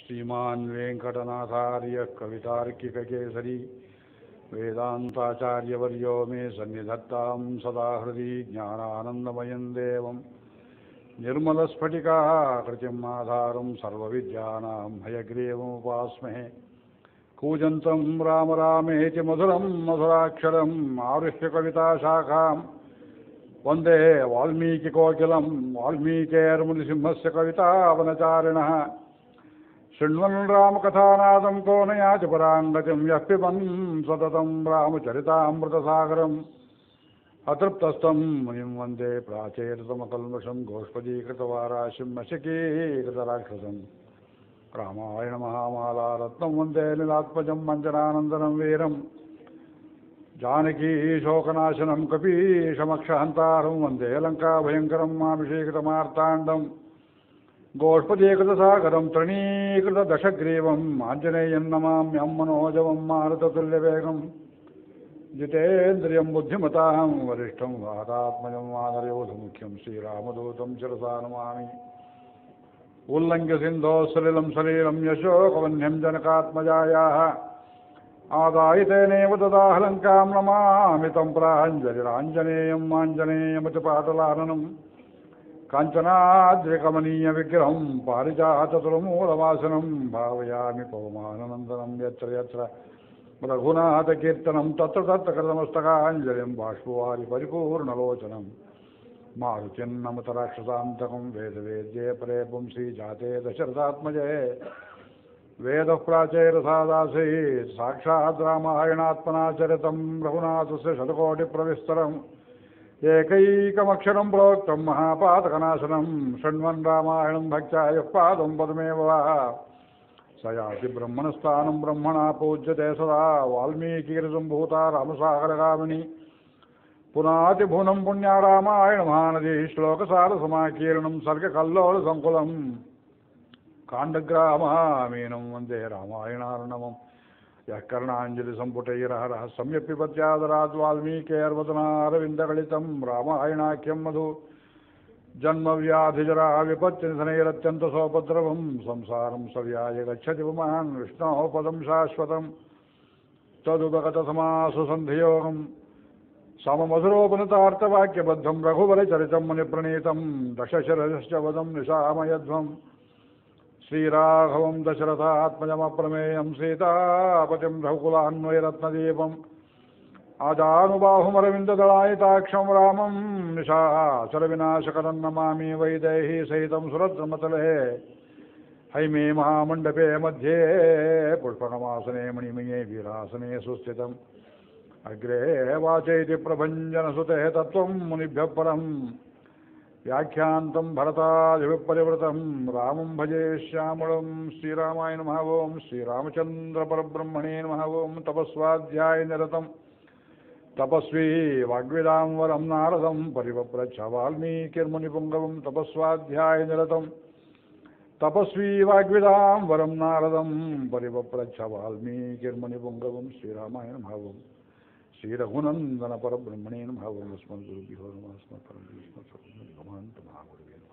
श्रीमान् वेङ्कटनाथार्य कवितार्किककेसरी वेदान्ताचार्यवर्यो मे सन्निधत्तां सदा हृदि ज्ञानानन्दमयं देवं निर्मलस्फटिकाकृतिम् आधारं सर्वविद्यानां हयग्रीवमुपास्महे कूजन्तं राम रामेति मधुरं मधुराक्षरम् आरुह्य कविताशाखां वन्दे वाल्मीकिकोकिलं वाल्मीकेर्मुनिसिंहस्य कवितावनचारिणः शृण्वन् रामकथानादं को न याति पराङ्गतिं यः पिबन् सततं रामचरितामृतसागरम् अतृप्तस्थं मुनिं वन्दे प्राचेरतमकल्मषं गोष्पदीकृतवाराशिं मशकीकृतराक्षसम् रामायणमहामाला रत्नं वन्दे लीलात्मजं मञ्जनानन्दनं वीरं जानकी शोकनाशनं कपीशमक्षहन्तारं वन्दे लङ्काभयङ्करं माभिषेकृतमार्ताण्डं गोष्पदीकृतसागरं तृणीकृतदशग्रीवम् आञ्जनेयं नमाम्यं मनोजवं मारुततुल्यवेगं जितेन्द्रियं बुद्धिमतां वरिष्ठं वातात्मजं वानरयोधमुख्यं श्रीरामदूतं शिरसा नमामि उल्लङ्घ्य सिन्धोः सलिलं सलीलं यशोकवह्न्यं जनकात्मजायाः आदाय तेनेव ददाह लङ्कां नमामि तं प्राञ्जलिराञ्जनेयम् आञ्जनेयमतिपाटलाननं काञ्चनाद्रिकमनीयविग्रहं पारिजाततुलमूलवासनं भावयामि पवमाननन्दनं यत्र यत्र रघुनाथकीर्तनं तत्र तत्र कृतमस्तकाञ्जलिं बाष्पवारि परिपूर्णलोचनम् मारुतिन्नमत राक्षसान्तकं वेदवेद्ये परे पुंसि जाते दशरथात्मजे वेदः प्राचैरसादासीत् साक्षात् रामायणात्मना चरितं रघुनाथस्य शतकोटिप्रविस्तरम् एकैकमक्षरं प्रोक्तं महापातकनाशनं शृण्वन् रामायणं भक्त्या यः पादं पदमेव वा स याति ब्रह्मणस्थानं ब्रह्मणा पूज्यते सदा वाल्मीकिरसम्भूता रामसागरगामिनी पुनातिभुवनं पुण्या रामायणमहानदी श्लोकसारसमाकीर्णं सर्गकल्लोलसङ्कुलम् काण्डग्राममीनं वन्दे रामायणार्णवं यः कर्णाञ्जलिसम्पुटैरहरः सम्यक्पिपत्यादराद् वाल्मीकेर्वदनारविन्दगलितं रामायणाख्यं मधु जन्मव्याधिजरा विपत्तिनिधनैरत्यन्तसोपद्रवं संसारं सव्याय गच्छति पुमान् विष्णोः पदं शाश्वतं तदुपगतसमासु सन्धियोगम् सममधुरोपनतार्थवाक्यबद्धं रघुवरचरितं मुनिप्रणीतं दशशरश्च वदं निशामयध्वम् श्रीराघवं दशरथात्मजमप्रमेयं सीतापतिं रघुकुलान्वयरत्नदीपम् आजानुबाहुमरविन्ददलायिताक्षं रामं निशाचरविनाशकरं नमामि वैदेही सहितं सुरद्रमतले हैमे महामण्डपे मध्ये पुष्पकमासने मणिमये वीरासने सुस्थितम् अग्रे वाचैति प्रभञ्जनसुते तत्त्वं मुनिभ्यः परं व्याख्यान्तं भरतादिविपरिवृतं रामं भजे श्यामलं श्रीरामाय नमः ओं श्रीरामचन्द्रपरब्रह्मणे नमः ओं तपस्वाध्यायनिरतं तपस्वी वाग्विदां वरं नारदं परिवप्रच्छ वाल्मीकिर्मुनिपुङ्गवं तपस्वाध्यायनिरतं तपस्वी वाग्विदां वरं नारदं परिवप्रच्छ वाल्मीकिर्मुनिपुङ्गवं श्रीरामाय नमः ओं श्रीरघुनन्दन परब्रह्मणे नमः ओं अस्मद्गुरुभ्यो नमः अस्मत्परमहन्त महागुरुवे नमः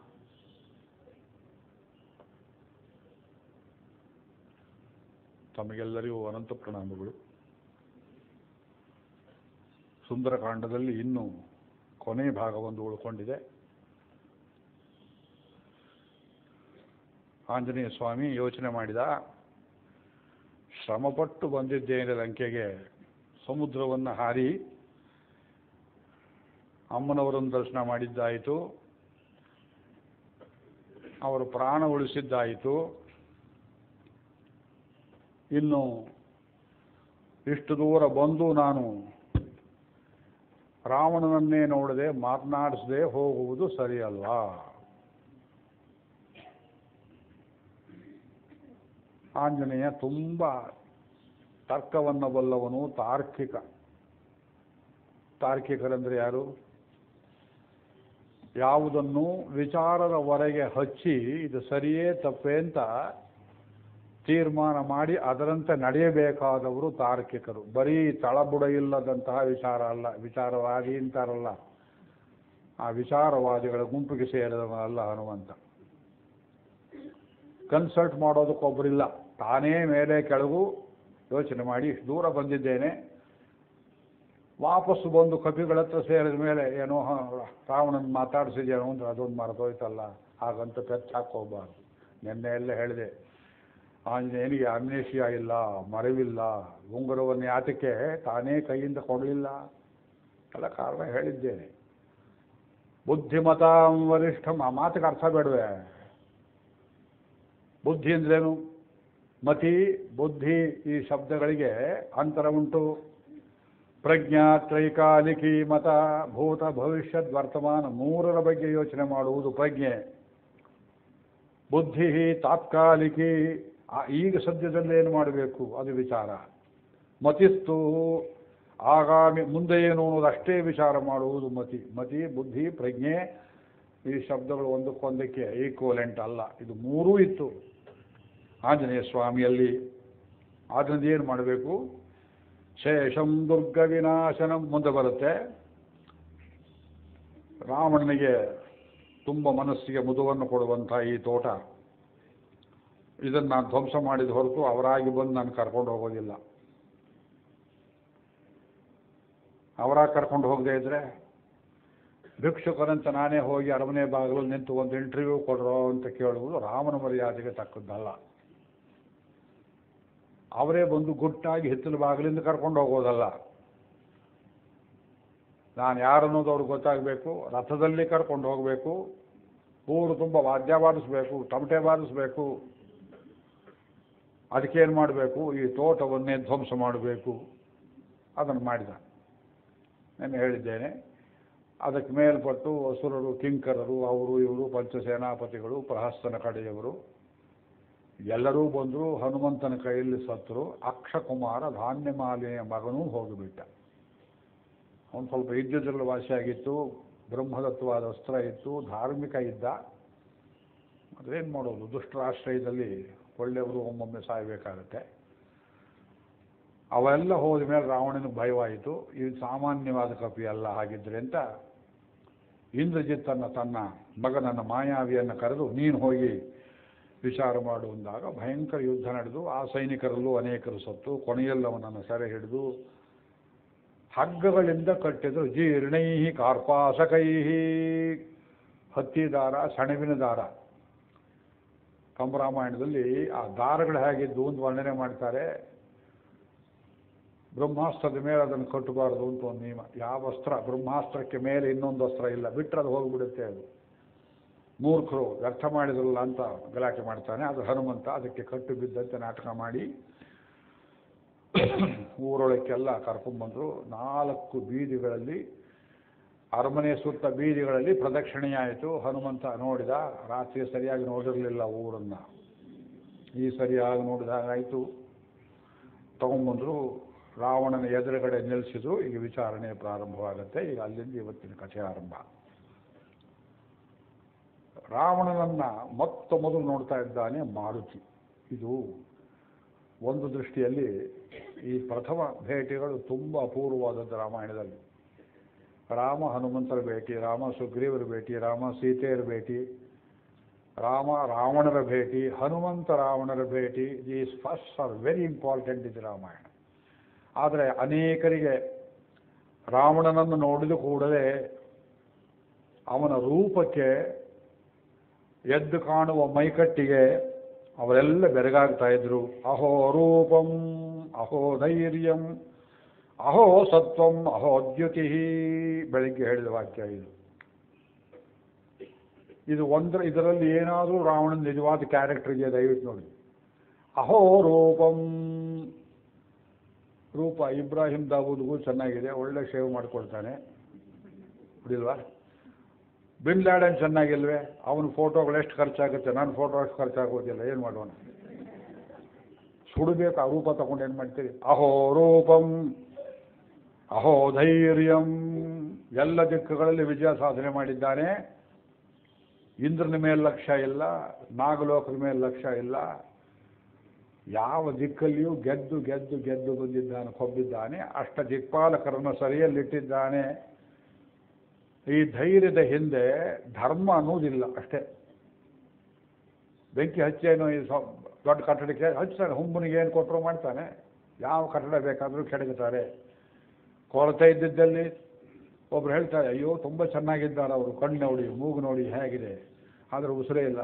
ತಮಗೆಲ್ಲರಿಗೂ ಅನಂತ ಪ್ರಣಾಮಗಳು ಸುಂದರಕಾಂಡದಲ್ಲಿ ಇನ್ನೂ ಕೊನೆ ಭಾಗವೊಂದು ಉಳ್ಕೊಂಡಿದೆ ಆಂಜನೇಯ ಸ್ವಾಮಿ ಯೋಚನೆ ಮಾಡಿದ ಶ್ರಮಪಟ್ಟು ಬಂದಿದ್ದೇನೆ ಲಂಕೆಗೆ ಸಮುದ್ರವನ್ನು ಹಾರಿ ಅಮ್ಮನವರನ್ನು ದರ್ಶನ ಮಾಡಿದ್ದಾಯಿತು ಅವರು ಪ್ರಾಣ ಉಳಿಸಿದ್ದಾಯಿತು ಇನ್ನು ಇಷ್ಟು ದೂರ ಬಂದು ನಾನು ರಾವಣನನ್ನೇ ನೋಡದೆ ಮಾತನಾಡಿಸದೆ ಹೋಗುವುದು ಸರಿಯಲ್ವಾ ಆಂಜನೇಯ ತುಂಬ ತರ್ಕವನ್ನು ಬಲ್ಲವನು ತಾರ್ಕಿಕ ತಾರ್ಕಿಕರಂದ್ರೆ ಯಾರು ಯಾವುದನ್ನು ವಿಚಾರದವರೆಗೆ ಹಚ್ಚಿ ಇದು ಸರಿಯೇ ತಪ್ಪೇ ಅಂತ ತೀರ್ಮಾನ ಮಾಡಿ ಅದರಂತೆ ನಡೆಯಬೇಕಾದವರು ತಾರ್ಕಿಕರು ಬರೀ ತಳಬುಡ ಇಲ್ಲದಂತಹ ವಿಚಾರ ಅಲ್ಲ ವಿಚಾರವಾದಿ ಅಂತಾರಲ್ಲ ಆ ವಿಚಾರವಾದಿಗಳ ಗುಂಪಿಗೆ ಸೇರಿದವನಲ್ಲ ಹನುಮಂತ ಕನ್ಸಲ್ಟ್ ಮಾಡೋದಕ್ಕೊಬ್ಬರಿಲ್ಲ ತಾನೇ ಮೇಲೆ ಕೆಳಗು ಯೋಚನೆ ಮಾಡಿ ಇಷ್ಟು ದೂರ ಬಂದಿದ್ದೇನೆ ವಾಪಸ್ಸು ಬಂದು ಕಪಿಗಳ ಹತ್ರ ಸೇರಿದ ಮೇಲೆ ಏನೋ ಹ, ರಾವಣನ ಮಾತಾಡಿಸಿದೇನೋ ಅಂದ್ರೆ ಅದೊಂದು ಮರೆದೋಯ್ತಲ್ಲ ಹಾಗಂತ ಪೆಚ್ಚ ಹಾಕೋಬಾರ್ದು ನಿನ್ನೆ ಎಲ್ಲ ಹೇಳಿದೆ ಆಂಜನೇಯನಿಗೆ ಅಮ್ನೇಷಿಯ ಇಲ್ಲ ಮರೆವಿಲ್ಲ ಉಂಗುರವನ್ನು ಯಾತಕ್ಕೆ ತಾನೇ ಕೈಯಿಂದ ಕೊಡಲಿಲ್ಲ ಎಲ್ಲ ಕಾರಣ ಹೇಳಿದ್ದೇನೆ ಬುದ್ಧಿಮತ ವರಿಷ್ಠ ಆ ಮಾತಿಗೆ ಅರ್ಥ ಬೇಡವೆ ಬುದ್ಧಿ ಅಂದ್ರೇನು ಮತಿ ಬುದ್ಧಿ ಈ ಶಬ್ದಗಳಿಗೆ ಅಂತರ ಉಂಟು ಪ್ರಜ್ಞಾ ತ್ರೈಕಾಲಿಕಿ ಮತ ಭೂತ ಭವಿಷ್ಯದ್ ವರ್ತಮಾನ ಮೂರರ ಬಗ್ಗೆ ಯೋಚನೆ ಮಾಡುವುದು ಪ್ರಜ್ಞೆ ಬುದ್ಧಿ ತಾತ್ಕಾಲಿಕಿ ಆ ಈಗ ಸದ್ಯದಲ್ಲಿ ಏನು ಮಾಡಬೇಕು ಅದು ವಿಚಾರ ಮತಿಸ್ತು ಆಗಾಮಿ ಮುಂದೆ ಏನು ಅನ್ನೋದು ಅಷ್ಟೇ ವಿಚಾರ ಮಾಡುವುದು ಮತಿ ಮತಿ ಬುದ್ಧಿ ಪ್ರಜ್ಞೆ ಈ ಶಬ್ದಗಳು ಒಂದಕ್ಕೊಂದಕ್ಕೆ ಈಕ್ವಲೆಂಟ್ ಅಲ್ಲ ಇದು ಮೂರೂ ಇತ್ತು ಆಂಜನೇಯ ಸ್ವಾಮಿಯಲ್ಲಿ ಆದ್ದರಿಂದ ಏನು ಮಾಡಬೇಕು ಶೇಷಂ ದುರ್ಗ ವಿನಾಶನಂ ಮುಂದೆ ಬರುತ್ತೆ ರಾವಣನಿಗೆ ತುಂಬ ಮನಸ್ಸಿಗೆ ಮುದುವನ್ನು ಕೊಡುವಂಥ ಈ ತೋಟ ಇದನ್ನು ನಾನು ಧ್ವಂಸ ಮಾಡಿದ ಹೊರತು ಅವರಾಗಿ ಬಂದು ನಾನು ಕರ್ಕೊಂಡು ಹೋಗೋದಿಲ್ಲ ಅವರಾಗಿ ಕರ್ಕೊಂಡು ಹೋಗದೆ ಇದ್ರೆ ಭಿಕ್ಷುಕರಂತ ನಾನೇ ಹೋಗಿ ಅರಮನೆ ಬಾಗಿಲು ನಿಂತು ಒಂದು ಇಂಟರ್ವ್ಯೂ ಕೊಡ್ರೋ ಅಂತ ಕೇಳುವುದು ರಾಮನ ಮರ್ಯಾದೆಗೆ ತಕ್ಕದ್ದಲ್ಲ ಅವರೇ ಬಂದು ಗುಟ್ಟಾಗಿ ಹಿತ್ತಲು ಬಾಗಿಲಿಂದ ಕರ್ಕೊಂಡು ಹೋಗೋದಲ್ಲ ನಾನು ಯಾರನ್ನೋದು ಅವ್ರಿಗೆ ಗೊತ್ತಾಗಬೇಕು ರಥದಲ್ಲಿ ಕರ್ಕೊಂಡು ಹೋಗಬೇಕು ಊರು ತುಂಬ ವಾದ್ಯ ಬಾರಿಸ್ಬೇಕು ತಮಟೆ ಬಾರಿಸ್ಬೇಕು ಅದಕ್ಕೇನು ಮಾಡಬೇಕು ಈ ತೋಟವನ್ನೇ ಧ್ವಂಸ ಮಾಡಬೇಕು ಅದನ್ನು ಮಾಡಿದ ನಾನು ಹೇಳಿದ್ದೇನೆ ಅದಕ್ಕೆ ಮೇಲ್ಪಟ್ಟು ಅಸುರರು ಕಿಂಕರರು ಅವರು ಇವರು ಪಂಚಸೇನಾಪತಿಗಳು ಪ್ರಹಸ್ತನ ಕಡೆಯವರು ಎಲ್ಲರೂ ಬಂದರು ಹನುಮಂತನ ಕೈಯಲ್ಲಿ ಸತ್ತರು ಅಕ್ಷಕುಮಾರ ಧಾನ್ಯಮಾಲೆಯ ಮಗನೂ ಹೋಗಿಬಿಟ್ಟ ಅವನು ಸ್ವಲ್ಪ ಇದ್ಯುದ್ರಲ್ಲಿ ವಾಸಿಯಾಗಿತ್ತು ಬ್ರಹ್ಮದತ್ವವಾದ ಅಸ್ತ್ರ ಇತ್ತು ಧಾರ್ಮಿಕ ಇದ್ದ ಅದೇನು ಮಾಡೋದು ದುಷ್ಟರಾಶ್ರಯದಲ್ಲಿ ಒಳ್ಳೆಯವರು ಒಮ್ಮೊಮ್ಮೆ ಸಾಯಬೇಕಾಗತ್ತೆ ಅವೆಲ್ಲ ಹೋದ ಮೇಲೆ ರಾವಣನಿಗೆ ಭಯವಾಯಿತು ಇದು ಸಾಮಾನ್ಯವಾದ ಕಪಿ ಅಲ್ಲ ಹಾಗಿದ್ರೆ ಅಂತ ಇಂದ್ರಜಿತ್ತನ್ನ ತನ್ನ ಮಗನನ್ನ ಮಾಯಾವಿಯನ್ನು ಕರೆದು ನೀನು ಹೋಗಿ ವಿಚಾರ ಮಾಡು ಅಂದಾಗ ಭಯಂಕರ ಯುದ್ಧ ನಡೆದು ಆ ಸೈನಿಕರಲ್ಲೂ ಅನೇಕರು ಸತ್ತು ಕೊನೆಯಲ್ಲಿ ಅವನನ್ನು ಸೆರೆ ಹಿಡಿದು ಹಗ್ಗಗಳಿಂದ ಕಟ್ಟಿದ್ರು ಜೀರ್ಣೈ ಕಾರ್ಪಾಸಕೈ ಹತ್ತಿ ದಾರ ಸೆಣಬಿನ ದಾರ ಕಂಬರಾಮಾಯಣದಲ್ಲಿ ಆ ದಾರಗಳು ಹೇಗಿದ್ದು ಅಂತ ವರ್ಣನೆ ಮಾಡ್ತಾರೆ ಬ್ರಹ್ಮಾಸ್ತ್ರದ ಮೇಲೆ ಅದನ್ನು ಕಟ್ಟಬಾರದು ಅಂತ ಒಂದು ನಿಯಮ ಯಾವ ಅಸ್ತ್ರ ಬ್ರಹ್ಮಾಸ್ತ್ರಕ್ಕೆ ಮೇಲೆ ಇನ್ನೊಂದು ಅಸ್ತ್ರ ಇಲ್ಲ ಬಿಟ್ಟರೆ ಅದು ಹೋಗಿಬಿಡುತ್ತೆ ಅದು ಮೂರ್ಖರು ವ್ಯರ್ಥ ಮಾಡಿದ್ರಲ್ಲ ಅಂತ ಗಲಾಟೆ ಮಾಡ್ತಾನೆ ಅದು ಹನುಮಂತ ಅದಕ್ಕೆ ಕಟ್ಟು ಬಿದ್ದಂತೆ ನಾಟಕ ಮಾಡಿ ಊರೊಳಕ್ಕೆಲ್ಲ ಕರ್ಕೊಂಡ್ಬಂದರು ನಾಲ್ಕು ಬೀದಿಗಳಲ್ಲಿ ಅರಮನೆ ಸುತ್ತ ಬೀದಿಗಳಲ್ಲಿ ಪ್ರದಕ್ಷಿಣೆಯಾಯಿತು ಹನುಮಂತ ನೋಡಿದ ರಾತ್ರಿ ಸರಿಯಾಗಿ ನೋಡಿರಲಿಲ್ಲ ಊರನ್ನು ಈ ಸರಿಯಾಗಿ ನೋಡಿದಾಗಾಯಿತು ತಗೊಂಬಂದರು ರಾವಣನ ಎದುರುಗಡೆ ನಿಲ್ಲಿಸಿದ್ರು ಈಗ ವಿಚಾರಣೆ ಪ್ರಾರಂಭವಾಗುತ್ತೆ ಈಗ ಅಲ್ಲಿಂದ ಇವತ್ತಿನ ಕಥೆ ಆರಂಭ ರಾವಣನನ್ನ ಮೊತ್ತ ಮೊದಲು ನೋಡ್ತಾ ಇದ್ದಾನೆ ಮಾರುತಿ ಇದು ಒಂದು ದೃಷ್ಟಿಯಲ್ಲಿ ಈ ಪ್ರಥಮ ಭೇಟಿಗಳು ತುಂಬ ಅಪೂರ್ವವಾದದ್ದು ರಾಮಾಯಣದಲ್ಲಿ ರಾಮ ಹನುಮಂತರ ಭೇಟಿ ರಾಮ ಸುಗ್ರೀವರ ಭೇಟಿ ರಾಮ ಸೀತೆಯರ ಭೇಟಿ ರಾಮ ರಾವಣರ ಭೇಟಿ ಹನುಮಂತ ರಾವಣರ ಭೇಟಿ these first are very important ಇದು ರಾಮಾಯಣ ಆದರೆ ಅನೇಕರಿಗೆ ರಾವಣನನ್ನು ನೋಡಿದ ಕೂಡಲೇ ಅವನ ರೂಪಕ್ಕೆ ಎದ್ದು ಕಾಣುವ ಮೈಕಟ್ಟಿಗೆ ಅವರೆಲ್ಲ ಬೆರಗಾಗ್ತಾ ಇದ್ರು ಅಹೋ ರೂಪಂ ಅಹೋ ಧೈರ್ಯಂ ಅಹೋ ಸತ್ವಂ ಅಹೋ ದ್ಯುತಿ ಬೆಳಿಗ್ಗೆ ಹೇಳಿದ ವಾಕ್ಯ ಇದು ಇದು ಒಂದರ ಇದರಲ್ಲಿ ಏನಾದರೂ ರಾವಣನ ನಿಜವಾದ ಕ್ಯಾರೆಕ್ಟರ್ ಇದೆಯಾ ದಯವಿಟ್ಟು ನೋಡಿ ಅಹೋ ರೂಪಂ ರೂಪ ಇಬ್ರಾಹಿಂ ದಾವೂದ್ಗೂ ಚೆನ್ನಾಗಿದೆ ಒಳ್ಳೆ ಶೇವ್ ಮಾಡಿಕೊಳ್ತಾನೆ ಬಿಡಿಲ್ವಾ ಬಿನ್ ಲ್ಯಾಡನ್ ಚೆನ್ನಾಗಿಲ್ವೇ ಅವನ ಫೋಟೋಗಳು ಎಷ್ಟು ಖರ್ಚಾಗುತ್ತೆ ನನ್ನ ಫೋಟೋ ಅಷ್ಟು ಖರ್ಚಾಗೋದಿಲ್ಲ ಏನು ಮಾಡೋಣ ಸುಡಬೇಕು ಆ ರೂಪ ತಗೊಂಡು ಏನು ಮಾಡ್ತೀರಿ ಅಹೋ ರೂಪಂ ಅಹೋ ಧೈರ್ಯಂ ಎಲ್ಲ ದಿಕ್ಕುಗಳಲ್ಲಿ ವಿಜಯ ಸಾಧನೆ ಮಾಡಿದ್ದಾನೆ ಇಂದ್ರನ ಮೇಲೆ ಲಕ್ಷ್ಯ ಇಲ್ಲ ನಾಗಲೋಕದ ಮೇಲೆ ಲಕ್ಷ್ಯ ಇಲ್ಲ ಯಾವ ದಿಕ್ಕಲ್ಲಿಯೂ ಗೆದ್ದು ಗೆದ್ದು ಗೆದ್ದು ಬಂದಿದ್ದಾನೆ ಕೊಬ್ಬಿದ್ದಾನೆ ಅಷ್ಟ ದಿಕ್ಪಾಲಕರನ್ನು ಸರಿಯಲ್ಲಿಟ್ಟಿದ್ದಾನೆ ಈ ಧೈರ್ಯದ ಹಿಂದೆ ಧರ್ಮ ಅನ್ನೋದಿಲ್ಲ ಅಷ್ಟೇ ಬೆಂಕಿ ಹಚ್ಚೇನು ಈ ಸ್ವ- ದೊಡ್ಡ ಕಟ್ಟಡಕ್ಕೆ ಹಚ್ತಾನೆ ಹುಂಬನಿಗೆ ಏನು ಕೊಟ್ಟರು ಮಾಡ್ತಾನೆ ಯಾವ ಕಟ್ಟಡ ಬೇಕಾದರೂ ಕೆಡಗುತ್ತಾರೆ ಕೊರತೆ ಇದ್ದಿದ್ದಲ್ಲಿ ಒಬ್ರು ಹೇಳ್ತಾರೆ ಅಯ್ಯೋ ತುಂಬ ಚೆನ್ನಾಗಿದ್ದಾರೆ ಅವರು ಕಣ್ಣು ನೋಡಿ ಮೂಗು ನೋಡಿ ಹೇಗಿದೆ ಆದರೆ ಉಸಿರೇ ಇಲ್ಲ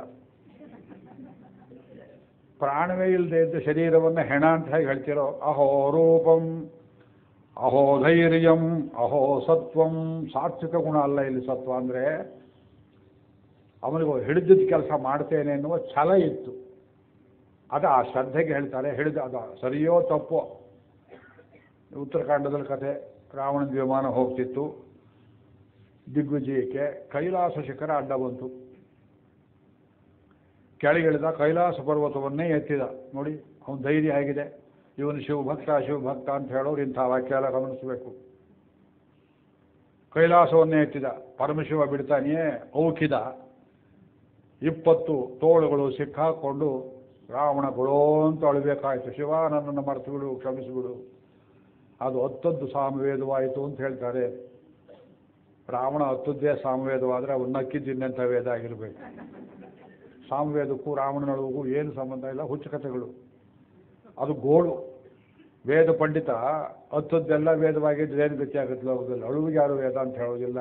ಪ್ರಾಣವೇ ಇಲ್ಲದೆ ಇದ್ದ ಶರೀರವನ್ನು ಹೆಣ ಅಂತ ಹೇಗೆ ಹೇಳ್ತಿರೋ ಅಹೋ ರೂಪಂ ಅಹೋ ಧೈರ್ಯಂ ಅಹೋ ಸತ್ವಂ ಸಾತ್ವಿಕ ಗುಣ ಅಲ್ಲ ಇಲ್ಲಿ ಸತ್ವ ಅಂದರೆ ಅವನಿಗೆ ಹಿಡಿದಿದ್ದ ಕೆಲಸ ಮಾಡ್ತೇನೆ ಎನ್ನುವ ಛಲ ಇತ್ತು ಅದು ಆ ಶ್ರದ್ಧೆಗೆ ಹೇಳ್ತಾರೆ ಹಿಡಿದ ಅದು ಸರಿಯೋ ತಪ್ಪೋ ಉತ್ತರಾಖಂಡದಲ್ಲಿ ಕಥೆ ರಾವಣನ ವಿಮಾನ ಹೋಗ್ತಿತ್ತು ದಿಗ್ವಿಜಯಕ್ಕೆ ಕೈಲಾಸ ಶಿಖರ ಅಡ್ಡ ಬಂತು ಕೆಳಗಿಳಿದ ಕೈಲಾಸ ಪರ್ವತವನ್ನೇ ಎತ್ತಿದ ನೋಡಿ ಅವನ ಧೈರ್ಯ ಆಗಿದೆ ಇವನು ಶಿವಭಕ್ತ ಶಿವಭಕ್ತ ಅಂತ ಹೇಳೋರು ಇಂಥ ವಾಕ್ಯ ಎಲ್ಲ ಗಮನಿಸಬೇಕು ಕೈಲಾಸವನ್ನೇ ಎತ್ತಿದ ಪರಮಶಿವ ಬಿಡ್ತಾನೆಯೇ ಔಕಿದ ಇಪ್ಪತ್ತು ತೋಳುಗಳು ಸಿಕ್ಕಾಕೊಂಡು ರಾವಣ ಗುಳೋ ಅಂತ ಅಳಬೇಕಾಯ್ತು ಶಿವ ನನ್ನನ್ನು ಮರೆತು ಬಿಡು ಕ್ಷಮಿಸಿಬಿಡು ಅದು ಹತ್ತದ್ದು ಸಾಮವೇದವಾಯಿತು ಅಂತ ಹೇಳ್ತಾರೆ ರಾವಣ ಹತ್ತದ್ದೇ ಸಾಮವೇದವಾದರೆ ಅವನು ನಕ್ಕಿದ್ದಿನ್ನೆಂಥ ವೇದ ಆಗಿರಬೇಕು ಸಾಮವೇದಕ್ಕೂ ರಾವಣನೊಳಗೂ ಏನು ಸಂಬಂಧ ಇಲ್ಲ ಹುಚ್ಚು ಕಥೆಗಳು ಅದು ಗೋಳು ವೇದ ಪಂಡಿತ ಹತ್ತದ್ದೆಲ್ಲ ವೇದವಾಗಿದ್ರೆ ಏನು ಗತಿ ಆಗುತ್ತಲ್ಲ ಹೋಗಲ್ಲ ಅಳುವಿಗೆ ಯಾರು ವೇದ ಅಂತ ಹೇಳೋದಿಲ್ಲ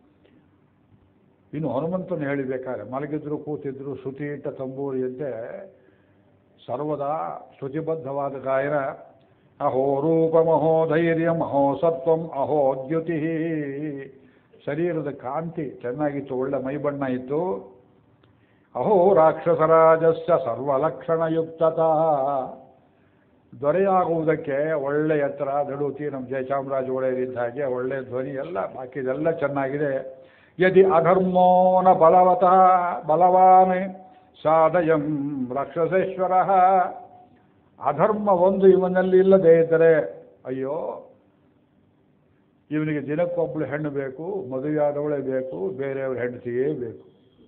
ಇನ್ನು ಹನುಮಂತನ ಹೇಳಿಬೇಕಾದ್ರೆ ಮಲಗಿದ್ರು ಕೂತಿದ್ರು ಶ್ರುತಿ ಇಟ್ಟ ತಂಬೂರಿಯಂತೆ ಸರ್ವದಾ ಶ್ರುತಿಬದ್ಧವಾದ ಗಾಯನ ಅಹೋ ರೂಪಮಹೋ ಧೈರ್ಯಂ ಅಹೋ ಸತ್ವಂ ಅಹೋ ದ್ಯುತಿ ಶರೀರದ ಕಾಂತಿ ಚೆನ್ನಾಗಿತ್ತು ಒಳ್ಳೆ ಮೈಬಣ್ಣ ಇತ್ತು ಅಹೋ ರಾಕ್ಷಸರಾಜಸ್ಯ ಸರ್ವಲಕ್ಷಣಯುಕ್ತತಾ ದೊರೆಯಾಗುವುದಕ್ಕೆ ಒಳ್ಳೆ ಎತ್ತರ ದಡುತಿ ನಮ್ಮ ಜಯಚಾಮರಾಜ ಒಡೆಯರಿದ್ದ ಹಾಗೆ ಒಳ್ಳೆ ಧ್ವನಿ ಎಲ್ಲ ಬಾಕಿದೆಲ್ಲ ಚೆನ್ನಾಗಿದೆ ಯದಿ ಅಧರ್ಮೋನ ಬಲವತಃ ಬಲವಾನ್ ಸಾಧಯಂ ರಾಕ್ಷಸೇಶ್ವರ ಅಧರ್ಮ ಒಂದು ಇವನಲ್ಲಿ ಇಲ್ಲದೇ ಇದ್ದರೆ ಅಯ್ಯೋ ಇವನಿಗೆ ದಿನಕ್ಕೊಬ್ಬಳು ಹೆಣ್ಣು ಬೇಕು ಮದುವೆಯಾದವಳೇ ಬೇಕು ಬೇರೆಯವ್ರ ಹೆಂಡತಿಯೇ ಬೇಕು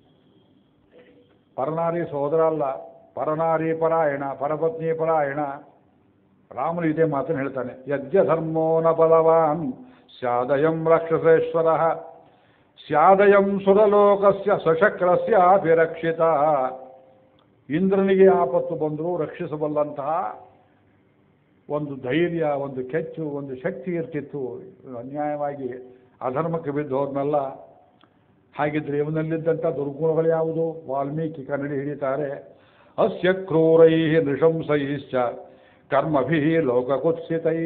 ಪರನಾರಿ ಸೋದರ ಅಲ್ಲ ಪರನಾರಿ ಪರಾಯಣ ಪರಪತ್ನಿ ಪರಾಯಣ ರಾಮನು ಇದೇ ಮಾತನ್ನು ಹೇಳ್ತಾನೆ ಯಜ್ಞ ಧರ್ಮೋ ನ ಬಲವಾನ್ ಸ್ಯಾದಯಂ ರಾಕ್ಷಸೇಶ್ವರ ಸ್ಯಾದಯಂ ಸುರಲೋಕಸ್ಯ ಸಶಕ್ರಸ್ಯ ಅಭಿರಕ್ಷಿತ ಇಂದ್ರನಿಗೆ ಆಪತ್ತು ಬಂದರೂ ರಕ್ಷಿಸಬಲ್ಲಂತಹ ಒಂದು ಧೈರ್ಯ ಒಂದು ಕೆಚ್ಚು ಒಂದು ಶಕ್ತಿ ಇರ್ತಿತ್ತು ಅನ್ಯಾಯವಾಗಿ ಅಧರ್ಮಕ್ಕೆ ಬಿದ್ದೋರ್ನೆಲ್ಲ ಹಾಗಿದ್ರೆ ಇವನಲ್ಲಿದ್ದಂಥ ದುರ್ಗುಣಗಳು ಯಾವುದು ವಾಲ್ಮೀಕಿ ಕನ್ನಡಿ ಹಿಡಿತಾರೆ ಅಸ್ಯ ಕ್ರೂರೈ ನೃಶಂಸೈಶ್ಚ ಕರ್ಮಭಿ ಲೋಕಕುತ್ಸಿತೈ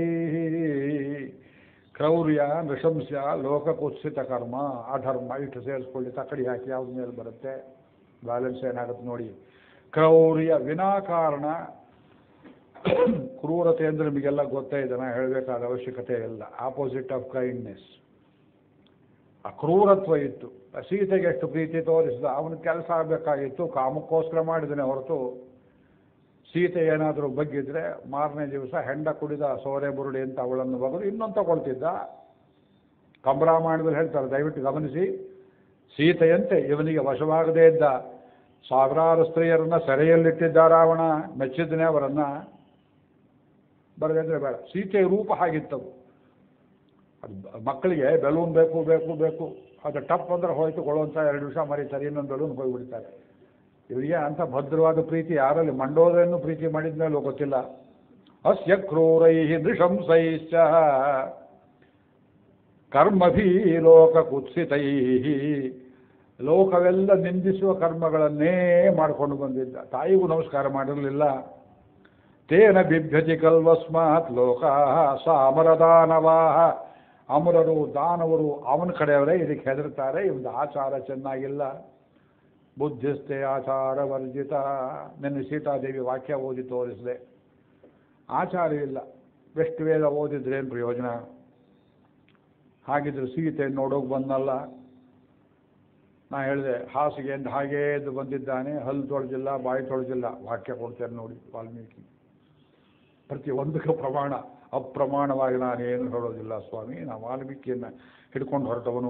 ಕ್ರೌರ್ಯ ನೃಶಂಸ್ಯ ಲೋಕಕುತ್ಸಿತ ಕರ್ಮ ಅಧರ್ಮ ಇಟ್ಟು ಸೇರಿಸ್ಕೊಳ್ಳಿ ತಕಡಿ ಹಾಕಿ ಯಾವ್ದ ಮೇಲೆ ಬರುತ್ತೆ ಬ್ಯಾಲೆನ್ಸ್ ಏನಾಗುತ್ತೆ ನೋಡಿ ಕ್ರೌರ್ಯ ವಿನಾಕಾರಣ ಕ್ರೂರತೆ ಅಂದರೆ ನಿಮಗೆಲ್ಲ ಗೊತ್ತೇ ಇದೆ ನಾ ಹೇಳಬೇಕಾದ ಅವಶ್ಯಕತೆ ಇಲ್ಲ ಆಪೋಸಿಟ್ ಆಫ್ ಕೈಂಡ್ನೆಸ್ ಆ ಕ್ರೂರತ್ವ ಇತ್ತು ಆ ಸೀತೆಗೆ ಎಷ್ಟು ಪ್ರೀತಿ ತೋರಿಸಿದ ಅವನ ಕೆಲಸ ಆಗಬೇಕಾಗಿತ್ತು ಕಾಮಕ್ಕೋಸ್ಕರ ಮಾಡಿದ್ದಾನೆ ಹೊರತು ಸೀತೆ ಏನಾದರೂ ಬಗ್ಗಿದ್ರೆ ಮಾರನೇ ದಿವಸ ಹೆಂಡ ಕುಡಿದ ಸೋರೆ ಬುರುಡಿ ಅಂತ ಅವಳನ್ನು ಬಗೆದು ಇನ್ನೊಂದು ತಗೊಳ್ತಿದ್ದ ಕಂಬರಾಮಾಯಣದಲ್ಲಿ ಹೇಳ್ತಾರೆ ದಯವಿಟ್ಟು ಗಮನಿಸಿ ಸೀತೆಯಂತೆ ಇವನಿಗೆ ವಶವಾಗದೇ ಇದ್ದ ಸಾವಿರಾರು ಸ್ತ್ರೀಯರನ್ನ ಸೆರೆಯಲ್ಲಿಟ್ಟಿದ್ದ ರಾವಣ ಮೆಚ್ಚಿದ್ದನೇ ಅವರನ್ನ ಬರಬೇಕಂದ್ರೆ ಬೇಡ ಸೀತೆಯ ರೂಪ ಹಾಗಿತ್ತವು ಅದು ಬ- ಮಕ್ಕಳಿಗೆ ಬೆಲೂನ್ ಬೇಕು ಬೇಕು ಬೇಕು ಅದು ಟಪ್ ಅಂದ್ರೆ ಹೋಯ್ತು ಕೊಡುವಂಥ ಎರಡು ನಿಮಿಷ ಮರೀತಾರೆ ಇನ್ನೊಂದು ಬೆಲೂನ್ ಹೋಗಿಬಿಡ್ತಾರೆ ಇವರಿಗೆ ಅಂಥ ಭದ್ರವಾದ ಪ್ರೀತಿ ಯಾರಲ್ಲಿ ಮಂಡೋದನ್ನು ಪ್ರೀತಿ ಮಾಡಿದ್ಮೇಲೂ ಗೊತ್ತಿಲ್ಲ ಅಸ್ಯ ಕ್ರೂರೈ ನೃಶಂಸೈಶ್ಚ ಕರ್ಮಭಿ ಲೋಕ ಕುತ್ಸಿತೈ ಲೋಕವೆಲ್ಲ ನಿಂದಿಸುವ ಕರ್ಮಗಳನ್ನೇ ಮಾಡಿಕೊಂಡು ಬಂದಿದ್ದ ತಾಯಿಗೂ ನಮಸ್ಕಾರ ಮಾಡಿರಲಿಲ್ಲ ತೇನ ಬಿಭ್ಯತಿ ಕಲ್ವಸ್ಮಾತ್ ಲೋಕ ಸಾಮರದಾನವಾ ಅಮರರು ದಾನವರು ಅವನ ಕಡೆಯವರೇ ಇದಕ್ಕೆ ಹೆದರ್ತಾರೆ ಇವನ ಆಚಾರ ಚೆನ್ನಾಗಿಲ್ಲ ಬುದ್ಧಿಸ್ತೆ ಆಚಾರ ವರ್ಜಿತ ನಿನ್ನೆ ಸೀತಾದೇವಿ ವಾಕ್ಯ ಓದಿ ತೋರಿಸಿದೆ ಆಚಾರ ಇಲ್ಲ ಎಷ್ಟು ವೇದ ಓದಿದ್ರೇನು ಪ್ರಯೋಜನ ಹಾಗಿದ್ರೆ ಸೀತೆ ನೋಡೋಕೆ ಬಂದಲ್ಲ ನಾ ಹೇಳಿದೆ ಹಾಸಿಗೆಯಿಂದ ಹಾಗೇ ಎದ್ದು ಬಂದಿದ್ದಾನೆ ಹಲ್ಲು ತೊಳೆದಿಲ್ಲ ಬಾಯಿ ತೊಳೆದಿಲ್ಲ ವಾಕ್ಯ ಕೊಡ್ತೇನೆ ನೋಡಿ ವಾಲ್ಮೀಕಿ ಪ್ರತಿ ಒಂದಕ್ಕೆ ಪ್ರಮಾಣ ಅಪ್ರಮಾಣವಾಗಿ ನಾನೇನು ಹೇಳೋದಿಲ್ಲ ಸ್ವಾಮಿ ನಾ ವಾಲ್ಮೀಕಿಯನ್ನು ಹಿಡ್ಕೊಂಡು ಹೊರಟವನು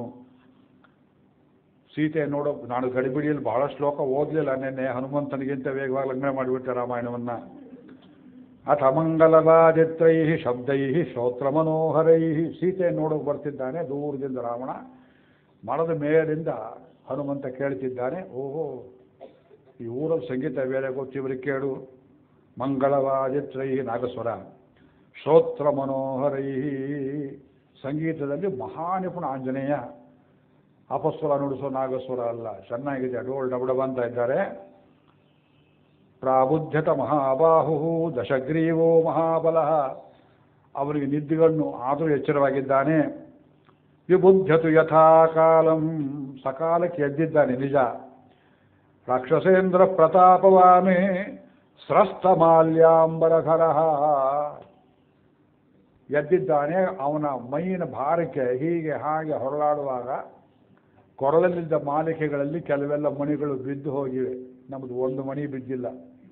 ಸೀತೆ ನೋಡೋ ನಾನು ಗಡಿಬಿಡಿಯಲ್ಲಿ ಬಹಳ ಶ್ಲೋಕ ಓದಲಿಲ್ಲ ನಿನ್ನೆ ಹನುಮಂತನಿಗಿಂತ ವೇಗವಾಗಿ ಲಗ್ನ ಮಾಡಿಬಿಟ್ಟೆ ರಾಮಾಯಣವನ್ನು ಅಥ ಮಂಗಲವಾದಿತ್ರೈ ಶಬ್ದೈ ಶ್ರೋತ್ರ ಮನೋಹರೈ ಸೀತೆ ನೋಡೋಕೆ ಬರ್ತಿದ್ದಾನೆ ದೂರದಿಂದ ರಾವಣ ಮರದ ಮೇಲಿಂದ ಹನುಮಂತ ಕೇಳ್ತಿದ್ದಾನೆ ಓಹೋ ಈ ಊರಲ್ಲಿ ಸಂಗೀತ ಬೇರೆ ಗೊತ್ತು ಇವ್ರಿಗೆ ಕೇಳು ಮಂಗಳವಾದಿತ್ರೈ ನಾಗಸ್ವರ ಶ್ರೋತ್ರ ಮನೋಹರೈ ಸಂಗೀತದಲ್ಲಿ ಮಹಾನಿಪುಣ ಆಂಜನೇಯ ಅಪಸ್ವರ ನುಡಿಸೋ ನಾಗಸ್ವರ ಅಲ್ಲ ಚೆನ್ನಾಗಿದೆ ಡೋಲ್ ಡಬಡಬ ಅಂತ ಇದ್ದಾರೆ ಪ್ರಾಬುದ್ಧತ ಮಹಾಬಾಹು ದಶಗ್ರೀವೋ ಮಹಾಬಲ ಅವರಿಗೆ ನಿದ್ದೆಗಳನ್ನು ಆದರೂ ಎಚ್ಚರವಾಗಿದ್ದಾನೆ ವಿಬುದ್ಧತು ಯಥಾಕಾಲಂ ಸಕಾಲಕ್ಕೆ ಎದ್ದಿದ್ದಾನೆ ನಿಜ ರಾಕ್ಷಸೇಂದ್ರ ಪ್ರತಾಪವಾಮೇ ಸ್ರಸ್ತ ಮಾಲ್ಯಾಂಬರಧರ ಎದ್ದಿದ್ದಾನೆ ಅವನ ಮೈಯಿನ ಭಾರಕ್ಕೆ ಹೀಗೆ ಹಾಗೆ ಹೊರಳಾಡುವಾಗ ಕೊರಳಲ್ಲಿದ್ದ ಮಾಲಿಕೆಗಳಲ್ಲಿ ಕೆಲವೆಲ್ಲ ಮಣಿಗಳು ಬಿದ್ದು ಹೋಗಿವೆ ನಮ್ಮದು ಒಂದು ಮಣಿ ಬಿದ್ದಿಲ್ಲ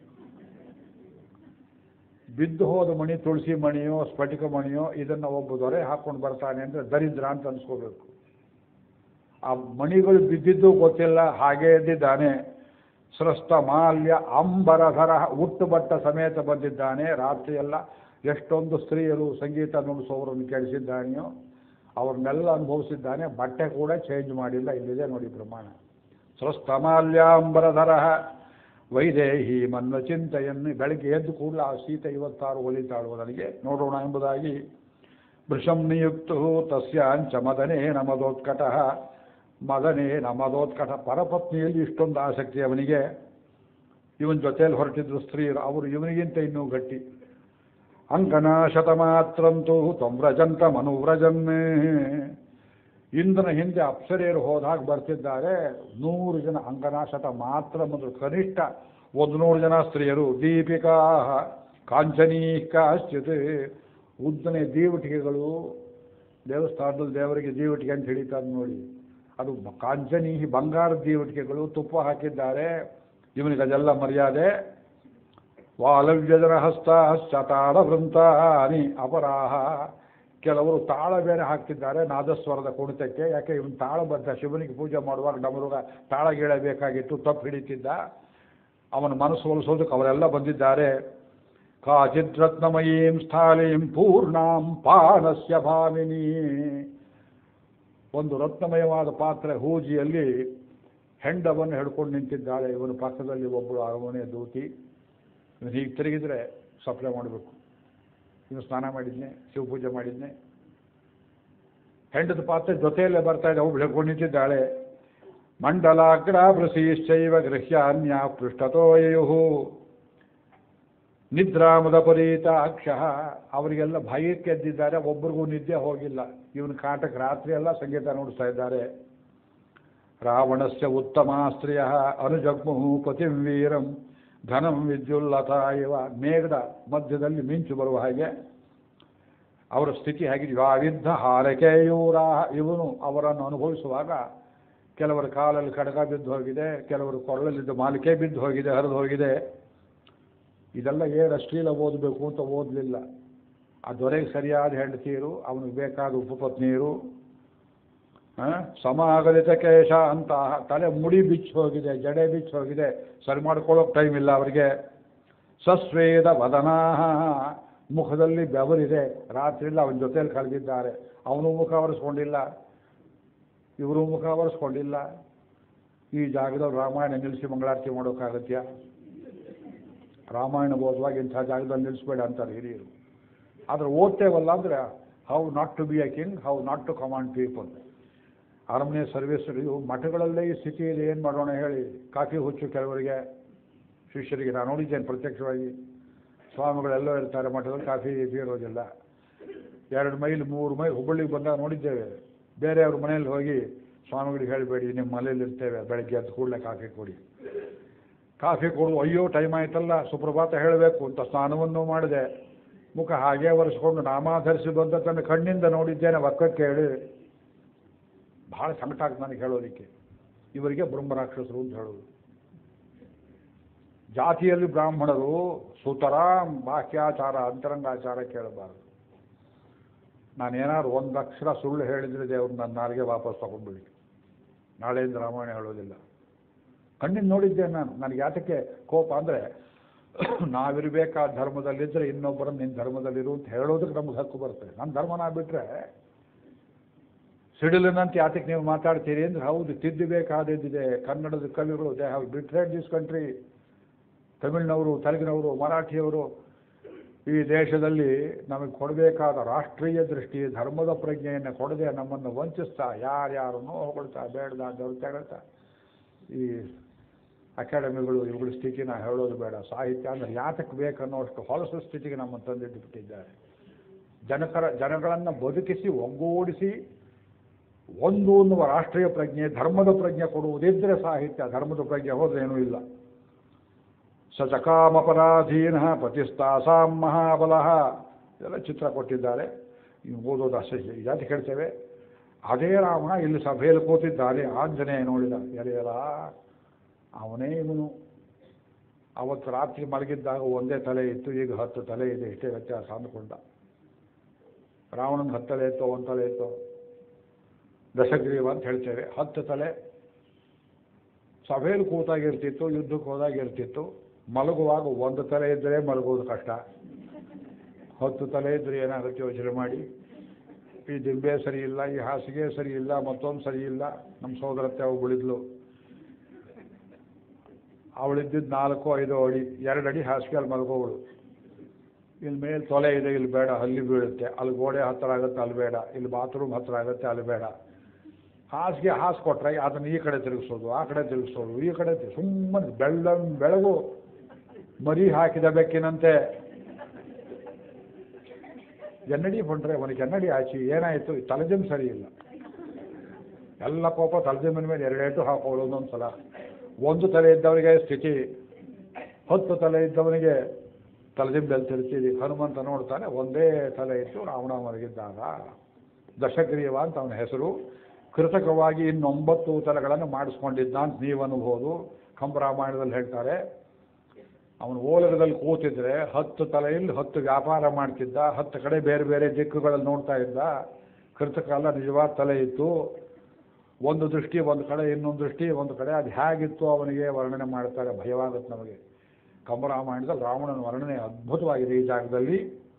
ಬಿದ್ದು ಹೋದ ಮಣಿ ತುಳಸಿ ಮಣಿಯೋ ಸ್ಫಟಿಕ ಮಣಿಯೋ ಇದನ್ನು ಒಬ್ಬ ದೊರೆ ಹಾಕೊಂಡು ಬರ್ತಾನೆ ಅಂದರೆ ದರಿದ್ರ ಅಂತ ಅನ್ಸ್ಕೋಬೇಕು ಆ ಮಣಿಗಳು ಬಿದ್ದಿದ್ದು ಗೊತ್ತಿಲ್ಲ ಹಾಗೆ ಎದ್ದಿದ್ದಾನೆ ಸೃಷ್ಟ ಮಾಲ್ಯ ಅಂಬರಧರ ಹುಟ್ಟು ಬಟ್ಟ ಸಮೇತ ಬಂದಿದ್ದಾನೆ ರಾತ್ರಿಯೆಲ್ಲ ಎಷ್ಟೊಂದು ಸ್ತ್ರೀಯರು ಸಂಗೀತ ನುಡಿಸೋರನ್ನು ಕೇಳಿಸಿದ್ದಾನೆಯೋ ಅವ್ರನ್ನೆಲ್ಲ ಅನುಭವಿಸಿದ್ದಾನೆ ಬಟ್ಟೆ ಕೂಡ ಚೇಂಜ್ ಮಾಡಿಲ್ಲ ಇಲ್ಲಿದೆ ನೋಡಿ ಪ್ರಮಾಣ ಸೃಷ್ಟಮಾಲ್ಯಾಂಬರಧರ ವೈದೇಹಿ ಮನ್ವ ಚಿಂತೆಯನ್ನು ಬೆಳಗ್ಗೆ ಎದ್ದು ಕೂಡಲ ಆ ಸೀತೆ ಇವತ್ತಾರು ಒಲಿತಾಳು ನನಗೆ ನೋಡೋಣ ಎಂಬುದಾಗಿ ವೃಷಂ ನಿಯುಕ್ತು ತಸ್ಯಾಂಚ ಮದನೇ ನಮದೋತ್ಕಟ ಮದನೇ ನಮದೋತ್ಕಟ ಪರಪತ್ನಿಯಲ್ಲಿ ಇಷ್ಟೊಂದು ಆಸಕ್ತಿ ಅವನಿಗೆ ಇವನ ಜೊತೆಯಲ್ಲಿ ಹೊರಟಿದ್ರು ಸ್ತ್ರೀಯರು ಅವರು ಇವನಿಗಿಂತ ಇನ್ನೂ ಗಟ್ಟಿ ಅಂಕನಾಶತಮಾತ್ರಂತೂ ತ್ವಮ್ರಜಂತ ಮನುವ್ರಜನ್ನೇ ಇಂದ್ರನ ಹಿಂದೆ ಅಪ್ಸರೆಯರು ಹೋದಾಗ ಬರ್ತಿದ್ದಾರೆ ನೂರು ಜನ ಅಂಕನಾಶತ ಮಾತ್ರ ಮತ್ತು ಕನಿಷ್ಠ ಒಂದು ನೂರು ಜನ ಸ್ತ್ರೀಯರು ದೀಪಿಕಾ ಕಾಂಚನೀಕಾಶ್ಚಿತ್ ಉದ್ದನೆ ದೀವಟಿಕೆಗಳು ದೇವಸ್ಥಾನದಲ್ಲಿ ದೇವರಿಗೆ ದೀವಟಿಕೆ ಅಂತ ಹಿಡಿತಾರೆ ನೋಡಿ ಅದು ಕಾಂಚನಿ ಬಂಗಾರದ ದೀವಟಿಕೆಗಳು ತುಪ್ಪ ಹಾಕಿದ್ದಾರೆ ಇವನಿಗೆ ಅದೆಲ್ಲ ಮರ್ಯಾದೆ ವಾಲವ್ಯಜನ ಹಸ್ತ ಶತಾಳ ವೃಂತಾನಿ ಅಪರಾಹ ಕೆಲವರು ತಾಳ ಬೇರೆ ಹಾಕ್ತಿದ್ದಾರೆ ನಾದಸ್ವರದ ಕುಣಿತಕ್ಕೆ ಯಾಕೆ ಇವನು ತಾಳಬದ್ಧ ಶಿವನಿಗೆ ಪೂಜೆ ಮಾಡುವಾಗ ಡಮರುಗ ತಾಳ ಗೀಳಬೇಕಾಗಿತ್ತು ತಪ್ಪು ಹಿಡಿತಿದ್ದ ಅವನ ಮನಸ್ಸು ಒಲಿಸೋದಕ್ಕೆ ಅವರೆಲ್ಲ ಬಂದಿದ್ದಾರೆ ಕಾಚಿದ್ರತ್ನಮಯೀಂ ಸ್ಥಾಲೀಂ ಪೂರ್ಣಾಂ ಪಾನಸ್ಯ ಭಾಮಿನಿ ಒಂದು ರತ್ನಮಯವಾದ ಪಾತ್ರೆ ಹೂಜಿಯಲ್ಲಿ ಹೆಂಡವನ್ನು ಹಿಡ್ಕೊಂಡು ನಿಂತಿದ್ದಾಳೆ ಇವನ ಪಕ್ಕದಲ್ಲಿ ಒಬ್ಬಳು ಅರಮನೆಯ ದೂತಿ ಇವನು ಹೀಗೆ ತಿರುಗಿದ್ರೆ ಸಪ್ಲೈ ಮಾಡಬೇಕು ಇವನು ಸ್ನಾನ ಮಾಡಿದ್ನೆ ಶಿವಪೂಜೆ ಮಾಡಿದ್ನೆ ಹೆಂಡದ ಪಾತ್ರೆ ಜೊತೆಯಲ್ಲೇ ಬರ್ತಾ ಇದೆ ಒಬ್ಳು ಹಿಡ್ಕೊಂಡು ನಿಂತಿದ್ದಾಳೆ ಮಂಡಲಾಗ್ರಾಭೃಶೀಶ್ಚೈವ ಗೃಹ್ಯಾನ್ಯ ಪೃಷ್ಠತೋಯು ನಿದ್ರಾಮದ ಪರೀತ ಅಕ್ಷ ಅವರಿಗೆಲ್ಲ ಭಯಕ್ಕೆ ಎದ್ದಿದ್ದಾರೆ ಒಬ್ಬರಿಗೂ ನಿದ್ದೆ ಹೋಗಿಲ್ಲ ಇವನ ಕಾಟಕ್ಕೆ ರಾತ್ರಿ ಎಲ್ಲ ಸಂಗೀತ ನುಡಿಸ್ತಾ ಇದ್ದಾರೆ ರಾವಣಸ್ಯ ಉತ್ತಮ ಸ್ತ್ರೀಯ ಅನುಜಗ್ಮುಹು ಪತಿಂ ವೀರಂ ಘನಂ ವಿದ್ಯುಲ್ಲತ ಇವ ಮೇಘದ ಮಧ್ಯದಲ್ಲಿ ಮಿಂಚು ಬರುವ ಹಾಗೆ ಅವರ ಸ್ಥಿತಿ ಹೇಗಿದೆ ಯಾವಿದ್ದ ಹಾರಕೆಯೂರ ಇವನು ಅವರನ್ನು ಅನುಭವಿಸುವಾಗ ಕೆಲವರ ಕಾಲಲ್ಲಿ ಕಡಗ ಬಿದ್ದು ಹೋಗಿದೆ ಕೆಲವರು ಕೊರಳಲ್ಲಿದ್ದ ಮಾಲಿಕೆ ಬಿದ್ದು ಹೋಗಿದೆ ಹರಿದು ಹೋಗಿದೆ ಇದೆಲ್ಲ ಏನು ಅಶ್ಲೀಲ ಓದಬೇಕು ಅಂತ ಓದಲಿಲ್ಲ ಆ ದೊರೆಗೆ ಸರಿಯಾದ ಹೆಂಡತಿಯರು ಅವನಿಗೆ ಬೇಕಾದ ಉಪಪತ್ನಿಯರು ಆ, ಸಮಾಗಲಿತ ಕೇಶ ಅಂತ ತಲೆ ಮುಡಿ ಬಿಚ್ಚಿ ಹೋಗಿದೆ ಜಡೆ ಬಿಚ್ಚಿ ಹೋಗಿದೆ ಸರಿ ಮಾಡ್ಕೊಳ್ಳೋಕೆ ಟೈಮ್ ಇಲ್ಲ ಅವರಿಗೆ ಸಸ್ವೇದ ವದನಾಹ ಮುಖದಲ್ಲಿ ಬೆವರಿದೆ ರಾತ್ರಿಲ್ಲ ಅವನ ಜೊತೆಯಲ್ಲಿ ಕಳೆದಿದ್ದಾರೆ ಅವನು ಮುಖ ಒರೆಸ್ಕೊಂಡಿಲ್ಲ ಇವರು ಮುಖ ಒರೆಸ್ಕೊಂಡಿಲ್ಲ ಈ ಜಾಗದಲ್ಲಿ ರಾಮಾಯಣ ನಿಲ್ಲಿಸಿ ಮಂಗಳಾರತಿ ಮಾಡೋಕ್ಕಾಗತ್ಯಾ ರಾಮಾಯಣ ಓದುವಾಗ ಇಂಥ ಜಾಗದಲ್ಲಿ ನಿಲ್ಲಿಸ್ಬೇಡ ಅಂತಾರೆ ಹಿರಿಯರು ಆದರೆ ಓದ್ತೇವಲ್ಲ ಅಂದರೆ how not to be a king how not to command people ಅರಮನೆ ಸರ್ವಿಸ್ ಇದು ಮಠಗಳಲ್ಲೇ ಈ ಸ್ಥಿತಿಯಲ್ಲಿ ಏನು ಮಾಡೋಣ ಹೇಳಿ ಕಾಫಿ ಹುಚ್ಚು ಕೆಲವರಿಗೆ ಶಿಷ್ಯರಿಗೆ ನಾನು ನೋಡಿದ್ದೇನೆ ಪ್ರತ್ಯಕ್ಷವಾಗಿ ಸ್ವಾಮಿಗಳೆಲ್ಲೋ ಇರ್ತಾರೆ ಮಠದಲ್ಲಿ ಕಾಫಿ ಗೀಫಿ ಇರೋದಿಲ್ಲ ಎರಡು ಮೈಲ್ ಮೂರು ಮೈಲ್ ಹುಬ್ಬಳ್ಳಿಗೆ ಬಂದಾಗ ನೋಡಿದ್ದೇವೆ ಬೇರೆಯವ್ರ ಮನೆಯಲ್ಲಿ ಹೋಗಿ ಸ್ವಾಮಿಗಳಿಗೆ ಹೇಳಬೇಡಿ ನಿಮ್ಮ ಮನೇಲಿ ಇರ್ತೇವೆ ಬೆಳಗ್ಗೆ ಎದ್ದು ಕೂಡಲೇ ಕಾಫಿ ಕೊಡಿ ಕಾಫಿ ಕೊಡು ಅಯ್ಯೋ ಟೈಮ್ ಆಯ್ತಲ್ಲ ಸುಪ್ರಭಾತ ಹೇಳಬೇಕು ಅಂತ ಸ್ನಾನವನ್ನು ಮಾಡಿದೆ ಮುಖ ಹಾಗೆ ಒರೆಸ್ಕೊಂಡು ನಾಮಾಧರಿಸಿ ಬಂದ ತನ್ನ ಕಣ್ಣಿಂದ ನೋಡಿದ್ದೇನೆ ಒಕ್ಕಕ್ಕೆ ಹೇಳಿ ಬಹಳ ಸಂಕಟ ಆಗ್ತದೆ ನನಗೆ ಹೇಳೋದಕ್ಕೆ ಇವರಿಗೆ ಬ್ರಹ್ಮರಾಕ್ಷಸರು ಅಂತ ಹೇಳೋದು ಜಾತಿಯಲ್ಲಿ ಬ್ರಾಹ್ಮಣರು ಸುತರ ಬಾಹ್ಯಾಚಾರ ಅಂತರಂಗಾಚಾರ ಕೇಳಬಾರದು ನಾನೇನಾದ್ರು ಒಂದು ಅಕ್ಷರ ಸುಳ್ಳು ಹೇಳಿದ್ರೆ ದೇವ್ರು ನನ್ನ ನಾಲಿಗೆ ವಾಪಸ್ ತಗೊಂಡ್ಬಿಡಿ ನಾಳೆಯಿಂದ ರಾಮಾಯಣ ಹೇಳೋದಿಲ್ಲ ಕಣ್ಣಿಂದ ನೋಡಿದ್ದೇನೆ ನಾನು ನನಗೆ ಯಾತಕ್ಕೆ ಕೋಪ ಅಂದರೆ ನಾವಿರಬೇಕಾದ ಧರ್ಮದಲ್ಲಿದ್ದರೆ ಇನ್ನೊಬ್ಬರನ್ನು ನಿನ್ನ ಧರ್ಮದಲ್ಲಿರು ಅಂತ ಹೇಳೋದಕ್ಕೆ ನಮ್ಗೆ ಹಕ್ಕು ಬರ್ತದೆ ನನ್ನ ಧರ್ಮ ನಾ ಬಿಟ್ಟರೆ ಸಿಡಿಲಿನಂತೆ ಯಾತಕ್ಕೆ ನೀವು ಮಾತಾಡ್ತೀರಿ ಅಂದ್ರೆ ಹೌದು ತಿದ್ದಬೇಕಾದದ್ದಿದೆ ಕನ್ನಡದ ಕವಿಗಳು they have betrayed this country ತಮಿಳ್ನವರು ತೆಲುಗಿನವರು ಮರಾಠಿಯವರು ಈ ದೇಶದಲ್ಲಿ ನಮಗೆ ಕೊಡಬೇಕಾದ ರಾಷ್ಟ್ರೀಯ ದೃಷ್ಟಿ ಧರ್ಮದ ಪ್ರಜ್ಞೆಯನ್ನು ಕೊಡದೆ ನಮ್ಮನ್ನು ವಂಚಿಸ್ತಾ ಯಾರ್ಯಾರನ್ನೋ ಹೊಗಳ್ತಾ ಬೇಡದ ದೊರೆತಾಗಳ್ತಾ ಈ ಅಕಾಡೆಮಿಗಳು ಇವುಗಳ ಸ್ಥಿತಿನ ಹೇಳೋದು ಬೇಡ ಸಾಹಿತ್ಯ ಅಂದ್ರೆ ಯಾತಕ್ಕೆ ಬೇಕನ್ನೋಷ್ಟು ಹೊಲಸು ಸ್ಥಿತಿಗೆ ನಮ್ಮನ್ನು ತಂದಿಟ್ಟು ಬಿಟ್ಟಿದ್ದಾರೆ ಜನಕರ ಜನಗಳನ್ನು ಬದುಕಿಸಿ ಒಗ್ಗೂಡಿಸಿ ಒಂದು ಅನ್ನುವ ರಾಷ್ಟ್ರೀಯ ಪ್ರಜ್ಞೆ ಧರ್ಮದ ಪ್ರಜ್ಞೆ ಕೊಡುವುದಿದ್ದರೆ ಸಾಹಿತ್ಯ ಧರ್ಮದ ಪ್ರಜ್ಞೆ ಹೋದ್ರೆ ಏನೂ ಇಲ್ಲ ಸಚಕಾಮಪರಾಧೀನ ಪತಿಸ್ತಾಸಾಂ ಮಹಾಬಲಃ ಇದೆಲ್ಲ ಚಿತ್ರ ಕೊಟ್ಟಿದ್ದಾರೆ ನೀವು ಓದೋದು ಅಸಹ್ಯ ಜಾತಿ ಹೇಳ್ತೇವೆ ಅದೇ ರಾವಣ ಇಲ್ಲಿ ಸಭೆಯಲ್ಲಿ ಕೂತಿದ್ದಾನೆ ಆಂಜನೇಯ ನೋಡಿದ ಎಲೆಯಲ್ಲ ಅವನೇ ಇವನು ಅವತ್ತು ರಾತ್ರಿ ಮಲಗಿದ್ದಾಗ ಒಂದೇ ತಲೆ ಇತ್ತು ಈಗ ಹತ್ತು ತಲೆ ಇದೆ ಇಷ್ಟೇ ವ್ಯತ್ಯಾಸ ಅಂದ್ಕೊಂಡ ರಾವಣನ ಹತ್ತು ತಲೆ ಇತ್ತು ಒಂದು ತಲೆ ಇತ್ತು ದಶಗ್ರೀವ ಅಂತ ಹೇಳ್ತೇವೆ ಹತ್ತು ತಲೆ ಸಭೆಯಲ್ಲಿ ಕೂತಾಗಿರ್ತಿತ್ತು ಯುದ್ಧಕ್ಕೆ ಹೋದಾಗಿರ್ತಿತ್ತು ಮಲಗುವಾಗ ಒಂದು ತಲೆ ಇದ್ದರೆ ಮಲಗೋದು ಕಷ್ಟ ಹತ್ತು ತಲೆ ಇದ್ರೆ ಏನಾಗುತ್ತೆ ಯೋಚನೆ ಮಾಡಿ ಈ ದಿಂಬೆ ಸರಿ ಇಲ್ಲ ಈ ಹಾಸಿಗೆ ಸರಿ ಇಲ್ಲ ಮತ್ತೊಂದು ಸರಿ ಇಲ್ಲ ನಮ್ಮ ಸೋದರತ್ತೆ ಅವಳಿದ್ಲು ಅವಳಿದ್ದಿದ್ದು ನಾಲ್ಕು ಐದು ಅಡಿ ಎರಡು ಅಡಿ ಹಾಸಿಗೆಯಲ್ಲಿ ಮಲಗೋವಳು ಇಲ್ಲಿ ಮೇಲೆ ತೊಲೆ ಇದೆ ಇಲ್ಲಿ ಬೇಡ ಅಲ್ಲಿ ಬೀಳುತ್ತೆ ಅಲ್ಲಿ ಗೋಡೆ ಹತ್ತಿರ ಆಗುತ್ತೆ ಅಲ್ಲಿ ಬೇಡ ಇಲ್ಲಿ ಬಾತ್ರೂಮ್ ಹತ್ತಿರ ಆಗುತ್ತೆ ಅಲ್ಲಿ ಬೇಡ ಹಾಸಿಗೆ ಹಾಸ್ಕೊಟ್ರೆ ಅದನ್ನು ಈ ಕಡೆ ತಿರುಗಿಸೋದು ಆ ಕಡೆ ತಿರುಗಿಸೋದು ಈ ಕಡೆ ಸುಮ್ಮನೆ ಬೆಳ್ಳ ಬೆಳಗು ಮರಿ ಹಾಕಿದ ಬೆಕ್ಕಿನಂತೆ ಎನ್ನಡಿ ಬಂದ್ರೆ ಅವನಿಗೆ ಎನ್ನಡಿ ಹಾಕಿ ಏನಾಯಿತು ತಲೆಜಿಮ್ ಸರಿ ಇಲ್ಲ ಎಲ್ಲ ಕೋಪ ತಲೆಜಿಮ್ಮಿನ ಮೇಲೆ ಎರಡೇಟು ಹಾಕೋಳು ಒಂದೊಂದು ಸಲ ಒಂದು ತಲೆ ಇದ್ದವನಿಗೆ ಸ್ಥಿತಿ ಹತ್ತು ತಲೆ ಇದ್ದವನಿಗೆ ತಲೆಜಿಂಬೆಲ್ಲಿ ತಿರುಚಿದಿ ಹನುಮಂತ ನೋಡ್ತಾನೆ ಒಂದೇ ತಲೆ ಇತ್ತು ರಾವಣ ಮಲಗಿದ್ದಾಗ ದಶಗ್ರೀವ ಅಂತ ಅವನ ಹೆಸರು ಕೃತಕವಾಗಿ ಇನ್ನೊಂಬತ್ತು ತಲೆಗಳನ್ನು ಮಾಡಿಸ್ಕೊಂಡಿದ್ದ ಅಂತ ನೀವು ಅನ್ಬೋದು ಕಂಬರಾಮಾಯಣದಲ್ಲಿ ಹೇಳ್ತಾರೆ ಅವನು ಓಲಗದಲ್ಲಿ ಕೂತಿದ್ರೆ ಹತ್ತು ತಲೆಯಲ್ಲಿ ಹತ್ತು ವ್ಯಾಪಾರ ಮಾಡ್ತಿದ್ದ ಹತ್ತು ಕಡೆ ಬೇರೆ ಬೇರೆ ದಿಕ್ಕುಗಳಲ್ಲಿ ನೋಡ್ತಾ ಇದ್ದ ಕೃತಕ ಅಲ್ಲ ನಿಜವಾದ ತಲೆ ಇತ್ತು ಒಂದು ದೃಷ್ಟಿ ಒಂದು ಕಡೆ ಇನ್ನೊಂದು ದೃಷ್ಟಿ ಒಂದು ಕಡೆ ಅದು ಹೇಗಿತ್ತು ಅವನಿಗೆ ವರ್ಣನೆ ಮಾಡ್ತಾರೆ ಭಯವಾಗುತ್ತೆ ನಮಗೆ ಕಂಬರಾಮಾಯಣದಲ್ಲಿ ರಾವಣನ ವರ್ಣನೆ ಅದ್ಭುತವಾಗಿದೆ ಈ ಜಾಗದಲ್ಲಿ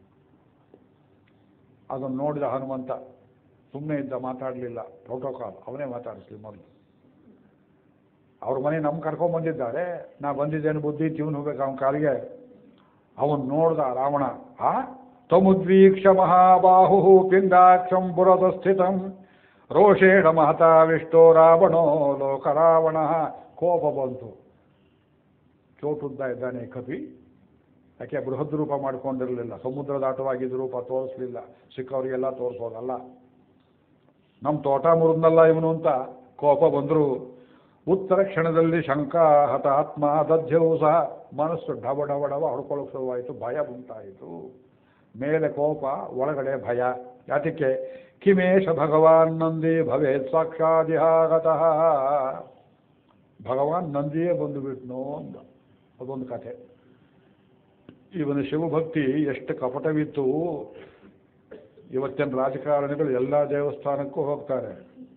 ಅದನ್ನು ನೋಡಿದ ಹನುಮಂತ ಸುಮ್ಮನೆ ಇದ್ದ ಮಾತಾಡಲಿಲ್ಲ ಪ್ರೋಟೋಕಾಲ್ ಅವನೇ ಮಾತಾಡಿಸ್ಲಿ ಮೊದಲು ಅವ್ರ ಮನೆ ನಮ್ಮ ಕರ್ಕೊಂಡ್ ಬಂದಿದ್ದಾರೆ ನಾ ಬಂದಿದ್ದೇನೆ ಬುದ್ಧಿ ತಿವನ್ ಹೋಗ್ಬೇಕು ಅವನ ಕಾಲಿಗೆ ಅವನ್ ನೋಡ್ದ ರಾವಣ ಆ ತಮುದ್ವೀಕ್ಷ ಮಹಾಬಾಹು ಪಿಂಡಾಕ್ಷಂ ಪುರದ ಸ್ಥಿತಂ ರೋಷೇಣ ಮಹತಾವಿಷ್ಟೋ ರಾವಣೋ ಲೋಕ ರಾವಣ ಕೋಪ ಬಂತು ಚೋಟುದ್ದ ಇದ್ದಾನೆ ಕಪಿ ಯಾಕೆ ಬೃಹದ್ ರೂಪ ಮಾಡ್ಕೊಂಡಿರಲಿಲ್ಲ ಸಮುದ್ರ ದಾಟವಾಗಿದ್ದ ರೂಪ ತೋರಿಸ್ಲಿಲ್ಲ ಸಿಕ್ಕವರಿಗೆಲ್ಲ ತೋರಿಸೋದಲ್ಲ ನಮ್ಮ ತೋಟ ಮುರಿದ್ನಲ್ಲ ಇವನು ಅಂತ ಕೋಪ ಬಂದರು ಉತ್ತರ ಕ್ಷಣದಲ್ಲಿ ಶಂಕಾ ಹತಾತ್ಮ ದಧ್ಯವು ಸಹ ಮನಸ್ಸು ಡಬ ಡಬ ಡಬ ಹೊಡ್ಕೊಳ್ಳೋಕೆ ಶುರುವಾಯಿತು ಭಯ ಉಂಟಾಯಿತು ಮೇಲೆ ಕೋಪ ಒಳಗಡೆ ಭಯ ಯಾತಕ್ಕೆ ಕಿಮೇಶ ಭಗವಾನ್ ನಂದಿ ಭವೇತ್ ಸಾಕ್ಷಾದಿಹಾಗತಃ ಭಗವಾನ್ ನಂದಿಯೇ ಬಂದು ಬಿಟ್ನು ಅಂದ ಅದೊಂದು ಕಥೆ ಇವನ ಶಿವಭಕ್ತಿ ಎಷ್ಟು ಕಪಟವಿತ್ತು ಇವತ್ತಿನ ರಾಜಕಾರಣಿಗಳು ಎಲ್ಲ ದೇವಸ್ಥಾನಕ್ಕೂ ಹೋಗ್ತಾರೆ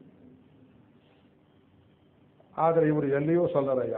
ಆದರೆ ಇವರು ಎಲ್ಲಿಯೂ ಸಲ್ಲರಯ್ಯ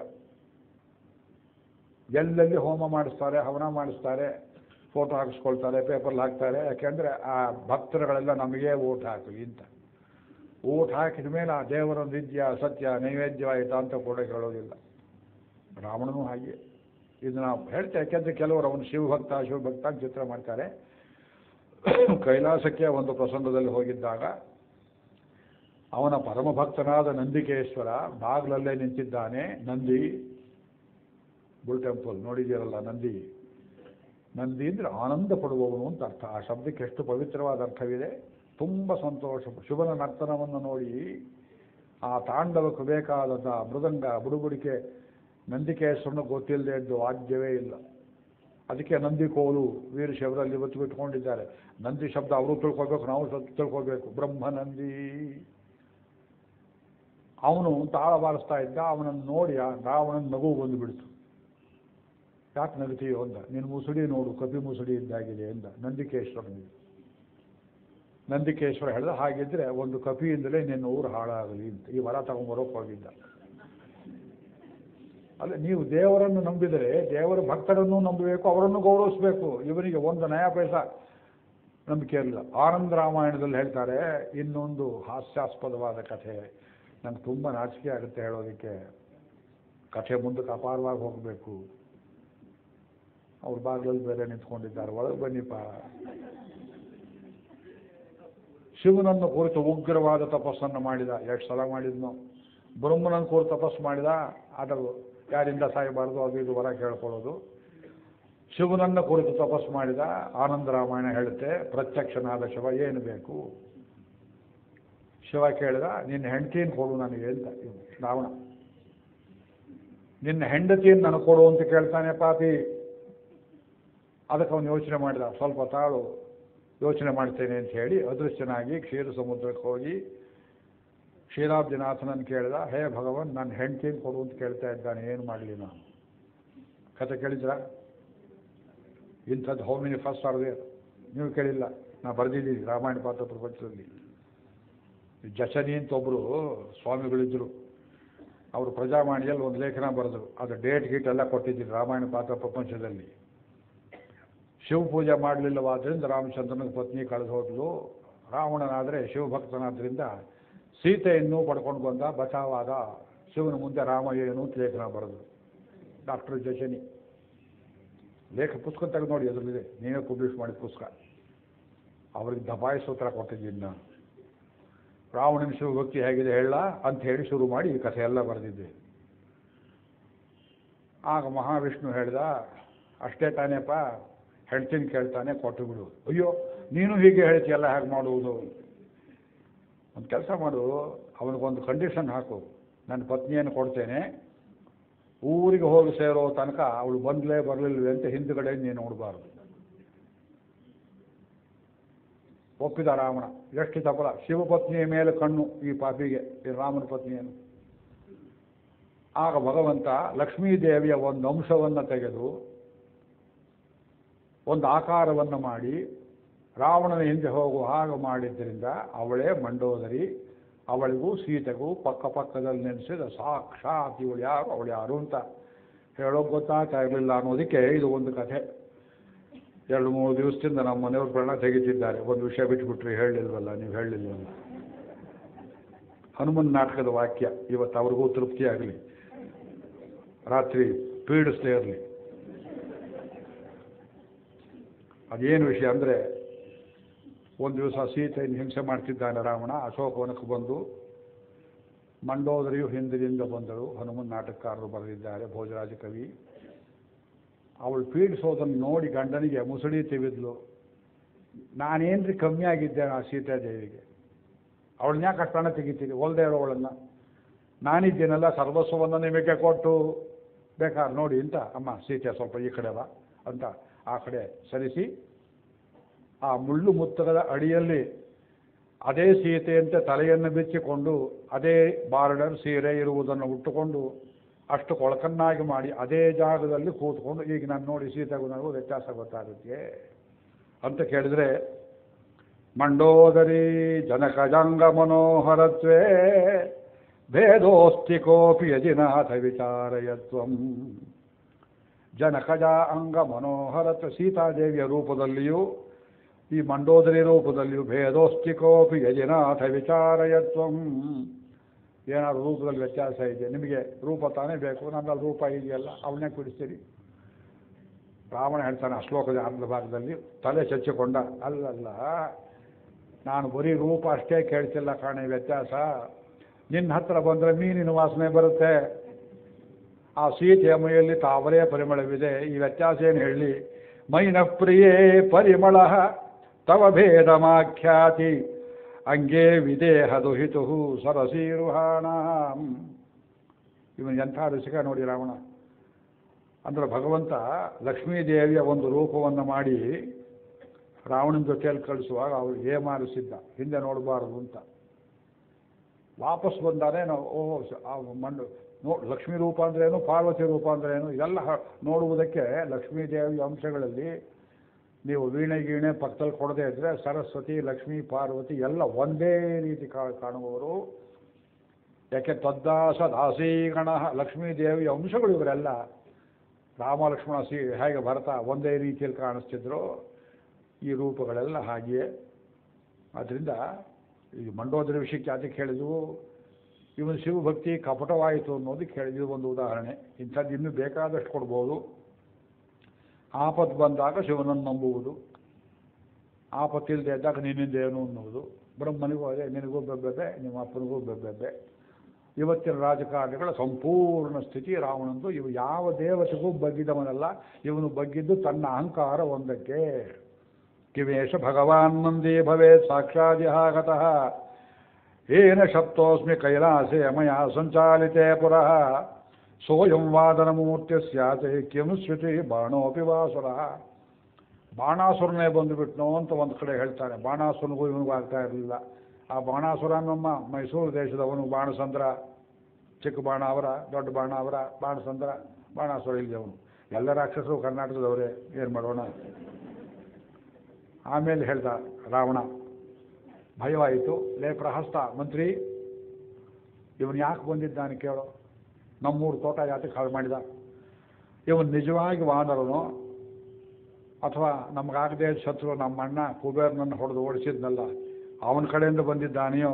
ಎಲ್ಲೆಲ್ಲಿ ಹೋಮ ಮಾಡಿಸ್ತಾರೆ ಹವನ ಮಾಡಿಸ್ತಾರೆ ಫೋಟೋ ಹಾಕಿಸ್ಕೊಳ್ತಾರೆ ಪೇಪರ್ಲ್ಲಿ ಹಾಕ್ತಾರೆ ಯಾಕೆಂದರೆ ಆ ಭಕ್ತರುಗಳೆಲ್ಲ ನಮಗೆ ಓಟ್ ಹಾಕಲಿ ಅಂತ ಓಟ್ ಹಾಕಿದ ಮೇಲೆ ಆ ದೇವರ ನಿತ್ಯ ಸತ್ಯ ನೈವೇದ್ಯವಾಯಿತಾ ಅಂತ ಕೂಡ ಹೇಳೋದಿಲ್ಲ ರಾವಣನೂ ಹಾಗೆ ಇದು ನಾವು ಹೇಳ್ತೇವೆ ಯಾಕೆಂದರೆ ಕೆಲವರು ಅವನು ಶಿವಭಕ್ತ ಶಿವಭಕ್ತ ಅಂತ ಚಿತ್ರ ಮಾಡ್ತಾರೆ ಕೈಲಾಸಕ್ಕೆ ಒಂದು ಪ್ರಸಂಗದಲ್ಲಿ ಹೋಗಿದ್ದಾಗ ಅವನ ಪರಮಭಕ್ತನಾದ ನಂದಿಕೇಶ್ವರ ಬಾಗ್ಲಲ್ಲೇ ನಿಂತಿದ್ದಾನೆ ನಂದಿ ಬುಲ್ ಟೆಂಪಲ್ ನೋಡಿದ್ದೀರಲ್ಲ ನಂದಿ ನಂದಿ ಅಂದರೆ ಆನಂದ ಪಡುವವನು ಅಂತ ಅರ್ಥ ಆ ಶಬ್ದಕ್ಕೆ ಎಷ್ಟು ಪವಿತ್ರವಾದ ಅರ್ಥವಿದೆ ತುಂಬ ಸಂತೋಷ ಶುಭನ ನರ್ತನವನ್ನು ನೋಡಿ ಆ ತಾಂಡವಕ್ಕೆ ಬೇಕಾದಂಥ ಮೃದಂಗ ಬುಡುಬುಡಿಕೆ ನಂದಿಕೇಶ್ವರನ ಗೊತ್ತಿಲ್ಲದೆ ಇದ್ದು ವಾದ್ಯವೇ ಇಲ್ಲ ಅದಕ್ಕೆ ನಂದಿ ಕೋಲು ವೀರಶೈವರಲ್ಲಿ ಇವತ್ತು ಬಿಟ್ಕೊಂಡಿದ್ದಾರೆ ನಂದಿ ಶಬ್ದ ಅವರು ತಿಳ್ಕೊಬೇಕು ನಾವು ಸ್ವಲ್ಪ ತಿಳ್ಕೊಬೇಕು ಬ್ರಹ್ಮ ನಂದಿ ಅವನು ತಾಳ ಬಾರಿಸ್ತಾ ಇದ್ದ ಅವನನ್ನು ನೋಡಿ ಆ ರಾವಣನ ನಗು ಬಂದು ಬಿಡ್ತು ಯಾಕೆ ನಗತೀಯೋ ಅಂದ ನೀನು ಮುಸುಡಿ ನೋಡು ಕಪಿ ಮುಸುಡಿ ಇದ್ದಾಗಿದೆ ಎಂದ ನಂದಿಕೇಶ್ವರನಿಗೆ ನಂದಿಕೇಶ್ವರ ಹೇಳಿದ ಹಾಗಿದ್ರೆ ಒಂದು ಕಪಿಯಿಂದಲೇ ನಿನ್ನ ಊರು ಹಾಳಾಗಲಿ ಅಂತ ಈ ವರ ತಗೊಂಬರೋಕೆ ಹೋಗಿದ್ದ ಅಲ್ಲ ನೀವು ದೇವರನ್ನು ನಂಬಿದರೆ ದೇವರ ಭಕ್ತರನ್ನು ನಂಬಬೇಕು ಅವರನ್ನು ಗೌರವಿಸಬೇಕು ಇವನಿಗೆ ಒಂದು ನಯ ಪೈಸ ನಂಬಿಕೆ ಇರಲಿಲ್ಲ ಆನಂದ ರಾಮಾಯಣದಲ್ಲಿ ಹೇಳ್ತಾರೆ ಇನ್ನೊಂದು ಹಾಸ್ಯಾಸ್ಪದವಾದ ಕಥೆ ನಂಗೆ ತುಂಬ ನಾಚಿಕೆ ಆಗುತ್ತೆ ಹೇಳೋದಕ್ಕೆ ಕಥೆ ಮುಂದಕ್ಕೆ ಅಪಾರವಾಗಿ ಹೋಗಬೇಕು ಅವ್ರ ಬಾಗಿಲಲ್ಲಿ ಬೇರೆ ನಿಂತ್ಕೊಂಡಿದ್ದಾರೆ ಒಳಗೆ ಬನ್ನಿಪ್ಪ ಶಿವನನ್ನು ಕುರಿತು ಉಗ್ರವಾದ ತಪಸ್ಸನ್ನು ಮಾಡಿದ ಎಷ್ಟು ಸಲ ಮಾಡಿದ್ನೋ ಬ್ರಹ್ಮನನ್ನು ಕುರಿತು ತಪಸ್ಸು ಮಾಡಿದ ಅದು ಯಾರಿಂದ ಸಾಯಬಾರ್ದು ಅದು ಇದು ವರ ಕೇಳ್ಕೊಳ್ಳೋದು ಶಿವನನ್ನು ಕುರಿತು ತಪಸ್ಸು ಮಾಡಿದ ಆನಂದ ರಾಮಾಯಣ ಹೇಳುತ್ತೆ ಪ್ರತ್ಯಕ್ಷನಾದ ಶಿವ ಏನು ಬೇಕು ಶಿವ ಕೇಳಿದ ನಿನ್ನ ಹೆಂಡತಿಯನ್ನು ಕೊಡು ನನಗೆ ಅಂತ ಇವ್ನು, ರಾವಣ ನಿನ್ನ ಹೆಂಡತಿಯನ್ನು ನನಗೆ ಕೊಡು ಅಂತ ಕೇಳ್ತಾನೆ ಪಾಪಿ ಅದಕ್ಕೆ ಅವನು ಯೋಚನೆ ಮಾಡಿದ ಸ್ವಲ್ಪ ತಾಳು ಯೋಚನೆ ಮಾಡ್ತೇನೆ ಅಂತ ಹೇಳಿ ಅದೃಶ್ಯನಾಗಿ ಕ್ಷೀರ ಸಮುದ್ರಕ್ಕೆ ಹೋಗಿ ಕ್ಷೀರಾಬ್ಜಿನಾಥನನ್ನು ಕೇಳಿದ ಹೇ ಭಗವನ್ ನನ್ನ ಹೆಂಡತಿಯನ್ನು ಕೊಡು ಅಂತ ಕೇಳ್ತಾ ಇದ್ದಾನೆ ಏನು ಮಾಡಲಿ ನಾನು ಕತೆ ಕೇಳಿದ್ರ ಇಂಥದ್ದು how many first are there ನೀವು ಕೇಳಿಲ್ಲ ನಾ ಬರೆದಿದ್ದೀನಿ ರಾಮಾಯಣ ಪಾತ್ರ ಪ್ರಪಂಚದಲ್ಲಿ ಜಸನಿ ಅಂತ ಒಬ್ಬರು ಸ್ವಾಮಿಗಳಿದ್ದರು ಅವರು ಪ್ರಜಾವಾಣಿಯಲ್ಲಿ ಒಂದು ಲೇಖನ ಬರೆದರು ಅದು ಡೇಟ್ ಗೀಟ್ ಎಲ್ಲ ಕೊಟ್ಟಿದ್ದೀನಿ ರಾಮಾಯಣ ಪಾತ್ರ ಪ್ರಪಂಚದಲ್ಲಿ ಶಿವ ಪೂಜೆ ಮಾಡಲಿಲ್ಲವಾದ್ರಿಂದ ರಾಮಚಂದ್ರನಿಗೆ ಪತ್ನಿ ಕಳೆದು ಹೋದ್ಲು ರಾವಣನಾದರೆ ಶಿವಭಕ್ತನಾದ್ರಿಂದ ಸೀತೆಯನ್ನು ಪಡ್ಕೊಂಡು ಬಂದ ಬಚಾವಾದ ಶಿವನ ಮುಂದೆ ರಾಮ ಏನು ಅಂತ ಲೇಖನ ಬರೆದರು ಡಾಕ್ಟರ್ ಜಶನಿ ಲೇಖ ಪುಸ್ತಕ ತೆಗೆದು ನೋಡಿ ಅದರಲ್ಲಿದೆ ನೀವೇ ಪಬ್ಲಿಷ್ ಮಾಡಿದ ಪುಸ್ತಕ ಅವ್ರಿಗೆ ದಬಾಯಿ ಸೂತ್ರ ಕೊಟ್ಟಿದ್ದೀನಿ ನಾನು ರಾವಣನ ಶಿವಭಕ್ತಿ ಹೇಗಿದೆ ಹೇಳ ಅಂತ ಹೇಳಿ ಶುರು ಮಾಡಿ ಈ ಕಥೆ ಎಲ್ಲ ಬರೆದಿದ್ದೆ ಆಗ ಮಹಾವಿಷ್ಣು ಹೇಳಿದ ಅಷ್ಟೇ ತಾನೇಪ್ಪ ಹೆಂಡ್ತಿನ ಕೇಳ್ತಾನೆ ಕೊಟ್ಟು ಬಿಡು ಅಯ್ಯೋ ನೀನು ಹೀಗೆ ಹೇಳ್ತೀಯಲ್ಲ ಹೇಗೆ ಮಾಡುವುದು ಒಂದು ಕೆಲಸ ಮಾಡು ಅವನಿಗೊಂದು ಕಂಡೀಷನ್ ಹಾಕು ನನ್ನ ಪತ್ನಿಯನ್ನು ಕೊಡ್ತೇನೆ ಊರಿಗೆ ಹೋಗಿ ಸೇರೋ ತನಕ ಅವಳು ಬಂದ್ಲೇ ಬರಲಿಲ್ವೇ ಅಂತ ಹಿಂದುಗಡೆ ನೀನು ನೋಡಬಾರ್ದು ಒಪ್ಪಿದ ರಾವಣ ಎಷ್ಟು ತಪಲ ಶಿವಪತ್ನಿಯ ಮೇಲೆ ಕಣ್ಣು ಈ ಪಾಪಿಗೆ ಈ ರಾಮನ ಪತ್ನಿಯನ್ನು ಆಗ ಭಗವಂತ ಲಕ್ಷ್ಮೀದೇವಿಯ ಒಂದು ಅಂಶವನ್ನು ತೆಗೆದು ಒಂದು ಆಕಾರವನ್ನು ಮಾಡಿ ರಾವಣನ ಹಿಂದೆ ಹೋಗುವ ಹಾಗೆ ಮಾಡಿದ್ದರಿಂದ ಅವಳೇ ಮಂಡೋದರಿ ಅವಳಿಗೂ ಸೀತೆಗೂ ಪಕ್ಕ ಪಕ್ಕದಲ್ಲಿ ನೆನೆಸಿದ ಸಾಕ್ಷಾತ್ ಇವಳು ಯಾರು ಅವಳು ಯಾರು ಅಂತ ಹೇಳೋಕೆ ಗೊತ್ತಾಗ್ತಾ ಇರಲಿಲ್ಲ ಅನ್ನೋದಕ್ಕೆ ಇದು ಒಂದು ಕಥೆ ಎರಡು ಮೂರು ದಿವಸದಿಂದ ನಮ್ಮ ಮನೆಯವ್ರ ಪ್ರಾಣ ತೆಗಿತಿದ್ದಾರೆ ಒಂದು ವಿಷಯ ಬಿಟ್ಬಿಟ್ರಿ ಹೇಳಲಿಲ್ವಲ್ಲ ನೀವು ಹೇಳಲಿಲ್ವಲ್ಲ ಹನುಮನ್ ನಾಟಕದ ವಾಕ್ಯ ಇವತ್ತು ಅವ್ರಿಗೂ ತೃಪ್ತಿ ಆಗಲಿ ರಾತ್ರಿ ಪೀಡಿಸ್ದೇ ಇರಲಿ ಅದೇನು ವಿಷಯ ಅಂದರೆ ಒಂದು ದಿವಸ ಸೀತೆಯನ್ನು ಹಿಂಸೆ ಮಾಡ್ತಿದ್ದಾನೆ ರಾವಣ ಅಶೋಕವನಕ್ಕೆ ಬಂದು ಮಂಡೋದರಿಯು ಹಿಂದಿನಿಂದ ಬಂದಳು ಹನುಮನ್ ನಾಟಕಕಾರರು ಬರೆದಿದ್ದಾರೆ ಭೋಜರಾಜ ಕವಿ ಅವಳು ಪೀಡಿಸೋದನ್ನು ನೋಡಿ ಗಂಡನಿಗೆ ಮುಸುಳಿ ತಿವಿದ್ಲು ನಾನೇನ್ರಿ ಕಮ್ಮಿ ಆಗಿದ್ದೇನೆ ಆ ಸೀತಾದೇವಿಗೆ ಅವಳನ್ನ ಯಾಕೆ ಅಷ್ಟು ಹಣ ತೆಗಿತೀರಿ ಒಲ್ದೇ ಇರೋವಳನ್ನು ನಾನಿದ್ದೇನಲ್ಲ ಸರ್ವಸ್ವವನ್ನು ನಿಮಗೆ ಕೊಟ್ಟು ಬೇಕಾದ್ರೆ ನೋಡಿ ಅಂತ ಅಮ್ಮ ಸೀತೆ ಸ್ವಲ್ಪ ಈ ಕಡೆ ಬಾ ಅಂತ ಆ ಕಡೆ ಸರಿಸಿ ಆ ಮುಳ್ಳು ಮುತ್ತರದ ಅಡಿಯಲ್ಲಿ ಅದೇ ಸೀತೆಯಂತೆ ತಲೆಯನ್ನು ಬಿಚ್ಚಿಕೊಂಡು ಅದೇ ಬಾರ್ಡರ್ ಸೀರೆ ಇರುವುದನ್ನು ಉಟ್ಟುಕೊಂಡು ಅಷ್ಟು ಕೊಳಕನ್ನಾಗಿ ಮಾಡಿ ಅದೇ ಜಾಗದಲ್ಲಿ ಕೂತ್ಕೊಂಡು ಈಗ ನಾನು ನೋಡಿ ಸೀತೆಗೂ ನನಗೂ ವ್ಯತ್ಯಾಸ ಗೊತ್ತಾಗುತ್ತೆ ಅಂತ ಕೇಳಿದರೆ ಮಂಡೋದರಿ ಜನಕಜಂಗ ಮನೋಹರತ್ವೇ ಭೇದೋಸ್ತಿ ಕೋಪಿ ಯಜಿನಾಥ ವಿಚಾರಯತ್ವಂ ಜನಕಜ ಅಂಗ ಮನೋಹರತ್ವ ಸೀತಾದೇವಿಯ ರೂಪದಲ್ಲಿಯೂ ಈ ಮಂಡೋದರಿ ರೂಪದಲ್ಲಿಯೂ ಭೇದೋಸ್ತಿ ಕೋಪಿ ಯಜಿನಾಥ ವಿಚಾರಯತ್ವಂ ಏನಾದ್ರು ರೂಪದಲ್ಲಿ ವ್ಯತ್ಯಾಸ ಇದೆ ನಿಮಗೆ ರೂಪ ತಾನೇ ಬೇಕು ನನ್ನಲ್ಲಿ ರೂಪ ಇದೆಯಲ್ಲ ಅವನ್ನೇ ಕುಡಿಸ್ತೀರಿ ರಾವಣ ಹೇಳ್ತಾನೆ ಆ ಶ್ಲೋಕದ ಅರ್ಧ ಭಾಗದಲ್ಲಿ ತಲೆ ಚಚ್ಚಿಕೊಂಡ ಅಲ್ಲಲ್ಲ ನಾನು ಬರೀ ರೂಪ ಅಷ್ಟೇ ಕೇಳ್ತಿಲ್ಲ ಕಾಣೆ ವ್ಯತ್ಯಾಸ ನಿನ್ನ ಹತ್ರ ಬಂದರೆ ಮೀನಿನ ವಾಸನೆ ಬರುತ್ತೆ ಆ ಸೀತೆಯ ಮೈಯಲ್ಲಿ ತಾವರೇ ಪರಿಮಳವಿದೆ ಈ ವ್ಯತ್ಯಾಸ ಏನು ಹೇಳಿ ಮೈನ ಪ್ರಿಯೇ ಪರಿಮಳ ತವ ಭೇದಮಾಖ್ಯಾತಿ ಅಂಗೇ ವಿದೇಹ ದುಹಿತು ಸರಸೀರುಹಾಣ ಇವನು ಎಂಥ ರಸಿಕ ನೋಡಿ ರಾವಣ ಅಂದ್ರೆ ಭಗವಂತ ಲಕ್ಷ್ಮೀದೇವಿಯ ಒಂದು ರೂಪವನ್ನು ಮಾಡಿ ರಾವಣನ ಜೊತೆಯಲ್ಲಿ ಕಳಿಸುವಾಗ ಅವಳು ಏಮಾರಿಸಿದ್ದ ಹಿಂದೆ ನೋಡಬಾರದು ಅಂತ ವಾಪಸ್ ಬಂದಾನೆ ನಾವು ಓಹೋ ಸ- ಆ ಮಂಡು ನೋ ಲಕ್ಷ್ಮೀ ರೂಪ ಅಂದ್ರೇನು ಪಾರ್ವತಿ ರೂಪ ಅಂದ್ರೇನು ಇದೆಲ್ಲ ಹ- ನೋಡುವುದಕ್ಕೆ ಲಕ್ಷ್ಮೀದೇವಿ ಅಂಶಗಳಲ್ಲಿ ನೀವು ವೀಣೆ ಗೀಣೆ ಪಕ್ಕದಲ್ಲಿ ಕೊಡದೇ ಇದ್ದರೆ ಸರಸ್ವತಿ ಲಕ್ಷ್ಮೀ ಪಾರ್ವತಿ ಎಲ್ಲ ಒಂದೇ ರೀತಿ ಕಾ ಕಾಣುವವರು ಯಾಕೆ ತದ್ದಾಸ ದಾಸೀಗಣ ಲಕ್ಷ್ಮೀದೇವಿ ಅಂಶಗಳು ಇವರೆಲ್ಲ ರಾಮ ಲಕ್ಷ್ಮಣ ಸಿ ಹೇಗೆ ಭರತ ಒಂದೇ ರೀತಿಯಲ್ಲಿ ಕಾಣಿಸ್ತಿದ್ರು ಈ ರೂಪಗಳೆಲ್ಲ ಹಾಗೆಯೇ ಆದ್ದರಿಂದ ಈ ಮಂಡೋದರ ವಿಷಯಕ್ಕೆ ಅದಕ್ಕೆ ಹೇಳಿದ್ವು ಇವನು ಶಿವಭಕ್ತಿ ಕಪಟವಾಯಿತು ಅನ್ನೋದಕ್ಕೆ ಹೇಳಿದ್ದು ಒಂದು ಉದಾಹರಣೆ ಇಂಥದ್ದು ಇನ್ನೂ ಬೇಕಾದಷ್ಟು ಕೊಡ್ಬೋದು ಆಪತ್ತು ಬಂದಾಗ ಶಿವನನ್ನು ನಂಬುವುದು ಆಪತ್ತಿಲ್ಲದೆ ಇದ್ದಾಗ ನಿನ್ನಿಂದ ಏನು ಅನ್ನುವುದು ಬ್ರಹ್ಮನಿಗೂ ಅದೇ ನಿನಗೂ ಬೆಬ್ಬೆಬ್ಬೆ ನಿಮ್ಮ ಅಪ್ಪನಿಗೂ ಬೆಬ್ಬೆಬ್ಬೆ ಇವತ್ತಿನ ರಾಜಕಾರಣಿಗಳ ಸಂಪೂರ್ಣ ಸ್ಥಿತಿ ರಾವಣಂದು ಇವು ಯಾವ ದೇವತೆಗೂ ಬಗ್ಗಿದವನಲ್ಲ ಇವನು ಬಗ್ಗಿದ್ದು ತನ್ನ ಅಹಂಕಾರ ಒಂದಕ್ಕೆ ಕಿವೇಶ ಭಗವಾನ್ ಮಂದಿ ಭವೇತ್ ಸಾಕ್ಷಾದಿಹಾಗತಃ ಏನ ಶಬ್ದೋಸ್ಮಿ ಕೈಲಾಸೆ ಮಯ ಸಂಚಾಲಿತೆ ಪುರಃ ಸೋಯಂ ವಾದನಮೂರ್ತಿ ಸ್ಯಾತೆ ಕಿಂ ಸ್ಮೃತಿ ಬಾಣೋಪಿ ವಾಸುರ ಬಾಣಾಸುರನೇ ಬಂದುಬಿಟ್ನೋ ಅಂತ ಒಂದು ಕಡೆ ಹೇಳ್ತಾರೆ ಬಾಣಾಸುರನಿಗೂ ಇವನಿಗೂ ಆಗ್ತಾ ಇರಲಿಲ್ಲ ಆ ಬಾಣಾಸುರ ನಮ್ಮ ಮೈಸೂರು ದೇಶದವನು ಬಾಣಸಂದ್ರ ಚಿಕ್ಕ ಬಾಣ ಅವರ ದೊಡ್ಡ ಬಾಣ ಅವರ ಬಾಣಸಂದ್ರ ಬಾಣಾಸುರ ಇಲ್ಲಿಯವನು ಎಲ್ಲ ರಾಕ್ಷಸರು ಕರ್ನಾಟಕದವರೇ ಏನು ಮಾಡೋಣ ಆಮೇಲೆ ಹೇಳ್ದ ರಾವಣ ಭಯವಾಯಿತು ಲೇ ಪ್ರಹಸ್ತ ಮಂತ್ರಿ ಇವನು ಯಾಕೆ ಬಂದಿದ್ದಾನೆ ಕೇಳೋ ನಮ್ಮೂರು ತೋಟ ಯಾತಕ್ಕೆ ಹಾಳು ಮಾಡಿದ ಇವನು ನಿಜವಾಗಿ ವಾನರನು ಅಥವಾ ನಮಗಾಗದೇ ಶತ್ರು ನಮ್ಮ ಅಣ್ಣ ಕುಬೇರನನ್ನು ಹೊಡೆದು ಓಡಿಸಿದ್ನಲ್ಲ ಅವನ ಕಡೆಯಿಂದ ಬಂದಿದ್ದಾನೆಯೋ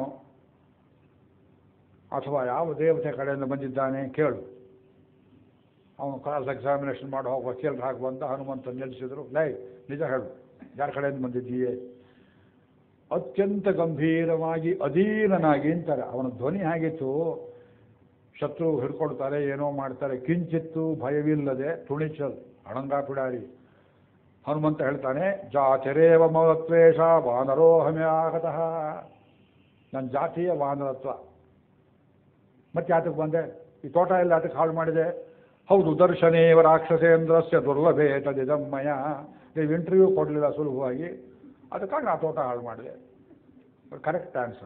ಅಥವಾ ಯಾವ ದೇವತೆ ಕಡೆಯಿಂದ ಬಂದಿದ್ದಾನೆ ಕೇಳು ಅವನು ಕ್ರಾಸ್ ಎಕ್ಸಾಮಿನೇಷನ್ ಮಾಡಿ ಹೋಗಿ ವಕೀಲರು ಹಾಕಿ ಬಂದ ಹನುಮಂತ ನಿಲ್ಲಿಸಿದ್ರು ಲೈ ನಿಜ ಹೇಳು ಯಾರ ಕಡೆಯಿಂದ ಬಂದಿದ್ದೀಯೇ ಅತ್ಯಂತ ಗಂಭೀರವಾಗಿ ಅಧೀನನಾಗಿ ಅಂತಾರೆ ಅವನ ಧ್ವನಿ ಹೇಗಿತ್ತು ಶತ್ರು ಹಿಡ್ಕೊಳ್ತಾರೆ ಏನೋ ಮಾಡ್ತಾರೆ ಕಿಂಚಿತ್ತು ಭಯವಿಲ್ಲದೆ ತುಣಿಚಲ್ ಅಣಂಗ ಪಿಡಾರಿ ಹನುಮಂತ ಹೇಳ್ತಾನೆ ಜಾತಿರೇವ ಮವತ್ವೇಷ ವಾನರೋಹಮೆ ಆಗತಃ ನನ್ನ ಜಾತಿಯ ವಾನರತ್ವ ಮತ್ತೆ ಯಾತಕ್ಕೆ ಬಂದೆ ಈ ತೋಟ ಎಲ್ಲ ಅದಕ್ಕೆ ಹಾಳು ಮಾಡಿದೆ ಹೌದು ದರ್ಶನೇವ ರಾಕ್ಷಸೇಂದ್ರಸ್ಯ ದುರ್ಲಭೆ ತದಿದಮ್ಮಯ ನೀವು ಇಂಟರ್ವ್ಯೂ ಕೊಡಲಿಲ್ಲ ಸುಲಭವಾಗಿ ಅದಕ್ಕಾಗಿ ಆ ತೋಟ ಹಾಳು ಮಾಡಿದೆ ಕರೆಕ್ಟ್ ಆನ್ಸರ್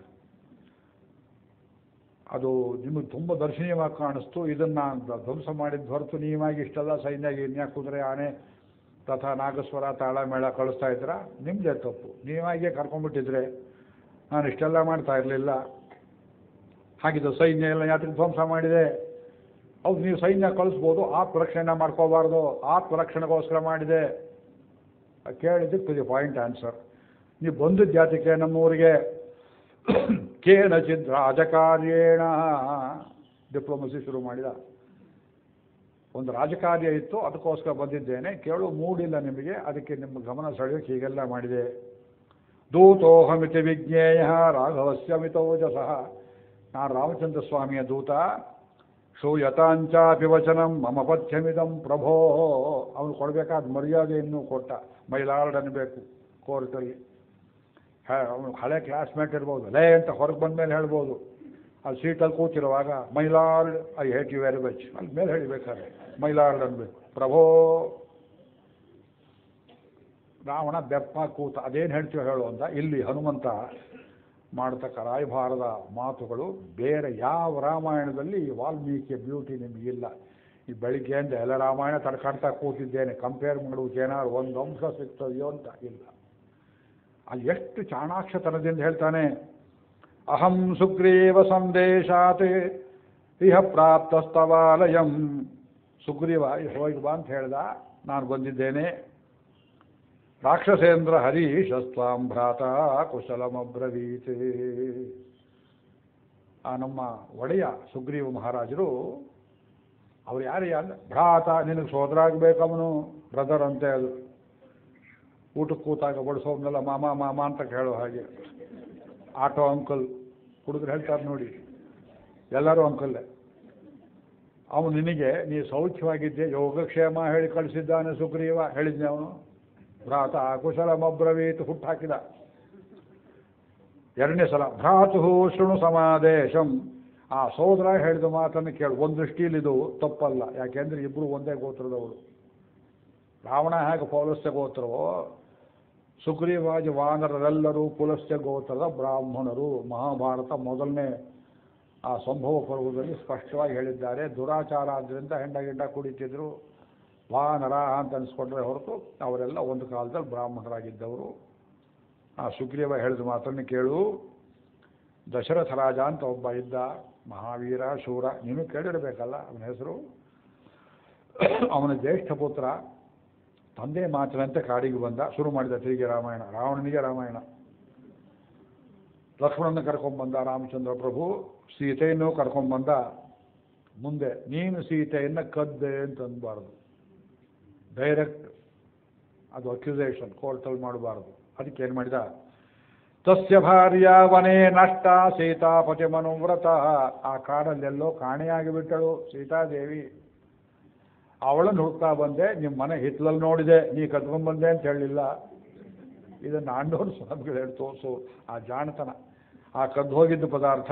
ಅದು ನಿಮಗೆ ತುಂಬ ದರ್ಶನೀಯವಾಗಿ ಕಾಣಿಸ್ತು ಇದನ್ನು ಧ್ವಂಸ ಮಾಡಿದ ಹೊರತು ನೀವಾಗಿ ಇಷ್ಟೆಲ್ಲ ಸೈನ್ಯ ಗಿನ್ಯ ಕುದುರೆ ಆನೆ ತಥಾ ನಾಗಸ್ವರ ತಾಳ ಮೇಳ ಕಳಿಸ್ತಾ ಇದ್ರ ನಿಮ್ಮದೇ ತಪ್ಪು ನೀವಾಗಿಯೇ ಕರ್ಕೊಂಡ್ಬಿಟ್ಟಿದ್ರೆ ನಾನು ಇಷ್ಟೆಲ್ಲ ಮಾಡ್ತಾ ಇರಲಿಲ್ಲ ಹಾಗಿದ್ದು ಸೈನ್ಯ ಎಲ್ಲ ಯಾತ್ರೆ ಧ್ವಂಸ ಮಾಡಿದೆ ಹೌದು ನೀವು ಸೈನ್ಯ ಕಳಿಸ್ಬೋದು ಆತ್ಮರಕ್ಷಣೆ ಮಾಡ್ಕೋಬಾರ್ದು ಆತ್ಮರಕ್ಷಣೆಗೋಸ್ಕರ ಮಾಡಿದೆ ಕೇಳಿದ್ದಕ್ಕೆ ಇದು ಪಾಯಿಂಟ್ ಆನ್ಸರ್ ನೀವು ಬಂದಿದ್ದ ಜಾತಿಗೆ ನಮ್ಮೂರಿಗೆ ಕೇನಚಿದ್ ರಾಜಕಾರ್ಯೇಣ ಡಿಪ್ಲೊಮಸಿ ಶುರು ಮಾಡಿದ ಒಂದು ರಾಜಕಾರ್ಯ ಇತ್ತು ಅದಕ್ಕೋಸ್ಕರ ಬಂದಿದ್ದೇನೆ ಕೇಳು ಮೂಡಿಲ್ಲ ನಿಮಗೆ ಅದಕ್ಕೆ ನಿಮ್ಮ ಗಮನ ಸೆಳೆಯೋಕೆ ಹೀಗೆಲ್ಲ ಮಾಡಿದೆ ದೂತೋಹಮಿತಿ ವಿಜ್ಞೇಯ ರಾಘವಸ್ಯ ಮಿತೋಜಸಃ ನಾನು ರಾಮಚಂದ್ರ ಸ್ವಾಮಿಯ ದೂತ ಶೂಯತಾಂಚಾಪಿ ವಚನಂ ಮಮ ಪಥ್ಯಮಿದಂ ಪ್ರಭೋ ಅವನು ಕೊಡಬೇಕಾದ ಮರ್ಯಾದೆ ಇನ್ನೂ ಕೊಟ್ಟ ಮೈಲಾರ್ಡ್ ಅನ್ಬೇಕು ಕೋರ್ಟಲ್ಲಿ ಅವನು ಹಳೆ ಕ್ಲಾಸ್ಮೇಟ್ ಇರ್ಬೋದು ಲೇ ಅಂತ ಹೊರಗೆ ಬಂದ ಮೇಲೆ ಹೇಳ್ಬೋದು ಅಲ್ಲಿ ಸೀಟಲ್ಲಿ ಕೂತಿರುವಾಗ my lord I hate you very much ಅಲ್ಲಿ ಮೇಲೆ ಹೇಳಿಬೇಕಾದ್ರೆ ಮೈಲಾರ್ಡ್ ಅನ್ಬೇಕು ಪ್ರಭೋ ರಾವಣ ಬೆಪ್ಪ ಕೂತ ಅದೇನು ಹೇಳ್ತೀವೋ ಹೇಳು ಅಂತ ಇಲ್ಲಿ ಹನುಮಂತ ಮಾಡತಕ್ಕ ರಾಯಭಾರದ ಮಾತುಗಳು ಬೇರೆ ಯಾವ ರಾಮಾಯಣದಲ್ಲಿ ಈ ವಾಲ್ಮೀಕಿಯ ಬ್ಯೂಟಿ ನಿಮಗಿಲ್ಲ ಈ ಬೆಳಿಗ್ಗೆಯಿಂದ ಎಲ್ಲ ರಾಮಾಯಣ ತಡ್ಕಾಡ್ತಾ ಕೂತಿದ್ದೇನೆ ಕಂಪೇರ್ ಮಾಡುವುದಕ್ಕೆ ಏನಾದ್ರು ಒಂದು ಅಂಶ ಸಿಗ್ತದೆಯೋ ಅಂತ ಇಲ್ಲ ಅಲ್ಲಿ ಎಷ್ಟು ಚಾಣಾಕ್ಷತನದಿಂದ ಹೇಳ್ತಾನೆ ಅಹಂ ಸುಗ್ರೀವ ಸಂದೇಶಾತ್ ಇಹ ಪ್ರಾಪ್ತಸ್ತವಾಲಯಂ ಸುಗ್ರೀವ ಹೋಗಿ ಬಾ ಅಂತ ಹೇಳ್ದ ನಾನು ಬಂದಿದ್ದೇನೆ ರಾಕ್ಷಸೇಂದ್ರ ಹರೀಶಸ್ತ್ವಾಂ ಭ್ರಾತ ಕುಶಲಮಬ್ರವೀತ್ ಆ ನಮ್ಮ ಒಡೆಯ ಸುಗ್ರೀವ ಮಹಾರಾಜರು ಅವ್ರು ಯಾರು ಯಾರು ಭ್ರಾತ ನಿನಗೆ ಸೋದರ ಆಗಬೇಕವನು ಬ್ರದರ್ ಅಂತೆ ಅದು ಊಟಕ್ಕೆ ಕೂತಾಗ ಬಡಿಸೋಮ್ನೆಲ್ಲ ಮಾಮ ಮಾಮ ಅಂತ ಹೇಳೋ ಹಾಗೆ ಆಟೋ ಅಂಕಲ್ ಹುಡುಗರು ಹೇಳ್ತಾರೆ ನೋಡಿ ಎಲ್ಲರೂ ಅಂಕಲ್ಲೇ ಅವನು ನಿನಗೆ ನೀ ಸೌಖ್ಯವಾಗಿದ್ದೆ ಯೋಗಕ್ಷೇಮ ಹೇಳಿ ಕಳಿಸಿದ್ದಾನೆ ಸುಗ್ರೀವ ಹೇಳಿದ್ನೆ ಅವನು ಭ್ರಾತ ಕುಶಲಮಬ್ರವೀತ್ ಹುಟ್ಟಾಕಿದ ಎರಡನೇ ಸಲ ಭ್ರಾತು ಶೃಣು ಸಮಾದೇಶಂ ಆ ಸೋದರ ಹೇಳಿದ ಮಾತನ್ನು ಕೇಳು ಒಂದು ದೃಷ್ಟಿಯಲ್ಲಿ ಇದು ತಪ್ಪಲ್ಲ ಯಾಕೆಂದ್ರೆ ಇಬ್ಬರು ಒಂದೇ ಗೋತ್ರದವರು ರಾವಣ ಹೇಗೆ ಪೌಲಸ್ಯ ಗೋತ್ರವೋ ಸುಗ್ರೀವಾಜ ವಾನರರೆಲ್ಲರೂ ಪುಲಸ್ಯ ಗೋತ್ರದ ಬ್ರಾಹ್ಮಣರು ಮಹಾಭಾರತ ಮೊದಲನೇ ಆ ಸಂಭವ ಪರ್ವದಲ್ಲಿ ಸ್ಪಷ್ಟವಾಗಿ ಹೇಳಿದ್ದಾರೆ ದುರಾಚಾರ ಆದ್ದರಿಂದ ಹೆಂಡ ಗಿಂಡ ಕುಡಿತಿದ್ರು ವಾನರ ಅಂತ ಅನಿಸ್ಕೊಂಡ್ರೆ ಹೊರತು ಅವರೆಲ್ಲ ಒಂದು ಕಾಲದಲ್ಲಿ ಬ್ರಾಹ್ಮಣರಾಗಿದ್ದವರು ಆ ಸುಗ್ರೀವ ಹೇಳಿದ ಮಾತನ್ನು ಕೇಳು ದಶರಥ ರಾಜ ಅಂತ ಒಬ್ಬ ಇದ್ದ ಮಹಾವೀರ ಶೂರ ನೀನು ಕೇಳಿರಬೇಕಲ್ಲ ಅವನ ಹೆಸರು ಅವನ ಜ್ಯೇಷ್ಠ ಪುತ್ರ ತಂದೆ ಮಾತಿನಂತೆ ಕಾಡಿಗೆ ಬಂದ ಶುರು ಮಾಡಿದ ತಿರುಗಿ ರಾಮಾಯಣ ರಾವಣನಿಗೆ ರಾಮಾಯಣ ಲಕ್ಷ್ಮಣನ ಕರ್ಕೊಂಡ್ಬಂದ ರಾಮಚಂದ್ರ ಪ್ರಭು ಸೀತೆಯನ್ನು ಕರ್ಕೊಂಡ್ಬಂದ ಮುಂದೆ ನೀನು ಸೀತೆಯನ್ನು ಕದ್ದೆ ಅಂತ ಅನ್ಬಾರ್ದು ಡೈರೆಕ್ಟ್ ಅದು ಅಕ್ಯುಸೇಷನ್ ಕೋರ್ಟಲ್ಲಿ ಮಾಡಬಾರ್ದು ಅದಕ್ಕೆ ಏನು ಮಾಡಿದ ತಸ್ಯ ಭಾರ್ಯ ವನೇ ನಷ್ಟ ಸೀತಾಪತಿ ಮನುವ್ರತ ಆ ಕಾಡಲ್ಲೆಲ್ಲೋ ಕಾಣೆಯಾಗಿ ಬಿಟ್ಟಳು ಸೀತಾದೇವಿ ಅವಳನ್ನು ಹುಡುಕ್ತಾ ಬಂದೆ ನಿಮ್ಮ ಮನೆ ಹಿತ್ಲಲ್ಲಿ ನೋಡಿದೆ ನೀ ಕದ್ಕೊಂಡ್ಬಂದೆ ಅಂತ ಹೇಳಲಿಲ್ಲ ಇದನ್ನು ಆಂಡೋರು ಸ್ವಾಮಿಗಳು ಹೇಳಿ ತೋರಿಸು ಆ ಜಾಣತನ ಆ ಕದ್ದು ಹೋಗಿದ್ದ ಪದಾರ್ಥ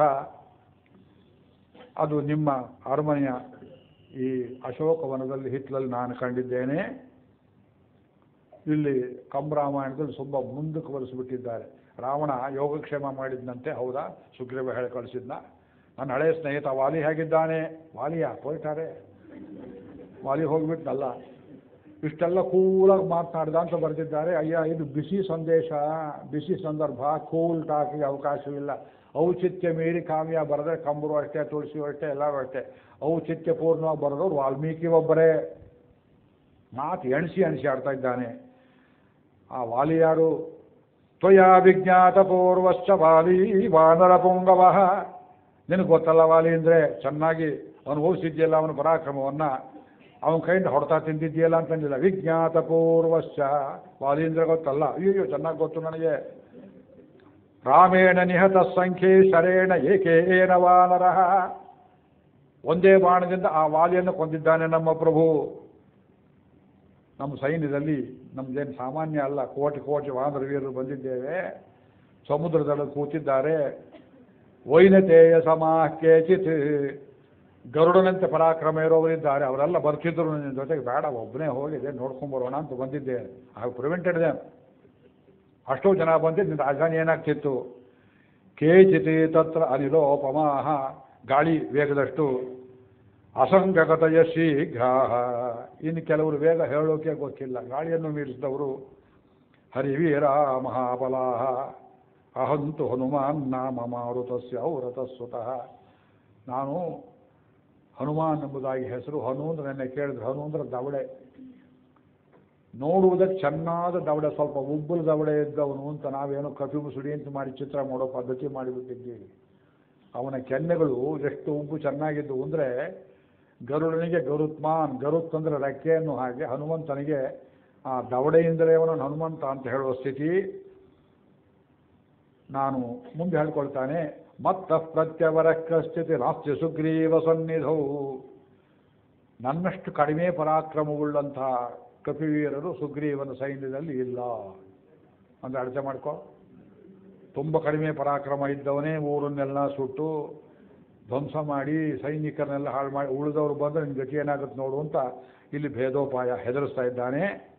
ಅದು ನಿಮ್ಮ ಅರಮನೆಯ ಈ ಅಶೋಕವನದಲ್ಲಿ ಹಿತ್ಲಲ್ಲಿ ನಾನು ಕಂಡಿದ್ದೇನೆ ಇಲ್ಲಿ ಕಂಬರಾಮಾಯಣದಲ್ಲಿ ತುಂಬ ಮುಂದಕ್ಕೆ ಬರೆಸಿಬಿಟ್ಟಿದ್ದಾರೆ ರಾವಣ ಯೋಗಕ್ಷೇಮ ಮಾಡಿದ್ನಂತೆ ಹೌದಾ ಸುಗ್ರೀವ ಹೇಳಿ ಕಳಿಸಿದ್ನ ನನ್ನ ಹಳೆಯ ಸ್ನೇಹಿತ ವಾಲಿ ಹೇಗಿದ್ದಾನೆ ವಾಲಿಯ ಹೋಯ್ತಾರೆ ವಾಲಿ ಹೋಗ್ಬಿಟ್ನಲ್ಲ ಇಷ್ಟೆಲ್ಲ ಕೂಲಾಗಿ ಮಾತನಾಡ್ದ ಅಂತ ಬರೆದಿದ್ದಾರೆ ಅಯ್ಯ ಇದು ಬಿಸಿ ಸಂದೇಶ ಬಿಸಿ ಸಂದರ್ಭ ಕೂಲ್ ಟಾಕಿಗೆ ಅವಕಾಶವಿಲ್ಲ ಔಚಿತ್ಯ ಮೀರಿ ಕಾವ್ಯ ಬರೆದ್ರೆ ಕಂಬರು ಅಷ್ಟೇ ತುಳಸಿ ಅಷ್ಟೇ ಎಲ್ಲರೂ ಅಷ್ಟೇ ಔಚಿತ್ಯ ಪೂರ್ಣವಾಗಿ ಬರೆದವ್ರು ವಾಲ್ಮೀಕಿ ಒಬ್ಬರೇ ಮಾತು ಎಣಿಸಿ ಎಣಿಸಿ ಆಡ್ತಾ ಇದ್ದಾನೆ ಆ ವಾಲಿ ಯಾರು ತ್ವಯಾ ವಿಜ್ಞಾತ ಪೂರ್ವಶ್ಚ ವಾಲಿ ವಾನರ ಪುಂಗವ ನಿನಗೆ ಗೊತ್ತಲ್ಲ ವಾಲಿ ಅಂದರೆ ಚೆನ್ನಾಗಿ ಅನುಭವಿಸಿದ್ಯಲ್ಲ ಅವನ ಪರಾಕ್ರಮವನ್ನು ಅವನ ಕೈಯಿಂದ ಹೊಡೆತ ತಿಂದಿದ್ಯಲ್ಲ ಅಂತಂದಿಲ್ಲ ವಿಜ್ಞಾತ ಪೂರ್ವಶ್ಚ ವಾಲೀಂದ್ರ ಗೊತ್ತಲ್ಲ ಅಯ್ಯೋ ಚೆನ್ನಾಗಿ ಗೊತ್ತು ನನಗೆ ರಾಮೇಣ ನಿಹತ ಸಂಖ್ಯೆ ಶರೇಣ ಏಕೇನ ವಾನರ ಒಂದೇ ಬಾಣದಿಂದ ಆ ವಾಲಿಯನ್ನು ಕೊಂದಿದ್ದಾನೆ ನಮ್ಮ ಪ್ರಭು ನಮ್ಮ ಸೈನ್ಯದಲ್ಲಿ ನಮ್ದೇನು ಸಾಮಾನ್ಯ ಅಲ್ಲ ಕೋಟಿ ಕೋಟಿ ವಾನರ ವೀರರು ಬಂದಿದ್ದೇವೆ ಸಮುದ್ರದಲ್ಲಿ ಕೂತಿದ್ದಾರೆ ವೈನತೆಯ ಸಮಾಹ ಕೇಚಿತ್ ಗರುಡನಂತೆ ಪರಾಕ್ರಮ ಇರೋವರಿದ್ದಾರೆ ಅವರೆಲ್ಲ ಬರ್ತಿದ್ರು ನನ್ನ ಜೊತೆಗೆ ಬೇಡ ಒಬ್ಬನೇ ಹೋಗಿದೆ ನೋಡ್ಕೊಂಬರೋಣ ಅಂತ ಬಂದಿದ್ದೆ ಐ ಪ್ರಿವೆಂಟೆಡ್ ದೆಮ್ ಅಷ್ಟೋ ಜನ ಬಂದಿದ್ದು ನಿನ್ನ ರಾಜಧಾನಿ ಏನಾಗ್ತಿತ್ತು ಕೇಚಿತಿ ತತ್ರ ಅನಿಲೋಪಮಾಹ ಗಾಳಿ ವೇಗದಷ್ಟು ಅಸಂಗಗತಯ ಶೀಘ್ರ ಇನ್ನು ಕೆಲವರು ವೇಗ ಹೇಳೋಕೆ ಗೊತ್ತಿಲ್ಲ ಗಾಳಿಯನ್ನು ಮೀರಿಸಿದವರು ಹರಿವೀರ ಮಹಾಬಲಾಹ ಅಹಂತು ಹನುಮಾನ್ ನಾಮ ಮಾರುತಸ್ಯ ಔರತಸ್ಸುತಃ ನಾನು ಹನುಮಾನ್ ಎಂಬುದಾಗಿ ಹೆಸರು ಹನು ಅಂದ್ರೆ ನೆನ್ನೆ ಕೇಳಿದ್ರೆ ಹನು ಅಂದ್ರೆ ದವಡೆ ನೋಡುವುದಕ್ಕೆ ಚೆನ್ನಾದ ದವಡೆ ಸ್ವಲ್ಪ ಉಬ್ಬಲು ದವಡೆ ಇದ್ದವನು ಅಂತ ನಾವೇನೋ ಕಪಿ ಮುಸುಡಿ ಅಂತ ಮಾಡಿ ಚಿತ್ರ ಮಾಡೋ ಪದ್ಧತಿ ಮಾಡಿಬಿಟ್ಟಿದ್ದೀವಿ ಅವನ ಕೆನ್ನೆಗಳು ಎಷ್ಟು ಉಬ್ಬು ಚೆನ್ನಾಗಿದ್ದು ಅಂದರೆ ಗರುಡನಿಗೆ ಗರುತ್ಮಾನ್ ಗರುತ್ ಅಂದರೆ ರೆಕ್ಕೆಯನ್ನು ಹಾಗೆ ಹನುಮಂತನಿಗೆ ಆ ದವಡೆಯಿಂದಲೇ ಅವನನ್ನು ಹನುಮಂತ ಅಂತ ಹೇಳುವ ಸ್ಥಿತಿ ನಾನು ಮುಂದೆ ಹೇಳ್ಕೊಳ್ತಾನೆ ಮತ್ತ ಪ್ರತ್ಯವರ ಕಸ್ಥಿತಿ ನಾಸ್ತಿ ಸುಗ್ರೀವ ಸನ್ನಿಧವು ನನ್ನಷ್ಟು ಕಡಿಮೆ ಪರಾಕ್ರಮವುಳ್ಳಂತಹ ಕಪಿವೀರರು ಸುಗ್ರೀವನ ಸೈನ್ಯದಲ್ಲಿ ಇಲ್ಲ ಅಂದ್ರೆ ಅರ್ಥ ಮಾಡ್ಕೋ ತುಂಬ ಕಡಿಮೆ ಪರಾಕ್ರಮ ಇದ್ದವನೇ ಊರನ್ನೆಲ್ಲ ಸುಟ್ಟು ಧ್ವಂಸ ಮಾಡಿ ಸೈನಿಕರನ್ನೆಲ್ಲ ಹಾಳು ಮಾಡಿ ಉಳಿದವರು ಬಂದರೆ ನಿನ್ನ ಗತಿ ಏನಾಗುತ್ತೆ ನೋಡು ಅಂತ ಇಲ್ಲಿ ಭೇದೋಪಾಯ ಹೆದರಿಸ್ತಾ ಇದ್ದಾನೆ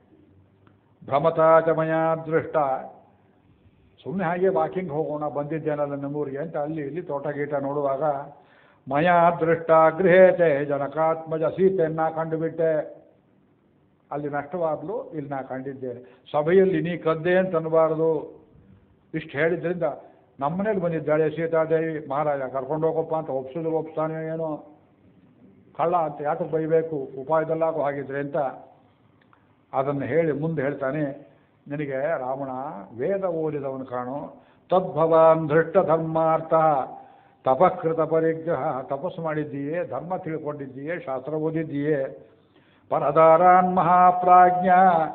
ಭ್ರಮತಾಚಮಯ ದೃಷ್ಟ ಸುಮ್ಮನೆ ಹಾಗೆ ವಾಕಿಂಗ್ ಹೋಗೋಣ ಬಂದಿದ್ದೇನಲ್ಲ ನಮ್ಮೂರಿಗೆ ಅಂತ ಅಲ್ಲಿ ಇಲ್ಲಿ ತೋಟ ಗೀಟ ನೋಡುವಾಗ ಮಯ ದೃಷ್ಟ ಗೃಹೇತೆ ಜನಕಾತ್ಮಜ ಸೀತೆಯನ್ನ ಕಂಡುಬಿಟ್ಟೆ ಅಲ್ಲಿ ನಷ್ಟವಾದ್ಲು ಇಲ್ಲಿ ನಾ ಕಂಡಿದ್ದೇನೆ ಸಭೆಯಲ್ಲಿ ನೀ ಕದ್ದೆ ಅಂತ ಅನ್ನಬಾರದು ಇಷ್ಟು ಹೇಳಿದ್ರಿಂದ ನಮ್ಮನೇಲಿ ಬಂದಿದ್ದಾಳೆ ಸೀತಾದೇವಿ ಮಹಾರಾಜ ಕರ್ಕೊಂಡು ಹೋಗಪ್ಪ ಅಂತ ಒಪ್ಸಿದ್ರು ಒಪ್ಸ್ತಾನೆ ಏನೋ ಕಳ್ಳ ಅಂತ ಯಾಕೆ ಬೈಬೇಕು ಉಪಾಯದಲ್ಲಾಗೋ ಹಾಗಿದ್ರೆ ಅಂತ ಅದನ್ನು ಹೇಳಿ ಮುಂದೆ ಹೇಳ್ತಾನೆ ನಿನಗೆ ರಾವಣ ವೇದ ಓದಿದವನು ಕಾಣು ತದ್ಭವಾನ್ ಧೃಷ್ಟ ಧರ್ಮಾರ್ಥ ತಪಕೃತ ಪರಿಗ್ರಹ ತಪಸ್ಸು ಮಾಡಿದ್ದೀಯೇ ಧರ್ಮ ತಿಳ್ಕೊಂಡಿದ್ದೀಯೇ ಶಾಸ್ತ್ರ ಓದಿದ್ದೀಯೇ ಪರದಾರಾನ್ ಮಹಾಪ್ರಾಜ್ಞ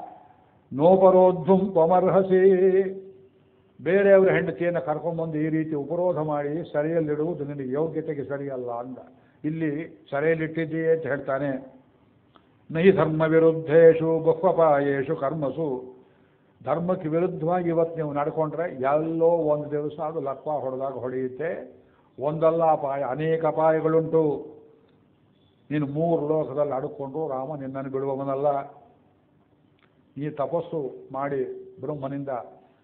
ನೋಪರೋದ್ಧುಂ ತ್ವಮರ್ಹಸಿ ಬೇರೆಯವರ ಹೆಂಡತಿಯನ್ನು ಕರ್ಕೊಂಬಂದು ಈ ರೀತಿ ಉಪರೋಧ ಮಾಡಿ ಸೆರೆಯಲ್ಲಿಡುವುದು ನಿನಗೆ ಯೋಗ್ಯತೆಗೆ ಸರಿಯಲ್ಲ ಅಂದ ಇಲ್ಲಿ ಸೆರೆಯಲ್ಲಿಟ್ಟಿದ್ದೀಯೇ ಅಂತ ಹೇಳ್ತಾನೆ ನಹಿ ಧರ್ಮ ವಿರುದ್ಧೇಶು ಬಹ್ವಪಾಯೇಶು ಕರ್ಮಸು ಧರ್ಮಕ್ಕೆ ವಿರುದ್ಧವಾಗಿ ಇವತ್ತು ನೀವು ನಡ್ಕೊಂಡ್ರೆ ಎಲ್ಲೋ ಒಂದು ದಿವಸ ಅದು ಲಕ್ವ ಹೊಡೆದಾಗ ಹೊಡೆಯುತ್ತೆ ಒಂದಲ್ಲ ಅಪಾಯ ಅನೇಕ ಅಪಾಯಗಳುಂಟು ನೀನು ಮೂರು ಲೋಕದಲ್ಲಿ ಅಡ್ಕೊಂಡು ರಾಮ ನಿನ್ನನ್ನು ಬಿಡುವವನಲ್ಲ ಈ ತಪಸ್ಸು ಮಾಡಿ ಬ್ರಹ್ಮನಿಂದ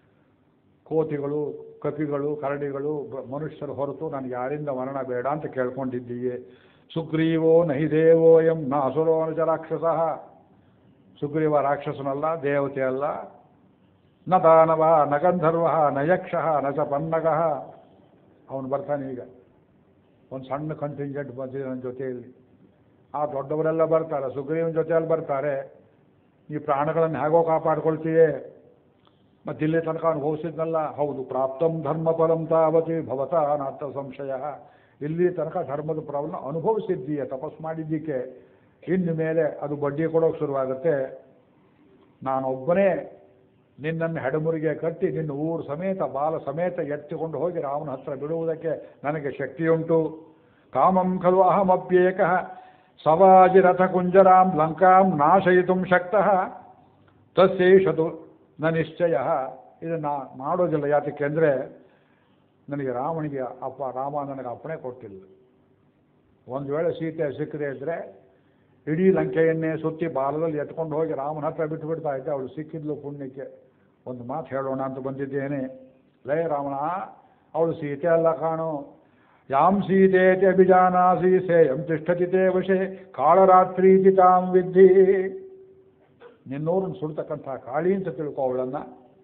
ಕೋತಿಗಳು ಕಪಿಗಳು ಕರಡಿಗಳು ಬ- ಮನುಷ್ಯರು ಹೊರತು ನನಗೆ ಯಾರಿಂದ ಮರಣ ಬೇಡ ಅಂತ ಕೇಳ್ಕೊಂಡಿದ್ದೀಯೆ ಸುಗ್ರೀವೋ ನಹಿ ದೇವೋ ಎಂ ನ ಅಸುರೋ ನಿಜ ರಾಕ್ಷಸ ಸುಗ್ರೀವ ರಾಕ್ಷಸನಲ್ಲ ದೇವತೆ ಅಲ್ಲ ನ ದಾನವ ನ ಗಂಧರ್ವ ನ ಯಕ್ಷ ನ ಚ ಪನ್ನಗ ಅವನು ಬರ್ತಾನೆ ಈಗ ಒಂದು ಸಣ್ಣ ಕಂಟಿಂಜೆಂಟ್ ಬಂದಿದೆ ನನ್ನ ಜೊತೆಯಲ್ಲಿ ಆ ದೊಡ್ಡವರೆಲ್ಲ ಬರ್ತಾರೆ ಸುಗ್ರೀವನ ಜೊತೆಯಲ್ಲಿ ಬರ್ತಾರೆ ಈ ಪ್ರಾಣಗಳನ್ನು ಹೇಗೋ ಕಾಪಾಡ್ಕೊಳ್ತೀಯೇ ಮತ್ತು ಇಲ್ಲಿ ತನಕ ಅನುಭವಿಸಿದ್ನಲ್ಲ ಹೌದು ಪ್ರಾಪ್ತಂ ಧರ್ಮಫಲಂ ತಾವತಿ ಭವತ ನಾಥ ಸಂಶಯ ಇಲ್ಲಿ ತನಕ ಧರ್ಮದ ಫಲವನ್ನು ಅನುಭವಿಸಿದ್ದೀಯ ತಪಸ್ ಮಾಡಿದ್ದಕ್ಕೆ ಇನ್ನು ಮೇಲೆ ಅದು ಬಡ್ಡಿ ಕೊಡೋಕೆ ಶುರುವಾಗುತ್ತೆ ನಾನೊಬ್ಬನೇ ನಿನ್ನನ್ನು ಹೆಡಮುರಿಗೆ ಕಟ್ಟಿ ನಿನ್ನ ಊರು ಸಮೇತ ಬಾಲ ಸಮೇತ ಎತ್ತಿಕೊಂಡು ಹೋಗಿ ರಾಮನ ಹತ್ರ ಬಿಡುವುದಕ್ಕೆ ನನಗೆ ಶಕ್ತಿಯುಂಟು ಕಾಮಂ ಖಲು ಅಹಮಪ್ಯೇಕ ಸವಾಜಿರಥ ಕುಂಜರಾಂ ಲಂಕಾಂ ನಾಶಯಿತು ಶಕ್ತಃ ತಸ್ಯೈಷದು ನ ನಿಶ್ಚಯ ಇದನ್ನು ಮಾಡೋದಿಲ್ಲ ಯಾತಕ್ಕೆ ಅಂದರೆ ನನಗೆ ರಾಮನಿಗೆ ಅಪ್ಪ ರಾಮ ನನಗೆ ಅಪ್ಪಣೆ ಕೊಟ್ಟಿಲ್ಲ ಒಂದು ವೇಳೆ ಸೀತೆ ಸಿಕ್ಕದೇ ಇದ್ದರೆ ಇಡೀ ಲಂಕೆಯನ್ನೇ ಸುತ್ತಿ ಬಾಲದಲ್ಲಿ ಎತ್ಕೊಂಡು ಹೋಗಿ ರಾಮನ ಹತ್ರ ಬಿಟ್ಟು ಬಿಡ್ತಾ ಇದ್ದೆ ಅವಳು ಸಿಕ್ಕಿದ್ಲು ಪುಣ್ಯಕ್ಕೆ ಒಂದು ಮಾತು ಹೇಳೋಣ ಅಂತ ಬಂದಿದ್ದೇನೆ ಲೇ ರಾಮಣ ಅವಳು ಸೀತೆ ಅಲ್ಲ ಕಾಣು ಯಾಂ ಸೀತೇತಿ ಅಭಿಜಾನಾಸಿ ಸೇಯಂ ತಿಷ್ಠತಿ ತೇ ವಶೆ ಕಾಳರಾತ್ರೀತಿ ತಾಂ ವಿದ್ಧಿ ನಿನ್ನೂರನ್ನು ಸುಡ್ತಕ್ಕಂಥ ಕಾಳಿ ಅಂತ ತಿಳ್ಕೊ ಅವಳನ್ನು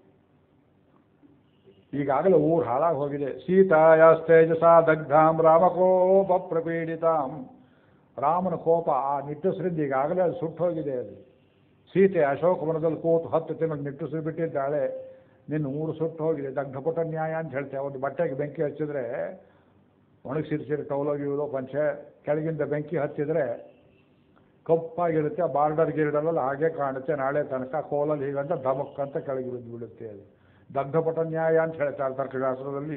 ಈಗಾಗಲೇ ಊರು ಹಾಳಾಗಿ ಹೋಗಿದೆ ಸೀತಾಯಾಸ್ತೇಜಸ ದಗ್ಧಾಂ ರಾಮಕೋಪ ಪ್ರಪೀಡಿತಾಂ ರಾಮನ ಕೋಪ ಆ ನಿಟ್ಟುಸರಿಂದ ಈಗಾಗಲೇ ಅದು ಸುಟ್ಟು ಹೋಗಿದೆ ಅದು ಸೀತೆ ಅಶೋಕವನದಲ್ಲಿ ಕೂತು ಹತ್ತು ತಿಂಗಳು ನಿಟ್ಟುಸಿರು ಬಿಟ್ಟಿದ್ದಾಳೆ ನಿನ್ನ ಊರು ಸುಟ್ಟು ಹೋಗಿದೆ ದಗ್ಧಪುಟ ನ್ಯಾಯ ಅಂತ ಹೇಳ್ತೇವೆ ಒಂದು ಬಟ್ಟೆಗೆ ಬೆಂಕಿ ಹಚ್ಚಿದ್ರೆ ಒಣಗಿಸಿರ್ಸಿರಿ ಟೌಲೋಗಿಯೋದು ಪಂಚೆ ಕೆಳಗಿಂದ ಬೆಂಕಿ ಹಚ್ಚಿದ್ರೆ ಕಪ್ಪಾಗಿರುತ್ತೆ ಆ ಬಾರ್ಡರ್ ಗಿರ್ಡರಲ್ಲಿ ಹಾಗೆ ಕಾಣುತ್ತೆ ನಾಳೆ ತನಕ ಕೋಲಲ್ಲಿ ಹೀಗಂತ ಧಮಕ್ ಅಂತ ಕೆಳಗೆ ಬಿದ್ದು ಬಿಡುತ್ತೆ ಅದು ದಗ್ಧಪಟ ನ್ಯಾಯ ಅಂತ ಹೇಳ್ತಾರೆ ತರ್ಕಶಾಸ್ತ್ರದಲ್ಲಿ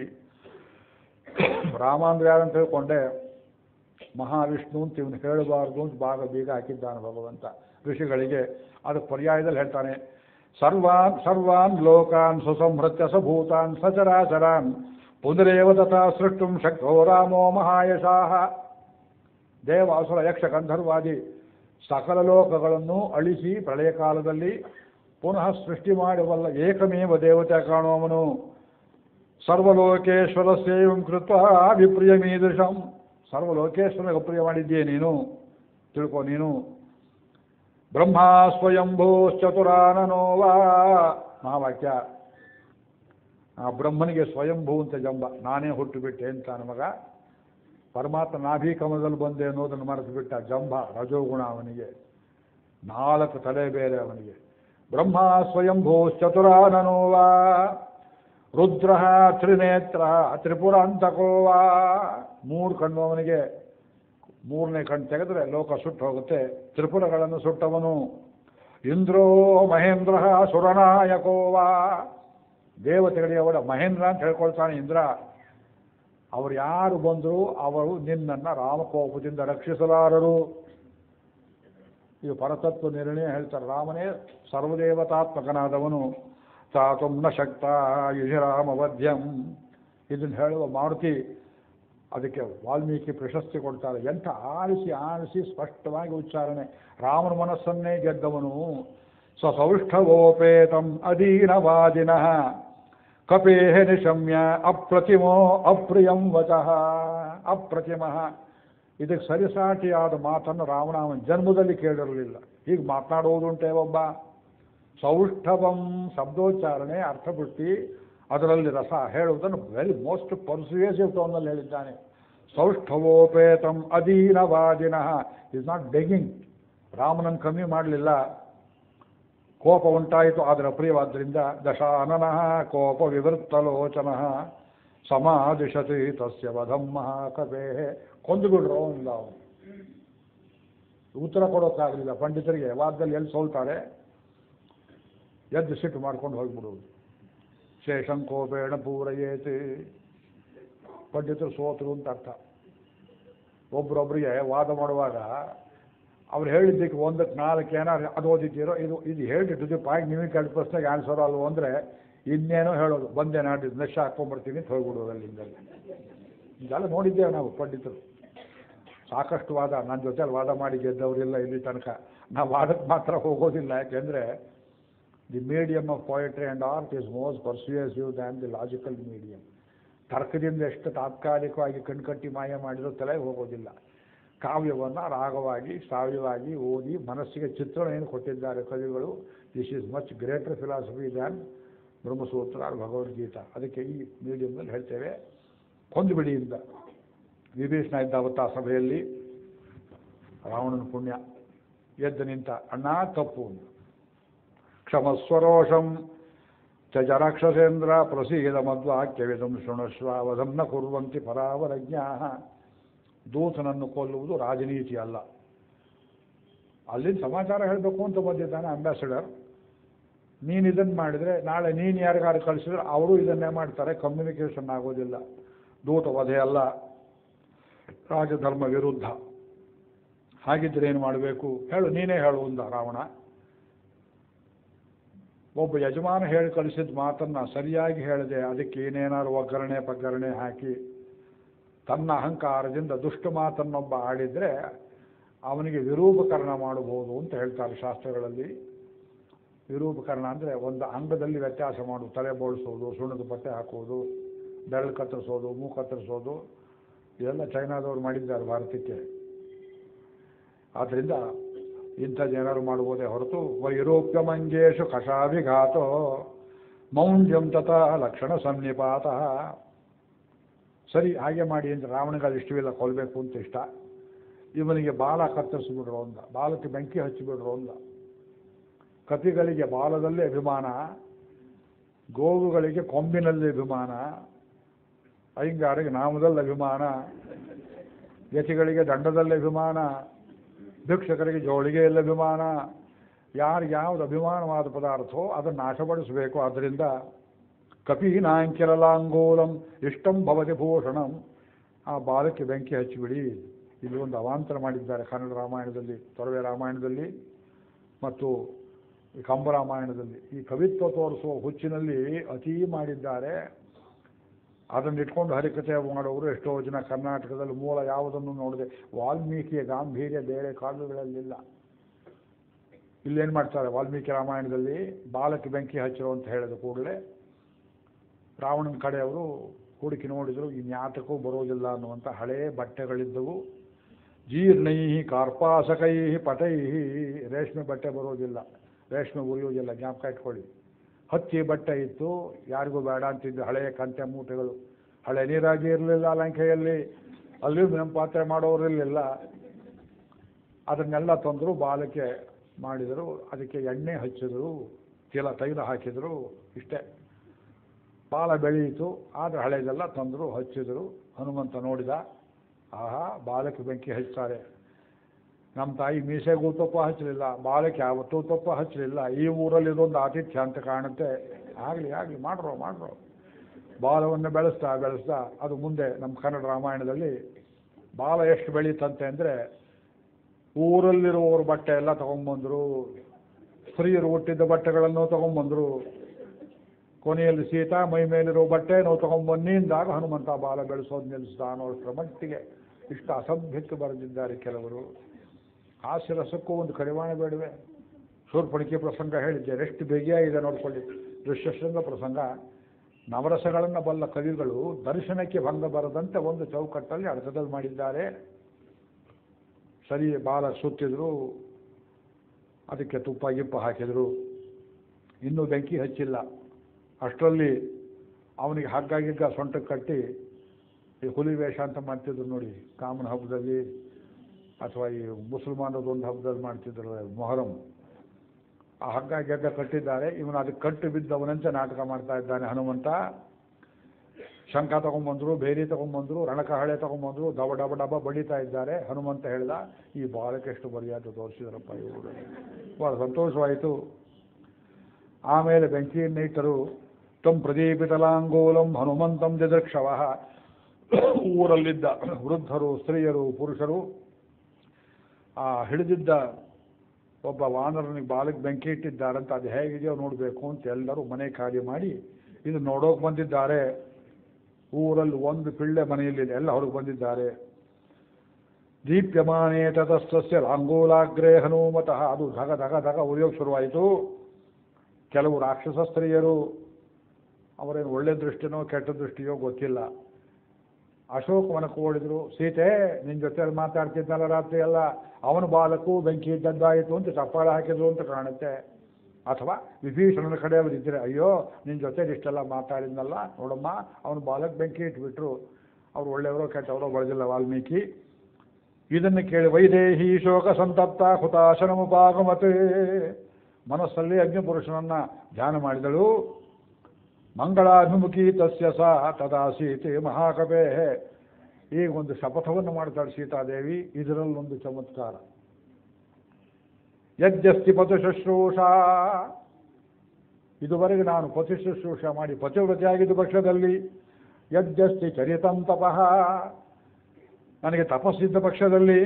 ರಾಮ ಅಂದ್ರೆ ಯಾರಂತ ತಿಳ್ಕೊಂಡೆ ಮಹಾವಿಷ್ಣು ಅಂತ ಇವನು ಹೇಳಬಾರ್ದು ಅಂತ ಭಾಗ ಬೀಗ ಹಾಕಿದ್ದಾನೆ ಭಗವಂತ ಋಷಿಗಳಿಗೆ ಅದಕ್ಕೆ ಪರ್ಯಾಯದಲ್ಲಿ ಹೇಳ್ತಾನೆ ಸರ್ವಾನ್ ಸರ್ವಾನ್ ಲೋಕಾನ್ ಸುಸಂಹೃತ್ಯ ಸಭೂತಾನ್ ಸಚರಾಚರಾನ್ ಪುನರೇವ ತಥಾ ಸೃಷ್ಟುಂ ಶಕ್ತೋ ರಾಮೋ ಮಹಾಯಶಾಹ ದೇವ ಅಸುರ ಯಕ್ಷ ಗಂಧರ್ವಾದಿ ಸಕಲ ಲೋಕಗಳನ್ನು ಅಳಿಸಿ ಪ್ರಳಯ ಕಾಲದಲ್ಲಿ ಪುನಃ ಸೃಷ್ಟಿ ಮಾಡುವಲ್ಲ ಏಕಮೇವ ದೇವತೆ ಕಾಣುವವನು ಸರ್ವಲೋಕೇಶ್ವರ ಸೇವಂ ಕೃತ್ವ ವಿಪ್ರಿಯಮೀದೃಶಂ ಸರ್ವಲೋಕೇಶ್ವರನಿಗೆ ಅಪ್ರಿಯ ಮಾಡಿದ್ದೀಯ ನೀನು ತಿಳ್ಕೊ ನೀನು ಬ್ರಹ್ಮ ಸ್ವಯಂಭೂಶ್ಚತುರಾನನೋವಾ ಮಹಾವಾಕ್ಯ ಆ ಬ್ರಹ್ಮನಿಗೆ ಸ್ವಯಂಭೂ ಅಂತ ಜಂಬ ನಾನೇ ಹುಟ್ಟು ಬಿಟ್ಟೆ ಅಂತ ನಮಗ ಪರಮಾತ್ಮ ನಾಭಿ ಕಮಲದಲ್ಲಿ ಬಂದೆ ಅನ್ನೋದನ್ನು ಮರೆತು ಬಿಟ್ಟ ಜಂಬ ರಜೋಗುಣ ಅವನಿಗೆ ನಾಲ್ಕು ತಲೆ ಬೇರೆ ಅವನಿಗೆ ಬ್ರಹ್ಮ ಸ್ವಯಂಭೂಶ್ಚತುರಾನನೋವಾ ರುದ್ರ ತ್ರಿನೇತ್ರ ತ್ರಿಪುರ ಅಂತಕೋವಾ ಮೂರು ಕಣ್ಣು ಅವನಿಗೆ ಮೂರನೇ ಕಣ್ಣು ತೆಗೆದ್ರೆ ಲೋಕ ಸುಟ್ಟು ಹೋಗುತ್ತೆ ತ್ರಿಪುರಗಳನ್ನು ಸುಟ್ಟವನು ಇಂದ್ರೋ ಮಹೇಂದ್ರ ಸುರನಾಯಕೋವಾ ದೇವತೆಗಳಿಗೆ ಅವಳ ಮಹೇಂದ್ರ ಅಂತ ಹೇಳ್ಕೊಳ್ತಾನೆ ಇಂದ್ರ ಅವರು ಯಾರು ಬಂದರೂ ಅವರು ನಿನ್ನನ್ನು ರಾಮಕೋಪದಿಂದ ರಕ್ಷಿಸಲಾರರು ಇದು ಪರತತ್ವ ನಿರ್ಣಯ ಹೇಳ್ತಾರೆ ರಾಮನೇ ಸರ್ವದೇವತಾತ್ಮಕನಾದವನು ತಾತುಂ ನ ಶಕ್ತ ಯುಧಿರಾಮವಧ್ಯಂ ಇದನ್ನು ಹೇಳುವ ಮಾರುತಿ ಅದಕ್ಕೆ ವಾಲ್ಮೀಕಿ ಪ್ರಶಸ್ತಿ ಕೊಡ್ತಾರೆ ಎಂಥ ಆರಿಸಿ ಆರಿಸಿ ಸ್ಪಷ್ಟವಾಗಿ ಉಚ್ಚಾರಣೆ ರಾಮನ ಮನಸ್ಸನ್ನೇ ಗೆದ್ದವನು ಸಸೌಷ್ಠವೋಪೇತಂ ಅಧೀನವಾದಿನಃ ಕಪೇಹ ನಿಶಮ್ಯ ಅಪ್ರತಿಮೋ ಅಪ್ರಿಯಂ ವಚಃ ಅಪ್ರತಿಮಃ ಇದಕ್ಕೆ ಸರಿಸಾಟಿಯಾದ ಮಾತನ್ನು ರಾವಣ ಅವನ ಜನ್ಮದಲ್ಲಿ ಕೇಳಿರಲಿಲ್ಲ ಹೀಗೆ ಮಾತನಾಡುವುದುಂಟೆ ಒಬ್ಬ ಸೌಷ್ಠವಂ ಶಬ್ದೋಚ್ಚಾರಣೆ ಅರ್ಥಪುಷ್ಟಿ ಅದರಲ್ಲಿ ರಸ ಹೇಳುವುದನ್ನು ವೆರಿ ಮೋಸ್ಟ್ ಪರ್ಸುಯೇಸಿವ್ ಟೋನಲ್ಲಿ ಹೇಳಿದ್ದಾನೆ ಸೌಷ್ಠವೋಪೇತಂ ಅಧೀನವಾದಿನಃ ಇಸ್ ನಾಟ್ ಬೆಗಿಂಗ್ ರಾಮನನ್ನು ಕಮ್ಮಿ ಮಾಡಲಿಲ್ಲ ಕೋಪ ಉಂಟಾಯಿತು ಆದರೆ ಅಪ್ರಿಯವಾದ್ದರಿಂದ ದಶಾನನಃ ಕೋಪ ವಿವೃತ್ತಲೋಚನ ಸಮಾದಿಶತಿ ತಸ್ಯ ವಧಂ ಮಹಾಕವೇ ಕೊಂದು ಬಿಡ್ರು ಅವನಿಲ್ಲ ಅವನು ಉತ್ತರ ಕೊಡೋಕ್ಕಾಗಲಿಲ್ಲ ಪಂಡಿತರಿಗೆ ವಾದದಲ್ಲಿ ಎಲ್ಲಿ ಸೋಲ್ತಾರೆ ಎದ್ದು ಸಿಟ್ಟು ಮಾಡ್ಕೊಂಡು ಹೋಗ್ಬಿಡುವುದು ಶೇಷಂಕೋಪೇಣ ಪೂರಯೇತಿ ಪಂಡಿತರು ಸೋತರು ಅಂತ ಅರ್ಥ ಒಬ್ರೊಬ್ರಿಗೆ ವಾದ ಮಾಡುವಾಗ ಅವ್ರು ಹೇಳಿದ್ದಕ್ಕೆ ಒಂದಕ್ಕೆ ನಾಲ್ಕು ಏನಾರು ಅದು ಓದಿದ್ದೀರೋ ಇದು ಇದು ಹೇಳಿಟ್ಟು ಪಾಯಿಂಟ್ ನಿಮಗೆ ಎರಡು ಪ್ರಶ್ನೆಗೆ ಆನ್ಸರ್ ಅಲ್ವೋ ಅಂದರೆ ಇನ್ನೇನೋ ಹೇಳೋದು ಬಂದೆ ನಾಡಿ ನಶ ಹಾಕ್ಕೊಂಬರ್ತೀನಿ ಅಂತ ಹೋಗ್ಬಿಡೋದು ಅಲ್ಲಿಂದ ಇದೆಲ್ಲ ನೋಡಿದ್ದೇವೆ ನಾವು ಪಂಡಿತರು ಸಾಕಷ್ಟು ವಾದ ನನ್ನ ಜೊತೆಲಿ ವಾದ ಮಾಡಿ ಗೆದ್ದವರಿಲ್ಲ ಇಲ್ಲಿ ತನಕ ನಾವು ವಾದಕ್ಕೆ ಮಾತ್ರ ಹೋಗೋದಿಲ್ಲ ಯಾಕೆಂದರೆ the medium of poetry and art is most persuasive than the logical medium ತರ್ಕದಿಂದ ಎಷ್ಟು ತಾತ್ಕಾಲಿಕವಾಗಿ ಕಣ್ಕಟ್ಟಿ ಮಾಯ ಮಾಡಿದರೂ ತಲೆಗೆ ಹೋಗೋದಿಲ್ಲ ಕಾವ್ಯವನ್ನು ರಾಗವಾಗಿ ಶ್ರಾವ್ಯವಾಗಿ ಓದಿ ಮನಸ್ಸಿಗೆ ಚಿತ್ರಣವನ್ನು ಕೊಟ್ಟಿದ್ದಾರೆ ಕವಿಗಳು this is much greater philosophy than Brahmasutra Bhagavadgita ಅದಕ್ಕೆ ಈ ಮೀಡಿಯಮ್ನಲ್ಲಿ ಹೇಳ್ತೇವೆ ಕೊಂದುಬಿಡಿಯಿಂದ ವಿಭೀಷಣ ಇದ್ದ ಅವತ್ತ ಸಭೆಯಲ್ಲಿ ರಾವಣನ ಪುಣ್ಯ ಎದ್ದು ನಿಂತ ಅಣ್ಣ ತಪ್ಪು ಅಂದ. ಕ್ಷಮಸ್ವರೋಷಂ ತ್ಯಜ ರಾಕ್ಷಸೇಂದ್ರ ಪ್ರಸೀದ ಮದ್ವಾಕ್ಯವಿದಂ ಶೃಣಶ್ವ ವಧಂ ನ ಕುರ್ವಂತಿ ಪರಾವರಜ್ಞಾ ದೂತನನ್ನು ಕೊಲ್ಲುವುದು ರಾಜನೀತಿ ಅಲ್ಲ ಅಲ್ಲಿನ ಸಮಾಚಾರ ಹೇಳಬೇಕು ಅಂತ ಬಂದಿದ್ದಾನೆ ಅಂಬಾಸಿಡರ್ ನೀನು ಇದನ್ನು ಮಾಡಿದರೆ ನಾಳೆ ನೀನು ಯಾರಿಗಾರು ಕಳಿಸಿದ್ರೆ ಅವರು ಇದನ್ನೇ ಮಾಡ್ತಾರೆ ಕಮ್ಯುನಿಕೇಷನ್ ಆಗೋದಿಲ್ಲ ದೂತ ವಧೆ ಅಲ್ಲ ರಾಜಧರ್ಮ ವಿರುದ್ಧ ಹಾಗಿದ್ರೆ ಏನು ಮಾಡಬೇಕು ಹೇಳು ನೀನೇ ಹೇಳು ಅಂದ ರಾವಣ ಒಬ್ಬ ಯಜಮಾನ ಹೇಳಿ ಕಳಿಸಿದ ಮಾತನ್ನ ಸರಿಯಾಗಿ ಹೇಳಿದೆ ಅದಕ್ಕೆ ಏನೇನಾದ್ರು ಒಗ್ಗರಣೆ ಪಗ್ಗರಣೆ ಹಾಕಿ ತನ್ನ ಅಹಂಕಾರದಿಂದ ದುಷ್ಟ ಮಾತನ್ನೊಬ್ಬ ಆಡಿದ್ರೆ ಅವನಿಗೆ ವಿರೂಪಕರಣ ಮಾಡಬಹುದು ಅಂತ ಹೇಳ್ತಾರೆ ಶಾಸ್ತ್ರಗಳಲ್ಲಿ ವಿರೂಪಕರಣ ಅಂದರೆ ಒಂದು ಅಂಗದಲ್ಲಿ ವ್ಯತ್ಯಾಸ ಮಾಡುವುದು ತಲೆ ಬೋಳಿಸೋದು ಸುಣ್ಣದ ಬಟ್ಟೆ ಹಾಕುವುದು ಬೆರಳು ಕತ್ತರಿಸೋದು ಮೂಗು ಕತ್ತರಿಸೋದು ಇದೆಲ್ಲ ಚೈನಾದವ್ರು ಮಾಡಿದ್ದಾರೆ ಭಾರತಕ್ಕೆ ಆದ್ದರಿಂದ ಇಂಥದ್ದು ಏನಾದ್ರು ಮಾಡ್ಬೋದೇ ಹೊರತು ವೈರೋಪ್ಯ ಮಂಜೇಶು ಕಷಾಭಿಘಾತೋ ಮೌಂಡ್ಯಂ ತಥಾ ಲಕ್ಷಣ ಸನ್ನಿಪಾತ ಸರಿ ಹಾಗೆ ಮಾಡಿ ಅಂತ ರಾವಣಿಗೆ ಅದು ಇಷ್ಟವಿಲ್ಲ ಕೊಲ್ಲಬೇಕು ಅಂತ ಇಷ್ಟ ಇವನಿಗೆ ಬಾಲ ಕತ್ತರಿಸಿಬಿಡ್ರು ಅಂದ ಬಾಲಕ್ಕೆ ಬೆಂಕಿ ಹಚ್ಚಿಬಿಡ್ರು ಅಂದ ಕಪಿಗಳಿಗೆ ಬಾಲದಲ್ಲಿ ಅಭಿಮಾನ ಗೋವುಗಳಿಗೆ ಕೊಂಬಿನಲ್ಲಿ ಅಭಿಮಾನ ಅಯ್ಯಂಗಾರಿಗೆ ನಾಮದಲ್ಲಿ ಅಭಿಮಾನ ಯತಿಗಳಿಗೆ ದಂಡದಲ್ಲಿ ಅಭಿಮಾನ ಭಿಕ್ಷಕರಿಗೆ ಜೋಳಿಗೆಯಲ್ಲಿ ಅಭಿಮಾನ ಯಾರಿಗೆ ಯಾವುದು ಅಭಿಮಾನವಾದ ಪದಾರ್ಥವೋ ಅದನ್ನು ನಾಶಪಡಿಸಬೇಕು ಆದ್ದರಿಂದ ಕಪೀನಾಂಕಿರಲಾಂಗೋಲಂ ಇಷ್ಟಂ ಭವತಿ ಭೂಷಣಂ ಆ ಬಾಲಕ್ಕೆ ಬೆಂಕಿ ಹಚ್ಚಿಬಿಡಿ ಇಲ್ಲಿ ಒಂದು ಅವಾಂತರ ಮಾಡಿದ್ದಾರೆ ಕನ್ನಡ ರಾಮಾಯಣದಲ್ಲಿ ತೊರವೆ ರಾಮಾಯಣದಲ್ಲಿ ಮತ್ತು ಈ ಕಂಬರಾಮಾಯಣದಲ್ಲಿ ಈ ಕವಿತ್ವ ತೋರಿಸುವ ಹುಚ್ಚಿನಲ್ಲಿ ಅತೀ ಮಾಡಿದ್ದಾರೆ ಅದನ್ನು ಇಟ್ಕೊಂಡು ಹರಿಕತೆ ಮಾಡೋರು ಎಷ್ಟೋ ಜನ ಕರ್ನಾಟಕದಲ್ಲಿ ಮೂಲ ಯಾವುದನ್ನು ನೋಡಿದೆ ವಾಲ್ಮೀಕಿಯ ಗಾಂಭೀರ್ಯ ಬೇರೆ ಕಾಲುಗಳಲ್ಲಿಲ್ಲ ಇಲ್ಲೇನು ಮಾಡ್ತಾರೆ ವಾಲ್ಮೀಕಿ ರಾಮಾಯಣದಲ್ಲಿ ಬಾಲಕ್ಕೆ ಬೆಂಕಿ ಹಚ್ಚಿರೋ ಅಂತ ಹೇಳಿದ ಕೂಡಲೇ ರಾವಣನ ಕಡೆಯವರು ಹುಡುಕಿ ನೋಡಿದರು ಇನ್ಯಾತಕ್ಕೂ ಬರೋದಿಲ್ಲ ಅನ್ನುವಂಥ ಹಳೇ ಬಟ್ಟೆಗಳಿದ್ದವು ಜೀರ್ಣೈ ಕಾರ್ಪಾಸಕೈ ಪಟೈ ರೇಷ್ಮೆ ಬಟ್ಟೆ ಬರೋದಿಲ್ಲ ರೇಷ್ಮೆ ಉರಿಯೋದಿಲ್ಲ ಜ್ಞಾಪಕ ಇಟ್ಕೊಳ್ಳಿ ಹತ್ತಿ ಬಟ್ಟೆ ಇತ್ತು ಯಾರಿಗೂ ಬೇಡ ಅಂತಿದ್ದು ಹಳೆಯ ಕಂತೆ ಮೂಟೆಗಳು ಹಳೆ ನೀರಾಗಿ ಇರಲಿಲ್ಲ ಲಂಕೆಯಲ್ಲಿ ಅಲ್ಯೂಮಿನಿಯಂ ಪಾತ್ರೆ ಮಾಡೋರು ಇರಲಿಲ್ಲ ಅದನ್ನೆಲ್ಲ ತಂದರು ಬಾಲಕ್ಕೆ ಮಾಡಿದರು ಅದಕ್ಕೆ ಎಣ್ಣೆ ಹಚ್ಚಿದರು ತಿಲ ತೈಲ ಹಾಕಿದರು ಇಷ್ಟೇ ಬಾಲ ಬೆಳೆಯಿತು ಆದರೆ ಹಳೆದೆಲ್ಲ ತಂದರು ಹಚ್ಚಿದರು ಹನುಮಂತ ನೋಡಿದ ಆಹಾ ಬಾಲಕ್ಕೆ ಬೆಂಕಿ ಹಚ್ತಾರೆ ನಮ್ಮ ತಾಯಿ ಮೀಸೆಗೂ ತುಪ್ಪ ಹಚ್ಚಲಿಲ್ಲ ಬಾಲಕ್ಕೆ ಯಾವತ್ತೂ ತುಪ್ಪ ಹಚ್ಚಲಿಲ್ಲ ಈ ಊರಲ್ಲಿ ಇದೊಂದು ಆತಿಥ್ಯ ಅಂತ ಕಾಣುತ್ತೆ ಆಗಲಿ ಆಗಲಿ ಮಾಡ್ರೋ ಮಾಡ್ರೋ ಬಾಲವನ್ನು ಬೆಳೆಸ್ತಾ ಬೆಳೆಸ್ತಾ ಅದು ಮುಂದೆ ನಮ್ಮ ಕನ್ನಡ ರಾಮಾಯಣದಲ್ಲಿ ಬಾಲ ಎಷ್ಟು ಬೆಳೀತಂತೆ ಅಂದರೆ ಊರಲ್ಲಿರುವವ್ರ ಬಟ್ಟೆ ಎಲ್ಲ ತಗೊಂಬಂದರು ಸ್ತ್ರೀಯರು ಹುಟ್ಟಿದ್ದ ಬಟ್ಟೆಗಳನ್ನು ತಗೊಂಬಂದರು ಕೊನೆಯಲ್ಲಿ ಸೀತಾ ಮೈ ಮೇಲಿರೋ ಬಟ್ಟೆ ನಾವು ತಗೊಂಬನ್ನಿ ಅಂದಾಗ ಹನುಮಂತ ಬಾಲ ಬೆಳೆಸೋದು ನಿಲ್ಲಿಸ್ದ ಅನ್ನೋಷ್ಟರ ಮಟ್ಟಿಗೆ ಇಷ್ಟು ಅಸಭ್ಯಕ್ಕೆ ಬರೆದಿದ್ದಾರೆ ಕೆಲವರು ಹಾಸ್ಯರಸಕ್ಕೂ ಒಂದು ಕಡಿವಾಣ ಬೇಡವೆ ಶೂರ್ಪಣಿಕೆ ಪ್ರಸಂಗ ಹೇಳಿದ್ದೆ ಎಷ್ಟು ಬೇಗಿಯಾಗಿದೆ ನೋಡ್ಕೊಳ್ಳಿ ದೃಶ್ಯಶೃಂಗ ಪ್ರಸಂಗ ನವರಸಗಳನ್ನು ಬಲ್ಲ ಕವಿಗಳು ದರ್ಶನಕ್ಕೆ ಭಂಗ ಬರದಂತೆ ಒಂದು ಚೌಕಟ್ಟಲ್ಲಿ ಅರ್ಥದಲ್ಲಿ ಮಾಡಿದ್ದಾರೆ ಸರಿ ಬಾಲ ಸುತ್ತಿದ್ರು ಅದಕ್ಕೆ ತುಪ್ಪ ಗಿಪ್ಪ ಹಾಕಿದರು ಇನ್ನೂ ಬೆಂಕಿ ಹಚ್ಚಿಲ್ಲ ಅಷ್ಟರಲ್ಲಿ ಅವನಿಗೆ ಹಗ್ಗ ಗಿಗ್ಗ ಸೊಂಟಕ್ಕೆ ಕಟ್ಟಿ ಈ ಹುಲಿ ವೇಷ ಅಂತ ಮಾಡ್ತಿದ್ರು ನೋಡಿ ಕಾಮನ ಹಬ್ಬದಲ್ಲಿ ಅಥವಾ ಈ ಮುಸಲ್ಮಾನರದ್ದು ಒಂದು ಹಬ್ಬದಲ್ಲಿ ಮಾಡ್ತಿದ್ರು ಮೊಹರಂ ಆ ಹಗ್ಗ ಗೆಗ್ಗ ಕಟ್ಟಿದ್ದಾರೆ ಇವನು ಅದಕ್ಕೆ ಕಟ್ಟು ಬಿದ್ದವನಂತೆ ನಾಟಕ ಮಾಡ್ತಾ ಇದ್ದಾನೆ ಹನುಮಂತ ಶಂಖ ತಗೊಂಬಂದ್ರು ಬೇರಿ ತಗೊಂಬಂದ್ರು ರಣಕ ಹಳೆ ತಗೊಂಬಂದ್ರು ಡಬ ಡಬ ಡಬ ಬಡಿತಾ ಇದ್ದಾರೆ ಹನುಮಂತ ಹೇಳ್ದ ಈ ಬಾಲಕ್ಕೆ ಎಷ್ಟು ಮರ್ಯಾದೆ ತೋರಿಸಿದ್ರಪ್ಪ ಇವರು ಭಾಳ ಸಂತೋಷವಾಯಿತು ಆಮೇಲೆ ಬೆಂಕಿಯನ್ನು ಇಟ್ಟರು ತಂ ಪ್ರದೀಪಿತಲಾಂಗೋಲಂ ಹನುಮಂತಂ ದಿದೃಕ್ಷವ ಊರಲ್ಲಿದ್ದ ವೃದ್ಧರು ಸ್ತ್ರೀಯರು ಪುರುಷರು ಆ ಹಿಡಿದಿದ್ದ ಒಬ್ಬ ವಾನರನಿಗೆ ಬಾಲಕ್ಕೆ ಬೆಂಕಿ ಇಟ್ಟಿದ್ದಾರಂತ ಅದು ಹೇಗಿದೆಯೋ ನೋಡಬೇಕು ಅಂತ ಎಲ್ಲರೂ ಮನೆ ಖಾಲಿ ಮಾಡಿ ಇದು ನೋಡೋಕೆ ಬಂದಿದ್ದಾರೆ ಊರಲ್ಲಿ ಒಂದು ಪಿಳ್ಳೆ ಮನೆಯಲ್ಲಿ ಎಲ್ಲ ಹೊರಗೆ ಬಂದಿದ್ದಾರೆ ದೀಪ್ಯಮಾನೇ ತತಸ್ತಸ್ಯ ಲಾಂಗೋಲಾಗ್ರೇ ಹನುಮತಃ ಅದು ಧಗ ಧಗ ಧಗ ಉರಿಯೋಕೆ ಶುರುವಾಯಿತು ಕೆಲವು ರಾಕ್ಷಸ ಸ್ತ್ರೀಯರು ಅವರೇನು ಒಳ್ಳೆ ದೃಷ್ಟಿನೋ ಕೆಟ್ಟ ದೃಷ್ಟಿಯೋ ಗೊತ್ತಿಲ್ಲ ಅಶೋಕವನಕ್ಕೆ ಓಡಿದ್ರು ಸೀತೆ ನಿನ್ನ ಜೊತೆಯಲ್ಲಿ ಮಾತಾಡ್ತಿದ್ದಲ್ಲ ರಾತ್ರಿ ಎಲ್ಲ ಅವನ ಬಾಲಕ್ಕೂ ಬೆಂಕಿ ಇದ್ದದ್ದಾಯಿತು ಅಂತ ಚಪ್ಪಾಳೆ ಹಾಕಿದ್ರು ಅಂತ ಕಾಣುತ್ತೆ ಅಥವಾ ವಿಭೀಷಣನ ಕಡೆಯವರು ಇದ್ದರೆ ಅಯ್ಯೋ ನಿನ್ನ ಜೊತೆಲಿ ಇಷ್ಟೆಲ್ಲ ಮಾತಾಡಿದ್ನಲ್ಲ ನೋಡಮ್ಮ ಅವನ ಬಾಲಕ್ಕೆ ಬೆಂಕಿ ಇಟ್ಬಿಟ್ರು ಅವ್ರು ಒಳ್ಳೆಯವರೋ ಕೆಟ್ಟವರೋ ಬಳದಿಲ್ಲ ವಾಲ್ಮೀಕಿ ಇದನ್ನು ಕೇಳಿ ವೈದೇಹಿ ಶೋಕ ಸಂತಪ್ತ ಹುತಾಶನಮುಪಾಗಮತೆ ಮನಸ್ಸಲ್ಲಿ ಅಗ್ನಿಪುರುಷನನ್ನ ಧ್ಯಾನ ಮಾಡಿದಳು ಮಂಗಳಾಭಿಮುಖಿ ತಸ್ಯ ಸಾ ತದಾ ಸೀತೆ ಮಹಾಕವೇ ಈಗ ಒಂದು ಶಪಥವನ್ನು ಮಾಡ್ತಾಳೆ ಸೀತಾದೇವಿ ಇದರಲ್ಲೊಂದು ಚಮತ್ಕಾರ ಯಜ್ಜಸ್ತಿ ಪತು ಶುಶ್ರೂಷಾ ಇದುವರೆಗೆ ನಾನು ಪತಿ ಶುಶ್ರೂಷ ಮಾಡಿ ಪತಿವ್ರತೆಯಾಗಿದ್ದ ಪಕ್ಷದಲ್ಲಿ ಯಜ್ಜಸ್ತಿ ಚರಿತಂ ತಪಃ ನನಗೆ ತಪಸ್ಸಿದ್ದ ಪಕ್ಷದಲ್ಲಿ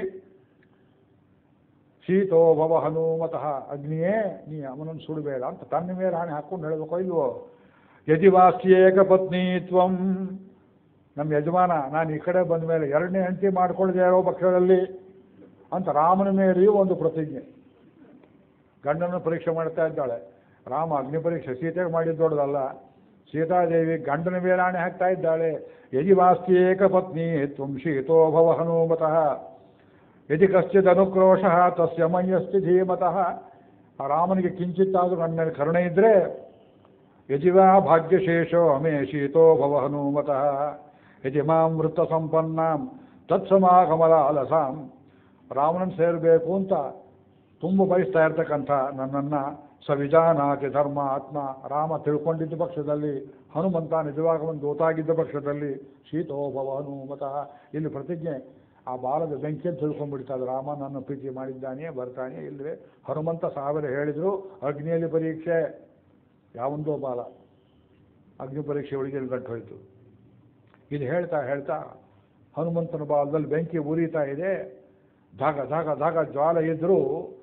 ಶೀತೋ ಭವ ಹನುಮತಃ ಅಗ್ನಿಯೇ ನೀ ಅವನನ್ನು ಸುಡಬೇಡ ಅಂತ ತನ್ನ ಮೇಲೆ ರಾಣಿ ಹಾಕ್ಕೊಂಡು ಹೇಳಬೇಕೋ ಇಲ್ವೋ ಯದಿ ವಾಸ್ಯೇಕ ಪತ್ನಿ ತ್ವಂ ನಮ್ಮ ಯಜಮಾನ ನಾನು ಈ ಕಡೆ ಬಂದ ಮೇಲೆ ಎರಡನೇ ಹೆಂಡತಿ ಮಾಡ್ಕೊಳ್ಳದೆ ಇರೋ ಪಕ್ಷದಲ್ಲಿ ಅಂತ ರಾಮನ ಮೇಲೆಯೂ ಒಂದು ಪ್ರತಿಜ್ಞೆ ಗಂಡನ ಪರೀಕ್ಷೆ ಮಾಡ್ತಾ ಇದ್ದಾಳೆ ರಾಮ ಅಗ್ನಿ ಪರೀಕ್ಷೆ ಸೀತೆಗೆ ಮಾಡಿದ್ದು ದೊಡ್ಡದಲ್ಲ ಸೀತಾದೇವಿ ಗಂಡನ ಮೇಲೆ ಆಣೆ ಹಾಕ್ತಾ ಇದ್ದಾಳೆ ಯದಿ ವಾಸ್ತಿ ಏಕ ಪತ್ನಿ ತ್ವಂ ಶೀತೋ ಭವ ಹನುಮತಃ ಯದಿ ಕಶ್ಚಿತ್ ಅನುಕ್ರೋಶ ತಸ್ಯ ಮಯ್ಯಸ್ತಿ ಧೀಮತಃ ಆ ರಾಮನಿಗೆ ಕಿಂಚಿತ್ತಾದರೂ ನನ್ನ ಮೇಲೆ ಕರುಣೆ ಇದ್ರೆ ಯಜಿವಾ ಭಾಗ್ಯಶೇಷೋ ಅಮೇ ಶೀತೋ ಭವ ಹನುಮತಃ ಯಜಿ ಮಾಂ ವೃತ್ತ ಸಂಪನ್ನಾಂ ತತ್ಸಮಾಗಮಲ ಅಲಸಾಂ ರಾಮನನ್ನು ಸೇರಬೇಕು ಅಂತ ತುಂಬ ಬಯಸ್ತಾ ಇರ್ತಕ್ಕಂಥ ನನ್ನನ್ನು ಸವಿಜಾನಾತಿ ಧರ್ಮ ಆತ್ಮ ರಾಮ ತಿಳ್ಕೊಂಡಿದ್ದ ಪಕ್ಷದಲ್ಲಿ ಹನುಮಂತ ನಿಜವಾಗ ಒಂದು ದೂತಾಗಿದ್ದ ಪಕ್ಷದಲ್ಲಿ ಶೀತೋ ಭವ ಹನುಮತಃ ಇಲ್ಲಿ ಪ್ರತಿಜ್ಞೆ ಆ ಬಾಲದ ಬೆಂಕಿಯನ್ನು ತಿಳ್ಕೊಂಡ್ಬಿಡ್ತಾರೆ ರಾಮ ನನ್ನ ಪ್ರೀತಿ ಮಾಡಿದ್ದಾನೆ ಬರ್ತಾನೆ ಇಲ್ಲವೇ ಹನುಮಂತ ಸಾವಿರ ಹೇಳಿದ್ರು ಅಗ್ನಿಯಲ್ಲಿ ಪರೀಕ್ಷೆ ಯಾವೊಂದೋ ಬಾಲ ಅಗ್ನಿ ಪರೀಕ್ಷೆ ಒಳಗೆ ಗಂಟು ಹೋಯಿತು ಇದು ಹೇಳ್ತಾ ಹೇಳ್ತಾ ಹನುಮಂತನ ಬಾಲದಲ್ಲಿ ಬೆಂಕಿ ಉರಿತಾ ಇದೆ ಧಾಗ ಧಾಗ ಧಾಗ ಜ್ವಾಲ ಇದ್ದರೂ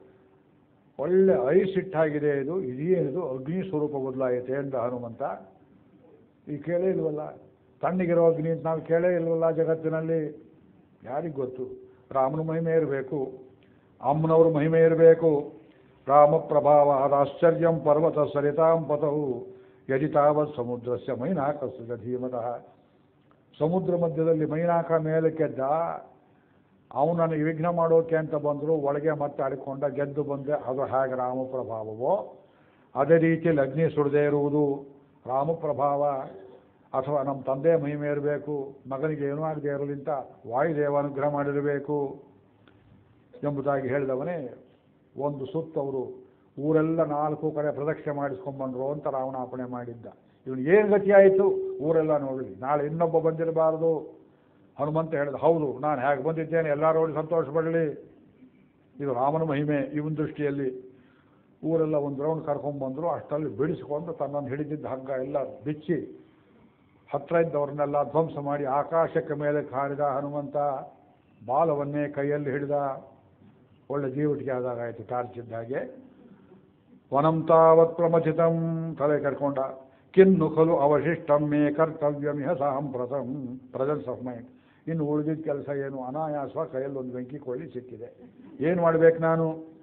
ಒಳ್ಳೆ ಐಸ್ ಇಟ್ಟಾಗಿದೆ ಇದು ಇದೇನಿದು ಅಗ್ನಿ ಸ್ವರೂಪ ಬದಲಾಯಿತೆ ಎಂದ ಹನುಮಂತ ಈ ಕೇಳೇ ಇಲ್ವಲ್ಲ ತಣ್ಣಗಿರೋ ಅಗ್ನಿ ಅಂತ ನಾವು ಕೇಳೇ ಇಲ್ವಲ್ಲ ಜಗತ್ತಿನಲ್ಲಿ ಯಾರಿಗೆ ಗೊತ್ತು ರಾಮನ ಮಹಿಮೆ ಇರಬೇಕು ಅಮ್ಮನವ್ರ ಮಹಿಮೆ ಇರಬೇಕು ರಾಮ ಪ್ರಭಾವ ಆಶ್ಚರ್ಯಂ ಪರ್ವತ ಸರಿತಾಂ ಪತವು ಯದಿ ತಾವತ್ ಸಮುದ್ರಸ್ಯ ಮೈನಾಕಸ್ಯ ಧೀಮತಃ ಸಮುದ್ರ ಮಧ್ಯದಲ್ಲಿ ಮೈನಾಕ ಮೇಲೆ ಕೆದ್ದ ಅವನನ್ನು ವಿಘ್ನ ಮಾಡೋಕೆ ಅಂತ ಬಂದರು ಒಳಗೆ ಮತ್ತೆ ಆಡಿಕೊಂಡ ಗೆದ್ದು ಬಂದೆ ಅದು ಹೇಗೆ ರಾಮಪ್ರಭಾವವೋ ಅದೇ ರೀತಿಯಲ್ಲಿ ಅಗ್ನಿ ಸುಡದೇ ಇರುವುದು ರಾಮಪ್ರಭಾವ ಅಥವಾ ನಮ್ಮ ತಂದೆ ಮಹಿಮೆ ಇರಬೇಕು ಮಗನಿಗೆ ಏನೂ ಆಗದೆ ಇರಲಿಂತ ವಾಯುದೇವ ಅನುಗ್ರಹ ಮಾಡಿರಬೇಕು ಎಂಬುದಾಗಿ ಹೇಳಿದವನೇ ಒಂದು ಸುತ್ತವರು ಊರೆಲ್ಲ ನಾಲ್ಕು ಕಡೆ ಪ್ರದಕ್ಷಿಣೆ ಮಾಡಿಸ್ಕೊಂಡ್ಬಂದ್ರು ಅಂತ ರಾವಣಾಪಣೆ ಮಾಡಿದ್ದ ಇವನು ಏನು ಗತಿ ಆಯಿತು ಊರೆಲ್ಲ ನೋಡಲಿ ನಾಳೆ ಇನ್ನೊಬ್ಬ ಬಂದಿರಬಾರದು ಹನುಮಂತ ಹೇಳಿದ ಹೌದು ನಾನು ಹೇಗೆ ಬಂದಿದ್ದೇನೆ ಎಲ್ಲರೂ ನೋಡಿ ಸಂತೋಷ ಪಡಲಿ ಇದು ರಾಮನ ಮಹಿಮೆ ಇವನ ದೃಷ್ಟಿಯಲ್ಲಿ ಊರೆಲ್ಲ ಒಂದು ರೌಂಡ್ ಕರ್ಕೊಂಡ್ಬಂದರು ಅಷ್ಟಲ್ಲಿ ಬಿಡಿಸ್ಕೊಂಡು ತನ್ನನ್ನು ಹಿಡಿದಿದ್ದ ಹಗ್ಗ ಎಲ್ಲ ಬಿಚ್ಚಿ ಹತ್ರ ಇದ್ದವ್ರನ್ನೆಲ್ಲ ಧ್ವಂಸ ಮಾಡಿ ಆಕಾಶಕ್ಕೆ ಮೇಲೆ ಕಾಡಿದ ಹನುಮಂತ ಬಾಲವನ್ನೇ ಕೈಯಲ್ಲಿ ಹಿಡಿದ ಒಳ್ಳೆ ಜೀವಟಿಗೆ ಆದಾಗ ಆಯಿತು ಟಾರ್ಚ್ ಇದ್ದ ಹಾಗೆ ವನಂ ತಾವತ್ ಪ್ರಮಥಿತಂ ತಲೆ ಕರ್ಕೊಂಡ ಕಿನ್ನು ಖಲು ಅವಶಿಷ್ಟಂ ಮೇ ಕರ್ತವ್ಯಂ ಇಹ ಸಾಂಪ್ರತಂ ಪ್ರೆಸೆನ್ಸ್ ಆಫ್ ಮೈಂಡ್ ಇನ್ನು ಉಳಿದಿದ್ದ ಕೆಲಸ ಏನು ಅನಾಯಾಸ ಕೈಯಲ್ಲಿ ಒಂದು ಬೆಂಕಿ ಕೊಳ್ಳಿ ಸಿಕ್ಕಿದೆ ಏನು ಮಾಡ್ಬೇಕು ನಾನು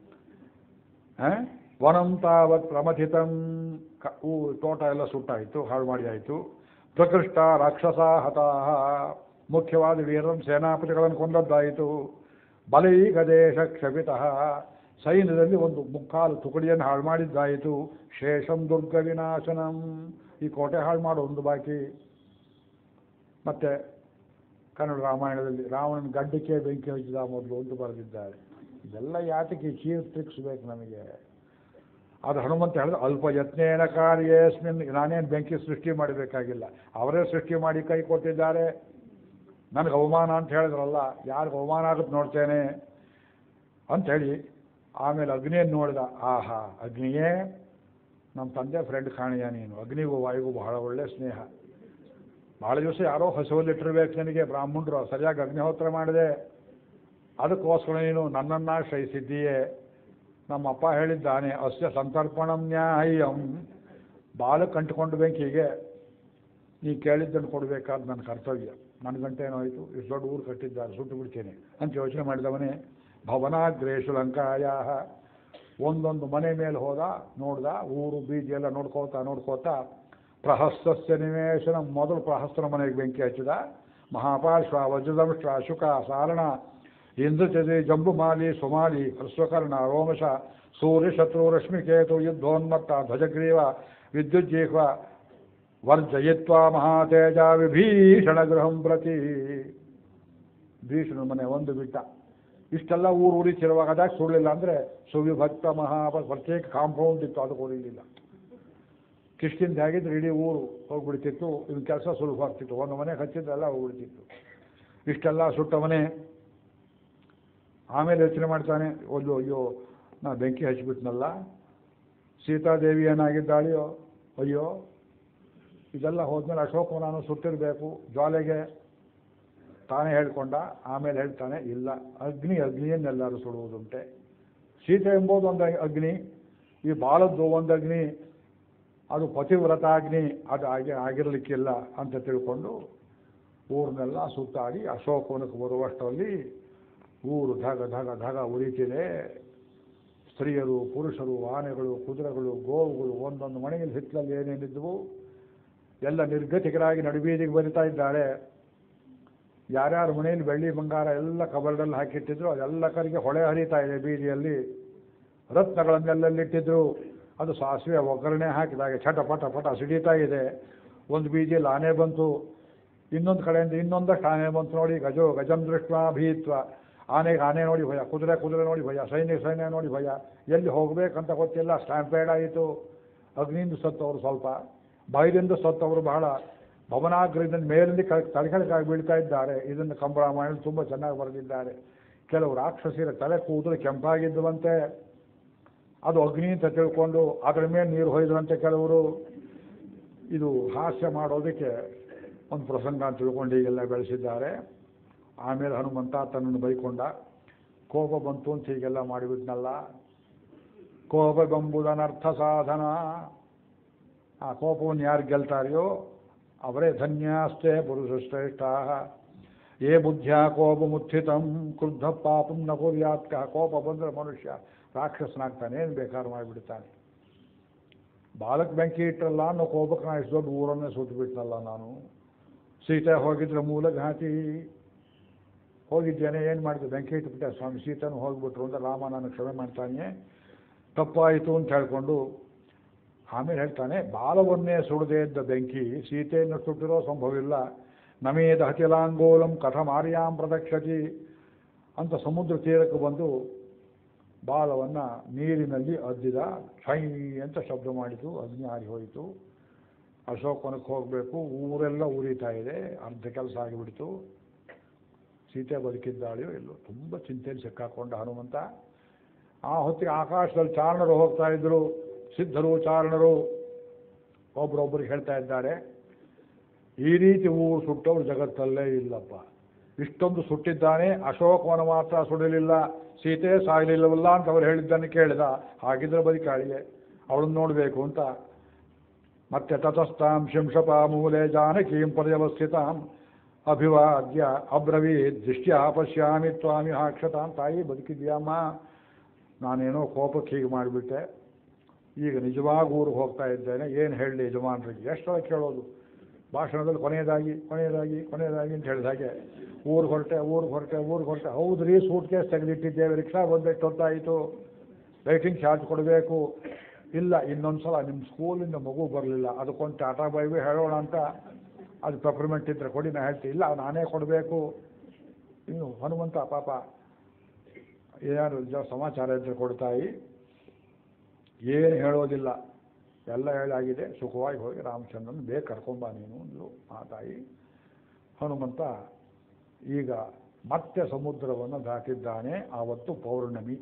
ಆ? ವನಂ ತಾವತ್ ಪ್ರಮಥಿತಂ ಕ ಹೂ ತೋಟ ಎಲ್ಲ ಸುಟ್ಟಾಯಿತು ಹಾಳು ಮಾಡಿ ಆಯಿತು ಪ್ರಕೃಷ್ಟ ರಾಕ್ಷಸ ಹತಾಹ ಮುಖ್ಯವಾದ ವೀರಂ ಸೇನಾಪತಿಗಳನ್ನು ಕೊಂದದ್ದಾಯಿತು ಬಲೈಕ ದೇಶ ಕ್ಷಪಿತಃ ಸೈನ್ಯದಲ್ಲಿ ಒಂದು ಮುಕ್ಕಾಲು ತುಕಡಿಯನ್ನು ಹಾಳು ಮಾಡಿದ್ದಾಯಿತು ಶೇಷಂ ದುರ್ಗ ವಿನಾಶನಂ ಈ ಕೋಟೆ ಹಾಳು ಮಾಡೋ ಒಂದು ಬಾಕಿ ಮತ್ತೆ ಕನ್ನಡ ರಾಮಾಯಣದಲ್ಲಿ ರಾವಣನ ಗಡ್ಡಕ್ಕೆ ಬೆಂಕಿ ಹಚ್ಚಿದ ಮೊದಲು ಅಂತ ಬರೆದಿದ್ದಾರೆ ಇದೆಲ್ಲ ಯಾತಕ್ಕೆ ಚೀರ್ ಟ್ರಿಕ್ಸ್ ಬೇಕು ನಮಗೆ ಅದು ಹನುಮಂತ ಹೇಳಿದ್ರೆ ಅಲ್ಪ ಯತ್ನೇನ ಕಾರ್ಯೇಸ್ಮಿನ್ ನಾನೇನು ಬೆಂಕಿ ಸೃಷ್ಟಿ ಮಾಡಬೇಕಾಗಿಲ್ಲ ಅವರೇ ಸೃಷ್ಟಿ ಮಾಡಿ ಕೈ ಕೊಟ್ಟಿದ್ದಾರೆ ನನಗೆ ಅವಮಾನ ಅಂತ ಹೇಳಿದ್ರಲ್ಲ ಯಾರಿಗೆ ಅವಮಾನ ಆಗುತ್ತೆ ನೋಡ್ತೇನೆ ಅಂಥೇಳಿ ಆಮೇಲೆ ಅಗ್ನಿಯನ್ನು ನೋಡಿದ ಆಹಾ ಅಗ್ನಿಯೇ ನಮ್ಮ ತಂದೆ ಫ್ರೆಂಡ್ ಕಾಣಿಯ ನೀನು ಅಗ್ನಿಗೂ ವಾಯುಗೂ ಬಹಳ ಒಳ್ಳೆ ಸ್ನೇಹ ಭಾಳ ದಿವಸ ಯಾರೋ ಹಸುವಲ್ಲಿಟ್ಟಿರ್ಬೇಕು ನನಗೆ ಬ್ರಾಹ್ಮಣರು ಸರಿಯಾಗಿ ಅಗ್ನಿಹೋತ್ರ ಮಾಡಿದೆ ಅದಕ್ಕೋಸ್ಕರ ನೀನು ನನ್ನನ್ನು ಆಶ್ರಯಿಸಿದ್ದೀಯೇ ನಮ್ಮ ಅಪ್ಪ ಹೇಳಿದ್ದಾನೆ ಅಸ್ಯ ಸಂತರ್ಪಣಂ ನ್ಯಾಯಂ ಬಾಲಕ್ಕೆ ಅಂಟಿಕೊಂಡು ಬೆಂಕಿಗೆ ನೀ ಕೇಳಿದ್ದನ್ನು ಕೊಡಬೇಕಾದ ನನ್ನ ಕರ್ತವ್ಯ ನನ್ನ ಗಂಟೆ ಏನೋಯ್ತು ಇಷ್ಟು ದೊಡ್ಡ ಊರು ಕಟ್ಟಿದ್ದಾರೆ ಸುಟ್ಟು ಬಿಡ್ತೇನೆ ಅಂತ ಯೋಚನೆ ಮಾಡಿದವನೇ ಭವನಾಗ್ರೇಶು ಲಂಕಾಯ ಒಂದೊಂದು ಮನೆ ಮೇಲೆ ಹೋದ ನೋಡ್ದ ಊರು ಬೀದಿ ಎಲ್ಲ ನೋಡ್ಕೋತಾ ನೋಡ್ಕೋತಾ ಪ್ರಹಸ್ತಸ್ಯ ನಿವೇಶನ ಮೊದಲು ಪ್ರಹಸ್ತನ ಮನೆಗೆ ಬೆಂಕಿ ಹಚ್ಚಿದ ಮಹಾಪಾರ್ಶ್ವ ವಜ್ರದಂಶ್ವ ಶುಕ ಸಾರಣ ಇಂದ್ರಚದಿ ಜಂಬುಮಾಲಿ ಸುಮಾಲಿ ಹರ್ಸ್ವಕರ್ಣ ರೋಮಶ ಸೂರ್ಯ ಶತ್ರು ರಶ್ಮಿಕೇತು ಯುದ್ಧೋನ್ಮತ್ತ ಧ್ವಜಗ್ರೀವ ವಿದ್ಯುಜ್ಜೀಹ್ವ ವರ್ಜಯಿತ್ವ ಮಹಾತೇಜ ವಿಭೀಷಣ ಗೃಹಂ ಪ್ರತಿ ಭೀಷಣ ಮನೆ ಒಂದು ಬಿಟ್ಟ ಇಷ್ಟೆಲ್ಲ ಊರು ಉರಿತಿರುವಾಗ ಅದಾಗಿ ಸುಡಲಿಲ್ಲ ಅಂದರೆ ಸುವಿಭಕ್ತ ಮಹಾ ಪ್ರತ್ಯೇಕ ಕಾಂಪೌಂಡ್ ಇತ್ತು ಅದಕ್ಕೆ ಉರಿಲಿಲ್ಲ ಕಿಷ್ಕಿಂದ ಆಗಿದ್ರೆ ಇಡೀ ಊರು ಹೋಗ್ಬಿಡ್ತಿತ್ತು ಇವ್ನ ಕೆಲಸ ಸುಲಭ ಆಗ್ತಿತ್ತು ಒಂದು ಮನೆ ಹಚ್ಚಿದ್ದೆಲ್ಲ ಹೋಗ್ಬಿಡ್ತಿತ್ತು ಇಷ್ಟೆಲ್ಲ ಸುಟ್ಟ ಮನೆ ಆಮೇಲೆ ಯೋಚನೆ ಮಾಡ್ತಾನೆ ಒಂದು ಅಯ್ಯೋ ನಾ ಬೆಂಕಿ ಹಚ್ಚಿಬಿಟ್ನಲ್ಲ ಸೀತಾದೇವಿ ಏನಾಗಿದ್ದಾಳೆಯೋ ಅಯ್ಯೋ ಇದೆಲ್ಲ ಹೋದ್ಮೇಲೆ ಅಶೋಕವನಾನು ಸುಟ್ಟಿರಬೇಕು ಜ್ವಾಲೆಗೆ ತಾನೇ ಹೇಳ್ಕೊಂಡ ಆಮೇಲೆ ಹೇಳ್ತಾನೆ ಇಲ್ಲ ಅಗ್ನಿ ಅಗ್ನಿಯನ್ನೆಲ್ಲರೂ ಸುಡುವುದುಂಟೆ ಸೀತೆ ಎಂಬುದು ಒಂದು ಅಗ್ನಿ ಈ ಬಾಳದ್ದು ಒಂದು ಅಗ್ನಿ ಅದು ಪತಿವ್ರತಾಗ್ನಿ ಅದು ಆಗಿ ಆಗಿರಲಿಕ್ಕಿಲ್ಲ ಅಂತ ತಿಳ್ಕೊಂಡು ಊರನ್ನೆಲ್ಲ ಸುತ್ತಾಡಿ ಅಶೋಕವನಕ್ಕೆ ಬರುವಷ್ಟರಲ್ಲಿ ಊರು ಧಗ ಧಗ ಧಗ ಉರಿತಿದೆ ಸ್ತ್ರೀಯರು ಪುರುಷರು ಆನೆಗಳು ಕುದುರೆಗಳು ಗೋವುಗಳು ಒಂದೊಂದು ಮನೆಯಲ್ಲಿ ಹಿತ್ತಲಲ್ಲಿ ಏನೇನಿದ್ವು ಎಲ್ಲ ನಿರ್ಗತಿಕರಾಗಿ ನಡುಬೀದಿಗೆ ಬರಿತಾ ಇದ್ದಾರೆ ಯಾರ್ಯಾರ ಮನೆಯಲ್ಲಿ ಬೆಳ್ಳಿ ಬಂಗಾರ ಎಲ್ಲ ಕಬರ್ಡಲ್ಲಿ ಹಾಕಿಟ್ಟಿದ್ರು ಅದೆಲ್ಲ ಕರಿಗೆ ಹೊಳೆ ಹರಿತಾ ಇದೆ ಬೀದಿಯಲ್ಲಿ ರತ್ನಗಳನ್ನೆಲ್ಲಲ್ಲಿಟ್ಟಿದ್ರು ಅದು ಸಾಸಿವೆ ಒಗ್ಗರಣೆ ಹಾಕಿದಾಗ ಚಟ ಪಟ ಪಟ ಸಿಡಿತಾ ಇದೆ ಒಂದು ಬೀದಿಯಲ್ಲಿ ಆನೆ ಬಂತು ಇನ್ನೊಂದು ಕಡೆಯಿಂದ ಇನ್ನೊಂದಷ್ಟು ಆನೆ ಬಂತು ನೋಡಿ ಗಜೋ ಗಜಂ ದೃಷ್ಟ ಭೀತ್ವ ಆನೆಗೆ ಆನೆ ನೋಡಿ ಭಯ ಕುದುರೆ ಕುದುರೆ ನೋಡಿ ಭಯ ಸೈನ್ಯ ಸೈನ್ಯ ನೋಡಿ ಭಯ ಎಲ್ಲಿ ಹೋಗ್ಬೇಕಂತ ಗೊತ್ತಿಲ್ಲ ಸ್ಟ್ಯಾಂಪೇಡ್ ಆಯಿತು ಅಗ್ನಿಯಿಂದ ಸತ್ತವರು ಸ್ವಲ್ಪ ಭಯದಿಂದ ಸತ್ತವರು ಬಹಳ ಭವನಾಗ್ರದಿಂದ ಮೇಲಿಂದ ತಲೆಕೆಳಗಾಗಿ ಬೀಳ್ತಾ ಇದ್ದಾರೆ ಇದನ್ನು ಕಂಬರಾಮಾಯಣ ತುಂಬ ಚೆನ್ನಾಗಿ ಬರೆದಿದ್ದಾರೆ ಕೆಲವು ರಾಕ್ಷಸಿರ ತಲೆ ಕೂದಲು ಕೆಂಪಾಗಿದ್ದುವಂತೆ ಅದು ಅಗ್ನಿ ಅಂತ ತಿಳ್ಕೊಂಡು ಅದರ ಮೇಲೆ ನೀರು ಹೊಯ್ದ್ರಂತೆ ಕೆಲವರು ಇದು ಹಾಸ್ಯ ಮಾಡೋದಕ್ಕೆ ಒಂದು ಪ್ರಸಂಗ ಅಂತ ತಿಳ್ಕೊಂಡು ಹೀಗೆಲ್ಲ ಬೆಳೆಸಿದ್ದಾರೆ ಆಮೇಲೆ ಹನುಮಂತ ತನ್ನನ್ನು ಬೈಕೊಂಡ ಕೋಪ ಬಂತು ಅಂತ ಹೀಗೆಲ್ಲ ಮಾಡಿಬಿಟ್ನಲ್ಲ ಕೋಪ ಬೆಂಬುದನರ್ಥ ಸಾಧನ ಆ ಕೋಪವನ್ನು ಯಾರು ಗೆಲ್ತಾರೆಯೋ ಅವರೇ ಧನ್ಯಾಸ್ತೆ ಪುರುಷ ಶ್ರೇಷ್ಠ ಏ ಬುದ್ಧಿಯ ಕೋಪ ಮುತ್ಥಿತಂ ಕ್ರುದ್ಧ ಪಾಪಂ ನ ಕುರ್ಯಾತ್ಕ ಕೋಪ ಬಂದರೆ ಮನುಷ್ಯ ರಾಕ್ಷಸನಾಗ್ತಾನೆ ಏನು ಬೇಕಾದ್ರೂ ಮಾಡಿಬಿಡ್ತಾನೆ ಬಾಲಕ್ ಬೆಂಕಿ ಇಟ್ಟರಲ್ಲ ಅನ್ನೋ ಕೋಪಕ್ಕೆ ನಾ ಇಷ್ಟು ದೊಡ್ಡ ಊರನ್ನೇ ಸುಟ್ಟುಬಿಟ್ನಲ್ಲ ನಾನು ಸೀತೆ ಹೋಗಿದ್ರೆ ಮೂಲ ಘಾತಿ ಹೋಗಿದ್ದೇನೆ ಏನು ಮಾಡಿದೆ ಬೆಂಕಿ ಇಟ್ಬಿಟ್ಟೆ ಸ್ವಾಮಿ ಸೀತನು ಹೋಗ್ಬಿಟ್ರು ಅಂತ ರಾಮ ನಾನು ಕ್ಷಮೆ ಮಾಡ್ತಾನೆ ತಪ್ಪಾಯಿತು ಅಂತ ಹೇಳ್ಕೊಂಡು ಆಮೇಲೆ ಹೇಳ್ತಾನೆ ಬಾಲವನ್ನೇ ಸುಡದೇ ಇದ್ದ ಬೆಂಕಿ ಸೀತೆಯನ್ನು ಸುಟ್ಟಿರೋ ಸಂಭವವಿಲ್ಲ ನಮೇದ ಹತಿಲಾಂಗೋಲಂ ಕಥಮಾರ್ಯಾಂ ಪ್ರದಕ್ಷತಿ ಅಂತ ಸಮುದ್ರ ತೀರಕ್ಕೆ ಬಂದು ಬಾಲವನ್ನು ನೀರಿನಲ್ಲಿ ಅದ್ದಿದ ಛೈ ಅಂತ ಶಬ್ದ ಮಾಡಿತು ಅಗ್ನಿ ಹಾರಿ ಹೋಯಿತು ಅಶೋಕವನಕ್ಕೆ ಹೋಗಬೇಕು ಊರೆಲ್ಲ ಉರಿತಾ ಇದೆ ಅರ್ಧ ಕೆಲಸ ಆಗಿಬಿಡ್ತು ಸೀತೆ ಬದುಕಿದ್ದಾಳೆಯೋ ಎಲ್ಲೋ ತುಂಬ ಚಿಂತೆಯಲ್ಲಿ ಸಿಕ್ಕಾಕೊಂಡ ಹನುಮಂತ ಆ ಹೊತ್ತಿಗೆ ಆಕಾಶದಲ್ಲಿ ಚಾರಣರು ಹೋಗ್ತಾ ಇದ್ರು ಸಿದ್ಧರು ಚಾರಣರು ಒಬ್ರೊಬ್ಬರಿಗೆ ಹೇಳ್ತಾ ಇದ್ದಾರೆ ಈ ರೀತಿ ಊರು ಸುಟ್ಟವರು ಜಗತ್ತಲ್ಲೇ ಇಲ್ಲಪ್ಪ ಇಷ್ಟೊಂದು ಸುಟ್ಟಿದ್ದಾನೆ ಅಶೋಕವನ ಮಾತ್ರ ಸುಡಲಿಲ್ಲ ಸೀತೆ ಸಾಯಲಿಲ್ಲವಲ್ಲ ಅಂತ ಅವ್ರು ಹೇಳಿದ್ದನ್ನು ಕೇಳಿದ ಹಾಗಿದ್ರೆ ಬದುಕಾಳಿಗೆ ಅವಳನ್ನು ನೋಡಬೇಕು ಅಂತ ಮತ್ತೆ ತತಸ್ಥಾಂ ಶಿಂಶಪ ಮೂಲೆ ಜಾನಕೀಂ ಪರ್ಯವಸ್ಥಿತಾಂ ಅಭಿವಾದ್ಯ ಅಬ್ರವೀತ್ ದೃಷ್ಟ್ಯ ಪಶ್ಯಾಮಿ ತ್ವಾಮಿ ಹಾಕ್ಷತಾಂ ತಾಯಿ ಬದುಕಿದ್ಯಾಮ್ಮ ನಾನೇನೋ ಕೋಪಕ್ಕೆ ಹೀಗೆ ಮಾಡಿಬಿಟ್ಟೆ ಈಗ ನಿಜವಾಗಿ ಊರಿಗೆ ಹೋಗ್ತಾ ಇದ್ದೇನೆ ಏನು ಹೇಳಲಿ ಯಜಮಾನರಿಗೆ ಎಷ್ಟರ ಕೇಳೋದು ಭಾಷಣದಲ್ಲಿ ಕೊನೆಯದಾಗಿ ಕೊನೆಯದಾಗಿ ಕೊನೆಯದಾಗಿ ಅಂತ ಹೇಳಿದ ಹಾಗೆ ಊರಿಗೆ ಹೊರಟೆ ಊರಿಗೆ ಹೊರಟೆ ಊರಿಗೆ ಹೊರಟೆ ಹೌದು ರೀ ಸೂಟ್ ಕೇಸ್ ತೆಗೆದಿಟ್ಟಿದ್ದೇವೆ ರಿಕ್ಷಾ ಬಂದೆಷ್ಟು ಹೊತ್ತಾಯಿತು ಲೈಟಿಂಗ್ ಚಾರ್ಜ್ ಕೊಡಬೇಕು ಇಲ್ಲ ಇನ್ನೊಂದು ಸಲ ನಿಮ್ಮ ಸ್ಕೂಲಿಂದ ಮಗು ಬರಲಿಲ್ಲ ಅದಕ್ಕೊಂದು ಟಾಟಾ ಬೈಬಿ ಹೇಳೋಣ ಅಂತ ಅದು ಪೆಪರ್ಮೆಂಟ್ ಇದ್ದರೆ ಕೊಡಿ ನಾ ಹೇಳ್ತೀನಿ ಇಲ್ಲ ನಾನೇ ಕೊಡಬೇಕು ಇನ್ನು ಹನುಮಂತ ಪಾಪ ಏನಾದ್ರು ಜ ಸಮಾಚಾರ ಇದ್ದರೆ ಕೊಡ್ತಾಯಿ ಏನು ಹೇಳೋದಿಲ್ಲ ಎಲ್ಲ ಹೇಳಾಗಿದೆ ಸುಖವಾಗಿ ಹೋಗಿ ರಾಮಚಂದ್ರನ್ ಬೇಗ ಕರ್ಕೊಂಬ ನೀನು ಅಂದ್ಲು ಆ ತಾಯಿ ಹನುಮಂತ ಈಗ ಮತ್ತೆ ಸಮುದ್ರವನ್ನು ದಾಟಿದ್ದಾನೆ ಆವತ್ತು ಪೌರ್ಣಮಿ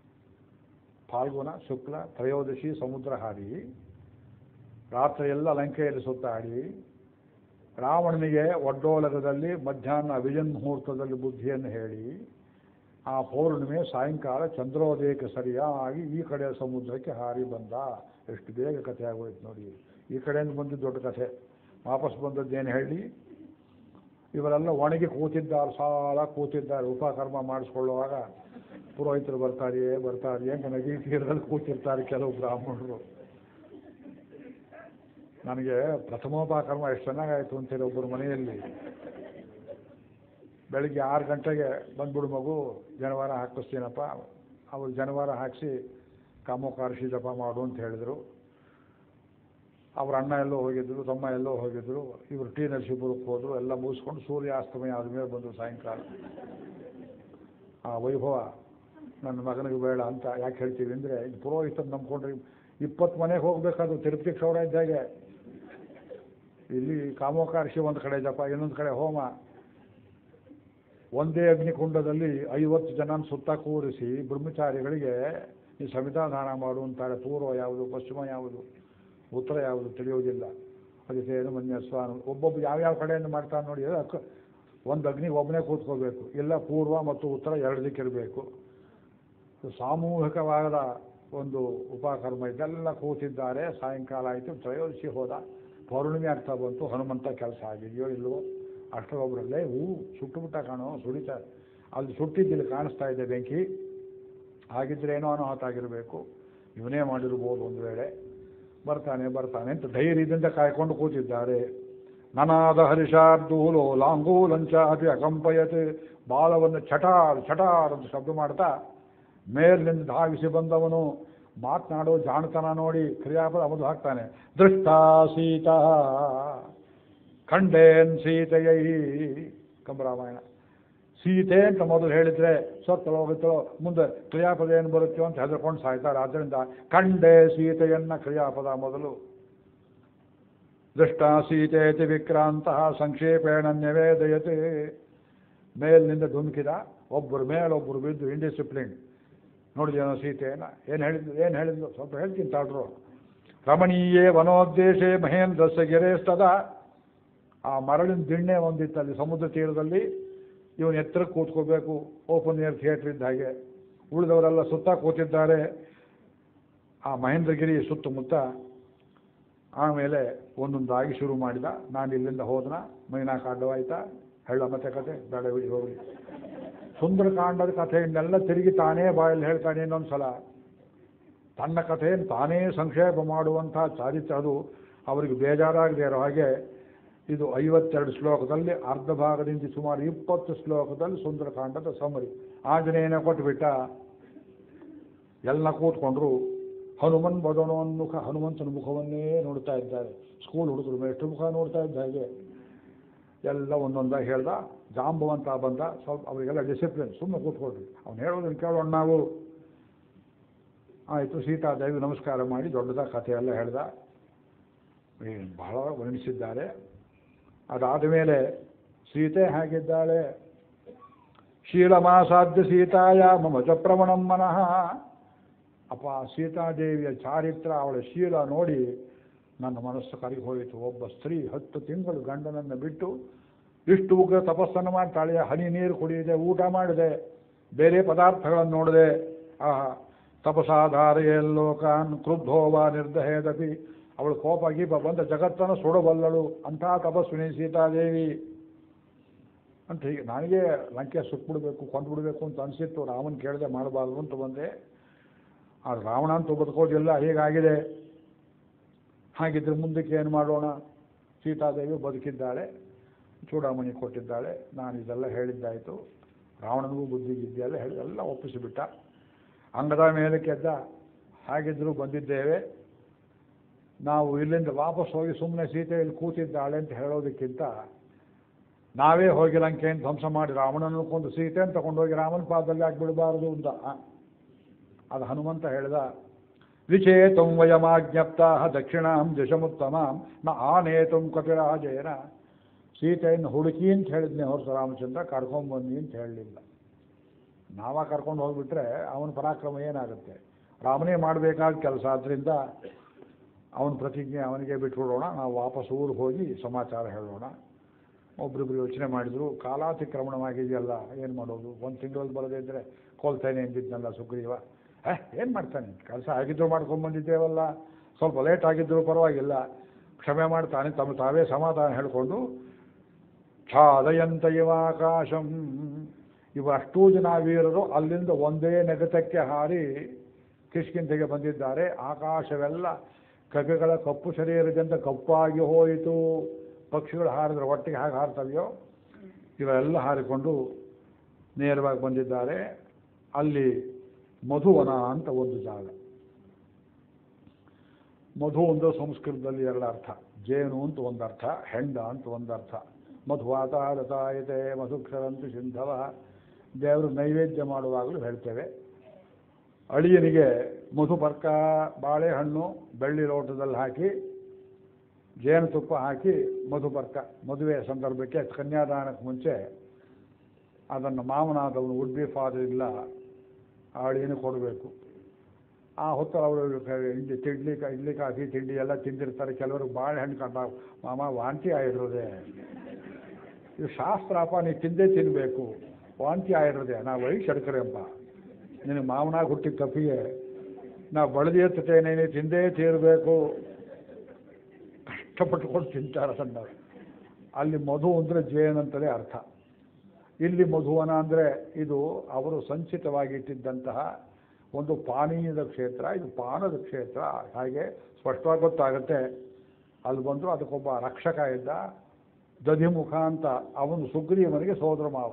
ಫಾಲ್ಗುಣ ಶುಕ್ಲ ತ್ರಯೋದಶಿ ಸಮುದ್ರ ಹಾಡಿ ರಾತ್ರಿಯೆಲ್ಲ ಲಂಕೆಯಲ್ಲಿ ಸುತ್ತಾಡಿ ರಾವಣನಿಗೆ ಒಡ್ಡೋಲಗದಲ್ಲಿ ಮಧ್ಯಾಹ್ನ ಅಭಿಜನ್ ಮುಹೂರ್ತದಲ್ಲಿ ಬುದ್ಧಿಯನ್ನು ಹೇಳಿ ಆ ಪೌರ್ಣಿಮೆ ಸಾಯಂಕಾಲ ಚಂದ್ರೋದಯಕ್ಕೆ ಸರಿಯಾಗಿ ಈ ಕಡೆ ಸಮುದ್ರಕ್ಕೆ ಹಾರಿ ಬಂದ ಎಷ್ಟು ಬೇಗ ಕಥೆ ಆಗೋಯ್ತು ನೋಡಿ ಈ ಕಡೆಯಿಂದ ಬಂದಿದ್ದು ದೊಡ್ಡ ಕಥೆ ವಾಪಸ್ ಬಂದದ್ದೇನು ಹೇಳಿ ಇವರೆಲ್ಲ ಒಣಗಿ ಕೂತಿದ್ದಾರೆ ಸಾಲ ಕೂತಿದ್ದಾರೆ ಉಪಕರ್ಮ ಮಾಡಿಸ್ಕೊಳ್ಳುವಾಗ ಪುರೋಹಿತರು ಬರ್ತಾರೆಯೇ ಬರ್ತಾರೆಯೇ ಅಂತ ನದಿ ತೀರದಲ್ಲಿ ಕೂತಿರ್ತಾರೆ ಕೆಲವು ಬ್ರಾಹ್ಮಣರು ನನಗೆ ಪ್ರಥಮೋಪಕರ್ಮ ಎಷ್ಟು ಚೆನ್ನಾಗಾಯಿತು ಅಂತೀರಿ ಒಬ್ಬರು ಮನೆಯಲ್ಲಿ ಬೆಳಿಗ್ಗೆ ಆರು ಗಂಟೆಗೆ ಬಂದ್ಬಿಡು ಮಗು ಜನವಾರ ಹಾಕಿಸ್ತೀನಪ್ಪ ಅವ್ರು ಜನವಾರ ಹಾಕಿಸಿ ಕಾಮೋಕಾರ್ಷಿ ಜಪ ಮಾಡು ಅಂತ ಹೇಳಿದರು ಅವ್ರ ಅಣ್ಣ ಎಲ್ಲೋ ಹೋಗಿದ್ರು ತಮ್ಮ ಎಲ್ಲೋ ಹೋಗಿದ್ರು ಇವರು ಟಿ ನರಸೀಪುರಕ್ಕೆ ಹೋದರು ಎಲ್ಲ ಮುಗಿಸ್ಕೊಂಡು ಸೂರ್ಯಾಸ್ತಮಯ ಆದಮೇಲೆ ಬಂದರು ಸಾಯಂಕಾಲ ಆ ವೈಭವ ನನ್ನ ಮಗನಿಗೆ ಬೇಡ ಅಂತ ಯಾಕೆ ಹೇಳ್ತೀವಿ ಅಂದರೆ ಪುರೋಹಿತರು ನಂಬ್ಕೊಂಡ್ರೆ ಇಪ್ಪತ್ತು ಮನೆಗೆ ಹೋಗ್ಬೇಕಾದ್ರು ತಿರುಪತಿ ಕ್ಷೌರ ಇದ್ದಾಗೆ ಇಲ್ಲಿ ಕಾಮೋಕಾರ್ಷಿ ಒಂದು ಕಡೆ ಜಪ ಇನ್ನೊಂದು ಕಡೆ ಹೋಮ ಒಂದೇ ಅಗ್ನಿಕುಂಡದಲ್ಲಿ ಐವತ್ತು ಜನ ಸುತ್ತ ಕೂರಿಸಿ ಬ್ರಹ್ಮಚಾರಿಗಳಿಗೆ ಈ ಸಂವಿಧಾನ ಮಾಡು ಅಂತಾರೆ ಪೂರ್ವ ಯಾವುದು ಪಶ್ಚಿಮ ಯಾವುದು ಉತ್ತರ ಯಾವುದು ತಿಳಿಯೋದಿಲ್ಲ ಅದಕ್ಕೆ ಏನು ಮನ್ಯ ಸ್ವಾಮಿ ಒಬ್ಬೊಬ್ಬ ಯಾವ್ಯಾವ ಕಡೆಯಿಂದ ಮಾಡ್ತಾನೆ ನೋಡಿ ಅದಕ್ಕೆ ಒಂದು ಅಗ್ನಿಗೆ ಒಬ್ಬನೇ ಕೂತ್ಕೋಬೇಕು ಇಲ್ಲ ಪೂರ್ವ ಮತ್ತು ಉತ್ತರ ಎರಡು ದಿಕ್ಕಿರಬೇಕು ಸಾಮೂಹಿಕವಾದ ಒಂದು ಉಪಕರ್ಮ ಇದೆಲ್ಲ ಕೂತಿದ್ದಾರೆ ಸಾಯಂಕಾಲ ಆಯಿತು ತ್ರಯೋದಶಿ ಹೋದ ಪೌರ್ಣಿಮೆ ಆಗ್ತಾ ಬಂತು ಹನುಮಂತ ಕೆಲಸ ಆಗಿದೆಯೋ ಇಲ್ವೋ ಅಷ್ಟರೊಬ್ಬರಲ್ಲೇ ಹೂ ಸುಟ್ಟು ಬಿಟ್ಟ ಕಾಣೋ ಸುಡಿತ ಅಲ್ಲಿ ಸುಟ್ಟಿದ್ದಿಲ್ಲಿ ಕಾಣಿಸ್ತಾ ಇದೆ ಬೆಂಕಿ ಹಾಗಿದ್ರೆ ಏನೋ ಅನಾಹುತ ಆಗಿರಬೇಕು ಇವನೇ ಮಾಡಿರ್ಬೋದು ಒಂದು ವೇಳೆ ಬರ್ತಾನೆ ಬರ್ತಾನೆ ಅಂತ ಧೈರ್ಯದಿಂದ ಕಾಯ್ಕೊಂಡು ಕೂತಿದ್ದಾರೆ ನನಾದ ಹರಿಷಾರ್ದೂಲೋ ಲಾಂಗೂಲಂಚ ಅತಿ ಅಕಂಪಯತ್ ಬಾಲವನ್ನು ಚಟಾರ್ ಚಟಾರ್ ಅಂತ ಶಬ್ದ ಮಾಡ್ತಾ ಮೇಲಿನಿಂದ ಧಾವಿಸಿ ಬಂದವನು ಮಾತನಾಡೋ ಜಾಣತನ ನೋಡಿ ಕ್ರಿಯಾಪದ ಅವನು ಹಾಕ್ತಾನೆ ದೃಷ್ಟಾ ಸೀತಾ ಖಂಡೇನ್ ಸೀತೆಯೈ ಕಂಬರಾಮಾಯಣ ಸೀತೆ ಅಂತ ಮೊದಲು ಹೇಳಿದ್ರೆ ಸತ್ತಲೋ ಹೋಗುತ್ತಲೋ ಮುಂದೆ ಕ್ರಿಯಾಪದ ಏನು ಬರುತ್ತೋ ಅಂತ ಹೆದರ್ಕೊಂಡು ಸಾಯ್ತಾರೆ ಆದ್ದರಿಂದ ಕಂಡೆ ಸೀತೆಯನ್ನ ಕ್ರಿಯಾಪದ ಮೊದಲು ದೃಷ್ಟ ಸೀತೇತಿ ವಿಕ್ರಾಂತ ಸಂಕ್ಷೇಪೇಣ ನ್ಯವೇದಯತೆ ಮೇಲಿನಿಂದ ಧುಮುಕಿದ ಒಬ್ಬರು ಮೇಲೊಬ್ಬರು ಬಿದ್ದು ಇಂಡಿಸಿಪ್ಲಿನ್ ನೋಡಿದೇನೋ ಸೀತೆಯನ್ನ ಏನು ಹೇಳಿದ್ದು ಏನು ಹೇಳಿದ್ದು ಸ್ವಲ್ಪ ಹೇಳ್ತೀನಿ ತಾಳ್ರು ರಮಣೀಯೇ ವನೋದ್ದೇಶೇ ಮಹೇಂದ್ರಸ್ಯ ಗಿರೇಸ್ತದ ಆ ಮರಳಿನ ದಿಣ್ಣೆ ಒಂದಿತ್ತು ಅಲ್ಲಿ ಸಮುದ್ರ ತೀರದಲ್ಲಿ ಇವನು ಎತ್ತರಕ್ಕೆ ಕೂತ್ಕೋಬೇಕು ಓಪನ್ ಏರ್ ಥಿಯೇಟ್ರ್ ಇದ್ದ ಹಾಗೆ ಉಳಿದವರೆಲ್ಲ ಸುತ್ತ ಕೂತಿದ್ದಾರೆ ಆ ಮಹೇಂದ್ರಗಿರಿ ಸುತ್ತಮುತ್ತ ಆಮೇಲೆ ಒಂದೊಂದಾಗಿ ಶುರು ಮಾಡಿದ ನಾನು ಇಲ್ಲಿಂದ ಹೋದನ ಮೈನಾಕ ಅಡ್ಡವಾಯ್ತಾ ಹೇಳ ಮತ್ತೆ ಕತೆ ಬೇಡ ಬಿಡಿ ಹೋಗಲಿ ಸುಂದರಕಾಂಡದ ಕಥೆಯನ್ನೆಲ್ಲ ತಿರುಗಿ ತಾನೇ ಬಾಯಲ್ಲಿ ಹೇಳ್ತಾನೆ ಇನ್ನೊಂದು ಸಲ ತನ್ನ ಕಥೆಯನ್ನು ತಾನೇ ಸಂಕ್ಷೇಪ ಮಾಡುವಂಥ ಚಾರಿತ್ರ್ಯ ಅದು ಅವರಿಗೆ ಬೇಜಾರಾಗದೆ ಇರೋ ಹಾಗೆ ಇದು ಐವತ್ತೆರಡು ಶ್ಲೋಕದಲ್ಲಿ ಅರ್ಧ ಭಾಗದಿಂದ ಸುಮಾರು ಇಪ್ಪತ್ತು ಶ್ಲೋಕದಲ್ಲಿ ಸುಂದರಕಾಂಡದ ಸಮರಿ ಆಂಜನೇಯನ ಕೊಟ್ಟುಬಿಟ್ಟ ಎಲ್ಲ ಕೂತ್ಕೊಂಡ್ರು ಹನುಮನ್ ಬದನೋನ್ಮುಖ ಹನುಮಂತನ ಮುಖವನ್ನೇ ನೋಡ್ತಾ ಇದ್ದಾರೆ ಸ್ಕೂಲ್ ಹುಡುಗರು ಮೇಷ್ಟ್ರ ಮುಖ ನೋಡ್ತಾ ಇದ್ದ ಹಾಗೆ ಎಲ್ಲ ಒಂದೊಂದಾಗಿ ಹೇಳ್ದ ಜಾಂಬವಂತ ಬಂದ ಸ್ವಲ್ಪ ಅವರಿಗೆಲ್ಲ ಡಿಸಿಪ್ಲಿನ್ ಸುಮ್ಮನೆ ಕೂತ್ಕೊಳ್ರಿ ಅವ್ನು ಹೇಳೋದನ್ನು ಕೇಳೋಣ ನಾವು ಆಯಿತು ಸೀತಾದೇವಿ ನಮಸ್ಕಾರ ಮಾಡಿ ದೊಡ್ಡದಾಗಿ ಕಥೆ ಎಲ್ಲ ಹೇಳ್ದ ಏ, ಬಹಳ ವರ್ಣಿಸಿದ್ದಾರೆ ಅದಾದ ಮೇಲೆ ಸೀತೆ ಹೇಗಿದ್ದಾಳೆ ಶೀಲಮಾಸಾಧ್ಯ ಸೀತಾಯ ಮಮ ಚ ಪ್ರವಣಂ ಮನಃ ಅಪ್ಪ ಸೀತಾದೇವಿಯ ಚಾರಿತ್ರ ಅವಳ ಶೀಲ ನೋಡಿ ನನ್ನ ಮನಸ್ಸು ಕರಗಿ ಹೋಯಿತು ಒಬ್ಬ ಸ್ತ್ರೀ ಹತ್ತು ತಿಂಗಳು ಗಂಡನನ್ನು ಬಿಟ್ಟು ಇಷ್ಟು ಉಗ್ರ ತಪಸ್ಸನ್ನು ಮಾಡ್ತಾಳೆ ಹನಿ ನೀರು ಕುಡಿಯಿದೆ ಊಟ ಮಾಡಿದೆ ಬೇರೆ ಪದಾರ್ಥಗಳನ್ನು ನೋಡಿದೆ ಆ ತಪಸಾಧಾರೆಯಲ್ಲೋಕಾನ್ ಕ್ರುದ್ಧೋವ ನಿರ್ದಹೇದಪಿ ಅವಳು ಕೋಪ ಗೀಪ ಬಂದ ಜಗತ್ತನ್ನು ಸುಡಬಲ್ಲಳು ಅಂಥ ತಪಸ್ವಿನಿ ಸೀತಾದೇವಿ ಅಂತ ಹೀಗೆ ನನಗೆ ಲಂಕೆ ಸುಟ್ಬಿಡ್ಬೇಕು ಕೊಂಡ್ಬಿಡ್ಬೇಕು ಅಂತ ಅನಿಸಿತ್ತು ರಾಮನ್ ಕೇಳದೆ ಮಾಡಬಾರ್ದು ಅಂತ ಬಂದೆ ಆ ರಾವಣ ಅಂತೂ ಬದುಕೋದಿಲ್ಲ ಹೀಗಾಗಿದೆ ಹಾಗಿದ್ರೆ ಮುಂದಕ್ಕೆ ಏನು ಮಾಡೋಣ ಸೀತಾದೇವಿ ಬದುಕಿದ್ದಾಳೆ ಚೂಡಾಮಣಿ ಕೊಟ್ಟಿದ್ದಾಳೆ ನಾನು ಇದೆಲ್ಲ ಹೇಳಿದ್ದಾಯಿತು ರಾವಣನಿಗೂ ಬುದ್ಧಿ ಗಿದ್ದಿಯೆಲ್ಲ ಹೇಳಿ ಎಲ್ಲ ಒಪ್ಪಿಸಿಬಿಟ್ಟ ಅಂಗದ ಮೇಲೆ ಕೆದ್ದ ಹಾಗಿದ್ರೂ ಬಂದಿದ್ದೇವೆ ನಾವು ಇಲ್ಲಿಂದ ವಾಪಸ್ ಹೋಗಿ ಸುಮ್ಮನೆ ಸೀತೆ ಇಲ್ಲಿ ಕೂತಿದ್ದಾಳೆ ಅಂತ ಹೇಳೋದಕ್ಕಿಂತ ನಾವೇ ಹೋಗಿ ಲಂಕೆಯನ್ನು ಧ್ವಂಸ ಮಾಡಿ ರಾವಣನ ಕೊಂದು ಸೀತೆಯನ್ನು ತಗೊಂಡೋಗಿ ರಾಮನ ಪಾದದಲ್ಲಿ ಹಾಕ್ಬಿಡಬಾರದು ಅಂತ ಅದು ಹನುಮಂತ ಹೇಳಿದ ವಿಚೇತಂ ವಯಮಾಜ್ಞಪ್ತಾ ದಕ್ಷಿಣಾಂ ದಿಶಮುತ್ತಮಾಂ ನ ಆನೇತಂ ಕಪಿರಾಜೇನ ಸೀತೆಯನ್ನು ಹುಡುಕಿ ಅಂತ ಹೇಳಿದ್ನೆ ಹೊರತು ರಾಮಚಂದ್ರ ಕರ್ಕೊಂಬಂದಿ ಅಂತ ಹೇಳಲಿಲ್ಲ ನಾವ ಕರ್ಕೊಂಡು ಹೋಗ್ಬಿಟ್ರೆ ಅವನ ಪರಾಕ್ರಮ ಏನಾಗುತ್ತೆ ರಾಮನೇ ಮಾಡಬೇಕಾದ ಕೆಲಸ ಆದ್ದರಿಂದ ಅವನ ಪ್ರತಿಜ್ಞೆ ಅವನಿಗೆ ಬಿಟ್ಬಿಡೋಣ ನಾವು ವಾಪಸ್ ಊರಿಗೆ ಹೋಗಿ ಸಮಾಚಾರ ಹೇಳೋಣ ಒಬ್ರಿಬ್ರು ಯೋಚನೆ ಮಾಡಿದ್ರು ಕಾಲಾತಿಕ್ರಮಣವಾಗಿದೆಯಲ್ಲ ಏನು ಮಾಡೋದು ಒಂದು ತಿಂಗಳಲ್ಲಿ ಬರದೇ ಇದ್ದರೆ ಕೊಲ್ತೇನೆ ಎಂದಿದ್ನಲ್ಲ ಸುಗ್ರೀವ ಏ ಏನು ಮಾಡ್ತಾನೆ ಕೆಲಸ ಆಗಿದ್ರು ಮಾಡ್ಕೊಂಡ್ಬಂದಿದ್ದೇವಲ್ಲ ಸ್ವಲ್ಪ ಲೇಟ್ ಆಗಿದ್ರು ಪರವಾಗಿಲ್ಲ ಕ್ಷಮೆ ಮಾಡ್ತಾನೆ ತಮ್ಮ ತಾವೇ ಸಮಾಧಾನ ಹೇಳಿಕೊಂಡು ಛಾದಯಂತ ಇವಾಕಾಶಂ ಇವ ಅಷ್ಟೂ ಜನ ವೀರರು ಅಲ್ಲಿಂದ ಒಂದೇ ನೆಗತಕ್ಕೆ ಹಾರಿ ಕಿಷ್ಕಿಂಧೆಗೆ ಬಂದಿದ್ದಾರೆ ಆಕಾಶವೆಲ್ಲ ಕವಿಗಳ ಕಪ್ಪು ಶರೀರದಿಂದ ಕಪ್ಪಾಗಿ ಹೋಯಿತು ಪಕ್ಷಿಗಳು ಹಾರಿದ್ರೆ ಒಟ್ಟಿಗೆ ಹಾಗೆ ಹಾರ್ತವೆಯೋ ಇವೆಲ್ಲ ಹಾರಿಕೊಂಡು ನೇರವಾಗಿ ಬಂದಿದ್ದಾರೆ ಅಲ್ಲಿ ಮಧುವನ ಅಂತ ಒಂದು ಜಾಗ ಮಧು ಒಂದು ಸಂಸ್ಕೃತದಲ್ಲಿ ಎರಡು ಅರ್ಥ ಜೇನು ಅಂತ ಒಂದು ಅರ್ಥ ಹೆಂಡ ಅಂತ ಒಂದು ಅರ್ಥ ಮಧುವಾತಾರತಾಯತೆ ಮಧುಕ್ಷರಂತು ಸಿಂಧವ ದೇವರು ನೈವೇದ್ಯ ಮಾಡುವಾಗಲೂ ಹೇಳ್ತೇವೆ ಅಳಿಯನಿಗೆ ಮಧುಪರ್ಕ ಬಾಳೆಹಣ್ಣು ಬೆಳ್ಳಿ ಲೋಟದಲ್ಲಿ ಹಾಕಿ ಜೇನುತುಪ್ಪ ಹಾಕಿ ಮಧುಪರ್ಕ ಮದುವೆ ಸಂದರ್ಭಕ್ಕೆ ಕನ್ಯಾದಾನಕ್ಕೆ ಮುಂಚೆ ಅದನ್ನು ಮಾವನಾದವನು ವುಡ್ ಬಿ ಫಾದರ್ ಇಲ್ಲ ಆ ಅಳಿಯನಿಗೆ ಕೊಡಬೇಕು ಆ ಹೊತ್ತು ಅವರು ಇಡ್ಲಿ ತಿಂಡ್ಲಿ ಇಡ್ಲಿ ಕಾಫಿ ತಿಂಡಿ ಎಲ್ಲ ತಿಂದಿರ್ತಾರೆ ಕೆಲವರು ಬಾಳೆಹಣ್ಣು ಕಂಡ ಮಾಮ ವಾಂತಿ ಆಗಿರೋದೆ ಇದು ಶಾಸ್ತ್ರಪ್ಪ ನೀವು ತಿಂದೇ ತಿನ್ನಬೇಕು ವಾಂತಿ ಆಗಿರೋದೆ ನಾವು ವೈ ಶಡ್ಕರೆಂಪ ನಿನಗೆ ಮಾವನಾಗ ಹುಟ್ಟಿದ ತಪ್ಪಿಗೆ ನಾವು ಬಳದಿ ಎತ್ತುತ್ತೇನೆ ನೀನು ತಿಂದೇ ತೀರಬೇಕು ಕಷ್ಟಪಟ್ಟುಕೊಂಡು ತಿಂತಾರೆ ಸಣ್ಣ ಅಲ್ಲಿ ಮಧು ಅಂದರೆ ಜೇನು ಅಂತಲೇ ಅರ್ಥ ಇಲ್ಲಿ ಮಧುವನ ಅಂದರೆ ಇದು ಅವರು ಸಂಚಿತವಾಗಿಟ್ಟಿದ್ದಂತಹ ಒಂದು ಪಾನೀಯದ ಕ್ಷೇತ್ರ ಇದು ಪಾನದ ಕ್ಷೇತ್ರ ಹಾಗೆ ಸ್ಪಷ್ಟವಾಗಿ ಗೊತ್ತಾಗುತ್ತೆ ಅಲ್ಲಿ ಬಂದು ಅದಕ್ಕೊಬ್ಬ ರಕ್ಷಕ ಇದ್ದ ದಧಿಮುಖ ಅಂತ ಅವನು ಸುಗ್ರೀವನಿಗೆ ಸೋದರ ಮಾವ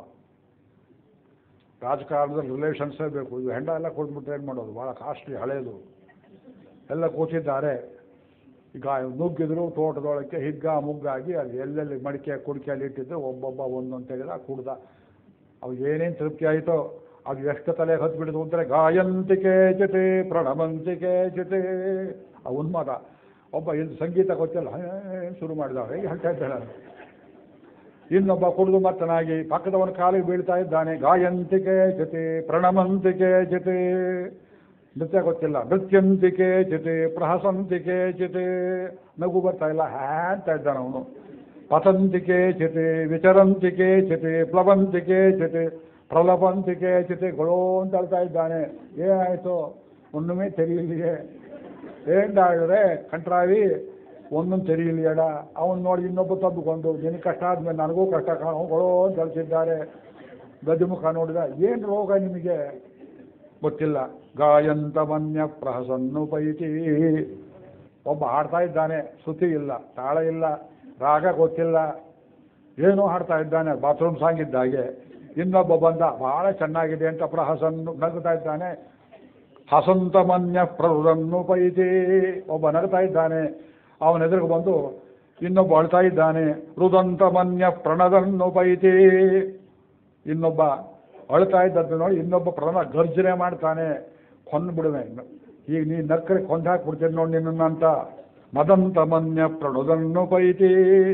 ರಾಜಕಾರಣದಲ್ಲಿ ರಿಲೇಷನ್ಸೇ ಬೇಕು ಇದು ಹೆಂಡ ಎಲ್ಲ ಕೊಟ್ಬಿಟ್ರೆ ಏನು ಮಾಡೋದು ಭಾಳ ಕಾಸ್ಟ್ಲಿ ಹಳೇದು ಎಲ್ಲ ಕೂತಿದ್ದಾರೆ ಈಗ ನುಗ್ಗಿದ್ರು ತೋಟದೊಳಕ್ಕೆ ಹಿಗ್ಗ ಮುಗ್ಗಾಗಿ ಅಲ್ಲಿ ಎಲ್ಲೆಲ್ಲಿ ಮಡಿಕೆ ಕುಡಿಕೆಯಲ್ಲಿ ಇಟ್ಟಿದ್ದು ಒಬ್ಬೊಬ್ಬ ಒಂದೊಂದು ತೆಗೆದ ಕುಡ್ದ ಅವು ಏನೇನು ತೃಪ್ತಿ ಆಯಿತೋ ಅದು ಎಷ್ಟು ತಲೆ ಹತ್ಬಿಡಿದು ಅಂದರೆ ಗಾಯಂತಿಕೆ ಜೊತೆ ಪ್ರಣಮಂತಿಕೆ ಜೊತೆ ಆ ಉನ್ಮಾದ ಒಬ್ಬ ಇಲ್ಲಿ ಸಂಗೀತ ಗೊತ್ತಿಲ್ಲ ಹೇ, ಶುರು ಮಾಡಿದ ಹೇಗೆ ಹೇಳ್ತಾ ಇದ್ದಾಳೆ ಇನ್ನೊಬ್ಬ ಕುಡಿದು ಮತ್ತನಾಗಿ ಪಕ್ಕದವನ ಕಾಲಿಗೆ ಬೀಳ್ತಾ ಇದ್ದಾನೆ ಗಾಯಂತಿಕೆ ಜೊತೆ ಪ್ರಣಮಂತಿಕೆ ಜೊತೆ ನೃತ್ಯ ಗೊತ್ತಿಲ್ಲ ನೃತ್ಯಂತಿಕೆ ಜೊತೆ ಪ್ರಹಸಂತಿಕೆ ಜೊತೆ ನಗು ಬರ್ತಾ ಇಲ್ಲ ಹ್ಯಾ ಅಂತ ಇದ್ದಾನೆ ಅವನು ಪತಂತಿಕೆ ಜೊತೆ ವಿಚರಂತಿಕೆ ಜೊತೆ ಪ್ಲವಂತಿಕೆ ಜೊತೆ ಪ್ರಲಪಂತಿಕೆ ಜೊತೆ ಗೊಳೋ ಅಂತ ಅಳ್ತಾ ಇದ್ದಾನೆ ಏನಾಯಿತು ಒಣ್ಣುಮೇ ತೆರೀಲಿಯೇ ಏನಾಡಿದ್ರೆ ಕಂಟ್ರಾವಿ ಒಂದೊಂದು ತೆರೀಲಿಯಡ ಅವನು ನೋಡಿ ಇನ್ನೊಬ್ಬ ತಬ್ಬಿಕೊಂಡು ನಿನಗೆ ಕಷ್ಟ ಆದ್ಮೇಲೆ ನನಗೂ ಕಷ್ಟ ಕಾಣೋ ಗೊಳೋ ಅಂತ ಅಳ್ತಿದ್ದಾರೆ ಗದ್ದಿಮುಖ ನೋಡಿದ ಏನು ರೋಗ ನಿಮಗೆ ಗೊತ್ತಿಲ್ಲ ಗಾಯಂತ ಮನ್ಯ ಪ್ರಹಸನ್ನು ಪೈತಿ ಒಬ್ಬ ಹಾಡ್ತಾ ಇದ್ದಾನೆ ಶ್ರುತಿ ಇಲ್ಲ ತಾಳ ಇಲ್ಲ ರಾಗ ಗೊತ್ತಿಲ್ಲ ಏನೋ ಹಾಡ್ತಾ ಇದ್ದಾನೆ ಬಾತ್ರೂಮ್ ಸಾಂಗ್ ಇದ್ದ ಹಾಗೆ ಇನ್ನೊಬ್ಬ ಬಂದ ಬಹಳ ಚೆನ್ನಾಗಿದೆ ಅಂತ ಪ್ರಹಸನ್ನು ನಗುತ್ತಾ ಇದ್ದಾನೆ ಹಸಂತ ಮನ್ಯ ಪ್ರಹೃದನ್ನು ಪೈತಿ ಒಬ್ಬ ನಗ್ತಾ ಇದ್ದಾನೆ ಅವನ ಎದುರಿಗೆ ಬಂದು ಇನ್ನೊಬ್ಬ ಅಳ್ತಾ ಇದ್ದಾನೆ ರುದಂತ ಮನ್ಯ ಪ್ರಣದನ್ನು ಪೈತಿ ಇನ್ನೊಬ್ಬ ಅಳ್ತಾ ಇದ್ದದ್ದು ನೋಡಿ ಇನ್ನೊಬ್ಬ ಪ್ರಣ ಗರ್ಜನೆ ಮಾಡ್ತಾನೆ ಕೊಂದು ಬಿಡುವೆ ಈಗ ನೀ ನಕ್ಕರೆ ಕೊಂದು ಹಾಕ್ಬಿಡ್ತೀನಿ ನೋಡಿ ನಿನ್ನ ಅಂತ ಮದಂತ ಮನ್ಯ ಪ್ರಣುದನ್ನು ಪೈತಿ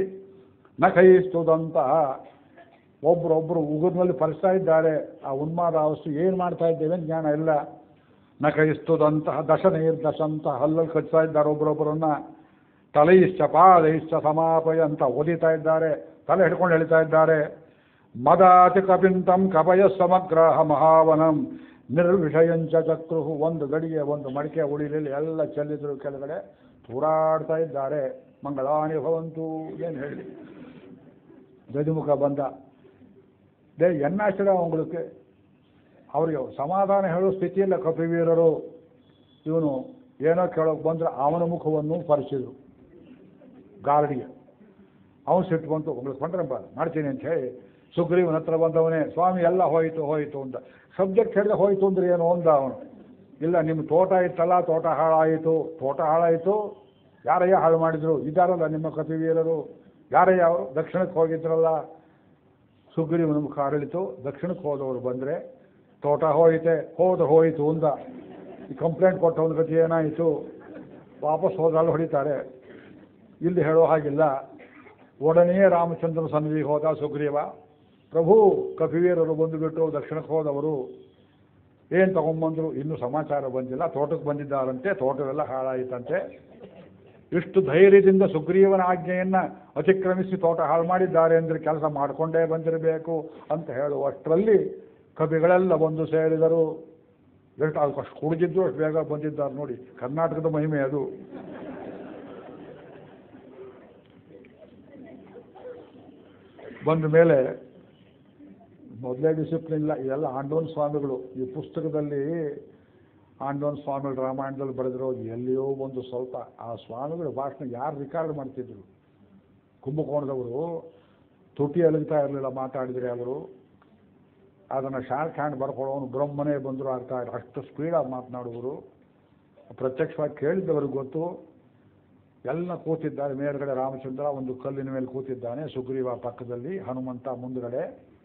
ನಖೈಸ್ತುದಂತ ಒಬ್ರೊಬ್ರು ಉಗುರಿನಲ್ಲಿ ಪರಿಸ್ತಾ ಇದ್ದಾರೆ ಆ ಉನ್ಮಾದ ಅವಸ್ಥೆ ಏನು ಮಾಡ್ತಾ ಇದ್ದೇವೆ ಅಂತ ಜ್ಞಾನ ಇಲ್ಲ ನಖೈಸ್ತುದಂತಹ ದಶನೈರ್ದಶಂತ ಹಲ್ಲಲ್ಲಿ ಕಚ್ತಾ ಇದ್ದಾರೆ ಒಬ್ಬರೊಬ್ಬರನ್ನ ತಲೆಯಿಶ್ಚ ಪಾದಯಿಶ್ಚ ಸಮಾಪಯ ಅಂತ ಓದಿತಾ ಇದ್ದಾರೆ ತಲೆ ಹಿಡ್ಕೊಂಡು ಎಳಿತಾ ಇದ್ದಾರೆ ಮದಾತಿ ಕಪಿಂತಂ ಕಪಯ ಸಮಗ್ರಹ ಮಹಾವನಂ ನಿರ್ವಿಷಯಂಚ ಚಕ್ರು ಒಂದು ಗಡಿಗೆ ಒಂದು ಮಡಿಕೆ ಉಳಿಲಿಲ್ಲ ಎಲ್ಲ ಚೆಲ್ಲಿದ್ರು ಕೆಳಗಡೆ ತೂರಾಡ್ತಾ ಇದ್ದಾರೆ ಮಂಗಳಾನಿ ಭವಂತು ಏನು ಹೇಳಿ ಗದಿಮುಖ ಬಂದ ದೇ ಎನ್ನಾಶ್ರ ಅವங்களுக்கு ಅವರಿಗೆ ಸಮಾಧಾನ ಹೇಳೋ ಸ್ಥಿತಿಯಿಲ್ಲ ಕಪಿವೀರರು ಇವನು ಏನೋ ಕೇಳೋಕೆ ಬಂದ್ರೆ ಅವನ ಮುಖವನ್ನು ಪರಿಸಿದ್ರು ಗಾರ್ಡಿಗೆ ಅವನು ಸಿಟ್ಟು ಬಂತು உங்களுக்கு ಪಂಡ್ರಂಬ ಮಾಡ್ತೀನಿ ಅಂತ ಹೇಳಿ ಸುಗ್ರೀವನ ಹತ್ರ ಬಂದವನೇ ಸ್ವಾಮಿ ಎಲ್ಲ ಹೋಯಿತು ಹೋಯಿತು ಅಂತ ಸಬ್ಜೆಕ್ಟ್ ಹೇಳಿದ್ರೆ ಹೋಯಿತು ಅಂದ್ರೆ ಏನು ಅಂದ ಅವನು ಇಲ್ಲ ನಿಮ್ಮ ತೋಟ ಇತ್ತಲ್ಲ ತೋಟ ಹಾಳಾಯಿತು ತೋಟ ಹಾಳಾಯಿತು ಯಾರಯ್ಯ ಹಾಳು ಮಾಡಿದ್ರು ಇದ್ದಾರಲ್ಲ ನಿಮ್ಮ ಕಪಿವೀರರು ಯಾರಯ್ಯ ಅವರು ದಕ್ಷಿಣಕ್ಕೆ ಹೋಗಿದ್ರಲ್ಲ ಸುಗ್ರೀವನ ಮುಖ ಅರಳಿತು ದಕ್ಷಿಣಕ್ಕೆ ಹೋದವರು ಬಂದರೆ ತೋಟ ಹೋಯಿತೆ ಹೋದ ಹೋಯಿತು ಅಂದ ಈ ಕಂಪ್ಲೇಂಟ್ ಕೊಟ್ಟವನ ಗತಿ ಏನಾಯಿತು ವಾಪಸ್ ಹೋದಲ್ಲಿ ಹೊಡಿತಾರೆ ಇಲ್ಲಿ ಹೇಳೋ ಹಾಗಿಲ್ಲ ಒಡನೆಯೇ ರಾಮಚಂದ್ರನ ಸನ್ನಿಧಿಗೆ ಹೋದ ಸುಗ್ರೀವ ಪ್ರಭು ಕಪಿವೀರರು ಬಂದುಬಿಟ್ಟು ದಕ್ಷಿಣಕ್ಕೆ ಹೋದವರು ಏನು ತಗೊಂಬಂದ್ರು ಇನ್ನೂ ಸಮಾಚಾರ ಬಂದಿಲ್ಲ ತೋಟಕ್ಕೆ ಬಂದಿದ್ದಾರಂತೆ ತೋಟವೆಲ್ಲ ಹಾಳಾಯಿತಂತೆ ಇಷ್ಟು ಧೈರ್ಯದಿಂದ ಸುಗ್ರೀವನ ಆಜ್ಞೆಯನ್ನ ಅತಿಕ್ರಮಿಸಿ ತೋಟ ಹಾಳು ಮಾಡಿದ್ದಾರೆ ಅಂದರೆ ಕೆಲಸ ಮಾಡಿಕೊಂಡೇ ಬಂದಿರಬೇಕು ಅಂತ ಹೇಳುವಷ್ಟರಲ್ಲಿ ಕವಿಗಳೆಲ್ಲ ಬಂದು ಸೇರಿದರು ಎಷ್ಟು ಅಷ್ಟು ಕುಡಿದಿದ್ದು ಅಷ್ಟು ಬೇಗ ಬಂದಿದ್ದಾರೆ ನೋಡಿ ಕರ್ನಾಟಕದ ಮಹಿಮೆ ಅದು ಬಂದ ಮೇಲೆ ಮೊದಲೇ ಡಿಸಿಪ್ಲಿನ್ ಇಲ್ಲ ಇದೆಲ್ಲ ಆಂಡೋನ್ ಸ್ವಾಮಿಗಳು ಈ ಪುಸ್ತಕದಲ್ಲಿ ಆಂಡೋನ್ ಸ್ವಾಮಿಗಳು ರಾಮಾಯಣದಲ್ಲಿ ಬರೆದಿರೋದು ಎಲ್ಲಿಯೋ ಒಂದು ಸ್ವಲ್ಪ ಆ ಸ್ವಾಮಿಗಳ ಭಾಷಣ ಯಾರು ರಿಕಾರ್ಡ್ ಮಾಡ್ತಿದ್ರು ಕುಂಭಕೋಣದವರು ತುಟಿ ಅಲಗ್ತಾ ಇರಲಿಲ್ಲ ಮಾತಾಡಿದರೆ ಅವರು ಅದನ್ನು ಶಾರ್ಟ್ ಹ್ಯಾಂಡ್ ಬರ್ಕೊಳ್ಳೋನು ಬ್ರಹ್ಮನೇ ಬಂದರು ಅರ್ಥ ಆಯ್ತು ಅಷ್ಟು ಸ್ಪೀಡಾಗಿ ಮಾತನಾಡುವರು ಪ್ರತ್ಯಕ್ಷವಾಗಿ ಕೇಳಿದ್ದವ್ರಿಗೆ ಗೊತ್ತು ಎಲ್ಲ ಕೂತಿದ್ದಾರೆ ಮೇಲ್ಗಡೆ ರಾಮಚಂದ್ರ ಒಂದು ಕಲ್ಲಿನ ಮೇಲೆ ಕೂತಿದ್ದಾನೆ ಸುಗ್ರೀವ ಪಕ್ಕದಲ್ಲಿ ಹನುಮಂತ ಮುಂದುಗಡೆ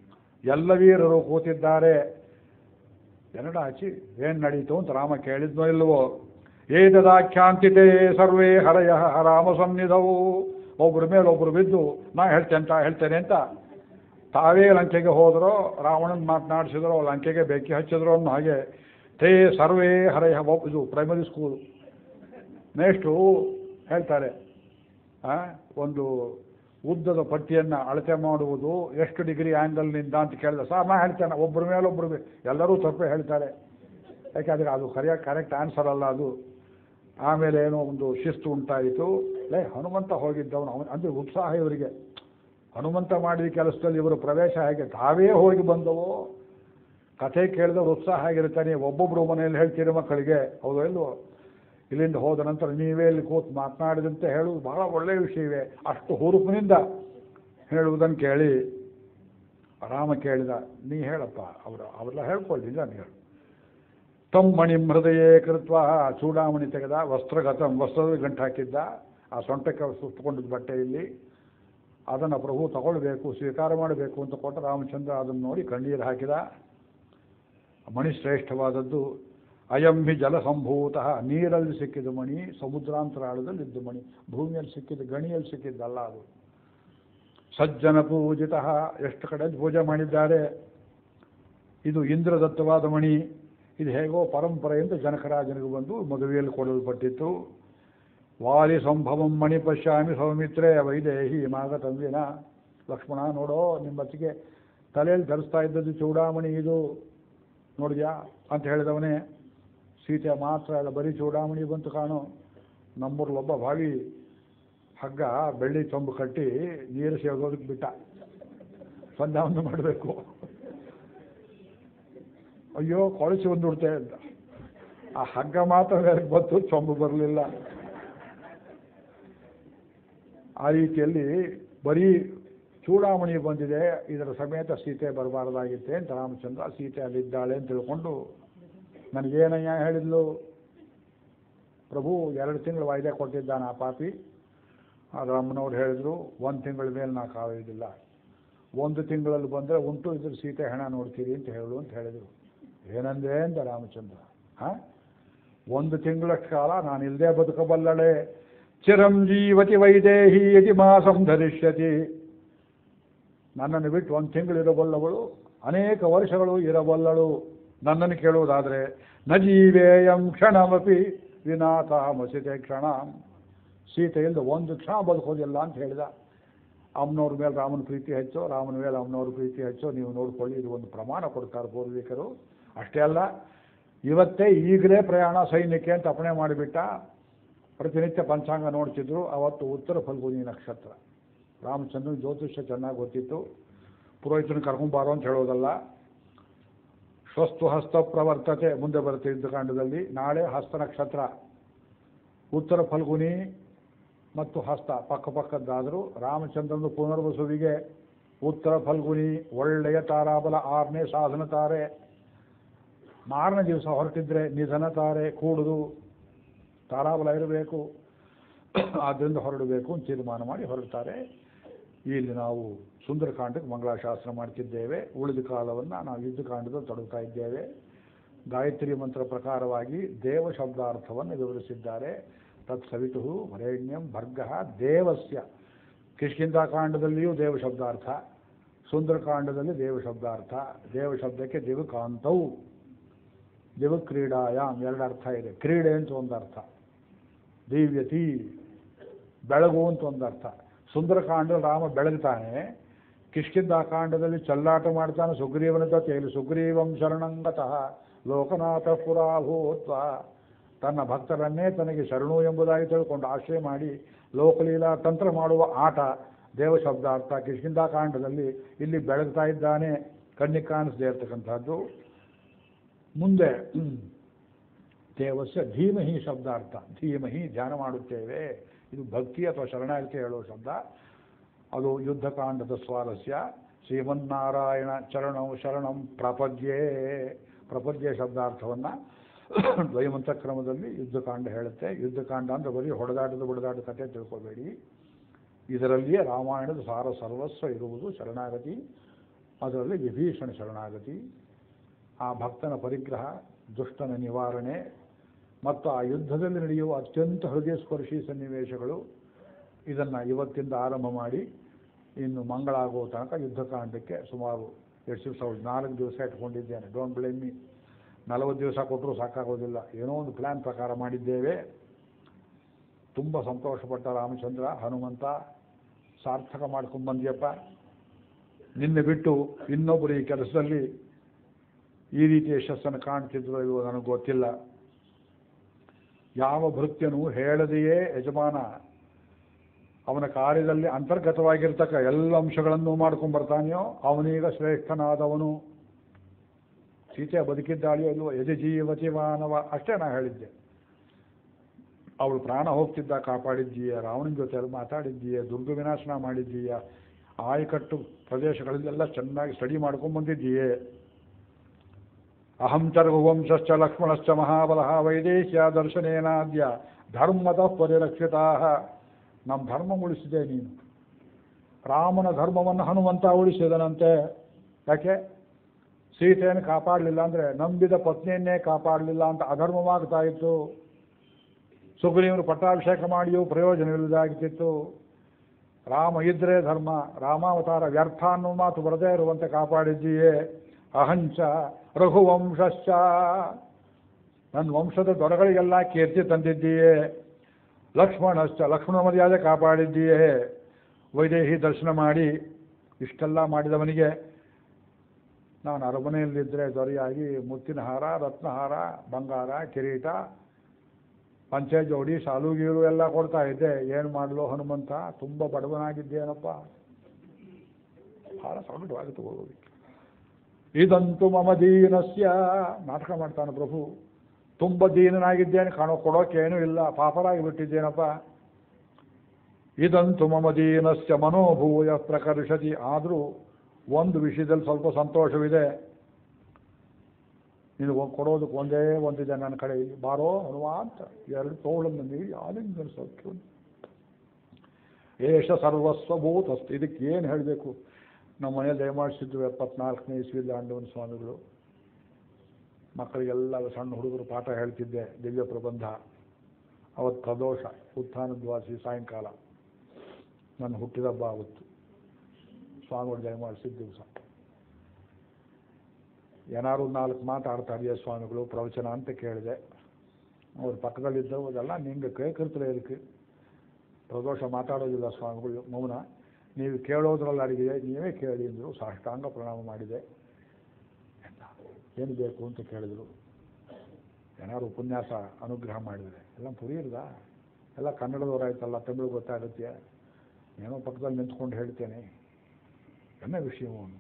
ಎಲ್ಲ ವೀರರು ಕೂತಿದ್ದಾರೆ ಎರಡಾಚಿ ಏನ್ ನಡೀತು ಅಂತ ರಾಮ ಕೇಳಿದ್ನೋ ಇಲ್ವೋ ಏತದಾಖ್ಯಾಂತಿತೆ ಸರ್ವೇ ಹರಯ ರಾಮ ಸನ್ನಿಧವು ಒಬ್ರ ಮೇಲೆ ಒಬ್ರು ಬಿದ್ದು ನಾ ಹೇಳ್ತೇನೆ ಅಂತ ಹೇಳ್ತೇನೆ ಅಂತ ತಾವೇ ಲಂಕೆಗೆ ಹೋದರೋ ರಾವಣನ್ ಮಾತನಾಡಿಸಿದ್ರೋ ಲಂಕೆಗೆ ಬೆಂಕಿ ಹಚ್ಚಿದ್ರು ಅನ್ನೋ ಹಾಗೆ ತೇ ಸರ್ವೇ ಹರಯ ಒಬ್- ಇದು ಪ್ರೈಮರಿ ಸ್ಕೂಲ್ ನೆಕ್ಸ್ಟು ಹೇಳ್ತಾರೆ ಆ, ಒಂದು ಉದ್ದದ ಪಟ್ಟಿಯನ್ನು ಅಳತೆ ಮಾಡುವುದು ಎಷ್ಟು ಡಿಗ್ರಿ ಆ್ಯಂಗಲ್ನಿಂದ ಅಂತ ಕೇಳಿದ ಸರ್ ನಾ ಹೇಳ್ತೇನೆ ಒಬ್ಬರ ಮೇಲೆ ಒಬ್ಬರು ಎಲ್ಲರೂ ತಪ್ಪೇ ಹೇಳ್ತಾರೆ ಯಾಕೆಂದರೆ ಅದು ಕರೆಕ್ಟ್ ಕರೆಕ್ಟ್ ಆನ್ಸರ್ ಅಲ್ಲ ಅದು ಆಮೇಲೆ ಏನೋ ಒಂದು ಶಿಸ್ತು ಉಂಟಾಯಿತು ಲೇ ಹನುಮಂತ ಹೋಗಿದ್ದವನು ಅವನು ಅಂದರೆ ಉತ್ಸಾಹ ಇವರಿಗೆ ಹನುಮಂತ ಮಾಡಿದ ಕೆಲಸದಲ್ಲಿ ಇವರು ಪ್ರವೇಶ ಹೇಗೆ ತಾವೇ ಹೋಗಿ ಬಂದವೋ ಕಥೆ ಕೇಳಿದವ್ರು ಉತ್ಸಾಹ ಆಗಿರ್ತಾನೆ ಒಬ್ಬೊಬ್ಬರು ಮನೆಯಲ್ಲಿ ಹೇಳ್ತೀರಿ ಮಕ್ಕಳಿಗೆ ಹೌದು ಇಲ್ವೋ ಇಲ್ಲಿಂದ ಹೋದ ನಂತರ ನೀವೇ ಇಲ್ಲಿ ಕೂತು ಮಾತನಾಡಿದಂತೆ ಹೇಳುವುದು ಬಹಳ ಒಳ್ಳೆಯ ವಿಷಯವೇ ಅಷ್ಟು ಹುರುಪಿನಿಂದ ಹೇಳುವುದನ್ನು ಕೇಳಿ ರಾಮ ಕೇಳಿದ ನೀ ಹೇಳಪ್ಪ ಅವರು ಅವರೆಲ್ಲ ಹೇಳ್ಕೊಳ್ಳಿ ನಾನು ಹೇಳು ತಮ್ಮಣಿ ಹೃದಯೇ ಕೃತ್ವ ಚೂಡಾಮಣಿ ತೆಗೆದ ವಸ್ತ್ರಗತಂ ವಸ್ತ್ರದ ಗಂಟು ಹಾಕಿದ್ದ ಆ ಸೊಂಟಕ್ಕೆ ಸುತ್ತಕೊಂಡಿದ್ದ ಬಟ್ಟೆಯಲ್ಲಿ ಅದನ್ನು ಪ್ರಭು ತಗೊಳ್ಬೇಕು ಸ್ವೀಕಾರ ಮಾಡಬೇಕು ಅಂತ ಕೊಟ್ಟ ರಾಮಚಂದ್ರ ಅದನ್ನು ನೋಡಿ ಕಣ್ಣೀರು ಹಾಕಿದ ಮಣಿ ಶ್ರೇಷ್ಠವಾದದ್ದು ಅಯಂ ಹಿ ಜಲಸಂಭೂತ ನೀರಲ್ಲಿ ಸಿಕ್ಕಿದ ಮಣಿ ಸಮುದ್ರಾಂತರಾಳದಲ್ಲಿ ಇದ್ದ ಮಣಿ ಭೂಮಿಯಲ್ಲಿ ಸಿಕ್ಕಿದ ಗಣಿಯಲ್ಲಿ ಸಿಕ್ಕಿದ್ದಲ್ಲ ಅದು ಸಜ್ಜನ ಪೂಜಿತ ಎಷ್ಟು ಕಡೆ ಪೂಜೆ ಮಾಡಿದ್ದಾರೆ ಇದು ಇಂದ್ರದತ್ತವಾದ ಮಣಿ ಇದು ಹೇಗೋ ಪರಂಪರೆಯಿಂದ ಜನಕರಾಜನಿಗೆ ಬಂದು ಮದುವೆಯಲ್ಲಿ ಕೊಡಲ್ಪಟ್ಟಿತ್ತು ವಾಲಿ ಸಂಭವಂ ಮಣಿ ಪಶ್ಯಾಮಿ ಸೌಮಿತ್ರೇ ವೈದೇಹಿ ಮಾಗತಂವಿನ ಲಕ್ಷ್ಮಣ ನೋಡೋ ನಿಮ್ಮ ಅತ್ತಿಗೆ ತಲೆಯಲ್ಲಿ ಧರಿಸ್ತಾ ಇದ್ದದ್ದು ಚೂಡಾಮಣಿ ಇದು ನೋಡಿದ್ಯಾ ಅಂತ ಹೇಳಿದವನೇ ಸೀತೆ ಮಾತ್ರ ಅಲ್ಲ ಬರೀ ಚೂಡಾಮಣಿ ಬಂತು ಕಾಣು ನಮ್ಮೂರಲ್ಲೊಬ್ಬ ಭಾವಿ ಹಗ್ಗ ಬೆಳ್ಳಿ ಚೊಂಬು ಕಟ್ಟಿ ನೀರು ಸೇದೋದಕ್ಕೆ ಬಿಟ್ಟ ಸಂಧ್ಯಾವಂದನೆ ಮಾಡಬೇಕು ಅಯ್ಯೋ ಕೊಳಚಿ ಒಂದು ಉಡ್ತೆ ಅಂತ ಆ ಹಗ್ಗ ಮಾತ್ರ ಬೇರೆ ಬಂತು ಚೊಂಬು ಬರಲಿಲ್ಲ ಆ ರೀತಿಯಲ್ಲಿ ಬರೀ ಚೂಡಾಮಣಿ ಬಂದಿದೆ ಇದರ ಸಮೇತ ಸೀತೆ ಬರಬಾರ್ದಾಗಿತ್ತೆ ಅಂತ ರಾಮಚಂದ್ರ ಸೀತೆ ಅಲ್ಲಿದ್ದಾಳೆ ಅಂತ ತಿಳ್ಕೊಂಡು ನನಗೇನಯ್ಯ ಹೇಳಿದ್ಲು ಪ್ರಭು ಎರಡು ತಿಂಗಳು ವಾಯ್ದೆ ಕೊಟ್ಟಿದ್ದಾನೆ ಆ ಪಾಪಿ ಆ ರಾಮನವ್ರು ಹೇಳಿದ್ರು ಒಂದು ತಿಂಗಳ ಮೇಲೆ ನಾ ಕಾಯೋದಿಲ್ಲ ಒಂದು ತಿಂಗಳಲ್ಲಿ ಬಂದರೆ ಉಂಟು ಇದ್ರ ಸೀತೆ ಹೆಣ ನೋಡ್ತೀರಿ ಅಂತ ಹೇಳು ಅಂತ ಹೇಳಿದರು ಏನಂದ್ರೆ ಅಂದ ರಾಮಚಂದ್ರ ಹಾಂ ಒಂದು ತಿಂಗಳಷ್ಟು ಕಾಲ ನಾನು ಇಲ್ಲದೆ ಬದುಕಬಲ್ಲಳೆ ಚಿರಂಜೀವತಿ ವೈದೇಹಿ ಯತಿ ಮಾಸಂ ಧರಿಷ್ಯತಿ ನನ್ನನ್ನು ಬಿಟ್ಟು ಒಂದು ತಿಂಗಳು ಇರಬಲ್ಲವಳು ಅನೇಕ ವರ್ಷಗಳು ಇರಬಲ್ಲಳು ನನ್ನನ್ನು ಕೇಳುವುದಾದರೆ ನ ಜೀವೇಯಂ ಕ್ಷಣಮಪಿ ವಿನಾಥ ಮಸಿತೆ ಕ್ಷಣ ಸೀತೆಯಿಂದ ಒಂದು ಕ್ಷಣ ಬದುಕೋದಿಲ್ಲ ಅಂತ ಹೇಳಿದ ಅಮ್ಮನವ್ರ ಮೇಲೆ ರಾಮನ ಪ್ರೀತಿ ಹೆಚ್ಚು ರಾಮನ ಮೇಲೆ ಅಮ್ಮನವ್ರ ಪ್ರೀತಿ ಹೆಚ್ಚು ನೀವು ನೋಡ್ಕೊಳ್ಳಿ ಇದು ಒಂದು ಪ್ರಮಾಣ ಕೊಡ್ತಾರೆ ಪೂರ್ವಿಕರು ಅಷ್ಟೇ ಅಲ್ಲ ಇವತ್ತೇ ಈಗಲೇ ಪ್ರಯಾಣ ಸೈನ್ಯಕ್ಕೆ ಅಂತ ಅಪಣೆ ಮಾಡಿಬಿಟ್ಟ ಪ್ರತಿನಿತ್ಯ ಪಂಚಾಂಗ ನೋಡ್ತಿದ್ರು ಅವತ್ತು ಉತ್ತರ ಫಲ್ಗುನಿ ನಕ್ಷತ್ರ ರಾಮಚಂದ್ರನ ಜ್ಯೋತಿಷ್ಯ ಚೆನ್ನಾಗಿ ಗೊತ್ತಿತ್ತು ಪುರೋಹಿತನ ಕರ್ಕೊಂಬಾರೋ ಅಂತ ಹೇಳೋದಲ್ಲ ಸ್ವಸ್ತು ಹಸ್ತ ಪ್ರವರ್ತತೆ ಮುಂದೆ ಬರುತ್ತೆ ಯುದ್ಧಕಾಂಡದಲ್ಲಿ ನಾಳೆ ಹಸ್ತ ನಕ್ಷತ್ರ ಉತ್ತರ ಫಲ್ಗುನಿ ಮತ್ತು ಹಸ್ತ ಪಕ್ಕ ಪಕ್ಕದ್ದಾದರೂ ರಾಮಚಂದ್ರನ ಪುನರ್ವಸುವಿಗೆ ಉತ್ತರ ಫಲ್ಗುನಿ ಒಳ್ಳೆಯ ತಾರಾಬಲ ಆರನೇ ಸಾಧನ ತಾರೆ ಮಾರನೇ ದಿವಸ ಹೊರಟಿದ್ರೆ ನಿಧನ ತಾರೆ ಕೂಡುದು ತಾರಾಬಲ ಇರಬೇಕು ಆದ್ದರಿಂದ ಹೊರಡಬೇಕು ಅಂತ ತೀರ್ಮಾನ ಮಾಡಿ ಹೊರಡ್ತಾರೆ ಇಲ್ಲಿ ನಾವು ಸುಂದರಕಾಂಡಕ್ಕೆ ಮಂಗಳಾಶಾಸ್ತ್ರ ಮಾಡ್ತಿದ್ದೇವೆ ಉಳಿದ ಕಾಲವನ್ನು ನಾವು ಯುದ್ಧಕಾಂಡದಲ್ಲಿ ತೊಡಗ್ತಾ ಇದ್ದೇವೆ ಗಾಯತ್ರಿ ಮಂತ್ರ ಪ್ರಕಾರವಾಗಿ ದೇವ ಶಬ್ದಾರ್ಥವನ್ನು ವಿವರಿಸಿದ್ದಾರೆ ತತ್ ಸವಿತು ವರೇಣ್ಯಂ ಭರ್ಗ ದೇವಸ್ಯ ಕಿಷ್ಕಿಂಧಾಕಾಂಡದಲ್ಲಿಯೂ ದೇವ ಶಬ್ದಾರ್ಥ ಸುಂದರಕಾಂಡದಲ್ಲಿ ದೇವ ಶಬ್ದಾರ್ಥ ದೇವ ಶಬ್ದಕ್ಕೆ ದಿವಕಾಂತವು ದಿವಕ್ರೀಡಾಯಾಮ್ ಎರಡು ಅರ್ಥ ಇದೆ ಕ್ರೀಡೆ ಅಂತ ಒಂದು ಅರ್ಥ ದಿವ್ಯತಿ ಬೆಳಗು ಅಂತ ಒಂದು ಅರ್ಥ ಸುಂದರಕಾಂಡ ರಾಮ ಬೆಳಗ್ತಾನೆ ಕಿಷ್ಕಿಂಧಾಕಾಂಡದಲ್ಲಿ ಚಲ್ಲಾಟ ಮಾಡ್ತಾನೆ ಸುಗ್ರೀವನ ಜೊತೆಯಲ್ಲಿ ಸುಗ್ರೀವಂ ಶರಣಂಗತಃ ಲೋಕನಾಥ ಪುರಾಭೂತ್ವ ತನ್ನ ಭಕ್ತರನ್ನೇ ತನಗೆ ಶರಣು ಎಂಬುದಾಗಿ ತಿಳ್ಕೊಂಡು ಆಶ್ರಯ ಮಾಡಿ ಲೋಕಲೀಲಾ ತಂತ್ರ ಮಾಡುವ ಆಟ ದೇವ ಶಬ್ದಾರ್ಥ ಕಿಷ್ಕಿಂಧಾಕಾಂಡದಲ್ಲಿ ಇಲ್ಲಿ ಬೆಳಗ್ತಾ ಇದ್ದಾನೆ ಕಣ್ಣಿಗೆ ಕಾಣಿಸದೇ ಇರ್ತಕ್ಕಂಥದ್ದು ಮುಂದೆ ದೇವಸ್ಯ ಧೀಮಹಿ ಶಬ್ದಾರ್ಥ ಧೀಮಹಿ ಧ್ಯಾನ ಮಾಡುತ್ತೇವೆ ಇದು ಭಕ್ತಿ ಅಥವಾ ಶರಣಾಗತಿ ಹೇಳುವ ಶಬ್ದ ಅದು ಯುದ್ಧಕಾಂಡದ ಸ್ವಾರಸ್ಯ ಶ್ರೀಮನ್ನಾರಾಯಣ ಚರಣಂ ಶರಣಂ ಪ್ರಪದ್ಯೆ ಪ್ರಪದ್ಯೆ ಶಬ್ದಾರ್ಥವನ್ನು ದ್ವಯಮಂತ ಕ್ರಮದಲ್ಲಿ ಯುದ್ಧಕಾಂಡ ಹೇಳುತ್ತೆ ಯುದ್ಧಕಾಂಡ ಅಂದರೆ ಬರೀ ಹೊಡೆದಾಟದ ಬಡದಾಟ ಕಥೆ ತಿಳ್ಕೊಬೇಡಿ ಇದರಲ್ಲಿಯೇ ರಾಮಾಯಣದ ಸಾರ ಸರ್ವಸ್ವ ಇರುವುದು ಶರಣಾಗತಿ ಅದರಲ್ಲಿ ವಿಭೀಷಣ ಶರಣಾಗತಿ ಆ ಭಕ್ತನ ಪರಿಗ್ರಹ ದುಷ್ಟನ ನಿವಾರಣೆ ಮತ್ತು ಆ ಯುದ್ಧದಲ್ಲಿ ನಡೆಯುವ ಅತ್ಯಂತ ಹೃದಯ ಸ್ಪರ್ಶಿ ಸನ್ನಿವೇಶಗಳು ಇದನ್ನು ಇವತ್ತಿಂದ ಆರಂಭ ಮಾಡಿ ಇನ್ನು ಮಂಗಳ ಆಗೋ ತನಕ ಯುದ್ಧಕಾಂಡಕ್ಕೆ ಸುಮಾರು ಎಷ್ಟು ದಿವಸ ನಾಲ್ಕು ದಿವಸ ಇಟ್ಕೊಂಡಿದ್ದೇನೆ ಡೋಂಟ್ ಬ್ಲೇಮ್ ಮೀ ನಲವತ್ತು ದಿವಸ ಕೊಟ್ಟರೂ ಸಾಕಾಗೋದಿಲ್ಲ ಏನೋ ಒಂದು ಪ್ಲ್ಯಾನ್ ಪ್ರಕಾರ ಮಾಡಿದ್ದೇವೆ ತುಂಬ ಸಂತೋಷಪಟ್ಟ ರಾಮಚಂದ್ರ ಹನುಮಂತ ಸಾರ್ಥಕ ಮಾಡ್ಕೊಂಡು ಬಂದಿಯಪ್ಪ ನಿನ್ನೆ ಬಿಟ್ಟು ಇನ್ನೊಬ್ಬರು ಈ ಕೆಲಸದಲ್ಲಿ ಈ ರೀತಿ ಯಶಸ್ಸನ್ನು ಕಾಣ್ತಿದ್ರು ಇಲ್ವೋ ನನಗೆ ಗೊತ್ತಿಲ್ಲ ಯಾವ ಭೃತ್ಯನು ಹೇಳದೆಯೇ ಯಜಮಾನ ಅವನ ಕಾರ್ಯದಲ್ಲಿ ಅಂತರ್ಗತವಾಗಿರ್ತಕ್ಕ ಎಲ್ಲ ಅಂಶಗಳನ್ನು ಮಾಡ್ಕೊಂಡು ಬರ್ತಾನೆಯೋ ಅವನೀಗ ಶ್ರೇಷ್ಠನಾದವನು ಸೀತೆ ಬದುಕಿದ್ದಾಳೆಯೋ ಇಲ್ವೋ ಯಜ ಜೀವತಿ ಮಾನವ ಅಷ್ಟೇ ನಾ ಹೇಳಿದ್ದೆ ಅವಳು ಪ್ರಾಣ ಹೋಗ್ತಿದ್ದ ಕಾಪಾಡಿದ್ದೀಯ ರಾವಣನ ಜೊತೆ ಮಾತಾಡಿದ್ದೀಯ ದುರ್ಗ ವಿನಾಶನ ಮಾಡಿದ್ದೀಯ ಆಯಕಟ್ಟು ಪ್ರದೇಶಗಳಲ್ಲೆಲ್ಲ ಚೆನ್ನಾಗಿ ಸ್ಟಡಿ ಮಾಡ್ಕೊಂಡು ಬಂದಿದ್ದೀಯೇ ಅಹಂ ಚ ರಘುವಂಶ್ಚ ಲಕ್ಷ್ಮಣಶ್ಚ ಮಹಾಬಲಃ ವೈದೇಶ್ಯ ದರ್ಶನೇನಾದ್ಯ ಧರ್ಮದ ಪರಿರಕ್ಷಿತಾ ನಮ್ಮ ಧರ್ಮ ಉಳಿಸಿದೆ ನೀನು ರಾಮನ ಧರ್ಮವನ್ನು ಹನುಮಂತ ಉಳಿಸಿದನಂತೆ ಯಾಕೆ ಸೀತೆಯನ್ನು ಕಾಪಾಡಲಿಲ್ಲ ಅಂದರೆ ನಂಬಿದ ಪತ್ನಿಯನ್ನೇ ಕಾಪಾಡಲಿಲ್ಲ ಅಂತ ಅಧರ್ಮವಾಗ್ತಾ ಇತ್ತು ಸುಗ್ರೀವನು ಪಟ್ಟಾಭಿಷೇಕ ಮಾಡಿಯೂ ಪ್ರಯೋಜನವಿಲ್ಲದಾಗಿತ್ತು ರಾಮ ಇದ್ರೆ ಧರ್ಮ ರಾಮಾವತಾರ ವ್ಯರ್ಥ ಅನ್ನೋ ಮಾತು ಬರದೇ ಇರುವಂತೆ ಕಾಪಾಡಿದ್ದೀಯೇ ಅಹಂಚ ರಘುವಂಶಶ್ಚ ನನ್ನ ವಂಶದ ದೊರೆಗಳಿಗೆಲ್ಲ ಕೀರ್ತಿ ತಂದಿದ್ದೀಯೇ ಲಕ್ಷ್ಮಣಶ್ಚ ಲಕ್ಷ್ಮಣ ಮರ್ಯಾದೆ ಕಾಪಾಡಿದ್ದೀಯೇ ವೈದೇಹಿ ದರ್ಶನ ಮಾಡಿ ಇಷ್ಟೆಲ್ಲ ಮಾಡಿದವನಿಗೆ ನಾನು ಅರಮನೆಯಲ್ಲಿದ್ದರೆ ದೊರೆಯಾಗಿ ಮುತ್ತಿನ ಹಾರ ರತ್ನಹಾರ ಬಂಗಾರ ಕಿರೀಟ ಪಂಚೆ ಜೋಡಿ ಶಾಲು ಗೀರು ಎಲ್ಲ ಕೊಡ್ತಾ ಇದ್ದೆ ಏನು ಮಾಡಲು ಹನುಮಂತ ತುಂಬ ಬಡವನಾಗಿದ್ದೇನಪ್ಪ ಬಹಳ ಸಂಕಟವಾಗಿತ್ತು ಹೋಗೋದಕ್ಕೆ ಇದಂತೂ ಮಮ ದೀನಸ್ಯ ನಾಟಕ ಮಾಡ್ತಾನೆ ಪ್ರಭು ತುಂಬ ದೀನನಾಗಿದ್ದೇನೆ ಕಾಣೋ ಕೊಡೋಕೇನೂ ಇಲ್ಲ ಪಾಪರಾಗಿ ಬಿಟ್ಟಿದ್ದೇನಪ್ಪ ಇದಂತೂ ಮಮ ದೀನಸ್ಯ ಮನೋಭೂಯ ಪ್ರಕರ್ಷತಿ ಆದರೂ ಒಂದು ವಿಷಯದಲ್ಲಿ ಸ್ವಲ್ಪ ಸಂತೋಷವಿದೆ ನಿನಗೆ ಕೊಡೋದಕ್ಕೆ ಒಂದೇ ಒಂದಿದೆ ನನ್ನ ಕಡೆ ಇಲ್ಲಿ ಬಾರೋ ಹನುಮ ಅಂತ ಎರಡು ತೋಳನ್ನು ನೀಡಿ ಆಲಿಂಗನ ಸೌಖ್ಯ ಏಷ ಸರ್ವಸ್ವಭೂತಸ್ತು ಇದಕ್ಕೆ ಏನು ಹೇಳಬೇಕು ನಮ್ಮ ಮನೆಯಲ್ಲಿ ದಯಮಾಡಿಸಿದ್ದು ಎಪ್ಪತ್ನಾಲ್ಕನೇ ಇಸ್ವಿ ದಾಂಡವನ ಸ್ವಾಮಿಗಳು ಮಕ್ಕಳಿಗೆಲ್ಲ ಸಣ್ಣ ಹುಡುಗರು ಪಾಠ ಹೇಳ್ತಿದ್ದೆ ದಿವ್ಯ ಪ್ರಬಂಧ ಅವತ್ತು ಪ್ರದೋಷ ಉತ್ಥಾನದ್ವಾಸಿ ಸಾಯಂಕಾಲ ನನ್ನ ಹುಟ್ಟಿದಬ್ಬ ಆವತ್ತು ಸ್ವಾಮಿಗಳು ದಯಮಾಡಿಸಿದ ದಿವಸ ಏನಾದ್ರು ನಾಲ್ಕು ಮಾತಾಡ್ತಾರಿಯ ಸ್ವಾಮಿಗಳು ಪ್ರವಚನ ಅಂತ ಕೇಳಿದೆ ಅವ್ರ ಪಕ್ಕದಲ್ಲಿದ್ದವು ಅದೆಲ್ಲ ನಿಂಗೆ ಕೇಳ್ಕಿರ್ತಲೇ ಇருக்கு ಪ್ರದೋಷ ಮಾತಾಡೋದಿಲ್ಲ ಸ್ವಾಮಿಗಳು ಮೌನ ನೀವು ಕೇಳೋದ್ರಲ್ಲಿ ಅಡಿಗೆ ನೀವೇ ಕೇಳಿ ಅಂದರು ಸಾಷ್ಟಾಂಗ ಪ್ರಣಾಮ ಮಾಡಿದೆ ಏನು ಬೇಕು ಅಂತ ಕೇಳಿದರು ಏನಾದ್ರು ಉಪನ್ಯಾಸ ಅನುಗ್ರಹ ಮಾಡಿದರೆ ಎಲ್ಲ ಪುರಿಯಿರ್ದ ಎಲ್ಲ ಕನ್ನಡದವರಾಯ್ತಲ್ಲ ತಮಿಳು ಗೊತ್ತಾಗುತ್ತೆ ಏನೋ ಪಕ್ಕದಲ್ಲಿ ನಿಂತ್ಕೊಂಡು ಹೇಳ್ತೇನೆ ಎನ್ನ ವಿಷಯವನ್ನು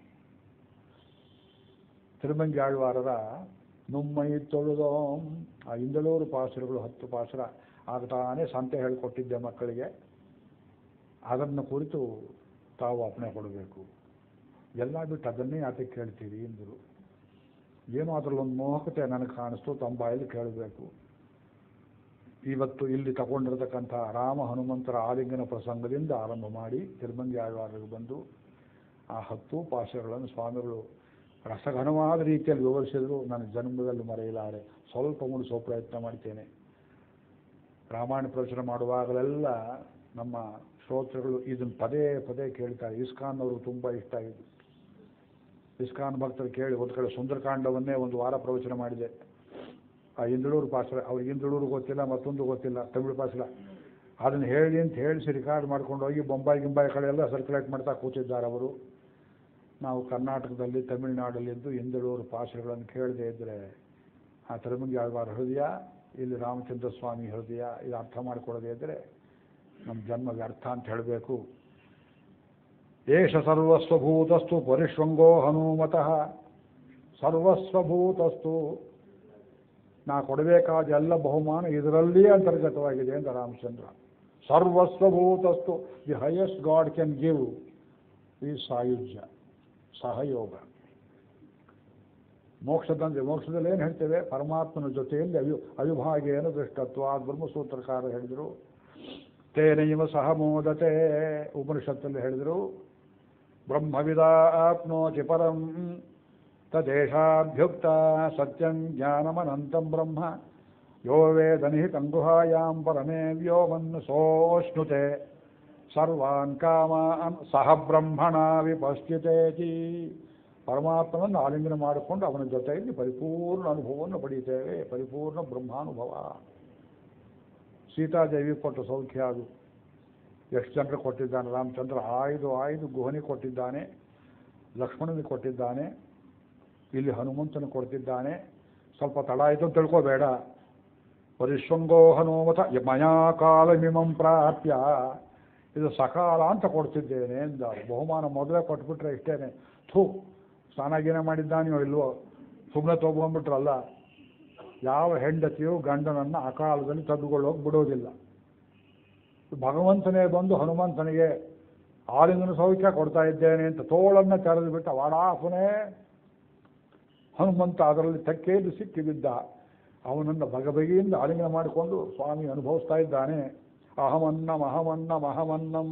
ತಿರುಮಂಗಿ ಆಳ್ವಾರರ ನುಮ್ಮೈ ತೊಳೆದೋಂ ಆ ಇಂದಳೂರು ಪಾಸುರಗಳು ಹತ್ತು ಪಾಸುರ ಆಗ್ತಾನೆ ಸಂತೆ ಹೇಳಿಕೊಟ್ಟಿದ್ದೆ ಮಕ್ಕಳಿಗೆ ಅದನ್ನು ಕುರಿತು ತಾವು ಅಪ್ಪಣೆ ಕೊಡಬೇಕು ಎಲ್ಲ ಬಿಟ್ಟು ಅದನ್ನೇ ಯಾತಕ್ಕೆ ಕೇಳ್ತೀರಿ ಎಂದರು ಏನೋ ಅದರಲ್ಲೊಂದು ಮೋಹಕತೆ ನನಗೆ ಕಾಣಿಸ್ತು ತಮ್ಮ ಬಾಯಲ್ಲಿ ಕೇಳಬೇಕು ಇವತ್ತು ಇಲ್ಲಿ ತಗೊಂಡಿರತಕ್ಕಂಥ ರಾಮ ಹನುಮಂತರ ಆಲಿಂಗನ ಪ್ರಸಂಗದಿಂದ ಆರಂಭ ಮಾಡಿ ತಿರುಮಂಗಿ ಆಳ್ವಾರಿಗೆ ಬಂದು ಆ ಹತ್ತು ಪಾಶಗಳನ್ನು ಸ್ವಾಮಿಗಳು ರಸಘನವಾದ ರೀತಿಯಲ್ಲಿ ವಿವರಿಸಿದ್ರು ನನ್ನ ಜನ್ಮದಲ್ಲಿ ಮರೆಯಲಾರೆ ಸ್ವಲ್ಪ ಮುಡಿಸೋ ಪ್ರಯತ್ನ ಮಾಡ್ತೇನೆ ರಾಮಾಯಣ ಪ್ರವಚನ ಮಾಡುವಾಗಲೆಲ್ಲ ನಮ್ಮ ಶ್ರೋತೃಗಳು ಇದನ್ನು ಪದೇ ಪದೇ ಕೇಳ್ತಾರೆ ಇಸ್ಕಾನ್ ಅವರು ತುಂಬ ಇಷ್ಟ ಇದು ಇಸ್ಕಾನ್ ಭಕ್ತರು ಕೇಳಿ ಒಂದು ಕಡೆ ಸುಂದರಕಾಂಡವನ್ನೇ ಒಂದು ವಾರ ಪ್ರವಚನ ಮಾಡಿದೆ ಆ ಇಂದಳೂರು ಪಾಸರ ಅವ್ರಿಗೆ ಇಂದಳೂರು ಗೊತ್ತಿಲ್ಲ ಮತ್ತೊಂದು ಗೊತ್ತಿಲ್ಲ ತಮಿಳು ಪಾಸಲ ಅದನ್ನು ಹೇಳಿ ಅಂತ ಹೇಳಿಸಿ ರಿಕಾರ್ಡ್ ಮಾಡ್ಕೊಂಡು ಹೋಗಿ ಬೊಂಬಾಯಿ ಗಿಂಬಾಯಿ ಕಡೆ ಎಲ್ಲ ಸರ್ಕ್ಯುಲೇಟ್ ಮಾಡ್ತಾ ಕೂತಿದ್ದಾರೆ ಅವರು ನಾವು ಕರ್ನಾಟಕದಲ್ಲಿ ತಮಿಳುನಾಡಲ್ಲಿದ್ದು ಇಂದಳೂರು ಪಾಶಗಳನ್ನು ಕೇಳದೇ ಇದ್ದರೆ ಆ ತಿರುಮಂಗಿ ಆಳ್ವಾರ ಹೃದಯ ಇಲ್ಲಿ ರಾಮಚಂದ್ರ ಸ್ವಾಮಿ ಹೃದಯ ಇದು ಅರ್ಥ ಮಾಡಿಕೊಳ್ಳದೇ ಇದ್ದರೆ ನಮ್ಮ ಜನ್ಮ ವ್ಯರ್ಥ ಅಂತ ಹೇಳಬೇಕು ಏಷ ಸರ್ವಸ್ವಭೂತಸ್ತು ಪರಿಶ್ವಂಗೋ ಹನುಮತಃ ಸರ್ವಸ್ವಭೂತಸ್ತು ನಾ ಕೊಡಬೇಕಾದ ಎಲ್ಲ ಬಹುಮಾನ ಇದರಲ್ಲಿಯೇ ಅಂತರ್ಗತವಾಗಿದೆ ಅಂತ ರಾಮಚಂದ್ರ ಸರ್ವಸ್ವಭೂತಸ್ತು the highest god can give ಈ ಸಾಯುಜ್ಯ ಸಹಯೋಗ ಮೋಕ್ಷದಂದ್ರೆ ಮೋಕ್ಷದಲ್ಲಿ ಏನು ಹೇಳ್ತೇವೆ ಪರಮಾತ್ಮನ ಜೊತೆಯಲ್ಲಿ ಅವಿ ಅವಿಭಾಗೇನ ದೃಷ್ಟತ್ವ ಬ್ರಹ್ಮಸೂತ್ರಕಾರ ಹೇಳಿದರು ತೇನೈವ ಸಹ ಮೋದತೆ ಉಪನಿಷತ್ತಲ್ಲಿ ಹೇಳಿದರು ಬ್ರಹ್ಮವಿದಾಪ್ನೋತಿ ಪರಂ ತದೇಶಾಭ್ಯುಕ್ತ ಸತ್ಯಂ ಜ್ಞಾನಮನಂತಂ ಬ್ರಹ್ಮ ಯೋ ವೇದ ನಿಹಿತಂ ಗುಹಾಯಾಂ ಪರಮೇ ವ್ಯೋಮನ್ ಸೋಷ್ಣುತೆ ಸರ್ವಾನ್ ಕಾಮಾನ್ ಸಹ ಬ್ರಹ್ಮಣ ವಿಪಶ್ಚಿತೇತಿ ಪರಮಾತ್ಮನನ್ನು ಆಲಿಂಗನ ಮಾಡಿಕೊಂಡು ಅವನ ಜೊತೆಯಲ್ಲಿ ಪರಿಪೂರ್ಣ ಅನುಭವವನ್ನು ಪಡೆಯುತ್ತೇವೆ ಪರಿಪೂರ್ಣ ಬ್ರಹ್ಮಾನುಭವ ಸೀತಾದೇವಿ ಕೊಟ್ಟ ಸೌಖ್ಯ ಅದು ಎಷ್ಟು ಜನರು ಕೊಟ್ಟಿದ್ದಾನೆ ರಾಮಚಂದ್ರ ಆಯ್ದು ಆಯ್ದು ಗುಹನಿ ಕೊಟ್ಟಿದ್ದಾನೆ ಲಕ್ಷ್ಮಣನಿಗೆ ಕೊಟ್ಟಿದ್ದಾನೆ ಇಲ್ಲಿ ಹನುಮಂತನ ಕೊಡ್ತಿದ್ದಾನೆ ಸ್ವಲ್ಪ ತಡ ಆಯಿತು ಅಂತ ತಿಳ್ಕೋಬೇಡ ಪರಿಶ್ವಂಗೋ ಹನುಮತ ಮಯಾ ಕಾಲಮಿಮಂ ಪ್ರಾಪ್ಯ ಇದು ಸಕಾಲ ಅಂತ ಕೊಡ್ತಿದ್ದೇನೆ ಎಂದ ಬಹುಮಾನ ಮೊದಲೇ ಕೊಟ್ಬಿಟ್ರೆ ಇಷ್ಟೇನೆ ಥೂ ಸ್ನಾನಾಗೀನ ಮಾಡಿದ್ದಾನೆಯೋ ಇಲ್ವೋ ಸುಮ್ಮನೆ ತೊಗೊಂಡ್ಬಿಟ್ರಲ್ಲ ಯಾವ ಹೆಂಡತಿಯು ಗಂಡನನ್ನು ಅಕಾಲದಲ್ಲಿ ತೆಗೆದುಕೊಳ್ಳೋಕೆ ಬಿಡೋದಿಲ್ಲ ಭಗವಂತನೇ ಬಂದು ಹನುಮಂತನಿಗೆ ಆಲಿಂಗನ ಸೌಖ್ಯ ಕೊಡ್ತಾ ಇದ್ದೇನೆ ಅಂತ ತೋಳನ್ನು ತೆರೆದು ಬಿಟ್ಟ ವಾಡಾಫನೇ ಹನುಮಂತ ಅದರಲ್ಲಿ ತಕ್ಕೇದು ಸಿಕ್ಕಿ ಬಿದ್ದ ಅವನನ್ನು ಬಗೆಬಗೆಯಿಂದ ಆಲಿಂಗನ ಮಾಡಿಕೊಂಡು ಸ್ವಾಮಿ ಅನುಭವಿಸ್ತಾ ಇದ್ದಾನೆ ಅಹಮನ್ನಂ ಅಹಮನ್ನಂ ಅಹಮನ್ನಂ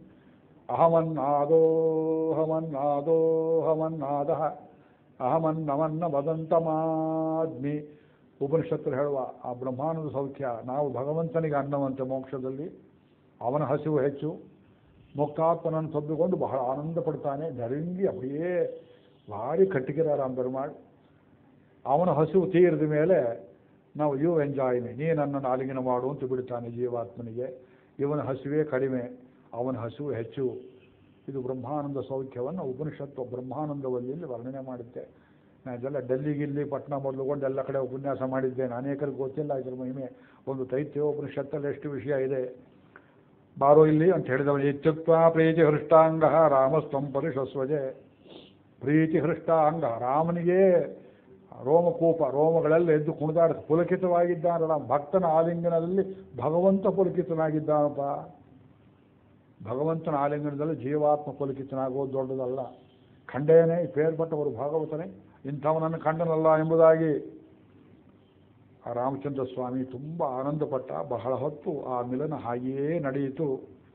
ಅಹಮನ್ನಾದೋಹಮನ್ನಾದೋಹಮನ್ನಾದ ಅಹಮನ್ನಮನ್ನ ವದಂತಮಾದ್ಮಿ ಉಪನಿಷತ್ತರು ಹೇಳುವ ಆ ಬ್ರಹ್ಮಾನಂದ ಸೌಖ್ಯ ನಾವು ಭಗವಂತನಿಗೆ ಅನ್ನವಂತೆ ಮೋಕ್ಷದಲ್ಲಿ ಅವನ ಹಸಿವು ಹೆಚ್ಚು ಮುಕ್ತಾತ್ಮನನ್ನು ತಬ್ಬಿಕೊಂಡು ಬಹಳ ಆನಂದ ಪಡ್ತಾನೆ ನರಿಂಗಿ அப்படியே ಭಾರಿ ಕಟ್ಟಿಗೆರಾರಾಮ್ ಪೆರುಮಾಳ್ ಅವನ ಹಸಿವು ತೀರಿದ ಮೇಲೆ ನಾವು ಯು ಎಂಜಾಯ್ ಮೀ ನೀ ನನ್ನನ್ನು ಆಲಿಂಗನ ಮಾಡು ಅಂತ ಬಿಡ್ತಾನೆ ಜೀವಾತ್ಮನಿಗೆ ಇವನ ಹಸಿವೇ ಕಡಿಮೆ ಅವನ ಹಸಿವು ಹೆಚ್ಚು ಇದು ಬ್ರಹ್ಮಾನಂದ ಸೌಖ್ಯವನ್ನು ಉಪನಿಷತ್ತು ಬ್ರಹ್ಮಾನಂದವಲ್ಲಿಯಲ್ಲಿ ವರ್ಣನೆ ಮಾಡುತ್ತೆ ನಾನು ಇದೆಲ್ಲ ಡೆಲ್ಲಿಗಿಲ್ಲಿ ಪಟ್ನ ಮೊದಲುಕೊಂಡು ಎಲ್ಲ ಕಡೆ ಉಪನ್ಯಾಸ ಮಾಡಿದ್ದೇನೆ ಅನೇಕರಿಗೆ ಗೊತ್ತಿಲ್ಲ ಇದ್ರ ಮಹಿಮೆ ಒಂದು ತೈತ್ಯ ಉಪನಿಷತ್ತಲ್ಲಿ ಎಷ್ಟು ವಿಷಯ ಇದೆ ಬಾರೋ ಇಲ್ಲಿ ಅಂತ ಹೇಳಿದವನು ಇತ್ಯುಕ್ತ ಪ್ರೀತಿ ಹೃಷ್ಟಾಂಗ ರಾಮಸ್ತಂ ಪರಿಷಸ್ವಜೆ ಪ್ರೀತಿ ಹೃಷ್ಟಾಂಗ ರಾಮನಿಗೆ ರೋಮಕೂಪ ರೋಮಗಳೆಲ್ಲ ಎದ್ದು ಕುಣಿದಾಡ ಪುಲಕಿತವಾಗಿದ್ದಾನಲ್ಲ ಭಕ್ತನ ಆಲಿಂಗನದಲ್ಲಿ ಭಗವಂತ ಪುಲಕಿತನಾಗಿದ್ದಾನಪ್ಪ ಭಗವಂತನ ಆಲಿಂಗನದಲ್ಲಿ ಜೀವಾತ್ಮ ಪುಲಕಿತನಾಗೋದು ದೊಡ್ಡದಲ್ಲ ಖಂಡೇನೆ ಪೇರ್ಪಟ್ಟವರು ಭಾಗವತನೇ ಇಂಥವನನ್ನು ಕಂಡನಲ್ಲ ಎಂಬುದಾಗಿ ಆ ರಾಮಚಂದ್ರ ಸ್ವಾಮಿ ತುಂಬ ಆನಂದಪಟ್ಟ ಬಹಳ ಹೊತ್ತು ಆ ಮಿಲನ ಹಾಗೆಯೇ ನಡೆಯಿತು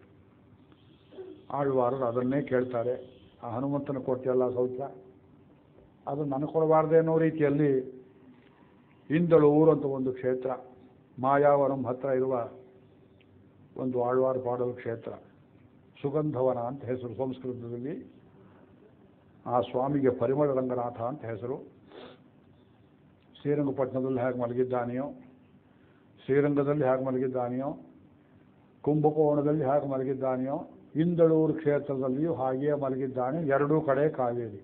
ಆಳ್ವಾರರು ಅದನ್ನೇ ಕೇಳ್ತಾರೆ ಆ ಹನುಮಂತನ ಕೊಟ್ಟಿಯಲ್ಲ ಸೌಖ್ಯ ಅದು ನನಗೆ ಕೊಡಬಾರ್ದೆ ಅನ್ನೋ ರೀತಿಯಲ್ಲಿ ಇಂದಳೂರು ಅಂತ ಒಂದು ಕ್ಷೇತ್ರ ಮಾಯಾವರಂ ಹತ್ರ ಇರುವ ಒಂದು ಆಳ್ವಾರ ಪಾಡಲು ಕ್ಷೇತ್ರ ಸುಗಂಧವನ ಅಂತ ಹೆಸರು ಸಂಸ್ಕೃತದಲ್ಲಿ ಆ ಸ್ವಾಮಿಗೆ ಪರಿಮಳ ರಂಗನಾಥ ಅಂತ ಹೆಸರು ಶ್ರೀರಂಗಪಟ್ಟಣದಲ್ಲಿ ಹೇಗೆ ಮಲಗಿದ್ದಾನೆಯೋ ಶ್ರೀರಂಗದಲ್ಲಿ ಹೇಗೆ ಮಲಗಿದ್ದಾನೆಯೋ ಕುಂಭಕೋಣದಲ್ಲಿ ಹೇಗೆ ಮಲಗಿದ್ದಾನೆಯೋ ಇಂದಳೂರು ಕ್ಷೇತ್ರದಲ್ಲಿಯೂ ಹಾಗೆಯೇ ಮಲಗಿದ್ದಾನೆ ಎರಡೂ ಕಡೆ ಕಾವೇರಿ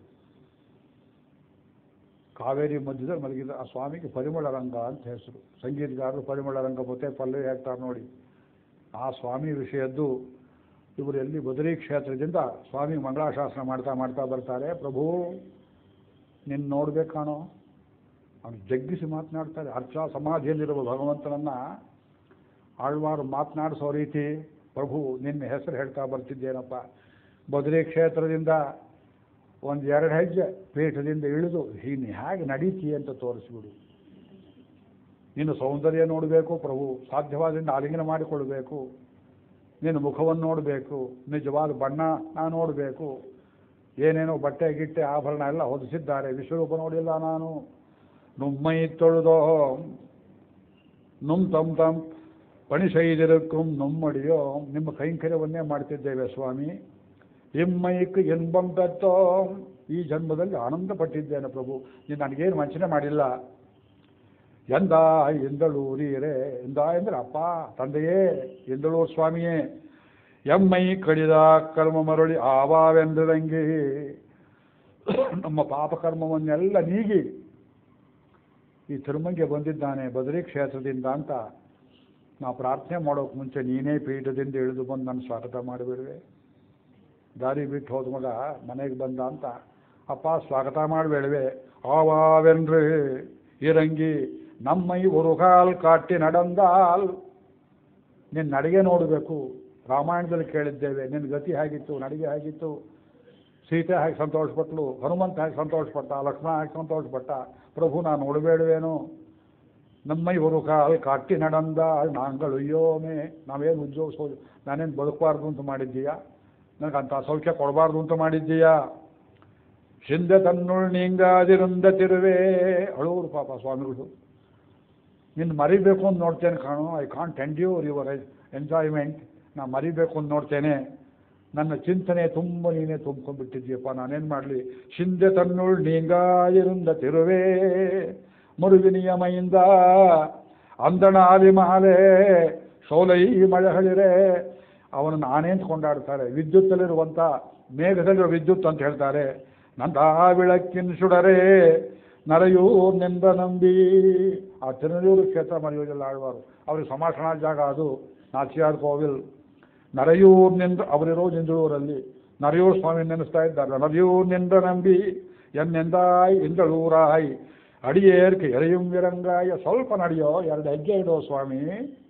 ಕಾವೇರಿ ಮಧ್ಯದಲ್ಲಿ ಮಲಗಿದ ಆ ಸ್ವಾಮಿಗೆ ಪರಿಮಳ ರಂಗ ಅಂತ ಹೆಸರು ಸಂಗೀತಗಾರರು ಪರಿಮಳ ರಂಗ ಮತ್ತೆ ಪಲ್ಲವಿ ಹೇಳ್ತಾರೆ ನೋಡಿ ಆ ಸ್ವಾಮಿ ವಿಷಯದ್ದು ಇವರು ಎಲ್ಲಿ ಬದರಿ ಕ್ಷೇತ್ರದಿಂದ ಸ್ವಾಮಿ ಮಂಗಳಾಶಾಸನ ಮಾಡ್ತಾ ಮಾಡ್ತಾ ಬರ್ತಾರೆ ಪ್ರಭು ನಿನ್ನ ನೋಡ್ಬೇಕಾಣೋ ಅವನು ಜಗ್ಗಿಸಿ ಮಾತನಾಡ್ತಾರೆ ಅರ್ಚಾ ಸಮಾಧಿಯಲ್ಲಿರುವ ಭಗವಂತನನ್ನ ಆಳ್ವಾರು ಮಾತನಾಡಿಸೋ ರೀತಿ ಪ್ರಭು ನಿನ್ನ ಹೆಸರು ಹೇಳ್ತಾ ಬರ್ತಿದ್ದೇನಪ್ಪ ಬದರಿ ಕ್ಷೇತ್ರದಿಂದ ಒಂದು ಎರಡು ಹೆಜ್ಜೆ ಪೀಠದಿಂದ ಇಳಿದು ಹೀನಿ ಹೇಗೆ ನಡೀತಿ ಅಂತ ತೋರಿಸ್ಬಿಡು ನೀನು ಸೌಂದರ್ಯ ನೋಡಬೇಕು ಪ್ರಭು ಸಾಧ್ಯವಾದಿಂದ ಆಲಿಂಗನ ಮಾಡಿಕೊಳ್ಬೇಕು ನಿನ್ನ ಮುಖವನ್ನು ನೋಡಬೇಕು ನಿಜವಾದ ಬಣ್ಣ ನಾನು ನೋಡಬೇಕು ಏನೇನೋ ಬಟ್ಟೆ ಗಿಟ್ಟೆ ಆಭರಣ ಎಲ್ಲ ಹೊದಿಸಿದ್ದಾರೆ ವಿಶ್ವರೂಪ ನೋಡಿಲ್ಲ ನಾನು ನುಮ್ಮೈ ತೊಳೆದೋ ನುಮ್ ತಮ್ ತಮ್ ಪಣಿಸೈದಿರಕ್ಕುಂ ನಮ್ಮಡಿಯೋ ನಿಮ್ಮ ಕೈಂಕರ್ಯವನ್ನೇ ಮಾಡ್ತಿದ್ದೇವೆ ಸ್ವಾಮಿ ಇಮ್ಮೈಕ್ ಎನ್ಬಂ ತತ್ತೋ ಈ ಜನ್ಮದಲ್ಲಿ ಆನಂದ ಪಟ್ಟಿದ್ದೇನೆ ಪ್ರಭು ನೀನು ನನಗೇನು ವಂಚನೆ ಮಾಡಿಲ್ಲ ಎಂದ ಎಂದಳೂರೀರೇ ಎಂದ ಎಂದ್ರೆ ಅಪ್ಪ ತಂದೆಯೇ ಎಂದಳೂರು ಸ್ವಾಮಿಯೇ ಎಮ್ಮೈ ಕಡಿದ ಕರ್ಮ ಮರಳಿ ಆವಾವೆಂದರಂಗಿ ನಮ್ಮ ಪಾಪಕರ್ಮವನ್ನೆಲ್ಲ ನೀಗಿ ಈ ತಿರುಮಂಗೆ ಬಂದಿದ್ದಾನೆ ಬದರಿ ಕ್ಷೇತ್ರದಿಂದ ಅಂತ ನಾವು ಪ್ರಾರ್ಥನೆ ಮಾಡೋಕೆ ಮುಂಚೆ ನೀನೇ ಪೀಠದಿಂದ ಇಳಿದು ಬಂದು ನನ್ನ ಸ್ವಾಗತ ಮಾಡಿಬಿಡುವೆ ದಾರಿ ಬಿಟ್ಟು ಹೋದ ಮಗ ಮನೆಗೆ ಬಂದ ಅಂತ ಅಪ್ಪ ಸ್ವಾಗತ ಮಾಡಬೇಡವೆ ಆವಾವೆನ್ರಿ ಇರಂಗಿ ನಮ್ಮೈ ಉರುಗಾಲ್ ಕಾಟಿ ನಡಂದಾಲ್ ನಿನ್ನ ನಡಿಗೆ ನೋಡಬೇಕು ರಾಮಾಯಣದಲ್ಲಿ ಕೇಳಿದ್ದೇವೆ ನಿನ್ನ ಗತಿ ಹೇಗಿತ್ತು ನಡಿಗೆ ಹೇಗಿತ್ತು ಸೀತೆ ಹೇಗೆ ಸಂತೋಷಪಟ್ಲು ಹನುಮಂತ ಹೇಗೆ ಸಂತೋಷಪಟ್ಟ ಲಕ್ಷ್ಮಣ ಹೇಗೆ ಸಂತೋಷಪಟ್ಟ ಪ್ರಭು ನಾನು ನೋಡಬೇಡವೇನು ನಮ್ಮೈ ಕಾಲ್ ಕಾಟಿ ನಡಂದ ನಾಂಗಳು ಅಯ್ಯೋಮೆ ನಾವೇನು ಉದ್ಯೋಗಿಸೋದು ನಾನೇನು ಬದುಕಬಾರ್ದು ಅಂತ ಮಾಡಿದ್ದೀಯಾ ನನಗಂಥ ಸೌಖ್ಯ ಕೊಡಬಾರ್ದು ಅಂತ ಮಾಡಿದ್ದೀಯಾ ಹಿಂದೆ ತನ್ನುಳ್ ನೀಂಗಾದಿರುಂದ ತಿರುವೆ ಅಳೂರು ಪಾಪ ಸ್ವಾಮಿಗಳು ನಿನ್ನ ಮರಿಬೇಕು ಅಂತ ನೋಡ್ತೇನೆ ಕಾಣು I can't endure your enjoyment ನಾ ಮರಿಬೇಕು ಅಂತ ನೋಡ್ತೇನೆ ನನ್ನ ಚಿಂತನೆ ತುಂಬ ನೀನೇ ತುಂಬ್ಕೊಂಡ್ಬಿಟ್ಟಿದ್ದೀಯಪ್ಪ ನಾನೇನು ಮಾಡಲಿ ಹಿಂದೆ ತನ್ನುಳ್ ನೀಂಗಾದಿರುಂದ ತಿರುವೆ ಮುರುಗಿನಿಯ ಮೈಯಿಂದ ಅಂದಣ ಆದಿ ಮಾಲೆ ಸೋಲೈ ಮಳೆಹಳಿರೆ ಅವನನ್ನು ನಾನೇ ಅಂತ ಕೊಂಡಾಡ್ತಾರೆ ವಿದ್ಯುತ್ತಲ್ಲಿರುವಂಥ ಮೇಘದಲ್ಲಿರುವ ವಿದ್ಯುತ್ ಅಂತ ಹೇಳ್ತಾರೆ ನಂದ ಬೆಳಕಿನ ಸುಡರೆ ನರೆಯೂರ್ನಿಂದ ನಂಬಿ ಆ ತಿರುನೂರು ಕ್ಷೇತ್ರ ಮರೆಯುವುದಿಲ್ಲ ಆಳ್ವಾರು ಅವ್ರಿಗೆ ಸಮಾಸಣ ಜಾಗ ಅದು ನಾಚಿಯಾರ್ ಕೋವಿಲ್ ನರೆಯೂರ್ನಿಂದ ಅವರಿರೋ ನಿಂದಳೂರಲ್ಲಿ ನರೆಯೂರು ಸ್ವಾಮಿ ನೆನೆಸ್ತಾ ಇದ್ದಾರೆ ನರೆಯೂರ್ನಿಂದ ನಂಬಿ ಎನ್ನೆಂದಾಯ್ ಇಂದಳೂರಾಯ್ ಅಡಿಯೇರ್ಕೆ ಎರೆಯುಂ ವಿರಂಗಾಯ ಸ್ವಲ್ಪ ನಡೆಯೋ ಎರಡು ಹೆಜ್ಜೆ ಇಡೋ ಸ್ವಾಮಿ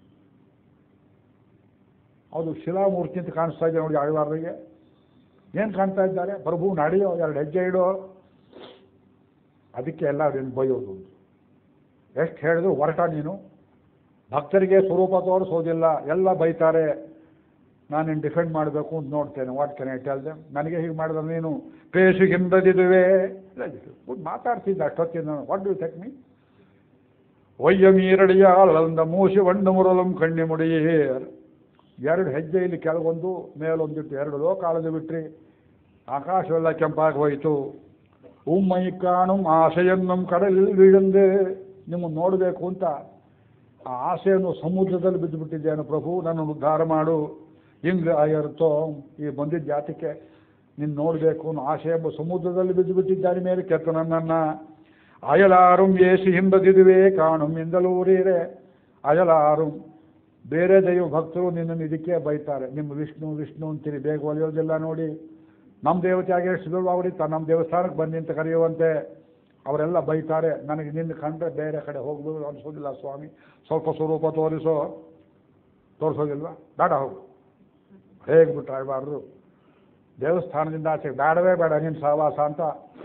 ಅದು ಶಿಲಾಮೂರ್ತಿ ಅಂತ ಕಾಣಿಸ್ತಾ ಇದೆ ನೋಡಿ ಆಳ್ವಾರರಿಗೆ ಏನು ಕಾಣ್ತಾ ಇದ್ದಾರೆ ಪ್ರಭು ನಡೆಯೋ ಎರಡು ಹೆಜ್ಜೆ ಇಡೋ ಅದಕ್ಕೆ ಎಲ್ಲ ಅವ್ರನ್ನ ಬೈಯೋದು ಎಷ್ಟು ಹೇಳಿದ್ರು ಹೊರಟ ನೀನು ಭಕ್ತರಿಗೆ ಸ್ವರೂಪ ತೋರಿಸೋದಿಲ್ಲ ಎಲ್ಲ ಬೈತಾರೆ ನಾನು ನಿನ್ನ ಡಿಫೆಂಡ್ ಮಾಡಬೇಕು ಅಂತ ನೋಡ್ತೇನೆ what can I tell them ನನಗೆ ಹೀಗೆ ಮಾಡಿದ್ರೆ ನೀನು ಪೇಶಿಗಿಂದದಿದುವೆ ಮಾತಾಡ್ತಿದ್ದೆ ಅಷ್ಟೊತ್ತಿಂದ ವಾಟ್ ಡು ಟೆಕ್ ಮೀ ಒಯ್ಯ ಮೀರಡಿಯಾಳಂದ ಮೂಸಿ ವಣ್ಣು ಮುರಲಂ ಕಣ್ಣಿ ಮುಡಿಯೇರ್ ಎರಡು ಹೆಜ್ಜೆ ಇಲ್ಲಿ ಕೆಳಗೊಂದು ಮೇಲೊಂದಿಟ್ಟು ಎರಡು ಲೋಕ ಅಳೆದು ಬಿಟ್ರಿ ಆಕಾಶವೆಲ್ಲ ಕೆಂಪಾಗಿ ಹೋಯಿತು ಉಮ್ಮೈ ಕಾಣುಂ ಆಸೆಯನ್ನಂ ಕಡಲಿൽ ಬೀಳಂದೆ ನಿಮ್ಮನ್ನು ನೋಡಬೇಕು ಅಂತ ಆ ಆಸೆಯನ್ನು ಸಮುದ್ರದಲ್ಲಿ ಬಿದ್ದುಬಿಟ್ಟಿದ್ದೇನೆ ಪ್ರಭು ನನ್ನನ್ನು ಉದ್ಧಾರ ಮಾಡು ಹಿಂಗೆ ಆಯರ್ತೋ ಈ ಬಂದಿದ್ದ ಜಾತಿಗೆ ನಿನ್ನ ನೋಡಬೇಕು ಅನ್ನೋ ಆಸೆ ಎಂಬ ಸಮುದ್ರದಲ್ಲಿ ಬಿದ್ದು ಬಿಟ್ಟಿದ್ದಾನೆ ಮೇಲೆ ಕೆತ್ತ ನನ್ನನ್ನು ಅಯಲಾರುಂ ಏಸಿ ಹಿಂಬದಿದುವೆ ಕಾಣುಂ ಇಂದಲೂರೀರೆ ಅಯಲಾರುಂ ಬೇರೆ ದೈವ ಭಕ್ತರು ನಿನ್ನನ್ನು ಇದಕ್ಕೆ ಬೈತಾರೆ ನಿಮ್ಮ ವಿಷ್ಣು ವಿಷ್ಣು ಅಂತೀರಿ ಬೇಗ ಒಲಿಯೋದಿಲ್ಲ ನೋಡಿ ನಮ್ಮ ದೇವತೆ ಆಗಿ ಎಷ್ಟು ಅವರಿತ್ತ ನಮ್ಮ ದೇವಸ್ಥಾನಕ್ಕೆ ಬನ್ನಿ ಅಂತ ಕರೆಯುವಂತೆ ಅವರೆಲ್ಲ ಬೈತಾರೆ ನನಗೆ ನಿನ್ನ ಕಂಡ್ರೆ ಬೇರೆ ಕಡೆ ಹೋಗ್ಬೋದು ಅನಿಸೋದಿಲ್ಲ ಸ್ವಾಮಿ ಸ್ವಲ್ಪ ಸ್ವರೂಪ ತೋರಿಸೋ ತೋರಿಸೋದಿಲ್ವಾ ಬೇಡ ಹೋಗು ಹೇಗೆ ಬಿಟ್ಟು ಆಗಬಾರ್ದು ದೇವಸ್ಥಾನದಿಂದ ಆಚೆ ಬೇಡವೇ ಬೇಡ ನಿನ್ನ ಸಹವಾಸ ಅಂತ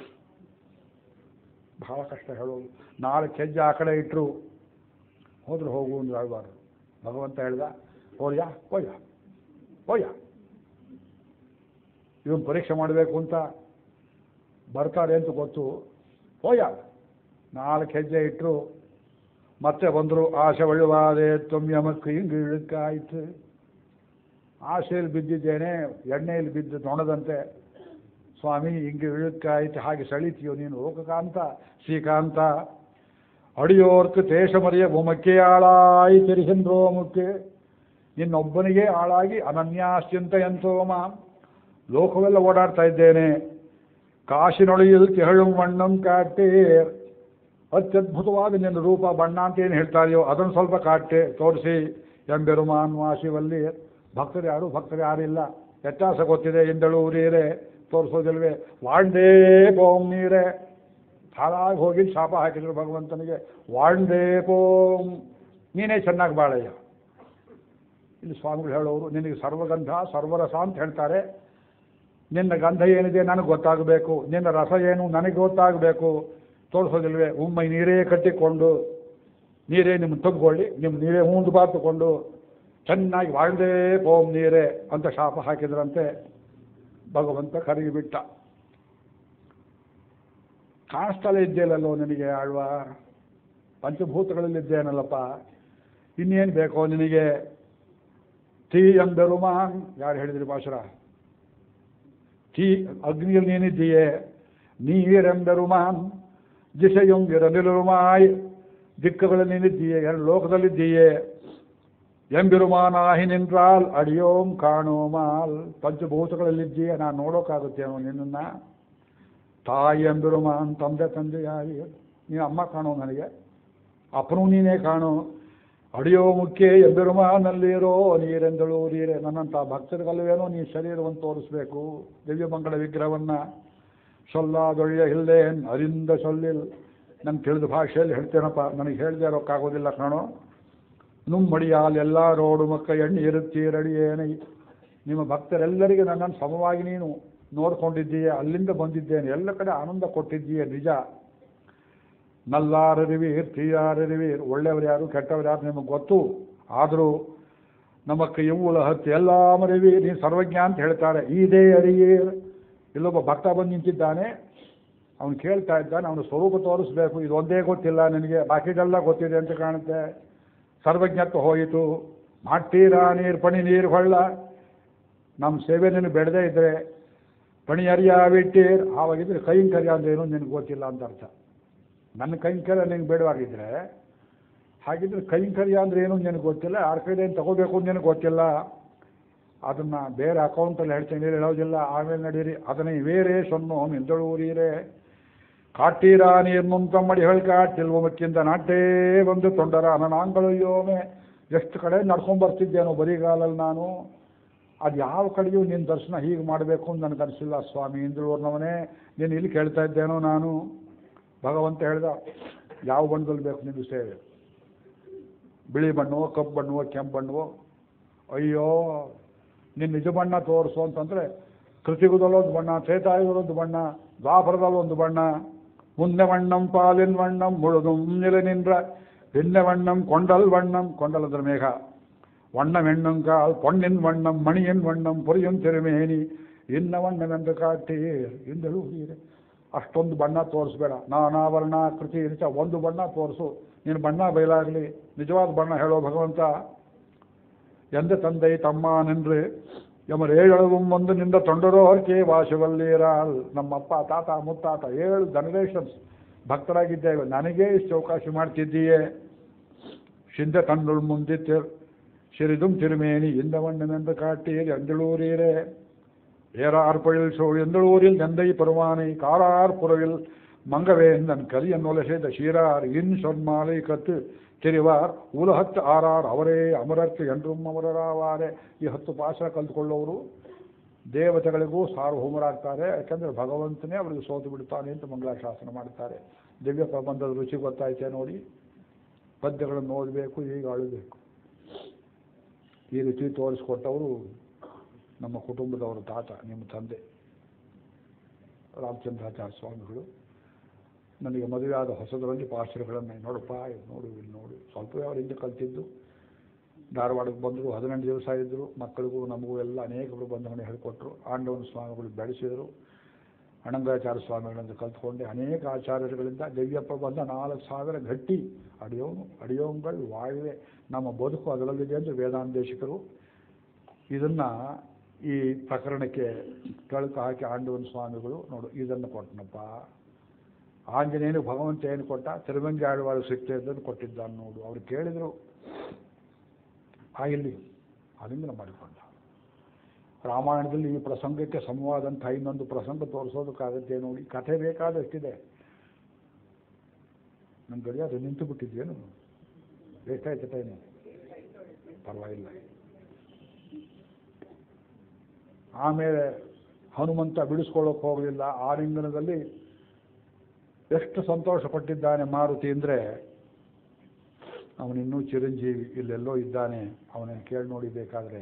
ಬಹಳ ಕಷ್ಟ ಹೇಳೋದು ನಾಲ್ಕು ಹೆಜ್ಜೆ ಆ ಕಡೆ ಇಟ್ಟರು ಹೋದ್ರೆ ಹೋಗು ಒಂದು ಆಗಬಾರ್ದು ಭಗವಂತ ಹೇಳ್ದ ಹೋಯ್ಯ ಹೋಯ್ಯ ಹೋಯ್ಯ ಇವನು ಪರೀಕ್ಷೆ ಮಾಡಬೇಕು ಅಂತ ಬರ್ತಾರೆ ಅಂತ ಗೊತ್ತು ಹೋಯ್ಯ ನಾಲ್ಕು ಹೆಜ್ಜೆ ಇಟ್ಟರು ಮತ್ತೆ ಬಂದರು ಆಸೆ ಒಳ್ಳುವಾದೆ ತೊಮ್ಯಮಕ್ಕೆ ಹಿಂಗೆ ಇಳಕ್ಕಾಯ್ತು ಆಸೆಯಲ್ಲಿ ಬಿದ್ದಿದ್ದೇನೆ ಎಣ್ಣೆಯಲ್ಲಿ ಬಿದ್ದು ನೊಣದಂತೆ ಸ್ವಾಮಿ ಹಿಂಗೆ ಇಳಕ್ಕಾಯ್ತು ಹಾಗೆ ಸೆಳಿತೀಯೋ ನೀನು ಲೋಕಕಾಂತ ಶ್ರೀಕಾಂತ ಅಡಿಯೋರ್ಕ ತೇಷಮರಿಯ ಭೂಮಕ್ಕೆ ಆಳಾಯಿ ತಿರಿಹಿಂದ್ರೋ ಮುಕ್ಕೆ ನಿನ್ನೊಬ್ಬನಿಗೆ ಆಳಾಗಿ ಅನನ್ಯಾಶ್ಚಿಂತೆಯಂತೋಮ ಲೋಕವೆಲ್ಲ ಓಡಾಡ್ತಾ ಇದ್ದೇನೆ ಕಾಶಿನೊಳೆಯಲ್ಲಿ ತಿಹಳು ಮಣ್ಣಂ ಕಾಟೆ ಅತ್ಯದ್ಭುತವಾದ ನಿನ್ನ ರೂಪ ಬಣ್ಣ ಅಂತ ಏನು ಹೇಳ್ತಾರೆಯೋ ಅದನ್ನು ಸ್ವಲ್ಪ ಕಾಟೆ ತೋರಿಸಿ ಎಂಬೆರುಮಾನ್ ವಾಸಿವಲ್ಲಿ ಭಕ್ತರು ಯಾರು ಭಕ್ತರು ಯಾರಿಲ್ಲ ವ್ಯತ್ಯಾಸ ಗೊತ್ತಿದೆ ಎಂದಳು ಊರೀರೆ ತೋರಿಸೋದಿಲ್ವೇ ವಾಂಡೇ ಬೋಮ್ ನೀರೇ ಹಾಳಾಗಿ ಹೋಗಿ ಶಾಪ ಹಾಕಿದ್ರು ಭಗವಂತನಿಗೆ ವಾಂಡೇ ಬೋಮ್ ನೀನೇ ಚೆನ್ನಾಗಿ ಬಾಳಯ್ಯ ಇಲ್ಲಿ ಸ್ವಾಮಿಗಳು ಹೇಳೋರು ನಿನಗೆ ಸರ್ವಗಂಧ ಸರ್ವರಸ ಅಂತ ಹೇಳ್ತಾರೆ ನಿನ್ನ ಗಂಧ ಏನಿದೆ ನನಗೆ ಗೊತ್ತಾಗಬೇಕು ನಿನ್ನ ರಸ ಏನು ನನಗೆ ಗೊತ್ತಾಗಬೇಕು ತೋರಿಸೋದಿಲ್ವೇ ಒಮ್ಮೆ ನೀರೇ ಕಟ್ಟಿಕೊಂಡು ನೀರೇ ನಿಮ್ಮ ತಗ್ಗೊಳ್ಳಿ ನಿಮ್ಮ ನೀರೇ ಹೂಂದು ಬಾತುಕೊಂಡು ಚೆನ್ನಾಗಿ வாழ்ದೇ ಪೋಮ್ ನೀರೇ ಅಂತ ಶಾಪ ಹಾಕಿದ್ರಂತೆ ಭಗವಂತ ಕರಗಿಬಿಟ್ಟ ಕಾಣಿಸ್ತಲೇ ಇದ್ದೇನಲ್ಲೋ ನಿನಗೆ ಆಳ್ವ ಪಂಚಭೂತಗಳಲ್ಲಿದ್ದೇನಲ್ಲಪ್ಪ ಇನ್ನೇನು ಬೇಕೋ ನಿನಗೆ ತೀ ಎಂಬೆರುಮಾನ್ ಯಾರು ಹೇಳಿದ್ರಿ ಭಾಷರ ತೀ ಅಗ್ನಿಯಲ್ಲಿ ನೀನಿದ್ದೀಯೇ ನೀರೆಂಬೆರುಮಾನ್ ದಿಶೆಯೊಂಗಿರಲಿರುಮಾಯ್ ದಿಕ್ಕುಗಳಲ್ಲಿ ನೀನಿದ್ದೀಯೇ ಎರಡು ಲೋಕದಲ್ಲಿದ್ದೀಯೇ ಎಂಬಿರುಮಾನಾಹಿ ನಿನ್ರಾಲ್ ಅಡಿಯೋಂ ಕಾಣೋಮಾಲ್ ಪಂಚಭೂತಗಳಲ್ಲಿದ್ದೀಯೇ ನಾನು ನೋಡೋಕ್ಕಾಗುತ್ತೇನೋ ನಿನ್ನನ್ನು ತಾಯಿ ಎಂಬಿರುಮಾನ್ ತಂದೆ ತಂದೆಯಾಗಿ ನೀನು ಅಮ್ಮ ಕಾಣೋ ನನಗೆ ಅಪ್ಪನೂ ನೀನೇ ಕಾಣೋ ಅಡಿಯೋ ಮುಖ್ಯ ಎಂಬಿರುಮಾನಲ್ಲಿರೋ ನೀರೆಂದಳು ನೀರೇ ನನ್ನಂಥ ಭಕ್ತರಿಗಲ್ವೇನೋ ನೀ ಶರೀರವನ್ನು ತೋರಿಸ್ಬೇಕು ದಿವ್ಯಮಂಗಳ ವಿಗ್ರಹವನ್ನು ಸೊಲ್ಲಾದೊಳ್ಳೆಯ ಇಲ್ಲೇನ್ ಅರಿಂದ ಸೊಲ್ಲಿಲ್ ನನ್ನ ತಿಳಿದ ಭಾಷೆಯಲ್ಲಿ ಹೇಳ್ತೇನಪ್ಪ ನನಗೆ ಹೇಳದೆ ಇರೋಕ್ಕಾಗೋದಿಲ್ಲ ಕಾಣೋ ನುಮ್ಮಡಿಯಾಲ್ ಎಲ್ಲ ರೋಡು ಮಕ್ಕ ಎಣ್ಣೆ ಇರುತ್ತೀರಡಿಯೇನೆ ನಿಮ್ಮ ಭಕ್ತರೆಲ್ಲರಿಗೆ ನನ್ನನ್ನು ಸಮವಾಗಿ ನೀನು ನೋಡ್ಕೊಂಡಿದ್ದೀಯ ಅಲ್ಲಿಂದ ಬಂದಿದ್ದೇನೆ ಎಲ್ಲ ಕಡೆ ಆನಂದ ಕೊಟ್ಟಿದ್ದೀಯ ನಿಜ ನಲ್ಲಾರರಿವೀರ್ ತೀಯಾರರಿವೀರ್ ಒಳ್ಳೆಯವರು ಯಾರು ಕೆಟ್ಟವರು ಯಾರು ನಿಮಗೆ ಗೊತ್ತು ಆದರೂ ನಮಕ್ಕೆ ಇವುಳ ಹತ್ತಿ ಎಲ್ಲ ಮರಿವಿ ನೀನು ಸರ್ವಜ್ಞ ಅಂತ ಹೇಳ್ತಾರೆ ಇದೇ ಅರಿಯೇ ಇಲ್ಲೊಬ್ಬ ಭಕ್ತ ಬಂದು ನಿಂತಿದ್ದಾನೆ ಅವನು ಕೇಳ್ತಾ ಇದ್ದಾನೆ ಅವನು ಸ್ವರೂಪ ತೋರಿಸ್ಬೇಕು ಇದು ಒಂದೇ ಗೊತ್ತಿಲ್ಲ ನನಗೆ ಬಾಕಿದೆಲ್ಲ ಗೊತ್ತಿದೆ ಅಂತ ಕಾಣುತ್ತೆ ಸರ್ವಜ್ಞತ್ವ ಹೋಯಿತು ಮಾಡ್ತೀರಾ ನೀರು ಪಣಿ ನೀರು ಹೊಳ್ಳ ನಮ್ಮ ಸೇವೆ ನೀನು ಬೆಳೆದೇ ಇದ್ರೆ ಪಣಿ ಅರಿಯ ಬಿಟ್ಟೀರ್ ಆವಾಗಿದ್ರೆ ಕೈಂಕರ್ಯ ಅಂದ್ರೆ ಏನು ನಿನಗೆ ಗೊತ್ತಿಲ್ಲ ಅಂತ ಅರ್ಥ ನನ್ನ ಕೈಂಕರ್ಯ ನಿನಗೆ ಬೇಡವಾಗಿದ್ರೆ ಹಾಗಿದ್ರೆ ಕೈಂಕರ್ಯ ಅಂದ್ರೆ ಏನು ನಿನಗೆ ಗೊತ್ತಿಲ್ಲ ಯಾರ ಕೈಲಿ ಏನು ತಗೋಬೇಕು ಅಂತ ನಿನಗೆ ಗೊತ್ತಿಲ್ಲ ಅದನ್ನು ಬೇರೆ ಅಕೌಂಟಲ್ಲಿ ಹೇಳ್ತೀನಿ ಹೇಳೋದಿಲ್ಲ ಆಮೇಲೆ ನಡೀರಿ ಅದನ್ನೇ ಬೇರೆ ಸೊನ್ನು ನಿಂದಳೂರೀರೆ ಕಾಟೀರ ನೀರು ಮುಂತಮ್ಮಡಿ ಹೇಳ್ಕಾಟಿಲ್ವ ಮಕ್ಕಿಂದ ನಾಟೇ ಬಂದು ತೊಂಡರ ಅನನಾಂಗಳಯ್ಯೋಮೆ ಎಷ್ಟು ಕಡೆ ನಡ್ಕೊಂಡ್ ಬರ್ತಿದ್ದೇನೋ ಬರಿಗಾಲಲ್ಲಿ ನಾನು ಅದು ಯಾವ ಕಡೆಯೂ ನಿನ್ನ ದರ್ಶನ ಹೀಗೆ ಮಾಡಬೇಕು ಅಂತ ನನಗೆ ಅನಿಸಿಲ್ಲ ಸ್ವಾಮಿ ಇಂದ್ರೂರ್ನವನೇ ನೀನು ಇಲ್ಲಿ ಕೇಳ್ತಾ ಇದ್ದೇನೋ ನಾನು ಭಗವಂತ ಹೇಳ್ದ ಯಾವ ಬಣ್ಣದಲ್ಲಿ ಬೇಕು ನಿನ್ನ ಸೇವೆ ಬಿಳಿ ಬಣ್ಣವೋ ಕಪ್ಪು ಬಣ್ಣವೋ ಕೆಂಪು ಬಣ್ಣವೋ ಅಯ್ಯೋ ನಿನ್ನ ನಿಜ ಬಣ್ಣ ತೋರಿಸು ಅಂತಂದರೆ ಕೃತಿಗುದಲ್ಲೊಂದು ಬಣ್ಣ ತ್ರೇತಾಯುಗದೊಂದು ಬಣ್ಣ ದ್ವಾಪರದಲ್ಲೊಂದು ಬಣ್ಣ ಮುಂದೆ ವಣ್ಣಂ ಪಾಲಿನ್ ವಣ್ಣಂ ಮುಳುದುಂ ನಿಲ ನಿன்ற பின்ன வண்ணம் கொண்டல் வண்ணம் கொண்டல் ಅಂದ್ರೆ ಮೇಘ வண்ணம் எண்ணுங்கால் பொன்னின் வண்ணம் மணியின் வண்ணம் பொರಿயும் ತಿರುಮೇನಿ ಇನ್ನ ವಣ್ಣವೆಂದು ಕಾಟಿ ಇಂದಳು ಹೀರೆ ಅಷ್ಟೊಂದು ಬಣ್ಣ ತೋರಿಸ್ಬೇಡ ನಾನಾವರಣ ಕೃತಿ ಇಂಥ ಒಂದು ಬಣ್ಣ ತೋರಿಸು ನೀನು ಬಣ್ಣ ಬಯಲಾಗಲಿ ನಿಜವಾದ ಬಣ್ಣ ಹೇಳೋ ಭಗವಂತ ಎಂದ ತಂದೈ ತಮ್ಮ ನಿನ್ರೆ ಎಮರೇಳவும் ಒಂದು ನಿಂದ ತೊಂಡರೋರ್ಕೆ ವಾಸವಲ್ಲೀರಾಲ್ ನಮ್ಮಪ್ಪ ತಾತ ಮುತ್ತಾತ ಏಳು ಜನರೇಷನ್ಸ್ ಭಕ್ತರಾಗಿದ್ದೇವೆ ನನಗೇ ಇಷ್ಟು ಅವಕಾಶ ಮಾಡ್ತಿದ್ದೀಯೇ ಶಿಂದ ತನ್ನುಳ್ ಮುಂದಿತ್ತು சிறிதும் திருமேனி இந்த வண்ணம் என்று காட்டீர் எந்தளூரீரே ஏறார்பொழில் சோழ் எந்தளூரில் நந்தை பெருமானை காரார் புறவில் மங்கவேந்தன் கரியன் ஒலை செய்த சீரார் இன் சொன்மாலை கத்து ತಿರಿವಾರ್ ಉಲಹತ್ತು ಆರಾರ್ ಅವರೇ ಅಮರರ್ಥ ಎಂಡ್ರುಮ್ ಅಮರರಾವಾರೆ ಈ ಹತ್ತು ಪಾಶ ಕಲ್ತ್ಕೊಳ್ಳೋರು ದೇವತೆಗಳಿಗೂ ಸಾರ್ವಭೌಮರಾಗ್ತಾರೆ ಯಾಕಂದರೆ ಭಗವಂತನೇ ಅವರಿಗೆ ಸೋತು ಬಿಡ್ತಾನೆ ಅಂತ ಮಂಗಳಾಶಾಸನ ಮಾಡ್ತಾರೆ ದಿವ್ಯ ಪ್ರಬಂಧದ ರುಚಿ ಗೊತ್ತಾಯ್ತೆ ನೋಡಿ ಪದ್ಯಗಳನ್ನು ಓದಬೇಕು ಈಗ ಅಳಬೇಕು ಈ ರೀತಿ ತೋರಿಸ್ಕೊಟ್ಟವರು ನಮ್ಮ ಕುಟುಂಬದವರ ತಾತ ನಿಮ್ಮ ತಂದೆ ರಾಮಚಂದ್ರಾಚಾರ್ಯ ಸ್ವಾಮಿಗಳು ನನಗೆ ಮದುವೆಯಾದ ಹೊಸದರಲ್ಲಿ ಪಾಶ್ರಗಳನ್ನು ನೋಡಪ್ಪ ಇದು ನೋಡು ಇಲ್ಲಿ ನೋಡು ಸ್ವಲ್ಪ ಅವ್ರ ಹಿಂದೆ ಕಲ್ತಿದ್ದು ಧಾರವಾಡಕ್ಕೆ ಬಂದರು ಹದಿನೆಂಟು ದಿವಸ ಇದ್ದರು ಮಕ್ಕಳಿಗೂ ನಮಗೂ ಎಲ್ಲ ಅನೇಕರು ಬಂಧವನ್ನು ಹೇಳಿಕೊಟ್ರು ಆಂಡವನ ಸ್ವಾಮಿಗಳು ಬೆಳೆಸಿದರು ಅಣಂಗಾಚಾರ್ಯ ಸ್ವಾಮಿಗಳಿಂದ ಕಲ್ತ್ಕೊಂಡೆ ಅನೇಕ ಆಚಾರ್ಯರುಗಳಿಂದ ದಿವ್ಯಪ್ಪ ಬಂದ ನಾಲ್ಕು ಸಾವಿರ ಗಟ್ಟಿ ಅಡಿಯೋನು ಅಡಿಯೋಂಗಳು ವಾಳ್ವೆ ನಮ್ಮ ಬದುಕು ಅದರಲ್ಲಿದೆ ಎಂದು ವೇದಾಂತೇಶಿಕರು ಇದನ್ನು ಈ ಪ್ರಕರಣಕ್ಕೆ ಕೆಳಕು ಹಾಕಿ ಆಂಡವನ ಸ್ವಾಮಿಗಳು ನೋಡು ಇದನ್ನು ಕೊಟ್ಟನಪ್ಪ ಆಂಜನೇಯನು ಭಗವಂತ ಏನು ಕೊಟ್ಟ ತಿರುವಂಗಿ ಆಳ್ವಾಳು ಸಿಕ್ತೆ ಇದನ್ನು ಕೊಟ್ಟಿದ್ದಾನೆ ನೋಡು ಅವ್ರು ಕೇಳಿದರು ಆ ಇಲ್ಲಿ ಅಲ್ಲಿಂದ ಮಾಡಿಕೊಂಡ ರಾಮಾಯಣದಲ್ಲಿ ಈ ಪ್ರಸಂಗಕ್ಕೆ ಸಮವಾದಂಥ ಇನ್ನೊಂದು ಪ್ರಸಂಗ ತೋರಿಸೋದಕ್ಕಾಗತ್ತೆ ನೋಡಿ ಕಥೆ ಬೇಕಾದಷ್ಟಿದೆ ನನ್ನ ಗಡಿಯಾದ ನಿಂತು ಬಿಟ್ಟಿದ್ದೇನು ಎಷ್ಟಾಯ್ತು ಟೈಮು ಪರವಾಗಿಲ್ಲ ಆಮೇಲೆ ಹನುಮಂತ ಬಿಡಿಸ್ಕೊಳ್ಳೋಕೆ ಹೋಗಲಿಲ್ಲ ಆಲಿಂಗನದಲ್ಲಿ ಎಷ್ಟು ಸಂತೋಷ ಪಟ್ಟಿದ್ದಾನೆ ಮಾರುತಿ ಅಂದರೆ ಅವನಿನ್ನೂ ಚಿರಂಜೀವಿ ಇಲ್ಲೆಲ್ಲೋ ಇದ್ದಾನೆ ಅವನನ್ನು ಕೇಳಿ ನೋಡಿ ಬೇಕಾದರೆ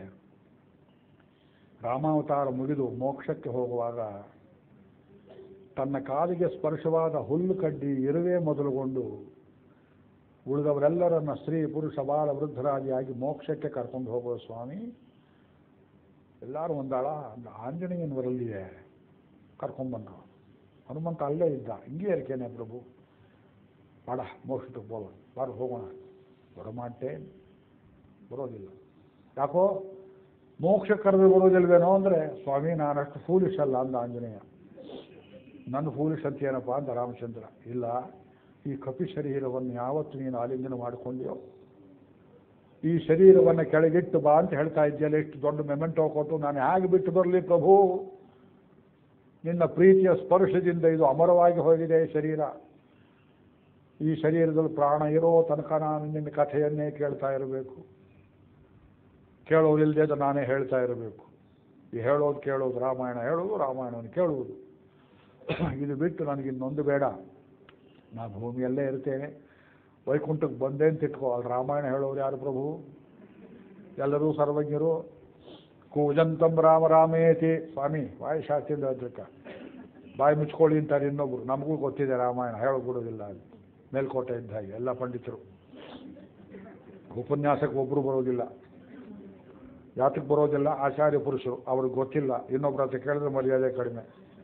ರಾಮಾವತಾರ ಮುಗಿದು ಮೋಕ್ಷಕ್ಕೆ ಹೋಗುವಾಗ ತನ್ನ ಕಾಲಿಗೆ ಸ್ಪರ್ಶವಾದ ಹುಲ್ಲು ಕಡ್ಡಿ ಇರುವೆ ಮೊದಲುಗೊಂಡು ಉಳಿದವರೆಲ್ಲರನ್ನ ಸ್ತ್ರೀ ಪುರುಷ ಬಾಲ ವೃದ್ಧರಾದಿಯಾಗಿ ಮೋಕ್ಷಕ್ಕೆ ಕರ್ಕೊಂಡು ಹೋಗೋ ಸ್ವಾಮಿ ಎಲ್ಲರೂ ಒಂದಾಳ ಆಂಜನೇಯನವರಲ್ಲಿಯೇ ಕರ್ಕೊಂಡ್ಬಂದ್ರು ಹನುಮಂತ ಅಲ್ಲೇ ಇದ್ದ ಹಿಂಗೆ ಇರ್ಕೇನೆ ಪ್ರಭು ಬಾಡ ಮೋಕ್ಷಕ್ಕೆ ಹೋಗೋಣ ಬಾರು ಹೋಗೋಣ ಬರಮಾಟೆ ಬರೋದಿಲ್ಲ ಯಾಕೋ ಮೋಕ್ಷ ಕರೆದು ಬರೋದಿಲ್ವೇನೋ ಅಂದರೆ ಸ್ವಾಮಿ ನಾನಷ್ಟು ಫೂಲಿಶ್ ಅಲ್ಲ ಅಂದ ಆಂಜನೇಯ ನನ್ನ ಫೂಲಿಶ್ ಅಂತ ಏನಪ್ಪ ಅಂತ ರಾಮಚಂದ್ರ ಇಲ್ಲ ಈ ಕಪಿ ಶರೀರವನ್ನು ಯಾವತ್ತು ನೀನು ಆಲಿಂಗನ ಮಾಡಿಕೊಂಡ್ಯೋ ಈ ಶರೀರವನ್ನು ಕೆಳಗಿಟ್ಟು ಬಾ ಅಂತ ಹೇಳ್ತಾ ಇದ್ದೀಯಲ್ಲ ಎಷ್ಟು ದೊಡ್ಡ ಮೆಮೆಂಟೋ ಕೊಟ್ಟು ನಾನು ಹೇಗೆ ಬಿಟ್ಟು ಬರಲಿ ಪ್ರಭು ನಿನ್ನ ಪ್ರೀತಿಯ ಸ್ಪರ್ಶದಿಂದ ಇದು ಅಮರವಾಗಿ ಹೋಗಿದೆ ಶರೀರ ಈ ಶರೀರದಲ್ಲಿ ಪ್ರಾಣ ಇರೋ ತನಕ ನಾನು ನಿನ್ನ ಕಥೆಯನ್ನೇ ಕೇಳ್ತಾ ಇರಬೇಕು ಕೇಳೋದಿಲ್ಲದೆ ಅದು ನಾನೇ ಹೇಳ್ತಾ ಇರಬೇಕು ಈ ಹೇಳೋದು ಕೇಳೋದು ರಾಮಾಯಣ ಹೇಳೋದು ರಾಮಾಯಣವನ್ನು ಕೇಳುವುದು ಇದು ಬಿಟ್ಟು ನನಗಿನ್ನೊಂದು ಬೇಡ ನಾನು ಭೂಮಿಯಲ್ಲೇ ಇರ್ತೇನೆ ವೈಕುಂಠಕ್ಕೆ ಬಂದೆ ಅಂತ ಇಟ್ಕೋ ಅಲ್ಲಿ ರಾಮಾಯಣ ಹೇಳೋರು ಯಾರು ಪ್ರಭು ಎಲ್ಲರೂ ಸರ್ವಜ್ಞರು ಕೂಜಂತಂ ರಾಮ ರಾಮೇತಿ ಸ್ವಾಮಿ ವಾಯು ಶಾಸ್ತ್ರಿಯಿಂದ ಅದಕ್ಕೆ ಬಾಯಿ ಮುಚ್ಕೊಳ್ಳಿ ಅಂತಾರೆ ಇನ್ನೊಬ್ರು ನಮಗೂ ಗೊತ್ತಿದೆ ರಾಮಾಯಣ ಹೇಳೋಬಿಡೋದಿಲ್ಲ ಅಂತ ಮೇಲ್ಕೋಟೆ ಇದ್ದ ಹಾಗೆ ಎಲ್ಲ ಪಂಡಿತರು ಉಪನ್ಯಾಸಕ್ಕೆ ಒಬ್ಬರು ಬರೋದಿಲ್ಲ ಯಾತಕ್ಕೆ ಬರೋದಿಲ್ಲ ಆಚಾರ್ಯ ಪುರುಷರು ಅವ್ರಿಗೆ ಗೊತ್ತಿಲ್ಲ ಇನ್ನೊಬ್ಬರ ಹತ್ರ ಕೇಳಿದ್ರೆ ಮರ್ಯಾದೆ ಕಡಿಮೆ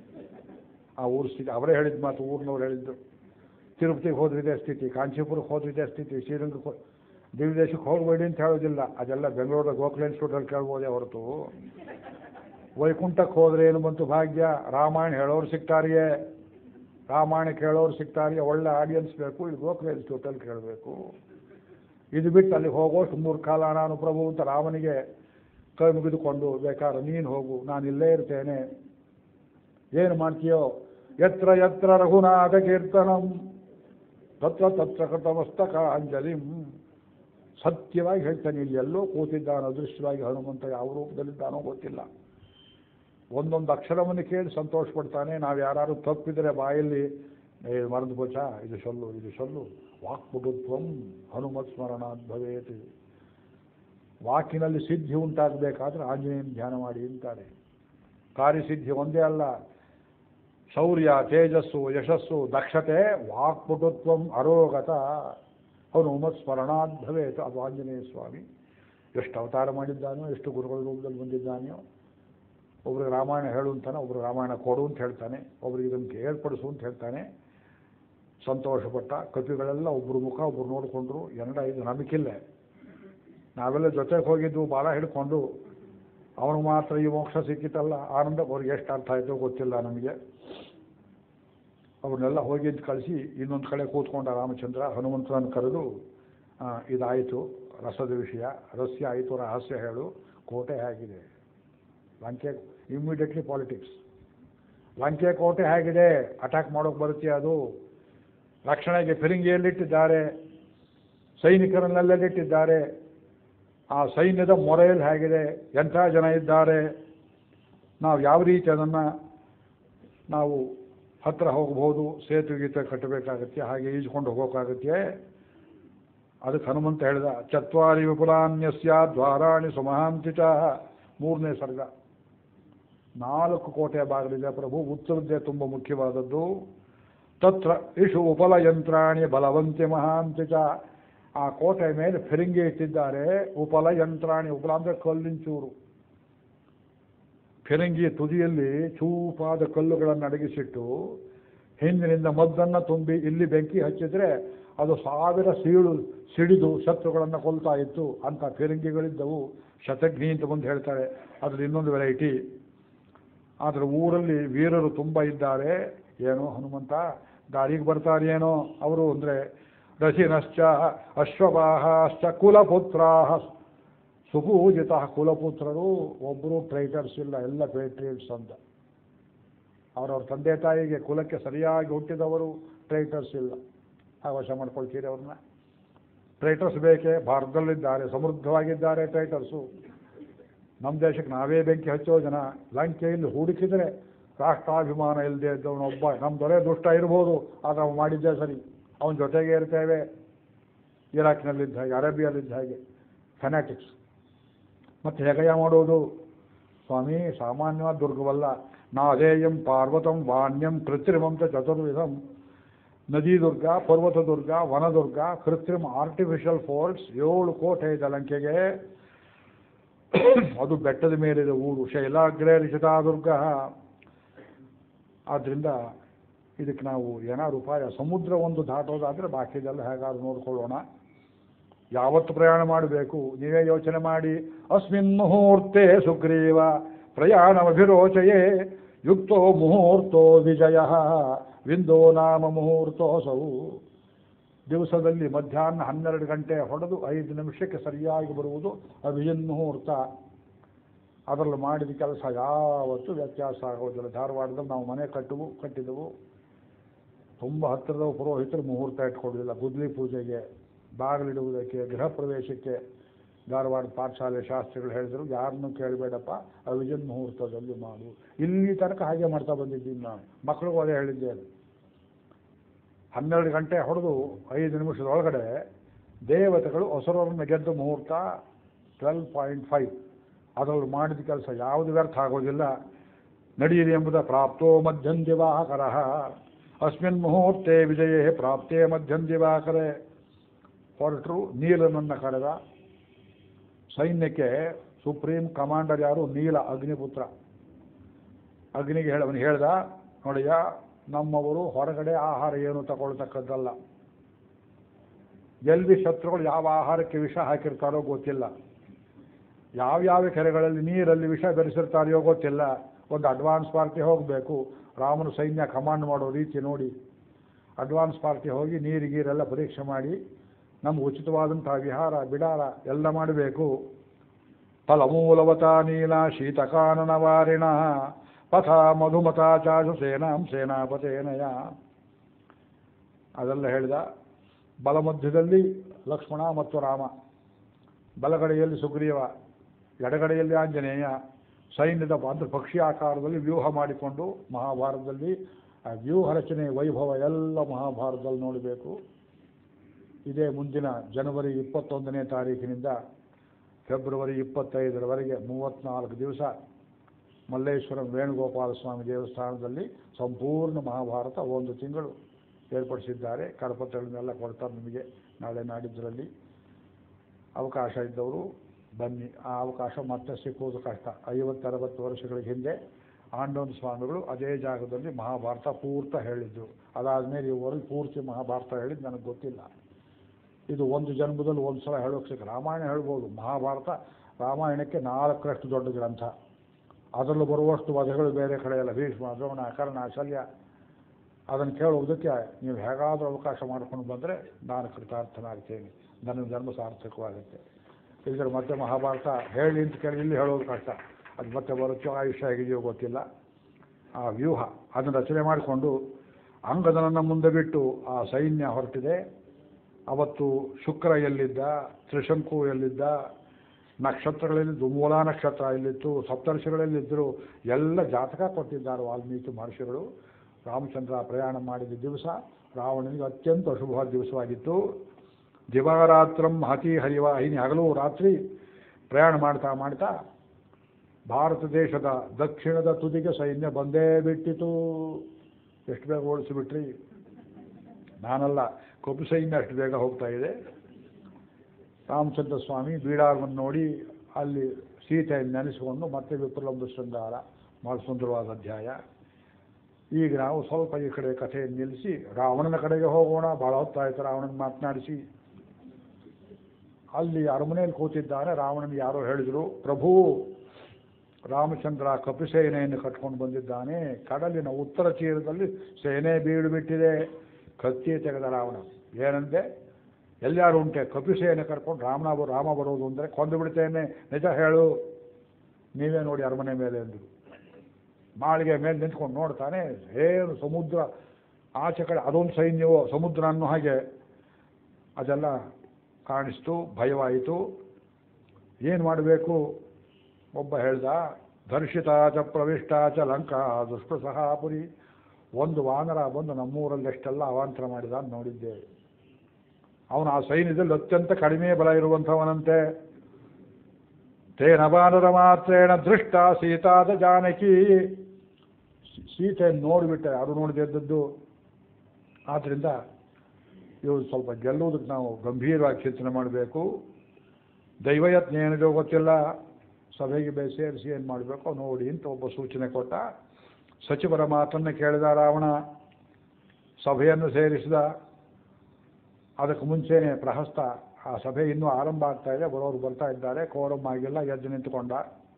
ಆ ಊರು ಸ್ಥಿತಿ ಅವರೇ ಹೇಳಿದ ಮಾತು ಊರಿನವ್ರು ಹೇಳಿದ್ದು ತಿರುಪತಿಗೆ ಹೋದ್ರೆ ಇದೇ ಸ್ಥಿತಿ ಕಾಂಚೀಪುರಕ್ಕೆ ಹೋದ್ರೆ ಇದೇ ಸ್ಥಿತಿ ಶ್ರೀರಂಗಕ್ಕೆ ಹೋ- ದಿವ್ಯದೇಶಕ್ಕೆ ಹೋಗಬೇಡಿ ಅಂತ ಹೇಳೋದಿಲ್ಲ ಅದೆಲ್ಲ ಬೆಂಗಳೂರದ ಗೋಖಲೆ ಇನ್ಸ್ಟಿಟ್ಯೂಟಲ್ಲಿ ಕೇಳ್ಬೋದೇ ಹೊರತು ವೈಕುಂಠಕ್ಕೆ ಹೋದ್ರೆ ಏನು ಬಂತು ಭಾಗ್ಯ ರಾಮಾಯಣ ಹೇಳೋರು ಸಿಗ್ತಾರಿಯೇ ರಾಮಾಯಣ ಕೇಳೋರು ಸಿಗ್ತಾರಿಯೇ ಒಳ್ಳೆ ಆಡಿಯನ್ಸ್ ಬೇಕು ಇಲ್ಲಿ ಗೋಖಲೆ ಇನ್ಸ್ಟಿಟ್ಯೂಟಲ್ಲಿ ಕೇಳಬೇಕು ಇದು ಬಿಟ್ಟು ಅಲ್ಲಿ ಹೋಗೋಷ್ಟು ಮೂರು ಕಾಲ ನಾನು ಪ್ರಭು ಅಂತ ರಾಮನಿಗೆ ಕೈ ಮುಗಿದುಕೊಂಡು ಬೇಕಾದ್ರೆ ನೀನು ಹೋಗು ನಾನು ಇಲ್ಲೇ ಇರ್ತೇನೆ ಏನು ಮಾಡ್ತೀಯೋ ಯತ್ರ ಯತ್ರ ರಘುನಾಥ ಕೀರ್ತನಂ ತತ್ರ ತತ್ರ ಕೃತಮಸ್ತಕ ಅಂಜಲಿಂ ಸತ್ಯವಾಗಿ ಹೇಳ್ತಾನೆ ಇಲ್ಲಿ ಎಲ್ಲೋ ಕೂತಿದ್ದಾನೋ ಅದೃಶ್ಯವಾಗಿ ಹನುಮಂತ ಯಾವ ರೂಪದಲ್ಲಿದ್ದಾನೋ ಗೊತ್ತಿಲ್ಲ ಒಂದೊಂದು ಅಕ್ಷರವನ್ನು ಕೇಳಿ ಸಂತೋಷ ಪಡ್ತಾನೆ ನಾವು ಯಾರು ತಪ್ಪಿದರೆ ಬಾಯಲ್ಲಿ ಏ ಮರೆದು ಬೋಚ ಇದು ಸೊಲ್ಲು ಇದು ಸೊಲ್ಲು ವಾಕ್ಪುಟುತ್ವಂ ಹನುಮತ್ ಸ್ಮರಣಾತ್ ಭವೇತ್ ವಾಕಿನಲ್ಲಿ ಸಿದ್ಧಿ ಉಂಟಾಗಬೇಕಾದ್ರೆ ಆಂಜನೇಯನ ಧ್ಯಾನ ಮಾಡಿ ಅಂತಾರೆ ಕಾರ್ಯಸಿದ್ಧಿ ಒಂದೇ ಅಲ್ಲ ಶೌರ್ಯ ತೇಜಸ್ಸು ಯಶಸ್ಸು ದಕ್ಷತೆ ವಾಕ್ಪಟುತ್ವಂ ಅರೋಗತ ಹನುಮತ್ ಸ್ಮರಣಾತ್ ಭವೇತ್ ಅದು ಆಂಜನೇಯ ಸ್ವಾಮಿ ಎಷ್ಟು ಅವತಾರ ಮಾಡಿದ್ದಾನೋ ಎಷ್ಟು ಗುರುಗಳ ರೂಪದಲ್ಲಿ ಬಂದಿದ್ದಾನೆಯೋ ಒಬ್ರಿಗೆ ರಾಮಾಯಣ ಹೇಳು ಅಂತಾನೆ ಒಬ್ರಿಗೆ ರಾಮಾಯಣ ಕೊಡು ಅಂತ ಹೇಳ್ತಾನೆ ಒಬ್ರಿಗೆ ಇದನ್ನು ಏರ್ಪಡಿಸು ಅಂತ ಹೇಳ್ತಾನೆ ಸಂತೋಷಪಟ್ಟ ಕಪಿಗಳೆಲ್ಲ ಒಬ್ರು ಮುಖ ಒಬ್ರು ನೋಡಿಕೊಂಡ್ರು ಎಂಡ ಇದು ನಮಗಿಲ್ಲ ನಾವೆಲ್ಲ ಜೊತೆಗೆ ಹೋಗಿದ್ದು ಬಾಲ ಹಿಡ್ಕೊಂಡು ಅವನಿಗೆ ಮಾತ್ರ ಈ ಮೋಕ್ಷ ಸಿಕ್ಕಿತಲ್ಲ ಆನಂದ ಅವ್ರಿಗೆ ಎಷ್ಟು ಅರ್ಥ ಆಯಿತೋ ಗೊತ್ತಿಲ್ಲ ನಮಗೆ ಅವ್ರನ್ನೆಲ್ಲ ಹೋಗಿದ್ದು ಕಳಿಸಿ ಇನ್ನೊಂದು ಕಡೆ ಕೂತ್ಕೊಂಡ ರಾಮಚಂದ್ರ ಹನುಮಂತನನ್ನು ಕರೆದು ಆ, ಇದಾಯಿತು ರಸದ ವಿಷಯ ರಸ್ಯ ಆಯಿತು ರಹಸ್ಯ ಹೇಳು ಕೋಟೆ ಹೇಗಿದೆ ಲಂಕೆ ಇಮ್ಮಿಡಿಯೇಟ್ಲಿ ಪಾಲಿಟಿಕ್ಸ್ ಲಂಕೆ ಕೋಟೆ ಹೇಗಿದೆ ಅಟ್ಯಾಕ್ ಮಾಡೋಕೆ ಬರುತ್ತೆ ಅದು ರಕ್ಷಣೆಗೆ ಫಿರಿಂಗಿಯಲ್ಲಿಟ್ಟಿದ್ದಾರೆ ಸೈನಿಕರನ್ನೆಲ್ಲಲ್ಲಿಟ್ಟಿದ್ದಾರೆ ಆ ಸೈನ್ಯದ ಮೊರೆಯಲ್ಲಿ ಹೇಗಿದೆ ಎಂಥ ಜನ ಇದ್ದಾರೆ ನಾವು ಯಾವ ರೀತಿ ಅದನ್ನು ನಾವು ಹತ್ರ ಹೋಗ್ಬೋದು ಸೇತು ಗೀತೆ ಕಟ್ಟಬೇಕಾಗತ್ತೆ ಹಾಗೆ ಈಜ್ಕೊಂಡು ಹೋಗೋಕ್ಕಾಗತ್ತೆ ಅದಕ್ಕೆ ಹನುಮಂತ ಹೇಳಿದ ಚತ್ವಾರಿ ವಿಪುಲಾನ್ಯಸ್ಯ ದ್ವಾರಾಣಿ ಸುಮಹಾಂತಿ ಚ ಮೂರನೇ ಸರ್ಗ ನಾಲ್ಕು ಕೋಟೆಯ ಬಾಗಿಲಿದೆ ಪ್ರಭು ಉತ್ತರದ್ದೇ ತುಂಬ ಮುಖ್ಯವಾದದ್ದು ತತ್ರ ಇಷು ಉಪಲಯಂತ್ರಾಣಿ ಬಲವಂತಿ ಮಹಾಂತಿ ಚ ಆ ಕೋಟೆ ಮೇಲೆ ಫಿರಿಂಗಿ ಇಟ್ಟಿದ್ದಾರೆ ಉಪಲಯಂತ್ರಾಣಿ ಉಪಲ ಅಂದರೆ ಕಲ್ಲಿನ ಚೂರು ಫಿರಂಗಿಯ ತುದಿಯಲ್ಲಿ ಚೂಪಾದ ಕಲ್ಲುಗಳನ್ನು ಅಡಗಿಸಿಟ್ಟು ಹಿಂದಿನಿಂದ ಮದ್ದನ್ನು ತುಂಬಿ ಇಲ್ಲಿ ಬೆಂಕಿ ಹಚ್ಚಿದ್ರೆ ಅದು ಸಾವಿರ ಸೀಳು ಸಿಡಿದು ಶತ್ರುಗಳನ್ನು ಕೊಲ್ತಾ ಇತ್ತು ಅಂತ ಫಿರಂಗಿಗಳಿದ್ದವು ಶತಘ್ನಿ ಅಂತ ಬಂದು ಹೇಳ್ತಾರೆ ಅದ್ರ ಇನ್ನೊಂದು ವೆರೈಟಿ ಆದರೆ ಊರಲ್ಲಿ ವೀರರು ತುಂಬ ಇದ್ದಾರೆ ಏನೋ ಹನುಮಂತ ದಾರಿಗೆ ಬರ್ತಾರೇನೋ ಅವರು ಅಂದರೆ ರಸಿನಶ್ಚ ಅಶ್ವವಾಹಶ್ಚ ಕುಲಪುತ್ರಾ ಸುಪೂಜಿತ ಕುಲಪುತ್ರರು ಒಬ್ಬರು ಟ್ರೈಟರ್ಸ್ ಇಲ್ಲ ಎಲ್ಲ ಪೇಟ್ರಿಯಟ್ಸ್ ಅಂತ ಅವರವ್ರ ತಂದೆ ತಾಯಿಗೆ ಕುಲಕ್ಕೆ ಸರಿಯಾಗಿ ಹುಟ್ಟಿದವರು ಟ್ರೈಟರ್ಸ್ ಇಲ್ಲ ಅವಶ್ಯ ಮಾಡ್ಕೊಳ್ತೀರಿ ಅವ್ರನ್ನ ಟ್ರೈಟರ್ಸ್ ಬೇಕೇ ಭಾರತದಲ್ಲಿದ್ದಾರೆ ಸಮೃದ್ಧವಾಗಿದ್ದಾರೆ ಟ್ರೈಟರ್ಸು ನಮ್ಮ ದೇಶಕ್ಕೆ ನಾವೇ ಬೆಂಕಿ ಹಚ್ಚೋ ಜನ ಲಂಕೆಯಲ್ಲಿ ಹುಡುಕಿದರೆ ರಾಷ್ಟ್ರಾಭಿಮಾನ ಇಲ್ಲದೆ ಇದ್ದವನೊಬ್ಬ ನಮ್ಮ ದೊರೆ ದುಷ್ಟ ಇರ್ಬೋದು ಆದರೆ ಅವನು ಮಾಡಿದ್ದೇ ಸರಿ ಅವನ ಜೊತೆಗೆ ಇರ್ತೇವೆ ಇರಾಕ್ನಲ್ಲಿದ್ದ ಹಾಗೆ ಅರೇಬಿಯಲ್ಲಿದ್ದ ಹಾಗೆ ಫೆನಾಟಿಕ್ಸ್ ಮತ್ತು ಹೇಗಯ್ಯ ಮಾಡೋದು ಸ್ವಾಮಿ ಸಾಮಾನ್ಯವಾದ ದುರ್ಗವಲ್ಲ ನಾದೇಯಂ ಪಾರ್ವತಂ ವಾಣ್ಯಂ ಕೃತ್ರಿಮಂ ಚ ಚತುರ್ವಿಧಂ ನದಿ ದುರ್ಗ ಪರ್ವತ ದುರ್ಗ ವನದುರ್ಗ ಕೃತ್ರಿಮ ಆರ್ಟಿಫಿಷಿಯಲ್ ಫೋರ್ಟ್ಸ್ ಏಳು ಕೋಟೆ ಇದೆ ಲಂಕೆಗೆ ಅದು ಬೆಟ್ಟದ ಮೇಲಿದೆ ಊರು ಶೈಲಾಗ್ರೇ ರಿಷಿತಾ ದುರ್ಗ ಆದ್ದರಿಂದ ಇದಕ್ಕೆ ನಾವು ಏನಾದ್ರು ಉಪಾಯ ಸಮುದ್ರ ಒಂದು ದಾಟೋದಾದರೆ ಬಾಕಿದೆಲ್ಲ ಹೇಗಾದ್ರು ನೋಡ್ಕೊಳ್ಳೋಣ ಯಾವತ್ತು ಪ್ರಯಾಣ ಮಾಡಬೇಕು ನೀವೇ ಯೋಚನೆ ಮಾಡಿ ಅಸ್ಮಿನ್ ಮುಹೂರ್ತೆ ಸುಗ್ರೀವ ಪ್ರಯಾಣಮಭಿರೋಚಯೇ ಯುಕ್ತೋ ಮುಹೂರ್ತೋ ವಿಜಯ ವಿಂದೋ ನಾಮ ಮುಹೂರ್ತೋಸೌ ದಿವಸದಲ್ಲಿ ಮಧ್ಯಾಹ್ನ ಹನ್ನೆರಡು ಗಂಟೆ ಹೊಡೆದು ಐದು ನಿಮಿಷಕ್ಕೆ ಸರಿಯಾಗಿ ಬರುವುದು ಅಭಿಜಿನ್ ಮುಹೂರ್ತ ಅದರಲ್ಲಿ ಮಾಡಿದ ಕೆಲಸ ಯಾವತ್ತೂ ವ್ಯತ್ಯಾಸ ಆಗೋದಿಲ್ಲ ಧಾರವಾಡದಲ್ಲಿ ನಾವು ಮನೆ ಕಟ್ಟುವು ಕಟ್ಟಿದೆವು ತುಂಬ ಹತ್ತಿರದ ಪುರೋಹಿತರು ಮುಹೂರ್ತ ಇಟ್ಕೊಡೋದಿಲ್ಲ ಗುದ್ಲಿ ಪೂಜೆಗೆ ಬಾಗಿಲಿಡುವುದಕ್ಕೆ ಗೃಹ ಪ್ರವೇಶಕ್ಕೆ ಧಾರವಾಡ ಪಾಠಶಾಲೆ ಶಾಸ್ತ್ರಿಗಳು ಹೇಳಿದ್ರು ಯಾರನ್ನೂ ಕೇಳಬೇಡಪ್ಪ ಅವಿಜನ್ ಮುಹೂರ್ತದಲ್ಲಿ ಮಾಡು ಇಲ್ಲಿ ತನಕ ಹಾಗೆ ಮಾಡ್ತಾ ಬಂದಿದ್ದೀನಿ ನಾನು ಮಕ್ಕಳಿಗೂ ಅದೇ ಹೇಳಿದ್ದೆ ಹನ್ನೆರಡು ಗಂಟೆ ಹೊಡೆದು ಐದು ನಿಮಿಷದೊಳಗಡೆ ದೇವತೆಗಳು ಹೊಸರನ್ನು ಗೆದ್ದ ಮುಹೂರ್ತ ಟ್ವೆಲ್ ಪಾಯಿಂಟ್ ಫೈವ್ ಅದರಲ್ಲಿ ಮಾಡಿದ ಕೆಲಸ ಯಾವುದು ವ್ಯರ್ಥ ಆಗೋದಿಲ್ಲ ನಡೆಯಿರಿ ಎಂಬುದ ಪ್ರಾಪ್ತೋ ಮಧ್ಯಂ ದಿವಾಕರ ಅಸ್ಮಿನ್ ಮುಹೂರ್ತೆ ವಿಜಯೇ ಪ್ರಾಪ್ತೇ ಮಧ್ಯಂ ದಿವಾಕರೆ ಹೊರಟರು ನೀಲನನ್ನು ಕರೆದ ಸೈನ್ಯಕ್ಕೆ ಸುಪ್ರೀಂ ಕಮಾಂಡರ್ ಯಾರು ನೀಲ ಅಗ್ನಿಪುತ್ರ ಅಗ್ನಿಗೆ ಹೇಳ ಅವನು ಹೇಳ್ದ ನೋಡಿಯ ನಮ್ಮವರು ಹೊರಗಡೆ ಆಹಾರ ಏನು ತಗೊಳ್ತಕ್ಕದ್ದಲ್ಲ ಎಲ್ಲಿ ಶತ್ರುಗಳು ಯಾವ ಆಹಾರಕ್ಕೆ ವಿಷ ಹಾಕಿರ್ತಾರೋ ಗೊತ್ತಿಲ್ಲ ಯಾವ್ಯಾವ ಕೆರೆಗಳಲ್ಲಿ ನೀರಲ್ಲಿ ವಿಷ ಬೆರೆಸಿರ್ತಾರೆಯೋ ಗೊತ್ತಿಲ್ಲ ಒಂದು ಅಡ್ವಾನ್ಸ್ ಪಾರ್ಟಿ ಹೋಗಬೇಕು ರಾಮನು ಸೈನ್ಯ ಕಮಾಂಡ್ ಮಾಡೋ ರೀತಿ ನೋಡಿ ಅಡ್ವಾನ್ಸ್ ಪಾರ್ಟಿ ಹೋಗಿ ನೀರು ಗೀರೆಲ್ಲ ಪರೀಕ್ಷೆ ಮಾಡಿ ನಮ್ಗೆ ಉಚಿತವಾದಂತಹ ವಿಹಾರ ಬಿಡಾರ ಎಲ್ಲ ಮಾಡಬೇಕು ಫಲಮೂಲವತ ನೀಲ ಶೀತಕಾನನ ವಾರಿಣ ಪಥ ಮಧುಮತ ಚಾಶು ಸೇನಾಂ ಸೇನಾಪತೇನಯ ಅದೆಲ್ಲ ಹೇಳಿದ ಬಲಮಧ್ಯದಲ್ಲಿ ಲಕ್ಷ್ಮಣ ಮತ್ತು ರಾಮ ಬಲಗಡೆಯಲ್ಲಿ ಸುಗ್ರೀವ ಎಡಗಡೆಯಲ್ಲಿ ಆಂಜನೇಯ ಸೈನ್ಯದ ಅಂದ್ರೆ ಪಕ್ಷಿ ಆಕಾರದಲ್ಲಿ ವ್ಯೂಹ ಮಾಡಿಕೊಂಡು ಮಹಾಭಾರತದಲ್ಲಿ ಆ ವ್ಯೂಹ ರಚನೆ ವೈಭವ ಎಲ್ಲ ಮಹಾಭಾರತದಲ್ಲಿ ನೋಡಬೇಕು ಇದೇ ಮುಂದಿನ ಜನವರಿ ಇಪ್ಪತ್ತೊಂದನೇ ತಾರೀಕಿನಿಂದ ಫೆಬ್ರವರಿ ಇಪ್ಪತ್ತೈದರವರೆಗೆ ಮೂವತ್ತ್ನಾಲ್ಕು ದಿವಸ ಮಲ್ಲೇಶ್ವರಂ ವೇಣುಗೋಪಾಲ ಸ್ವಾಮಿ ದೇವಸ್ಥಾನದಲ್ಲಿ ಸಂಪೂರ್ಣ ಮಹಾಭಾರತ ಒಂದು ತಿಂಗಳು ಏರ್ಪಡಿಸಿದ್ದಾರೆ ಕರಪತ್ರಗಳನ್ನೆಲ್ಲ ಕೊಡ್ತಾರೆ ನಿಮಗೆ ನಾಳೆ ನಾಡಿದ್ದರಲ್ಲಿ ಅವಕಾಶ ಇದ್ದವರು ಬನ್ನಿ ಆ ಅವಕಾಶ ಮತ್ತೆ ಸಿಕ್ಕುವುದು ಕಷ್ಟ ಐವತ್ತರವತ್ತು ವರ್ಷಗಳ ಹಿಂದೆ ಆಂಡೋನ್ ಸ್ವಾಮಿಗಳು ಅದೇ ಜಾಗದಲ್ಲಿ ಮಹಾಭಾರತ ಪೂರ್ತ ಹೇಳಿದ್ರು ಅದಾದಮೇಲೆ ಇವರೆಗೆ ಪೂರ್ತಿ ಮಹಾಭಾರತ ಹೇಳಿದ್ದು ನನಗೆ ಗೊತ್ತಿಲ್ಲ ಇದು ಒಂದು ಜನ್ಮದಲ್ಲಿ ಒಂದು ಸಲ ಹೇಳೋಕೆ ಸಿಕ್ಕ ರಾಮಾಯಣ ಹೇಳ್ಬೋದು ಮಹಾಭಾರತ ರಾಮಾಯಣಕ್ಕೆ ನಾಲ್ಕರಷ್ಟು ದೊಡ್ಡ ಗ್ರಂಥ ಅದರಲ್ಲೂ ಬರುವಷ್ಟು ವಧೆಗಳು ಬೇರೆ ಕಡೆ ಎಲ್ಲ ಭೀಷ್ಮ ದ್ರೋಣ ಕರ್ಣ ಶಲ್ಯ ಅದನ್ನು ಕೇಳುವುದಕ್ಕೆ ನೀವು ಹೇಗಾದರೂ ಅವಕಾಶ ಮಾಡ್ಕೊಂಡು ಬಂದರೆ ನಾನು ಕೃತಾರ್ಥನಾಗ್ತೇನೆ ನನ್ನ ಜನ್ಮ ಸಾರ್ಥಕವಾಗುತ್ತೆ ಇದ್ರ ಮತ್ತೆ ಮಹಾಭಾರತ ಹೇಳಿ ಅಂತ ಕೇಳಿ ಇಲ್ಲಿ ಹೇಳೋದು ಕಷ್ಟ ಅದು ಮತ್ತೆ ಬರುತ್ತೋ ಆಯುಷ್ಯ ಹೇಗಿದೆಯೋ ಗೊತ್ತಿಲ್ಲ ಆ ವ್ಯೂಹ ಅದನ್ನು ರಚನೆ ಮಾಡಿಕೊಂಡು ಅಂಗದನನ್ನು ಮುಂದೆ ಬಿಟ್ಟು ಆ ಸೈನ್ಯ ಹೊರಟಿದೆ ಅವತ್ತು ಶುಕ್ರ ಎಲ್ಲಿದ್ದ ತ್ರಿಶಂಕು ಎಲ್ಲಿದ್ದ ನಕ್ಷತ್ರಗಳಲ್ಲಿದ್ದು ಮೂಲ ನಕ್ಷತ್ರ ಎಲ್ಲಿತ್ತು ಸಪ್ತರ್ಷಿಗಳಲ್ಲಿದ್ದರು ಎಲ್ಲ ಜಾತಕ ಕೊಟ್ಟಿದ್ದಾರೆ ವಾಲ್ಮೀಕಿ ಮಹರ್ಷಿಗಳು ರಾಮಚಂದ್ರ ಪ್ರಯಾಣ ಮಾಡಿದ ದಿವಸ ರಾವಣನಿಗೆ ಅತ್ಯಂತ ಶುಭವಾದ ದಿವಸವಾಗಿತ್ತು ದಿವಾರಾತ್ರಂ ಹತಿ ಹರಿವಾಹಿನಿ ಹಗಲು ರಾತ್ರಿ ಪ್ರಯಾಣ ಮಾಡ್ತಾ ಮಾಡ್ತಾ ಭಾರತ ದೇಶದ ದಕ್ಷಿಣದ ತುದಿಗೆ ಸೈನ್ಯ ಬಂದೇ ಬಿಟ್ಟಿತು ಎಷ್ಟು ಬೇಗ ಓಡಿಸಿಬಿಟ್ರಿ ನಾನಲ್ಲ ಕಪು ಸೈನ್ಯ ಅಷ್ಟು ಬೇಗ ಹೋಗ್ತಾ ಇದೆ ರಾಮಚಂದ್ರ ಸ್ವಾಮಿ ಬೀಡಾರವನ್ನು ನೋಡಿ ಅಲ್ಲಿ ಸೀತೆಯನ್ನು ನೆನೆಸಿಕೊಂಡು ಮತ್ತೆ ವಿಪ್ರಲಂಬ ಶೃಂಗಾರ ಭಾಳ ಸುಂದರವಾದ ಅಧ್ಯಾಯ ಈಗ ನಾವು ಸ್ವಲ್ಪ ಈ ಕಡೆ ಕಥೆಯನ್ನು ನಿಲ್ಲಿಸಿ ರಾವಣನ ಕಡೆಗೆ ಹೋಗೋಣ ಭಾಳ ಹೊತ್ತಾಯ್ತು ರಾವಣನ ಮಾತನಾಡಿಸಿ ಅಲ್ಲಿ ಅರಮನೆಯಲ್ಲಿ ಕೂತಿದ್ದಾನೆ ರಾವಣನಿಗೆ ಯಾರೋ ಹೇಳಿದರು ಪ್ರಭು ರಾಮಚಂದ್ರ ಕಪಿಸೇನೆಯನ್ನು ಕಟ್ಕೊಂಡು ಬಂದಿದ್ದಾನೆ ಕಡಲಿನ ಉತ್ತರ ತೀರದಲ್ಲಿ ಸೇನೆ ಬೀಡು ಬಿಟ್ಟಿದೆ ಕತ್ತಿ ತೆಗೆದ ರಾವಣ ಏನಂದೆ ಎಲ್ಲಾರು ಉಂಟೆ ಕಪಿಸೇನೆ ಕರ್ಕೊಂಡು ರಾಮನ ಬ- ರಾಮ ಬರೋದು ಅಂದರೆ ಕೊಂದು ಬಿಡ್ತೇನೆ ನಿಜ ಹೇಳು ನೀವೇ ನೋಡಿ ಅರಮನೆ ಮೇಲೆ ಎಂದರು ಮಾಳಿಗೆ ಮೇಲೆ ನಿಂತ್ಕೊಂಡು ನೋಡ್ತಾನೆ ಏನು ಸಮುದ್ರ ಆಚೆ ಕಡೆ ಅದೊಂದು ಸೈನ್ಯವೋ ಸಮುದ್ರ ಅನ್ನೋ ಹಾಗೆ ಅದೆಲ್ಲ ಕಾಣಿಸ್ತು ಭಯವಾಯಿತು ಏನು ಮಾಡಬೇಕು ಒಬ್ಬ ಹೇಳ್ದ ದರ್ಶಿತಾಚ ಪ್ರವಿಷ್ಟಾಚ ಲಂಕಾ ದುಷ್ಟ ಸಹಾಪುರಿ ಒಂದು ವಾನರ ಬಂದು ನಮ್ಮೂರಲ್ಲಿ ಎಷ್ಟೆಲ್ಲ ಅವಾಂತರ ಮಾಡಿದ ಅಂತ ನೋಡಿದ್ದೇವೆ ಅವನು ಆ ಸೈನ್ಯದಲ್ಲಿ ಅತ್ಯಂತ ಕಡಿಮೆ ಬಲ ಇರುವಂಥವನಂತೆ ತೇನ ಬಾನರ ಮಾತ್ರೇಣ ದೃಷ್ಟ ಸೀತಾದ ಜಾನಕಿ ಸೀತೆಯನ್ನು ನೋಡಿಬಿಟ್ಟೆ ಯಾರು ನೋಡದೇ ಇದ್ದದ್ದು ಆದ್ದರಿಂದ ಇವರು ಸ್ವಲ್ಪ ಗೆಲ್ಲುವುದಕ್ಕೆ ನಾವು ಗಂಭೀರವಾಗಿ ಚಿಂತನೆ ಮಾಡಬೇಕು ದೈವಯತ್ನ ಏನಿದೆಯೋ ಗೊತ್ತಿಲ್ಲ ಸಭೆಗೆ ಬೇ ಸೇರಿಸಿ ಏನು ಮಾಡಬೇಕು ನೋಡಿ ಅಂತ ಒಬ್ಬ ಸೂಚನೆ ಕೊಟ್ಟ ಸಚಿವರ ಮಾತನ್ನು ಕೇಳಿದ ರಾವಣ ಸಭೆಯನ್ನು ಸೇರಿಸಿದ ಅದಕ್ಕೆ ಮುಂಚೆನೆ ಪ್ರಹಸ್ತ ಆ ಸಭೆ ಇನ್ನೂ ಆರಂಭ ಆಗ್ತಾ ಇದೆ ಬರೋರು ಬರ್ತಾ ಇದ್ದಾರೆ ಕೋರಮ್ ಆಗಿಲ್ಲ ಎದ್ದು ನಿಂತುಕೊಂಡ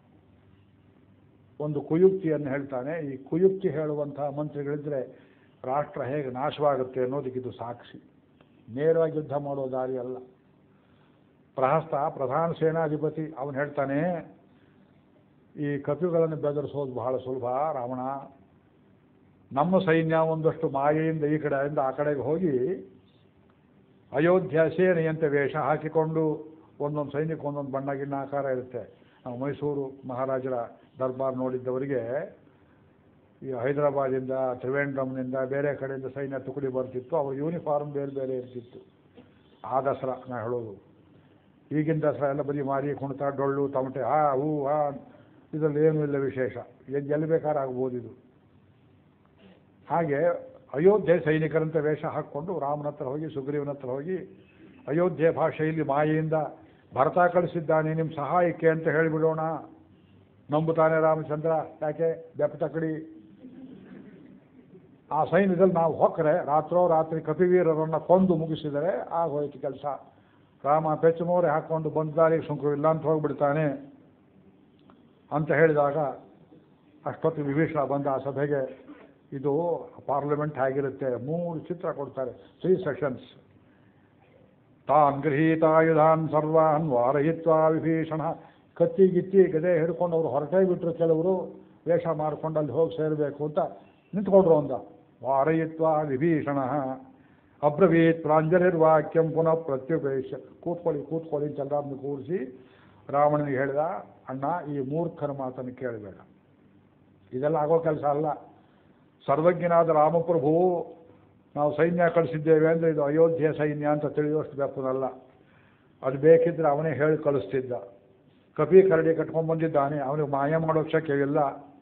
ಒಂದು ಕುಯುಕ್ತಿಯನ್ನು ಹೇಳ್ತಾನೆ ಈ ಕುಯುಕ್ತಿ ಹೇಳುವಂತಹ ಮಂತ್ರಿಗಳಿದ್ರೆ ರಾಷ್ಟ್ರ ಹೇಗೆ ನಾಶವಾಗುತ್ತೆ ಅನ್ನೋದಕ್ಕೆ ಇದು ಸಾಕ್ಷಿ ನೇರವಾಗಿ ಯುದ್ಧ ಮಾಡೋ ದಾರಿ ಅಲ್ಲ ಪ್ರಹಸ್ತ ಪ್ರಧಾನ ಸೇನಾಧಿಪತಿ ಅವನು ಹೇಳ್ತಾನೆ ಈ ಕಪಿಗಳನ್ನು ಬೆದರಿಸೋದು ಬಹಳ ಸುಲಭ ರಾವಣ ನಮ್ಮ ಸೈನ್ಯ ಒಂದಷ್ಟು ಮಾಯೆಯಿಂದ ಈ ಕಡೆಯಿಂದ ಆ ಕಡೆಗೆ ಹೋಗಿ ಅಯೋಧ್ಯ ಸೇನೆಯಂತೆ ವೇಷ ಹಾಕಿಕೊಂಡು ಒಂದೊಂದು ಸೈನ್ಯಕ್ಕೆ ಒಂದೊಂದು ಬಣ್ಣ ಗಿಣ್ಣ ಆಕಾರ ಇರುತ್ತೆ ನಾವು ಮೈಸೂರು ಮಹಾರಾಜರ ದರ್ಬಾರ್ ನೋಡಿದ್ದವರಿಗೆ ಈ ಹೈದರಾಬಾದಿಂದ ತ್ರಿವೇಂದ್ರಂನಿಂದ ಬೇರೆ ಕಡೆಯಿಂದ ಸೈನ್ಯ ತುಕಡಿ ಬರ್ತಿತ್ತು ಅವ್ರ ಯೂನಿಫಾರ್ಮ್ ಬೇರೆ ಬೇರೆ ಇರ್ತಿತ್ತು ಆ ದಸರಾ ನಾ ಹೇಳೋದು ಈಗಿನ ದಸರಾ ಎಲ್ಲ ಬರೀ ಮಾರಿ ಕುಣಿತ ಡೊಳ್ಳು ತಮಟೆ ಆ ಹೂ ಆ ಇದರಲ್ಲಿ ಏನೂ ಇಲ್ಲ ವಿಶೇಷ ಎಲ್ಲಿ ಎಲ್ಲಿ ಬೇಕಾದ್ರೆ ಆಗ್ಬೋದು ಇದು ಹಾಗೆ ಅಯೋಧ್ಯೆ ಸೈನಿಕರಂತೆ ವೇಷ ಹಾಕ್ಕೊಂಡು ರಾಮನ ಹತ್ರ ಹೋಗಿ ಸುಗ್ರೀವನ ಹತ್ರ ಹೋಗಿ ಅಯೋಧ್ಯೆ ಭಾಷೆಯಲ್ಲಿ ಮಾಯೆಯಿಂದ ಭರತ ಕಳಿಸಿದ್ದಾನೆ ನಿಮ್ಮ ಸಹಾಯಕ್ಕೆ ಅಂತ ಹೇಳಿಬಿಡೋಣ ನಂಬುತ್ತಾನೆ ರಾಮಚಂದ್ರ ಯಾಕೆ ಬೆಪ್ಪ ತಕಡಿ ಆ ಸೈನ್ಯದಲ್ಲಿ ನಾವು ಹೊಕ್ಕರೆ ರಾತ್ರೋ ರಾತ್ರಿ ಕಪಿವೀರರನ್ನು ಕೊಂದು ಮುಗಿಸಿದರೆ ಆಗೋಯ್ತು ಕೆಲಸ ರಾಮ ಪೆಚ್ಚು ಮೋರೆ ಹಾಕ್ಕೊಂಡು ಬಂದ ದಾರಿಗೆ ಸುಂಕವಿಲ್ಲ ಅಂತ ಹೋಗ್ಬಿಡ್ತಾನೆ ಅಂತ ಹೇಳಿದಾಗ ಅಷ್ಟೊತ್ತು ವಿಭೀಷಣ ಬಂದ ಆ ಸಭೆಗೆ ಇದು ಪಾರ್ಲಿಮೆಂಟ್ ಆಗಿರುತ್ತೆ ಮೂರು ಚಿತ್ರ ಕೊಡ್ತಾರೆ ತ್ರೀ ಸೆಷನ್ಸ್ ತಾನ್ ಗೃಹೀತಾಯುಧಾನ್ ಸರ್ವಾನ್ ವಾರಯಿತ್ವಾ ವಿಭೀಷಣ ಕತ್ತಿ ಗಿತ್ತಿ ಗದೆ ಹಿಡ್ಕೊಂಡು ಅವರು ಹೊರಟೇ ಬಿಟ್ಟರು ಕೆಲವರು ವೇಷ ಮಾಡ್ಕೊಂಡು ಅಲ್ಲಿ ಹೋಗಿ ಸೇರಬೇಕು ಅಂತ ನಿಂತ್ಕೊಂಡ್ರು ಅಂದ ವಾರಯಿತ್ವಾ ವಿಭೀಷಣ ಅಬ್ರವೀತ್ ಪ್ರಾಂಜಲಿರ್ವಾಕ್ಯಂ ಪುನಃ ಪ್ರತ್ಯುಪೇಶ ಕೂತ್ಕೊಳ್ಳಿ ಕೂತ್ಕೊಳ್ಳಿ ಅಂತ ಎಲ್ಲರನ್ನು ಕೂರಿಸಿ ರಾವಣನಿಗೆ ಹೇಳಿದ ಅಣ್ಣ ಈ ಮೂರ್ಖನ ಮಾತನ್ನು ಕೇಳಬೇಡ ಇದೆಲ್ಲ ಆಗೋ ಕೆಲಸ ಅಲ್ಲ ಸರ್ವಜ್ಞನಾದ ರಾಮಪ್ರಭು ನಾವು ಸೈನ್ಯ ಕಳಿಸಿದ್ದೇವೆ ಅಂದರೆ ಇದು ಅಯೋಧ್ಯೆ ಸೈನ್ಯ ಅಂತ ತಿಳಿಯುವಷ್ಟು ಬೆಪ್ಪನಲ್ಲ ಅದು ಬೇಕಿದ್ರೆ ಅವನೇ ಹೇಳಿ ಕಳಿಸ್ತಿದ್ದ ಕಪಿ ಕರಡಿ ಕಟ್ಕೊಂಡು ಬಂದಿದ್ದಾನೆ ಅವನಿಗೆ ಮಾಯ ಮಾಡೋ ಶಕ್ಯವಿಲ್ಲ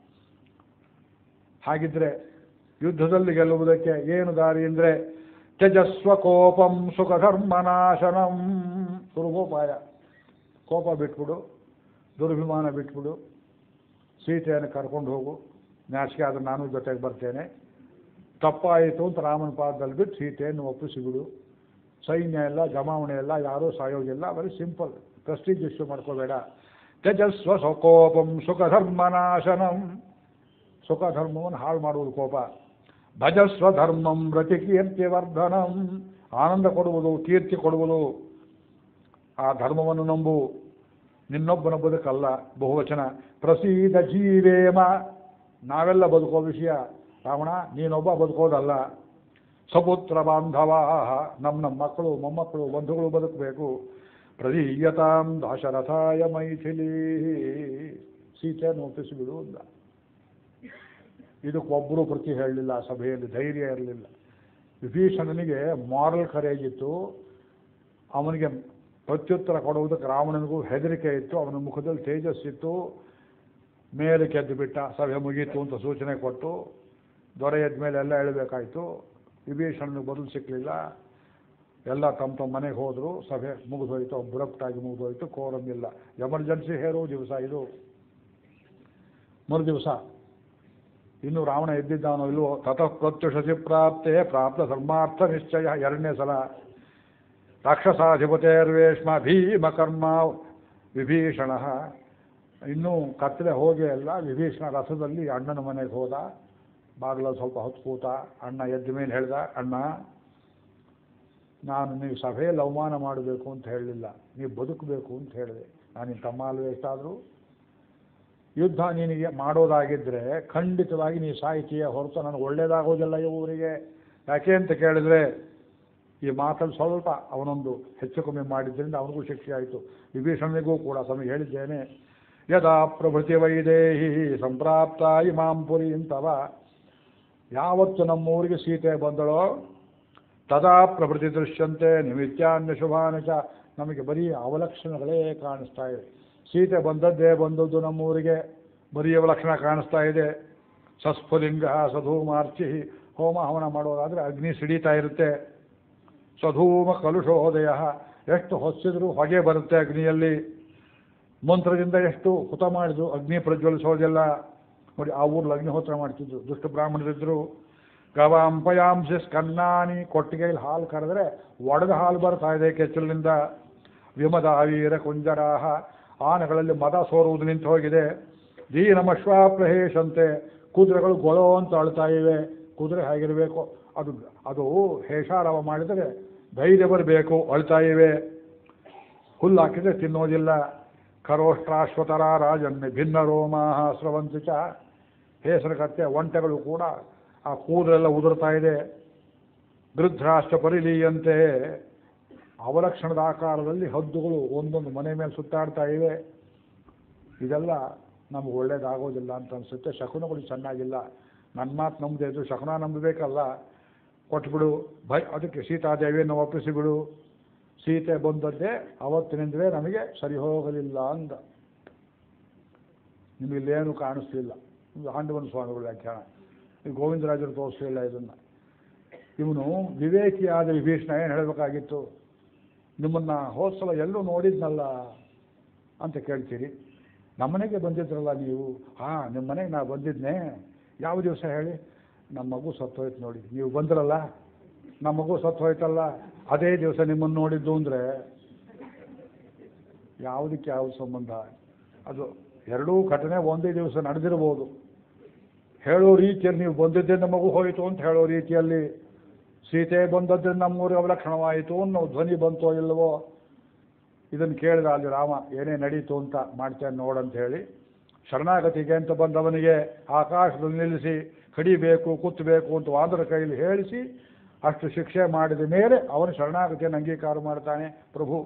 ಹಾಗಿದ್ರೆ ಯುದ್ಧದಲ್ಲಿ ಗೆಲ್ಲುವುದಕ್ಕೆ ಏನು ದಾರಿ ಅಂದರೆ ತ್ಯಜಸ್ವ ಕೋಪಂ ಸುಖಧರ್ಮನಾಶನಂ ಸುಲಭೋಪಾಯ ಕೋಪ ಬಿಟ್ಬಿಡು ದುರ್ಭಿಮಾನ ಬಿಟ್ಬಿಡು ಸೀತೆಯನ್ನು ಕರ್ಕೊಂಡು ಹೋಗು ನಾಚಿಕೆ ಆದ್ರೆ ನಾನು ಜೊತೆಗೆ ಬರ್ತೇನೆ ತಪ್ಪಾಯಿತು ಅಂತ ರಾಮನ ಪಾದದಲ್ಲಿ ಬಿಟ್ಟು ಸೀತೆಯನ್ನು ಒಪ್ಪಿಸಿಬಿಡು ಸೈನ್ಯ ಎಲ್ಲ ಜಮಾವಣೆ ಎಲ್ಲ ಯಾರೂ ಸಾಯೋಗಿಲ್ಲ ವೆರಿ ಸಿಂಪಲ್ ಪ್ರೆಸ್ಟೀಜ್ ಇಶ್ಯೂ ಮಾಡ್ಕೋಬೇಡ ತ್ಯಜಸ್ವ ಸ್ವಕೋಪಂ ಸುಖಧರ್ಮನಾಶನಂ ಸುಖ ಧರ್ಮವನ್ನು ಹಾಳು ಮಾಡುವುದು ಕೋಪ ಭಜಸ್ವ ಧರ್ಮಂ ರತಿ ಕೀರ್ತಿವರ್ಧನಂ ಆನಂದ ಕೊಡುವುದು ಕೀರ್ತಿ ಕೊಡುವುದು ಆ ಧರ್ಮವನ್ನು ನಂಬು ನಿನ್ನೊಬ್ಬನ ಬದುಕಲ್ಲ ಬಹುವಚನ ಪ್ರಸೀದ ಜೀವೇಮ ನಾವೆಲ್ಲ ಬದುಕೋ ವಿಷಯ ರಾವಣ ನೀನೊಬ್ಬ ಬದುಕೋದಲ್ಲ ಸಪುತ್ರ ಬಾಂಧವ ನಮ್ಮ ನಮ್ಮ ಮಕ್ಕಳು ಮೊಮ್ಮಕ್ಕಳು ಬಂಧುಗಳು ಬದುಕಬೇಕು ಪ್ರದೀಯತಾಂ ದಾಶರಥಾಯ ಮೈಥಿಲಿ ಸೀತೆಯನ್ನು ಒಪ್ಪಿಸಿಬಿಡು ಅಂದ ಇದಕ್ಕೊಬ್ಬರು ಪ್ರತಿ ಹೇಳಲಿಲ್ಲ ಆ ಸಭೆಯಲ್ಲಿ ಧೈರ್ಯ ಇರಲಿಲ್ಲ ವಿಭೀಷಣನಿಗೆ ಮಾರಲ್ ಕರೇಜ್ ಇತ್ತು ಅವನಿಗೆ ಪ್ರತ್ಯುತ್ತರ ಕೊಡುವುದಕ್ಕೆ ರಾವಣನಿಗೂ ಹೆದರಿಕೆ ಇತ್ತು ಅವನ ಮುಖದಲ್ಲಿ ತೇಜಸ್ಸಿತ್ತು ಮೇಲೆ ಕೆದ್ದು ಬಿಟ್ಟ ಸಭೆ ಮುಗೀತು ಅಂತ ಸೂಚನೆ ಕೊಟ್ಟು ದೊರೆ ಎದ್ದ ಮೇಲೆ ಎಲ್ಲ ಹೇಳಬೇಕಾಯ್ತು ವಿಭೀಷಣನಿಗೆ ಬದಲು ಸಿಕ್ಕಲಿಲ್ಲ ಎಲ್ಲ ತಮ್ಮ ತಮ್ಮ ಮನೆಗೆ ಹೋದರು ಸಭೆ ಮುಗಿದೋಯ್ತು ಅಬ್ರಪ್ಟಾಗಿ ಮುಗಿದೋಯ್ತು ಕೋರಮ್ ಇಲ್ಲ ಎಮರ್ಜೆನ್ಸಿ ಹೇರೋ ದಿವಸ ಇದು ಮರು ದಿವಸ ಇನ್ನು ರಾವಣ ಎದ್ದಿದ್ದಾನೋ ಇಲ್ವೋ ತತಃ ಪ್ರತ್ಯುಷಸಿ ಪ್ರಾಪ್ತೆ ಪ್ರಾಪ್ತ ಧರ್ಮಾರ್ಥ ನಿಶ್ಚಯ ಎರಡನೇ ಸಲ ರಾಕ್ಷಸಾಧಿಪತೇರ್ವೇಶ್ಮ ಭೀಮಕರ್ಮ ವಿಭೀಷಣ ಇನ್ನೂ ಕತ್ತಲೆ ಹೋಗೇ ಅಲ್ಲ ವಿಭೀಷಣ ರಥದಲ್ಲಿ ಅಣ್ಣನ ಮನೆಗೆ ಹೋದ ಬಾಗಿಲಲ್ಲಿ ಸ್ವಲ್ಪ ಹೊತ್ತು ಕೂತ ಅಣ್ಣ ಎದ್ದ ಮೇಲೆ ಹೇಳ್ದ ಅಣ್ಣ ನಾನು ನೀವು ಸಭೆಯಲ್ಲಿ ಅವಮಾನ ಮಾಡಬೇಕು ಅಂತ ಹೇಳಲಿಲ್ಲ ನೀವು ಬದುಕಬೇಕು ಅಂತ ಹೇಳಿದೆ ನಾನು ನಿನ್ನ ತಮ್ಮ ಅಲ್ವೇ ಎಷ್ಟಾದರೂ ಯುದ್ಧ ನಿನಗೆ ಮಾಡೋದಾಗಿದ್ದರೆ ಖಂಡಿತವಾಗಿ ನೀ ಸಾಹಿತ್ಯ ಹೊರತು ನನಗೆ ಒಳ್ಳೇದಾಗೋದಿಲ್ಲ ಇವರಿಗೆ ಯಾಕೆ ಅಂತ ಕೇಳಿದ್ರೆ ಈ ಮಾತಲ್ಲಿ ಸ್ವಲ್ಪ ಅವನೊಂದು ಹೆಚ್ಚು ಕಮ್ಮಿ ಮಾಡಿದ್ರಿಂದ ಅವನಿಗೂ ಶಿಕ್ಷೆ ಆಯಿತು ವಿಭೀಷಣನಿಗೂ ಕೂಡ ಸಮಯ ಹೇಳಿದ್ದೇನೆ ಯದಾ ಪ್ರಭೃತಿ ವೈದೇಹಿ ಸಂಪ್ರಾಪ್ತ ಇಮಾಂ ಪುರಿ ಅಂತವ ಯಾವತ್ತು ನಮ್ಮೂರಿಗೆ ಸೀತೆ ಬಂದಳೋ ತದಾ ಪ್ರಭೃತಿ ದೃಶ್ಯಂತೆ ನಿಮಿತ್ಯಾನ್ಯ ಶುಭಾನಚ ನಮಗೆ ಬರೀ ಅವಲಕ್ಷಣಗಳೇ ಕಾಣಿಸ್ತಾ ಇದೆ ಸೀತೆ ಬಂದದ್ದೇ ಬಂದದ್ದು ನಮ್ಮೂರಿಗೆ ಬರೀ ಅವಲಕ್ಷಣ ಕಾಣಿಸ್ತಾ ಇದೆ ಸಸ್ಫುಲಿಂಗ ಸಧೂಮಾರ್ಚಿ ಹೋಮ ಹವನ ಮಾಡೋದಾದರೆ ಅಗ್ನಿ ಸಿಡಿತಾ ಇರುತ್ತೆ ಸಧೂಮ ಕಲುಷೋದಯ ಎಷ್ಟು ಹೊತ್ತಿದ್ರು ಹೊಗೆ ಬರುತ್ತೆ ಅಗ್ನಿಯಲ್ಲಿ ಮಂತ್ರದಿಂದ ಎಷ್ಟು ಹುತ ಮಾಡಿದ್ರು ಅಗ್ನಿ ಪ್ರಜ್ವಲಿಸೋದಿಲ್ಲ ನೋಡಿ ಆ ಊರಲ್ಲಿ ಅಗ್ನಿಹೋತ್ರ ಮಾಡ್ತಿದ್ರು ದುಷ್ಟ ಬ್ರಾಹ್ಮಣರಿದ್ರು ಗವಾಂಪಯಾಂಸಿ ಸ್ಕನ್ನಾನಿ ಕೊಟ್ಟಿಗೆಯಲ್ಲಿ ಹಾಲು ಕರೆದ್ರೆ ಒಡೆದ ಹಾಲು ಬರ್ತಾ ಇದೆ ಕೆಚ್ಚಲಿನಿಂದ ವಿಮದ ವೀರ ಕುಂಜರಾಹ ಆನೆಗಳಲ್ಲಿ ಮದ ಸೋರುವುದು ನಿಂತು ಹೋಗಿದೆ ದೀನಮಶ್ವಾಪ್ರಹೇಶಂತೆ ಕುದುರೆಗಳು ಗೊಳೋ ಅಂತ ಅಳ್ತಾ ಇವೆ ಕುದುರೆ ಹೇಗಿರಬೇಕು ಅದು ಅದು ಹೇಷಾರವ ಮಾಡಿದರೆ ಧೈರ್ಯ ಬರಬೇಕು ಅಳ್ತಾ ಇವೆ ಹುಲ್ಲು ಹಾಕಿದ್ರೆ ತಿನ್ನೋದಿಲ್ಲ ಕರೋಷ್ಟ್ರಾಶ್ವತರ ರಾಜನ್ನೆ ಭಿನ್ನ ರೋಮಾಹ ಸ್ರವಂತಿಚ ಹೇಸರಕತ್ತೆ ಒಂಟೆಗಳು ಕೂಡ ಆ ಕೂದಲೆಲ್ಲ ಉದುರ್ತಾ ಇದೆ ಗೃಧ್ರಾಷ್ಟ್ರ ಪರಿಲೀಯಂತೆ ಅವಲಕ್ಷಣದ ಆಕಾರದಲ್ಲಿ ಹದ್ದುಗಳು ಒಂದೊಂದು ಮನೆ ಮೇಲೆ ಸುತ್ತಾಡ್ತಾ ಇವೆ ಇದೆಲ್ಲ ನಮ್ಗೆ ಒಳ್ಳೇದಾಗೋದಿಲ್ಲ ಅಂತ ಅನಿಸುತ್ತೆ ಶಕುನಗಳು ಚೆನ್ನಾಗಿಲ್ಲ ನನ್ನ ಮಾತು ನಂಬದೇ ಇದ್ರು ಶಕುನ ನಂಬಬೇಕಲ್ಲ ಕೊಟ್ಬಿಡು ಭಯ ಅದಕ್ಕೆ ಸೀತಾದೇವಿಯನ್ನು ಒಪ್ಪಿಸಿಬಿಡು ಸೀತೆ ಬಂದದ್ದೇ ಅವತ್ತಿನಿಂದಲೇ ನಮಗೆ ಸರಿ ಹೋಗಲಿಲ್ಲ ಅಂದ ನಿಮಗಿಲ್ಲೇನು ಕಾಣಿಸ್ಲಿಲ್ಲ ಇದು ಆಂಡವನ ಸ್ವಾಮಿಗಳ ವ್ಯಾಖ್ಯಾನ ಈ ಗೋವಿಂದರಾಜರು ತೋರಿಸಲಿಲ್ಲ ಇದನ್ನು ಇವನು ವಿವೇಕಿಯಾದ ವಿಭೀಷಣ ಏನು ಹೇಳಬೇಕಾಗಿತ್ತು ನಿಮ್ಮನ್ನು ಹೋದ್ಸಲ ಎಲ್ಲೂ ನೋಡಿದ್ನಲ್ಲ ಅಂತ ಕೇಳ್ತೀರಿ ನಮ್ಮನೆಗೆ ಬಂದಿದ್ರಲ್ಲ ನೀವು ಹಾಂ ನಿಮ್ಮ ಮನೆಗೆ ನಾ ಬಂದಿದ್ನೆ ಯಾವ ದಿವಸ ಹೇಳಿ ನಮ್ಮ ಮಗು ಸತ್ತು ಹೋಯ್ತು ನೋಡಿ ನೀವು ಬಂದ್ರಲ್ಲ ನಮ್ಮ ಮಗು ಸತ್ತು ಹೋಯ್ತಲ್ಲ ಅದೇ ದಿವಸ ನಿಮ್ಮನ್ನು ನೋಡಿದ್ದು ಅಂದರೆ ಯಾವುದಕ್ಕೆ ಯಾವ ಸಂಬಂಧ ಅದು ಎರಡೂ ಘಟನೆ ಒಂದೇ ದಿವಸ ನಡೆದಿರ್ಬೋದು ಹೇಳೋ ರೀತಿಯಲ್ಲಿ ನೀವು ಬಂದಿದ್ದರಿಂದ ಮಗು ಹೋಯಿತು ಅಂತ ಹೇಳೋ ರೀತಿಯಲ್ಲಿ ಸೀತೆ ಬಂದದ್ದರಿಂದ ನಮ್ಮೂರಿಗೆ ಅವಲಕ್ಷಣವಾಯಿತು ಅನ್ನೋ ಧ್ವನಿ ಬಂತೋ ಇಲ್ಲವೋ ಇದನ್ನು ಕೇಳಿದ ಅಲ್ಲಿ ರಾಮ ಏನೇ ನಡೀತು ಅಂತ ಮಾಡ್ತೇನೆ ನೋಡಂತ ಹೇಳಿ ಶರಣಾಗತಿಗೆ ಅಂತ ಬಂದವನಿಗೆ ಆಕಾಶದಲ್ಲಿ ನಿಲ್ಲಿಸಿ ಕಡಿಬೇಕು ಕುತ್ತಬೇಕು ಅಂತ ವಾದರ ಕೈಯಲ್ಲಿ ಹೇಳಿಸಿ ಅಷ್ಟು ಶಿಕ್ಷೆ ಮಾಡಿದ ಮೇಲೆ ಅವನು ಶರಣಾಗತಿಯನ್ನು ಅಂಗೀಕಾರ ಮಾಡ್ತಾನೆ ಪ್ರಭು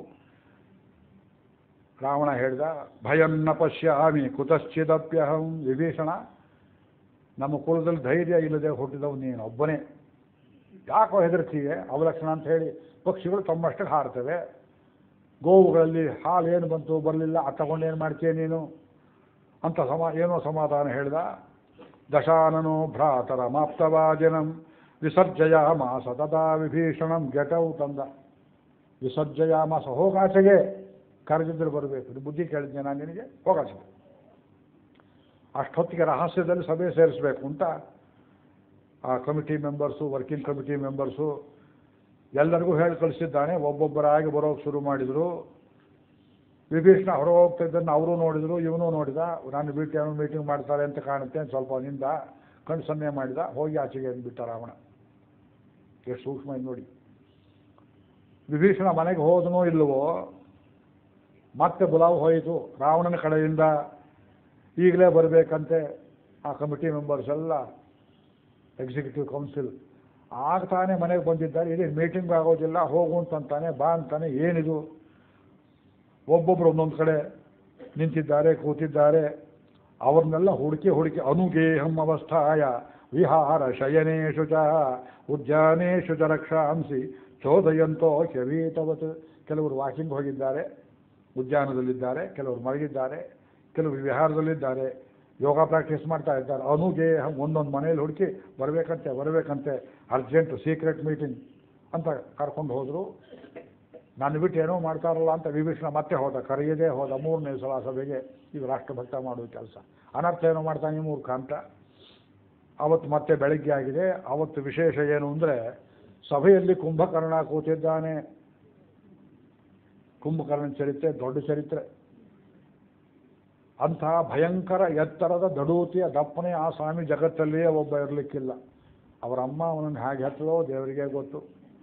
ರಾವಣ ಹೇಳಿದ ಭಯನ್ನ ಪಶ್ಯಾಮಿ ಕುತಶ್ಚಿದಪ್ಯಹಂ ವಿಭೀಷಣ ನಮ್ಮ ಕುಲದಲ್ಲಿ ಧೈರ್ಯ ಇಲ್ಲದೆ ಹುಟ್ಟಿದವು ನೀನು ಒಬ್ಬನೇ ಯಾಕೋ ಹೆದರ್ತೀಯೆ ಅವಲಕ್ಷಣ ಅಂತ ಹೇಳಿ ಪಕ್ಷಿಗಳು ತಮ್ಮಷ್ಟಕ್ಕೆ ಹಾರ್ತವೆ ಗೋವುಗಳಲ್ಲಿ ಹಾಲು ಏನು ಬಂತು ಬರಲಿಲ್ಲ ಅದು ತಗೊಂಡು ಏನು ಮಾಡ್ತೀಯ ನೀನು ಅಂತ ಸಮಾ ಏನೋ ಸಮಾಧಾನ ಹೇಳಿದ ದಶಾನನು ಭ್ರಾತರ ಮಾಪ್ತವಾಜನಂ ವಿಸರ್ಜಯ ಮಾಸ ತದಾ ವಿಭೀಷಣಂ ಗೆಟವು ತಂದ ವಿಸರ್ಜಯ ಮಾಸ ಹೋಗಾಚೆಗೆ ಕರೆದಿದ್ದರೆ ಬರಬೇಕು ಇದು ಬುದ್ಧಿ ಕೇಳಿದ್ದೆ ನಾನು ನಿನಗೆ ಹೋಗಾಚೆಗೆ ಅಷ್ಟೊತ್ತಿಗೆ ರಹಸ್ಯದಲ್ಲಿ ಸಭೆ ಸೇರಿಸಬೇಕು ಅಂತ ಆ committee members working committee members ಎಲ್ಲರಿಗೂ ಹೇಳಿ ಕಳಿಸಿದ್ದಾನೆ ಒಬ್ಬೊಬ್ಬರಾಗಿ ಬರೋಕ್ಕೆ ಶುರು ಮಾಡಿದರು ವಿಭೀಷಣ ಹೊರ ಹೋಗ್ತಾ ಇದ್ದನ್ನು ಅವರು ನೋಡಿದರು ಇವನು ನೋಡಿದ ನಾನು ಬಿಟ್ಟು ಏನೋ ಮೀಟಿಂಗ್ ಮಾಡ್ತಾರೆ ಅಂತ ಕಾಣುತ್ತೆ ಅಂತ ಸ್ವಲ್ಪ ನಿಂದ ಕಣ್ಣು ಸನ್ನೆ ಮಾಡಿದ ಹೋಗಿ ಆಚೆಗೆ ಅಂದ್ಬಿಟ್ಟ ರಾವಣ ಎಷ್ಟು ಸೂಕ್ಷ್ಮ ಇದೆ ನೋಡಿ ವಿಭೀಷಣ ಮನೆಗೆ ಹೋದನೋ ಇಲ್ಲವೋ ಮತ್ತೆ ಬುಲಾವ್ ಹೋಯಿತು ರಾವಣನ ಕಡೆಯಿಂದ ಈಗಲೇ ಬರಬೇಕಂತೆ ಆ ಕಮಿಟಿ ಮೆಂಬರ್ಸ್ ಎಲ್ಲ ಎಕ್ಸಿಕ್ಯೂಟಿವ್ ಕೌನ್ಸಿಲ್ ಆಗ ತಾನೇ ಮನೆಗೆ ಬಂದಿದ್ದಾರೆ ಇದೇ ಮೀಟಿಂಗ್ ಆಗೋದಿಲ್ಲ ಹೋಗು ಅಂತಂತಾನೆ ಬಾ ಅಂತಾನೆ ಏನಿದು ಒಬ್ಬೊಬ್ಬರು ಒಂದೊಂದು ಕಡೆ ನಿಂತಿದ್ದಾರೆ ಕೂತಿದ್ದಾರೆ ಅವ್ರನ್ನೆಲ್ಲ ಹುಡುಕಿ ಹುಡುಕಿ ಅನುಗೇಹಂ ಅವಸ್ಥಾಯ ವಿಹಾರ ಶಯನೇಶು ಚ ಉದ್ಯಾನೇಶು ಚ ರಕ್ಷಾಂಸಿ ಚೋದಯಂತೋ ಶವೀತವತ್ ಕೆಲವರು ವಾಕಿಂಗ್ ಹೋಗಿದ್ದಾರೆ ಉದ್ಯಾನದಲ್ಲಿದ್ದಾರೆ ಕೆಲವರು ಮಲಗಿದ್ದಾರೆ ಕೆಲವರು ವಿಹಾರದಲ್ಲಿದ್ದಾರೆ ಯೋಗ ಪ್ರಾಕ್ಟೀಸ್ ಮಾಡ್ತಾ ಇದ್ದಾರೆ ಅನುಗೇಹ ಒಂದೊಂದು ಮನೇಲಿ ಹುಡುಕಿ ಬರಬೇಕಂತೆ ಬರಬೇಕಂತೆ ಅರ್ಜೆಂಟ್ ಸೀಕ್ರೆಟ್ ಮೀಟಿಂಗ್ ಅಂತ ಕರ್ಕೊಂಡು ಹೋದರು ನಾನು ಬಿಟ್ಟು ಏನೋ ಮಾಡ್ತಾರಲ್ಲ ಅಂತ ವಿಭೀಷಣ ಮತ್ತೆ ಹೋದ ಕರೆಯದೇ ಹೋದ ಮೂರನೇ ಸಲ ಸಭೆಗೆ ಇದು ರಾಷ್ಟ್ರಭಕ್ತ ಮಾಡುವ ಕೆಲಸ ಅನರ್ಥ ಏನೋ ಮಾಡ್ತಾನೆ ಮೂರ್ಖ ಅಂತ ಅವತ್ತು ಮತ್ತೆ ಬೆಳಗ್ಗೆ ಆಗಿದೆ ಅವತ್ತು ವಿಶೇಷ ಏನು ಅಂದರೆ ಸಭೆಯಲ್ಲಿ ಕುಂಭಕರ್ಣ ಕೂತಿದ್ದಾನೆ ಕುಂಭಕರ್ಣ ಚರಿತ್ರೆ ದೊಡ್ಡ ಚರಿತ್ರೆ ಅಂಥ ಭಯಂಕರ ಎತ್ತರದ ದಡೂತಿಯ ದಪ್ಪನೆ ಆ ಸ್ವಾಮಿ ಜಗತ್ತಲ್ಲಿಯೇ ಒಬ್ಬ ಇರಲಿಕ್ಕಿಲ್ಲ ಅವರ ಅಮ್ಮ ಅವನನ್ನು ಹೇಗೆ ಹೆತ್ತಲೋ ದೇವರಿಗೆ ಗೊತ್ತು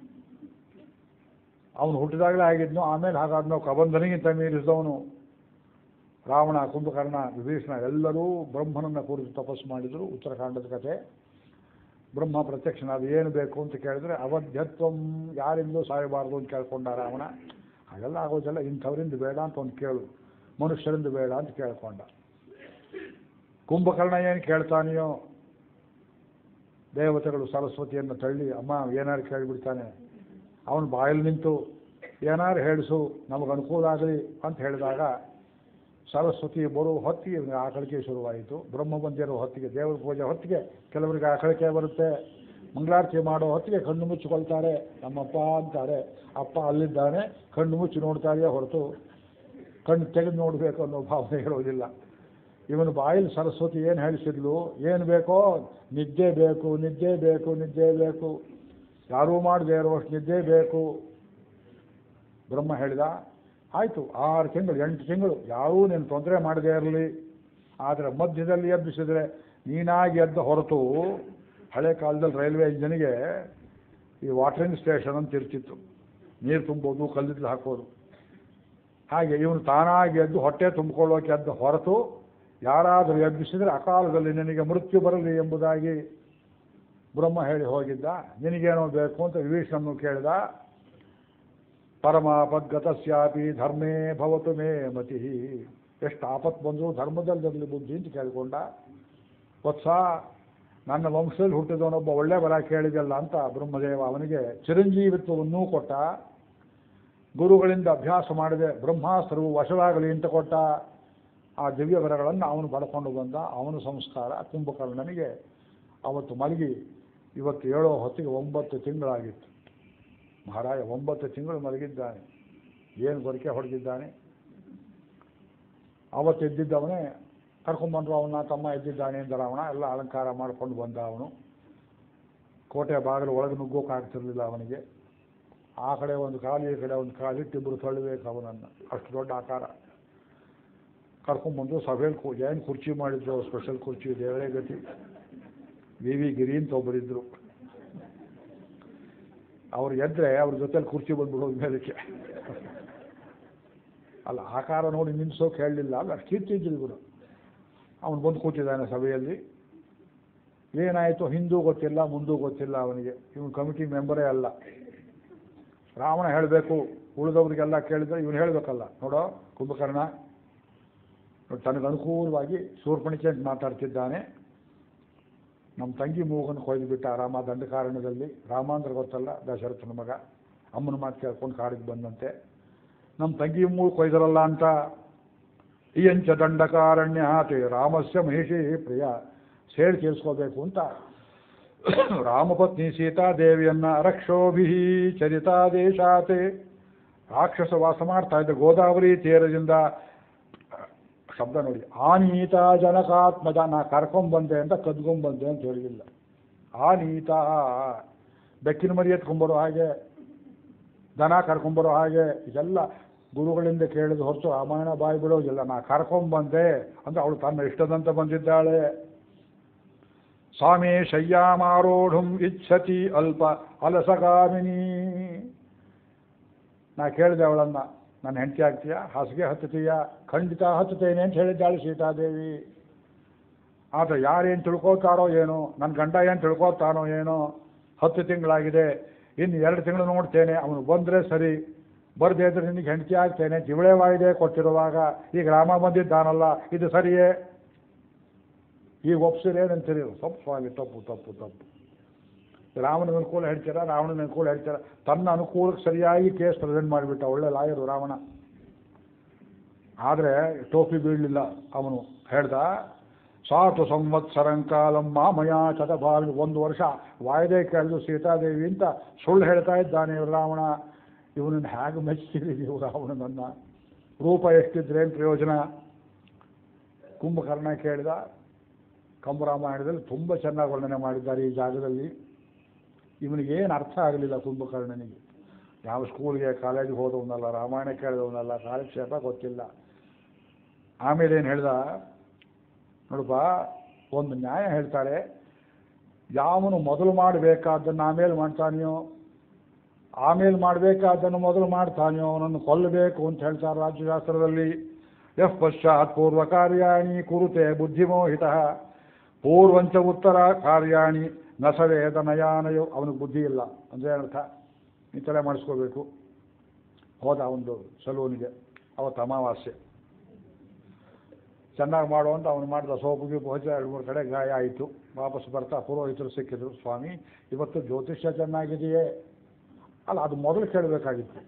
ಅವನು ಹುಟ್ಟಿದಾಗಲೇ ಆಗಿದ್ನು ಆಮೇಲೆ ಹಾಗಾದ್ನೋ ಕಬಂಧನಿಗಿಂತ ಮೀರಿಸಿದವನು ರಾವಣ ಕುಂಭಕರ್ಣ ವಿಭೀಷಣ ಎಲ್ಲರೂ ಬ್ರಹ್ಮನನ್ನು ಕುರಿತು ತಪಸ್ಸು ಮಾಡಿದರು ಉತ್ತರಾಖಂಡದ ಕಥೆ ಬ್ರಹ್ಮ ಪ್ರತ್ಯಕ್ಷನಾದ ಏನು ಬೇಕು ಅಂತ ಕೇಳಿದ್ರೆ ಅವಧ್ಯತ್ವಂ ಯಾರಿಂದಲೂ ಸಾಯಬಾರ್ದು ಅಂತ ಕೇಳ್ಕೊಂಡ ರಾವಣ ಹಾಗೆಲ್ಲ ಆಗೋದಿಲ್ಲ ಇಂಥವರಿಂದ ಬೇಡ ಅಂತ ಒಂದು ಕೇಳು ಮನುಷ್ಯರಿಂದ ಬೇಡ ಅಂತ ಕೇಳ್ಕೊಂಡ ಕುಂಭಕರ್ಣ ಏನು ಕೇಳ್ತಾನೆಯೋ ದೇವತೆಗಳು ಸರಸ್ವತಿಯನ್ನು ತಳ್ಳಿ ಅಮ್ಮ ಏನಾರು ಕೇಳಿಬಿಡ್ತಾನೆ ಅವನು ಬಾಯಲ್ಲಿ ನಿಂತು ಏನಾರು ಹೇಳಿಸು ನಮಗೆ ಅನುಕೂಲ ಆಗಲಿ ಅಂತ ಹೇಳಿದಾಗ ಸರಸ್ವತಿ ಬರೋ ಹೊತ್ತಿಗೆ ಇವನಿಗೆ ಆಕಳಿಕೆ ಶುರುವಾಯಿತು ಬ್ರಹ್ಮ ಬಂದಿರೋ ಹೊತ್ತಿಗೆ ದೇವರ ಪೂಜೆ ಹೊತ್ತಿಗೆ ಕೆಲವರಿಗೆ ಆಕಳಿಕೆ ಬರುತ್ತೆ ಮಂಗಳಾರತಿ ಮಾಡೋ ಹೊತ್ತಿಗೆ ಕಣ್ಣು ಮುಚ್ಚಿಕೊಳ್ತಾರೆ ನಮ್ಮಪ್ಪ ಅಂತಾರೆ ಅಪ್ಪ ಅಲ್ಲಿದ್ದಾನೆ ಕಣ್ಣು ಮುಚ್ಚಿ ನೋಡ್ತಾರೆ ಹೊರತು ಕಣ್ಣು ತೆಗೆದು ನೋಡಬೇಕು ಅನ್ನೋ ಭಾವನೆ ಇರೋದಿಲ್ಲ ಇವನು ಬಾಯಲ್ಲಿ ಸರಸ್ವತಿ ಏನು ಹೇಳಿಸಿದ್ಲು ಏನು ಬೇಕೋ ನಿದ್ದೆ ಬೇಕು ನಿದ್ದೆ ಬೇಕು ನಿದ್ದೆ ಬೇಕು ಯಾರೂ ಮಾಡದೇ ಇರುವಷ್ಟು ನಿದ್ದೆ ಬೇಕು ಬ್ರಹ್ಮ ಹೇಳಿದ ಆಯಿತು ಆರು ತಿಂಗಳು ಎಂಟು ತಿಂಗಳು ಯಾರೂ ನೀನು ತೊಂದರೆ ಮಾಡದೇ ಇರಲಿ ಆದರೆ ಮಧ್ಯದಲ್ಲಿ ಎಬ್ಬಿಸಿದ್ರೆ ನೀನಾಗಿ ಎದ್ದ ಹೊರತು ಹಳೆ ಕಾಲದಲ್ಲಿ ರೈಲ್ವೆ ಇಂಜನಿಗೆ ಈ ವಾಟರಿಂಗ್ ಸ್ಟೇಷನ್ ಅಂತ ಇರ್ತಿತ್ತು ನೀರು ತುಂಬೋದು ಕಲ್ಲಿದ್ದು ಹಾಕೋದು ಹಾಗೆ ಇವನು ತಾನಾಗಿ ಎದ್ದು ಹೊಟ್ಟೆ ತುಂಬಿಕೊಳ್ಳೋಕೆ ಎದ್ದ ಹೊರತು ಯಾರಾದರೂ ಎಬ್ಬಿಸಿದರೆ ಅಕಾಲದಲ್ಲಿ ನಿನಗೆ ಮೃತ್ಯು ಬರಲಿ ಎಂಬುದಾಗಿ ಬ್ರಹ್ಮ ಹೇಳಿ ಹೋಗಿದ್ದ ನಿನಗೇನೋ ಬೇಕು ಅಂತ ವಿಭೀಷಣನು ಕೇಳಿದ ಪರಮಾಪದ್ಗತಸ್ಯಾಪಿ ಧರ್ಮೇ ಭವತು ಮೇ ಮತಿ ಎಷ್ಟು ಆಪತ್ತು ಬಂದರೂ ಧರ್ಮದಲ್ಲಿರಲಿ ಬುದ್ಧಿ ಅಂತ ಕೇಳಿಕೊಂಡ ವತ್ಸ ನನ್ನ ವಂಶದಲ್ಲಿ ಹುಟ್ಟಿದವನೊಬ್ಬ ಒಳ್ಳೆ ಬರ ಕೇಳಿದಲ್ಲ ಅಂತ ಬ್ರಹ್ಮದೇವ ಅವನಿಗೆ ಚಿರಂಜೀವಿತ್ವವನ್ನೂ ಕೊಟ್ಟ ಗುರುಗಳಿಂದ ಅಭ್ಯಾಸ ಮಾಡಿದೆ ಬ್ರಹ್ಮಾಸ್ತ್ರವು ವಶವಾಗಲಿ ಅಂತ ಕೊಟ್ಟ ಆ ದಿವ್ಯ ವರಗಳನ್ನು ಅವನು ಪಡ್ಕೊಂಡು ಬಂದ ಅವನ ಸಂಸ್ಕಾರ ಕುಂಭಕರ್ಣನಿಗೆ ಅವತ್ತು ಮಲಗಿ ಇವತ್ತು ಏಳೋ ಹೊತ್ತಿಗೆ ಒಂಬತ್ತು ತಿಂಗಳಾಗಿತ್ತು ಮಹಾರಾಜ ಒಂಬತ್ತು ತಿಂಗಳು ಮಲಗಿದ್ದಾನೆ ಏನು ಗೊರಕೆ ಹೊಡೆದಿದ್ದಾನೆ ಅವತ್ತು ಎದ್ದಿದ್ದವನೇ ಕರ್ಕೊಂಡ್ಬಂದ್ರು ಅವನ ತಮ್ಮ ಎದ್ದಿದ್ದಾನೆ ಎಂದ ರಾವಣ ಎಲ್ಲ ಅಲಂಕಾರ ಮಾಡಿಕೊಂಡು ಬಂದ ಅವನು ಕೋಟೆ ಬಾಗಿಲು ಒಳಗೆ ನುಗ್ಗೋಕೆ ಆಗ್ತಿರ್ಲಿಲ್ಲ ಅವನಿಗೆ ಆ ಕಡೆ ಒಂದು ಕಾಲು ಈ ಕಡೆ ಒಂದು ಕಾಲು ಇಟ್ಟು ಇಬ್ಬರು ತಳ್ಳಬೇಕು ಅವನನ್ನು ಅಷ್ಟು ದೊಡ್ಡ ಆಕಾರ ಕರ್ಕೊಂಡ್ಬಂದು ಸಭೆಯಲ್ಲಿ ಕೂ ಏನು ಕುರ್ಚಿ ಮಾಡಿದ್ರು ಸ್ಪೆಷಲ್ ಕುರ್ಚಿ ದೇವರೇ ಗತಿ ವಿ ವಿ ಗಿರಿ ಅಂತ ಒಬ್ಬರಿದ್ರು ಅವ್ರು ಎದ್ರೆ ಅವ್ರ ಜೊತೆಲಿ ಕುರ್ಚಿ ಬಂದ್ಬಿಡೋದು ಮೇಲಕ್ಕೆ ಅಲ್ಲ ಆಕಾರ ನೋಡಿ ನಿನ್ಸೋಕೆ ಹೇಳಲಿಲ್ಲ ಅಲ್ಲ ಅಷ್ಟು ಕೀರ್ತಿ ಇದ್ದಿಲ್ಲ ಬಿಡು ಅವನು ಬಂದು ಕೂತಿದ್ದಾನೆ ಸಭೆಯಲ್ಲಿ ಏನಾಯಿತು ಹಿಂದೂ ಗೊತ್ತಿಲ್ಲ ಮುಂದೂ ಗೊತ್ತಿಲ್ಲ ಅವನಿಗೆ ಇವನು ಕಮಿಟಿ ಮೆಂಬರೇ ಅಲ್ಲ ರಾವಣ ಹೇಳಬೇಕು ಉಳಿದವ್ರಿಗೆಲ್ಲ ಕೇಳಿದ್ರೆ ಇವನು ಹೇಳಬೇಕಲ್ಲ ನೋಡೋ ಕುಂಭಕರ್ಣ ನೋಡಿ ತನಗೆ ಅನುಕೂಲವಾಗಿ ಶೂರ್ಪಣಿಕೆ ಅಂತ ಮಾತಾಡ್ತಿದ್ದಾನೆ ನಮ್ಮ ತಂಗಿ ಮೂಗನ್ನು ಕೊಯ್ದು ಬಿಟ್ಟ ರಾಮ ದಂಡಕಾರಣ್ಯದಲ್ಲಿ ರಾಮ ಅಂದ್ರೆ ಗೊತ್ತಲ್ಲ ದಶರಥನ ಮಗ ಅಮ್ಮನ ಮಾತು ಕೇಳ್ಕೊಂಡು ಕಾಡಿಗೆ ಬಂದಂತೆ ನಮ್ಮ ತಂಗಿ ಮೂಗು ಕೊಯ್ದರಲ್ಲ ಅಂತ ಇಯಂಚ ದಂಡಕಾರಣ್ಯ ಆತೆ ರಾಮಸ್ಯ ಮಹಿಷಿ ಪ್ರಿಯ ಸೇರಿ ತೀರಿಸ್ಕೋಬೇಕು ಅಂತ ರಾಮಪತ್ನಿ ಸೀತಾದೇವಿಯನ್ನ ರಕ್ಷೋಭಿ ಚರಿತಾದೇಶಾತೆ ರಾಕ್ಷಸ ವಾಸ ಮಾಡ್ತಾ ಇದ್ದ ಗೋದಾವರಿ ತೀರದಿಂದ ಶಬ್ದ ನೋಡಿ ಆನೀತ ಜನಕಾತ್ಮಜ ನಾ ಕರ್ಕೊಂಬಂದೆ ಅಂತ ಕದ್ಕೊಂಬಂದೆ ಅಂತ ಹೇಳಿಲ್ಲ ಆನೀತ ಬೆಕ್ಕಿನ ಮರಿ ಎತ್ಕೊಂಬರೋ ಹಾಗೆ ದನ ಕರ್ಕೊಂಬರೋ ಹಾಗೆ ಇದೆಲ್ಲ ಗುರುಗಳಿಂದ ಕೇಳಿದ ಹೊರತು ರಾಮಾಯಣ ಬಾಯಿ ಬಿಡೋದಿಲ್ಲ ನಾ ಕರ್ಕೊಂಬಂದೆ ಅಂದ್ರೆ ಅವಳು ತನ್ನ ಇಷ್ಟದಂತ ಬಂದಿದ್ದಾಳೆ ಸ್ವಾಮಿ ಶಯ್ಯಾಮಾರೋಢುಂ ಇಚ್ಛತಿ ಅಲ್ಪ ಅಲಸಗಾಮಿನಿ ನಾ ಕೇಳಿದೆ ಅವಳನ್ನ ನನ್ನ ಹೆಂಡತಿ ಆಗ್ತೀಯಾ ಹಾಸಿಗೆ ಹತ್ತುತ್ತೀಯ ಖಂಡಿತ ಹತ್ತುತ್ತೇನೆ ಅಂತ ಹೇಳಿದ್ದಾಳೆ ಸೀತಾದೇವಿ ಆದರೆ ಯಾರೇನು ತಿಳ್ಕೋತಾರೋ ಏನೋ ನನ್ನ ಗಂಡ ಏನು ತಿಳ್ಕೋತಾನೋ ಏನೋ ಹತ್ತು ತಿಂಗಳಾಗಿದೆ ಇನ್ನು ಎರಡು ತಿಂಗಳು ನೋಡ್ತೇನೆ ಅವನು ಬಂದರೆ ಸರಿ ಬರ್ದೇ ಇದ್ರೆ ನಿನಗೆ ಹೆಂಡತಿ ಆಗ್ತೇನೆ ತಿವಳೆ ವಾಯಿದೆ ಕೊಟ್ಟಿರುವಾಗ ಈಗ ರಾಮ ಬಂದಿದ್ದಾನಲ್ಲ ಇದು ಸರಿಯೇ ಈಗ ಒಪ್ಸಿರೇನಂತೀರಿ ತಪ್ಪು ಸ್ವಾಮಿ ತಪ್ಪು ತಪ್ಪು ತಪ್ಪು ರಾಮನ ಅನುಕೂಲ ಹೇಳ್ತೀರಾ ರಾವಣನ ಅನುಕೂಲ ಹೇಳ್ತೀರಾ ತನ್ನ ಅನುಕೂಲಕ್ಕೆ ಸರಿಯಾಗಿ ಕೇಸ್ ಪ್ರೆಸೆಂಟ್ ಮಾಡಿಬಿಟ್ಟ ಒಳ್ಳೆ ಲಾಯರು ರಾವಣ ಆದರೆ ಟೋಪಿ ಬೀಳಲಿಲ್ಲ ಅವನು ಹೇಳ್ದ ಸಾತು ಸಂವತ್ಸರಂಕಾಲಂ ಮಾಮಯ ಚತಭಾವಿ ಒಂದು ವರ್ಷ ವಾಯ್ದೆ ಕೇಳಿದು ಸೀತಾದೇವಿ ಅಂತ ಸುಳ್ಳು ಹೇಳ್ತಾ ಇದ್ದಾನೆ ಇವ್ರು ರಾವಣ ಇವನನ್ನು ಹೇಗೆ ಮೆಚ್ಚಿರಿ ನೀವು ರಾವಣನನ್ನ ರೂಪ ಎಷ್ಟಿದ್ರೇನು ಪ್ರಯೋಜನ ಕುಂಭಕರ್ಣ ಕೇಳಿದ ಕಂಬರಾಮಾಯಣದಲ್ಲಿ ತುಂಬ ಚೆನ್ನಾಗಿ ವರ್ಣನೆ ಮಾಡಿದ್ದಾರೆ ಈ ಜಾಗದಲ್ಲಿ ಇವನಿಗೆ ಏನು ಅರ್ಥ ಆಗಲಿಲ್ಲ ಕುಂಭಕರ್ಣನಿಗೆ ಯಾವ ಸ್ಕೂಲ್ಗೆ ಕಾಲೇಜಿಗೆ ಹೋದವನಲ್ಲ ರಾಮಾಯಣ ಕೇಳಿದವನಲ್ಲ ಕಾಲಕ್ಷೇಪ ಗೊತ್ತಿಲ್ಲ ಆಮೇಲೆ ಏನು ಹೇಳ್ದ ನೋಡಪ್ಪ ಒಂದು ನ್ಯಾಯ ಹೇಳ್ತಾರೆ ಯಾವನು ಮೊದಲು ಮಾಡಬೇಕಾದ್ದನ್ನು ಆಮೇಲೆ ಮಾಡ್ತಾನೆಯೋ ಆಮೇಲೆ ಮಾಡಬೇಕಾದ್ದನ್ನು ಮೊದಲು ಮಾಡ್ತಾನೆಯೋ ಅವನನ್ನು ಕೊಲ್ಲಬೇಕು ಅಂತ ಹೇಳ್ತಾರೆ ರಾಜ್ಯಶಾಸ್ತ್ರದಲ್ಲಿ ಯಃ ಪಶ್ಚಾತ್ ಪೂರ್ವ ಕಾರ್ಯಾಣಿ ಕುರುತೆ ಬುದ್ಧಿಮೋಹಿತ ಪೂರ್ವಂಚ ಉತ್ತರ ಕಾರ್ಯಾಣಿ ನಸವೇದ ನಯಾನಯೋ ಅವನಿಗೆ ಬುದ್ಧಿ ಇಲ್ಲ ಅಂದರೆ ಅರ್ಥ ಈ ತಲೆ ಮಾಡಿಸ್ಕೋಬೇಕು ಹೋದ ಒಂದು ಸಲೂನಿಗೆ ಅವತ್ತು ಅಮಾವಾಸ್ಯೆ ಚೆನ್ನಾಗಿ ಮಾಡು ಅಂತ ಅವನು ಮಾಡಿದ ಸೋಪು ಗೀಪು ಹಚ್ಚಿ ಎರಡು ಮೂರು ಕಡೆ ಗಾಯ ಆಯಿತು ವಾಪಸ್ ಬರ್ತಾ ಪುರೋಹಿತರು ಸಿಕ್ಕಿದ್ರು ಸ್ವಾಮಿ ಇವತ್ತು ಜ್ಯೋತಿಷ್ಯ ಚೆನ್ನಾಗಿದೆಯೇ ಅಲ್ಲ ಅದು ಮೊದಲು ಕೇಳಬೇಕಾಗಿತ್ತು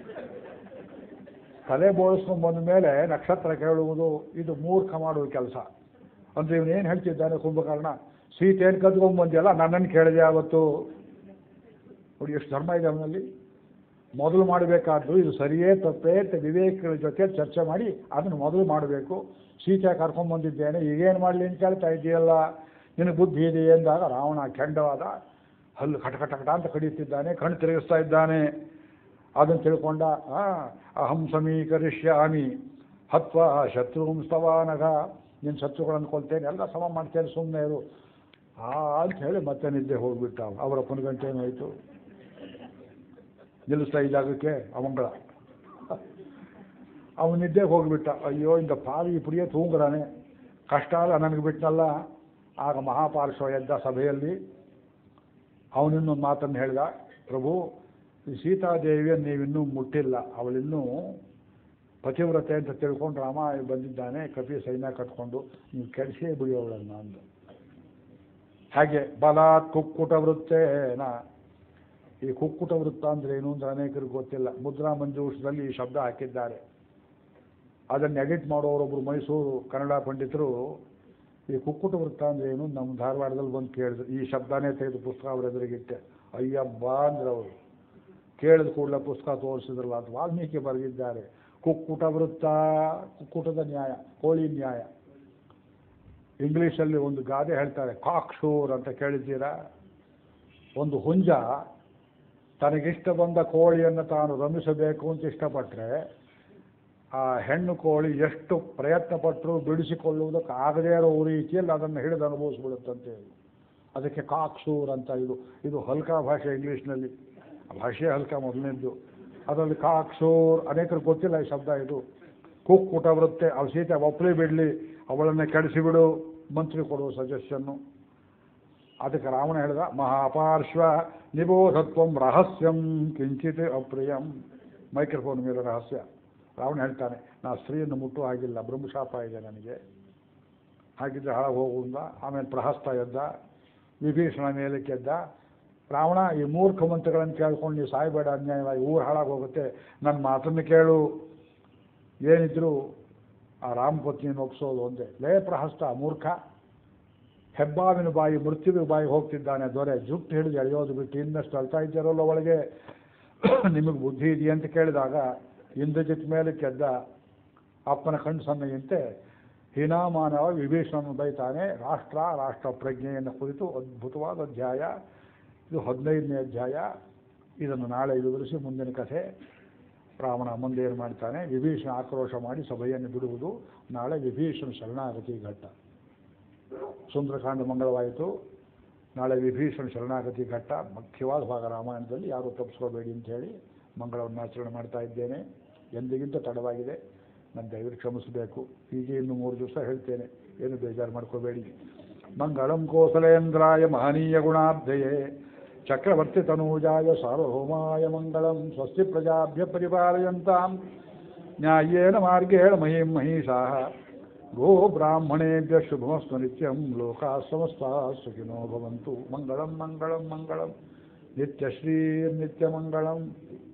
ತಲೆ ಬೋಳಿಸ್ಕೊಂಡು ಬಂದ ಮೇಲೆ ನಕ್ಷತ್ರ ಕೇಳುವುದು ಇದು ಮೂರ್ಖ ಮಾಡುವ ಕೆಲಸ ಅಂದ್ರೆ ಇವನು ಏನು ಹೇಳ್ತಿದ್ದಾನೆ ಕುಂಭಕರ್ಣ ಸೀತೆಯನ್ನು ಕದ್ಕೊಂಡ್ಬಂದಿಯಲ್ಲ ನನ್ನನ್ನು ಕೇಳಿದೆ ಅವತ್ತು ನೋಡಿ ಎಷ್ಟು ಧರ್ಮ ಇದೆ ಅವನಲ್ಲಿ ಮೊದಲು ಮಾಡಬೇಕಾದ್ದು ಇದು ಸರಿಯೇ ತಪ್ಪೇ ಅಂತ ವಿವೇಕಗಳ ಜೊತೆ ಚರ್ಚೆ ಮಾಡಿ ಅದನ್ನು ಮೊದಲು ಮಾಡಬೇಕು ಸೀತೆ ಕರ್ಕೊಂಡ್ಬಂದಿದ್ದೇನೆ ಈಗೇನು ಮಾಡಲಿ ಅಂತ ಕೇಳ್ತಾ ಇದೆಯಲ್ಲ ನಿನಗೆ ಬುದ್ಧಿ ಇದೆ ಎಂದಾಗ ರಾವಣ ಕೆಂಡವಾದ ಹಲ್ಲು ಕಟ ಕಟ ಕಟ ಅಂತ ಕಡಿಯುತ್ತಿದ್ದಾನೆ ಕಣ್ಣು ತಿರುಗಿಸ್ತಾ ಇದ್ದಾನೆ ಅದನ್ನು ತಿಳ್ಕೊಂಡ ಆ, ಅಹಂ ಸಮೀಕರಿಷ್ಯಾಮಿ ಹತ್ವ ಶತ್ರುಂ ಸ್ತವಾನಗ ನಿನ್ನ ಶತ್ರುಗಳನ್ನು ಕೊಲ್ತೇನೆ ಎಲ್ಲ ಸಮ ಮಾಡ್ತೇನೆ ಸುಮ್ಮನೆ ಇರು ಆ ಅಂತ ಹೇಳಿ ಮತ್ತೆ ನಿದ್ದೆ ಹೋಗ್ಬಿಟ್ಟ ಅವ. ಅವರ ಗಂಟೆ ಏನಾಯಿತು ನಿಲ್ಲಿಸ್ತಾ ಈ ಜಾಗಕ್ಕೆ ಅವಂಗಳ ಅವನು ನಿದ್ದೆಗೆ ಹೋಗಿಬಿಟ್ಟ ಅಯ್ಯೋ ಇಂದ ಪಾವಿ ಇಪ್ಪಡಿಯೇ ತೂಂಗ್ರಾನೆ ಕಷ್ಟ ಅಲ್ಲ ನನಗೆ ಬಿಟ್ಟನಲ್ಲ ಆಗ ಮಹಾಪಾರ್ಶ್ವ ಎದ್ದ ಸಭೆಯಲ್ಲಿ ಅವನಿನ್ನೊಂದು ಮಾತನ್ನು ಹೇಳಿದ ಪ್ರಭು ಈ ಸೀತಾದೇವಿಯನ್ನು ನೀವಿನ್ನೂ ಮುಟ್ಟಿಲ್ಲ ಅವಳಿನ್ನೂ ಪತಿವ್ರತೆ ಅಂತ ತಿಳ್ಕೊಂಡು ರಾಮ ಬಂದಿದ್ದಾನೆ ಕಪಿ ಸೈನ್ಯ ಕಟ್ಕೊಂಡು ನೀವು ಕೆಡಿಸೇ ಬಿಡಿ ಅವಳನ್ನು ಅಂದು ಹಾಗೆ ಬಲಾತ್ ಕುಕ್ಕುಟ ವೃತ್ತೇನ ಈ ಕುಕ್ಕುಟ ವೃತ್ತ ಅಂದ್ರೆ ಏನು ಅಂತ ಅನೇಕರಿಗೆ ಗೊತ್ತಿಲ್ಲ ಮುದ್ರಾ ಮಂಜೂಷದಲ್ಲಿ ಈ ಶಬ್ದ ಹಾಕಿದ್ದಾರೆ ಅದನ್ನು ಎಡಿಟ್ ಮಾಡೋರೊಬ್ರು ಮೈಸೂರು ಕನ್ನಡ ಪಂಡಿತರು ಈ ಕುಕ್ಕುಟ ವೃತ್ತ ಅಂದ್ರೆ ಏನು ನಮ್ಮ ಧಾರವಾಡದಲ್ಲಿ ಬಂದು ಕೇಳಿದ್ರು ಈ ಶಬ್ದನೇ ತೆಗೆದು ಪುಸ್ತಕ ಅವ್ರ ಎದುರಿಗಿಟ್ಟೆ ಅಯ್ಯಬ್ಬ ಅಂದ್ರೆ ಅವರು ಕೇಳಿದ ಕೂಡಲೇ ಪುಸ್ತಕ ತೋರಿಸಿದ್ರಲ್ಲ ಅದು ವಾಲ್ಮೀಕಿ ಬರೆದಿದ್ದಾರೆ ಕುಕ್ಕುಟ ವೃತ್ತ ಕುಕ್ಕುಟದ ನ್ಯಾಯ ಕೋಳಿ ನ್ಯಾಯ ಇಂಗ್ಲೀಷಲ್ಲಿ ಒಂದು ಗಾದೆ ಹೇಳ್ತಾರೆ ಕಾಕ್ಷೂರ್ ಅಂತ ಕೇಳಿದ್ದೀರಾ ಒಂದು ಹುಂಜ ತನಗಿಷ್ಟ ಬಂದ ಕೋಳಿಯನ್ನು ತಾನು ರಮಿಸಬೇಕು ಅಂತ ಇಷ್ಟಪಟ್ಟರೆ ಆ ಹೆಣ್ಣು ಕೋಳಿ ಎಷ್ಟು ಪ್ರಯತ್ನ ಪಟ್ಟರು ಬಿಡಿಸಿಕೊಳ್ಳುವುದಕ್ಕೆ ಆಗದೇ ಇರೋ ರೀತಿಯಲ್ಲಿ ಅದನ್ನು ಹಿಡಿದು ಅನುಭವಿಸ್ಬಿಡುತ್ತಂತೆ ಅದಕ್ಕೆ ಕಾಕ್ಸೂರ್ ಅಂತ ಇದು ಇದು ಹಲ್ಕಾ ಭಾಷೆ ಇಂಗ್ಲೀಷ್ನಲ್ಲಿ ಆ ಭಾಷೆ ಹಲ್ಕಾ ಮೊದಲನೇದ್ದು ಅದರಲ್ಲಿ ಕಾಕ್ಸೂರ್ ಅನೇಕರು ಗೊತ್ತಿಲ್ಲ ಈ ಶಬ್ದ ಇದು ಕುಕ್ಕುಟ ವೃತ್ತೆ ಅವ್ಳು ಸೀತೆ ಒಪ್ಪಲಿ ಬಿಡಲಿ ಅವಳನ್ನೇ ಕೆಡಿಸಿಬಿಡು ಮಂತ್ರಿ ಕೊಡುವ ಸಜೆಷನ್ನು ಅದಕ್ಕೆ ರಾವಣ ಹೇಳಿದ ಮಹಾಪಾರ್ಶ್ವ ನಿಬೋಧತ್ವಂ ರಹಸ್ಯಂ ಕಿಂಚಿತ್ ಅಪ್ರಿಯಂ ಮೈಕ್ರೋಫೋನ್ ಮೇಲೆ ರಹಸ್ಯ ರಾವಣ ಹೇಳ್ತಾನೆ ನಾ ಸ್ತ್ರೀಯನ್ನು ಮುಟ್ಟು ಆಗಿಲ್ಲ ಬ್ರಹ್ಮಶಾಪ ಇದೆ ನನಗೆ ಹಾಗಿದ್ರೆ ಹಾಳಾಗಿ ಹೋಗುವುದ ಆಮೇಲೆ ಪ್ರಹಸ್ತ ಎದ್ದ ವಿಭೀಷಣ ಮೇಲಕ್ಕೆ ಎದ್ದ ರಾವಣ ಈ ಮೂರ್ಖ ಮಂತ್ರಗಳನ್ನು ಕೇಳ್ಕೊಂಡು ನೀವು ಸಾಯಬೇಡ ಅನ್ಯಾಯವಾಗಿ ಊರು ಹಾಳಾಗಿ ಹೋಗುತ್ತೆ ನನ್ನ ಮಾತನ್ನು ಕೇಳು ಏನಿದ್ರು ಆ ರಾಮಪತ್ನಿಯನ್ನು ಒಪ್ಸೋದು ಒಂದೇ ಲೇ ಪ್ರಹಸ್ತ ಮೂರ್ಖ ಹೆಬ್ಬಾವಿನ ಬಾಯಿ ಮೃತ್ಯುವಿನ ಬಾಯಿ ಹೋಗ್ತಿದ್ದಾನೆ ದೊರೆ ಜುಟ್ಟು ಹಿಡಿದು ಎಳೆಯೋದು ಬಿಟ್ಟು ಇನ್ನಷ್ಟು ಅಳ್ತಾ ಇದ್ದಾರಲ್ಲ ಒಳಗೆ ನಿಮಗೆ ಬುದ್ಧಿ ಇದೆಯಾ ಅಂತ ಕೇಳಿದಾಗ ಇಂದ್ರಜಿತ್ ಮೇಲೆ ಕೆದ್ದ ಅಪ್ಪನ ಕಣ್ಣು ಸಣ್ಣಗಿಂತೆ ಹೀನಾಮಾನವ ವಿಭೀಷಣನ ಬೈತಾನೆ ರಾಷ್ಟ್ರ ರಾಷ್ಟ್ರ ಪ್ರಜ್ಞೆಯನ್ನು ಕುರಿತು ಅದ್ಭುತವಾದ ಅಧ್ಯಾಯ ಇದು ಹದಿನೈದನೇ ಅಧ್ಯಾಯ ಇದನ್ನು ನಾಳೆ ವಿವರಿಸಿ ಮುಂದಿನ ಕಥೆ ರಾವಣ ಮುಂದೆ ಏನು ಮಾಡ್ತಾನೆ ವಿಭೀಷಣ ಆಕ್ರೋಶ ಮಾಡಿ ಸಭೆಯನ್ನು ಬಿಡುವುದು ನಾಳೆ ವಿಭೀಷಣ ಶರಣಾಗತಿ ಘಟ್ಟ ಸುಂದರಕಾಂಡ ಮಂಗಳವಾಯಿತು ನಾಳೆ ವಿಭೀಷಣ ಶರಣಾಗತಿ ಘಟ್ಟ ಮುಖ್ಯವಾದ ಭಾಗ ರಾಮಾಯಣದಲ್ಲಿ ಯಾರೂ ತಪ್ಪಿಸ್ಕೋಬೇಡಿ ಅಂತ ಹೇಳಿ ಮಂಗಳವನ್ನು ಆಚರಣೆ ಮಾಡ್ತಾ ಇದ್ದೇನೆ ಎಂದಿಗಿಂತ ತಡವಾಗಿದೆ ನನ್ನ ದಯವಿಟ್ಟು ಕ್ಷಮಿಸಬೇಕು ಹೀಗೆ ಇನ್ನು ಮೂರು ದಿವಸ ಹೇಳ್ತೇನೆ ಏನು ಬೇಜಾರು ಮಾಡ್ಕೋಬೇಡಿ ಮಂಗಳಂ ಕೋಸಲೇಂದ್ರಾಯ ಮಹನೀಯ ಗುಣಾಬ್ಧಯೇ ಚಕ್ರವರ್ತಿ ತನೂಜಾಯ ಸಾರ್ವಭೌಮಾಯ ಮಂಗಳಂ ಸ್ವಸ್ತಿ ಪ್ರಜಾಭ್ಯ ಪರಿಪಾಲಯಂತಾಂ ನ್ಯಾಯೇನ ಮಾರ್ಗೇಣ ಮಹಿಂ ಮಹಿಷಾಃ ಗೋ ಬ್ರಾಹ್ಮಣೇಭ್ಯ ಶುಭಮಸ್ತು ನಿತ್ಯಂ ಲೋಕಾ ಸಮಸ್ತಾ ಸುಖಿನೋ ಭವಂತು ಮಂಗಳಂ ಮಂಗಳಂ ಮಂಗಳಂ ನಿತ್ಯಶ್ರೀರ್ನಿತ್ಯಮಂಗಳಂ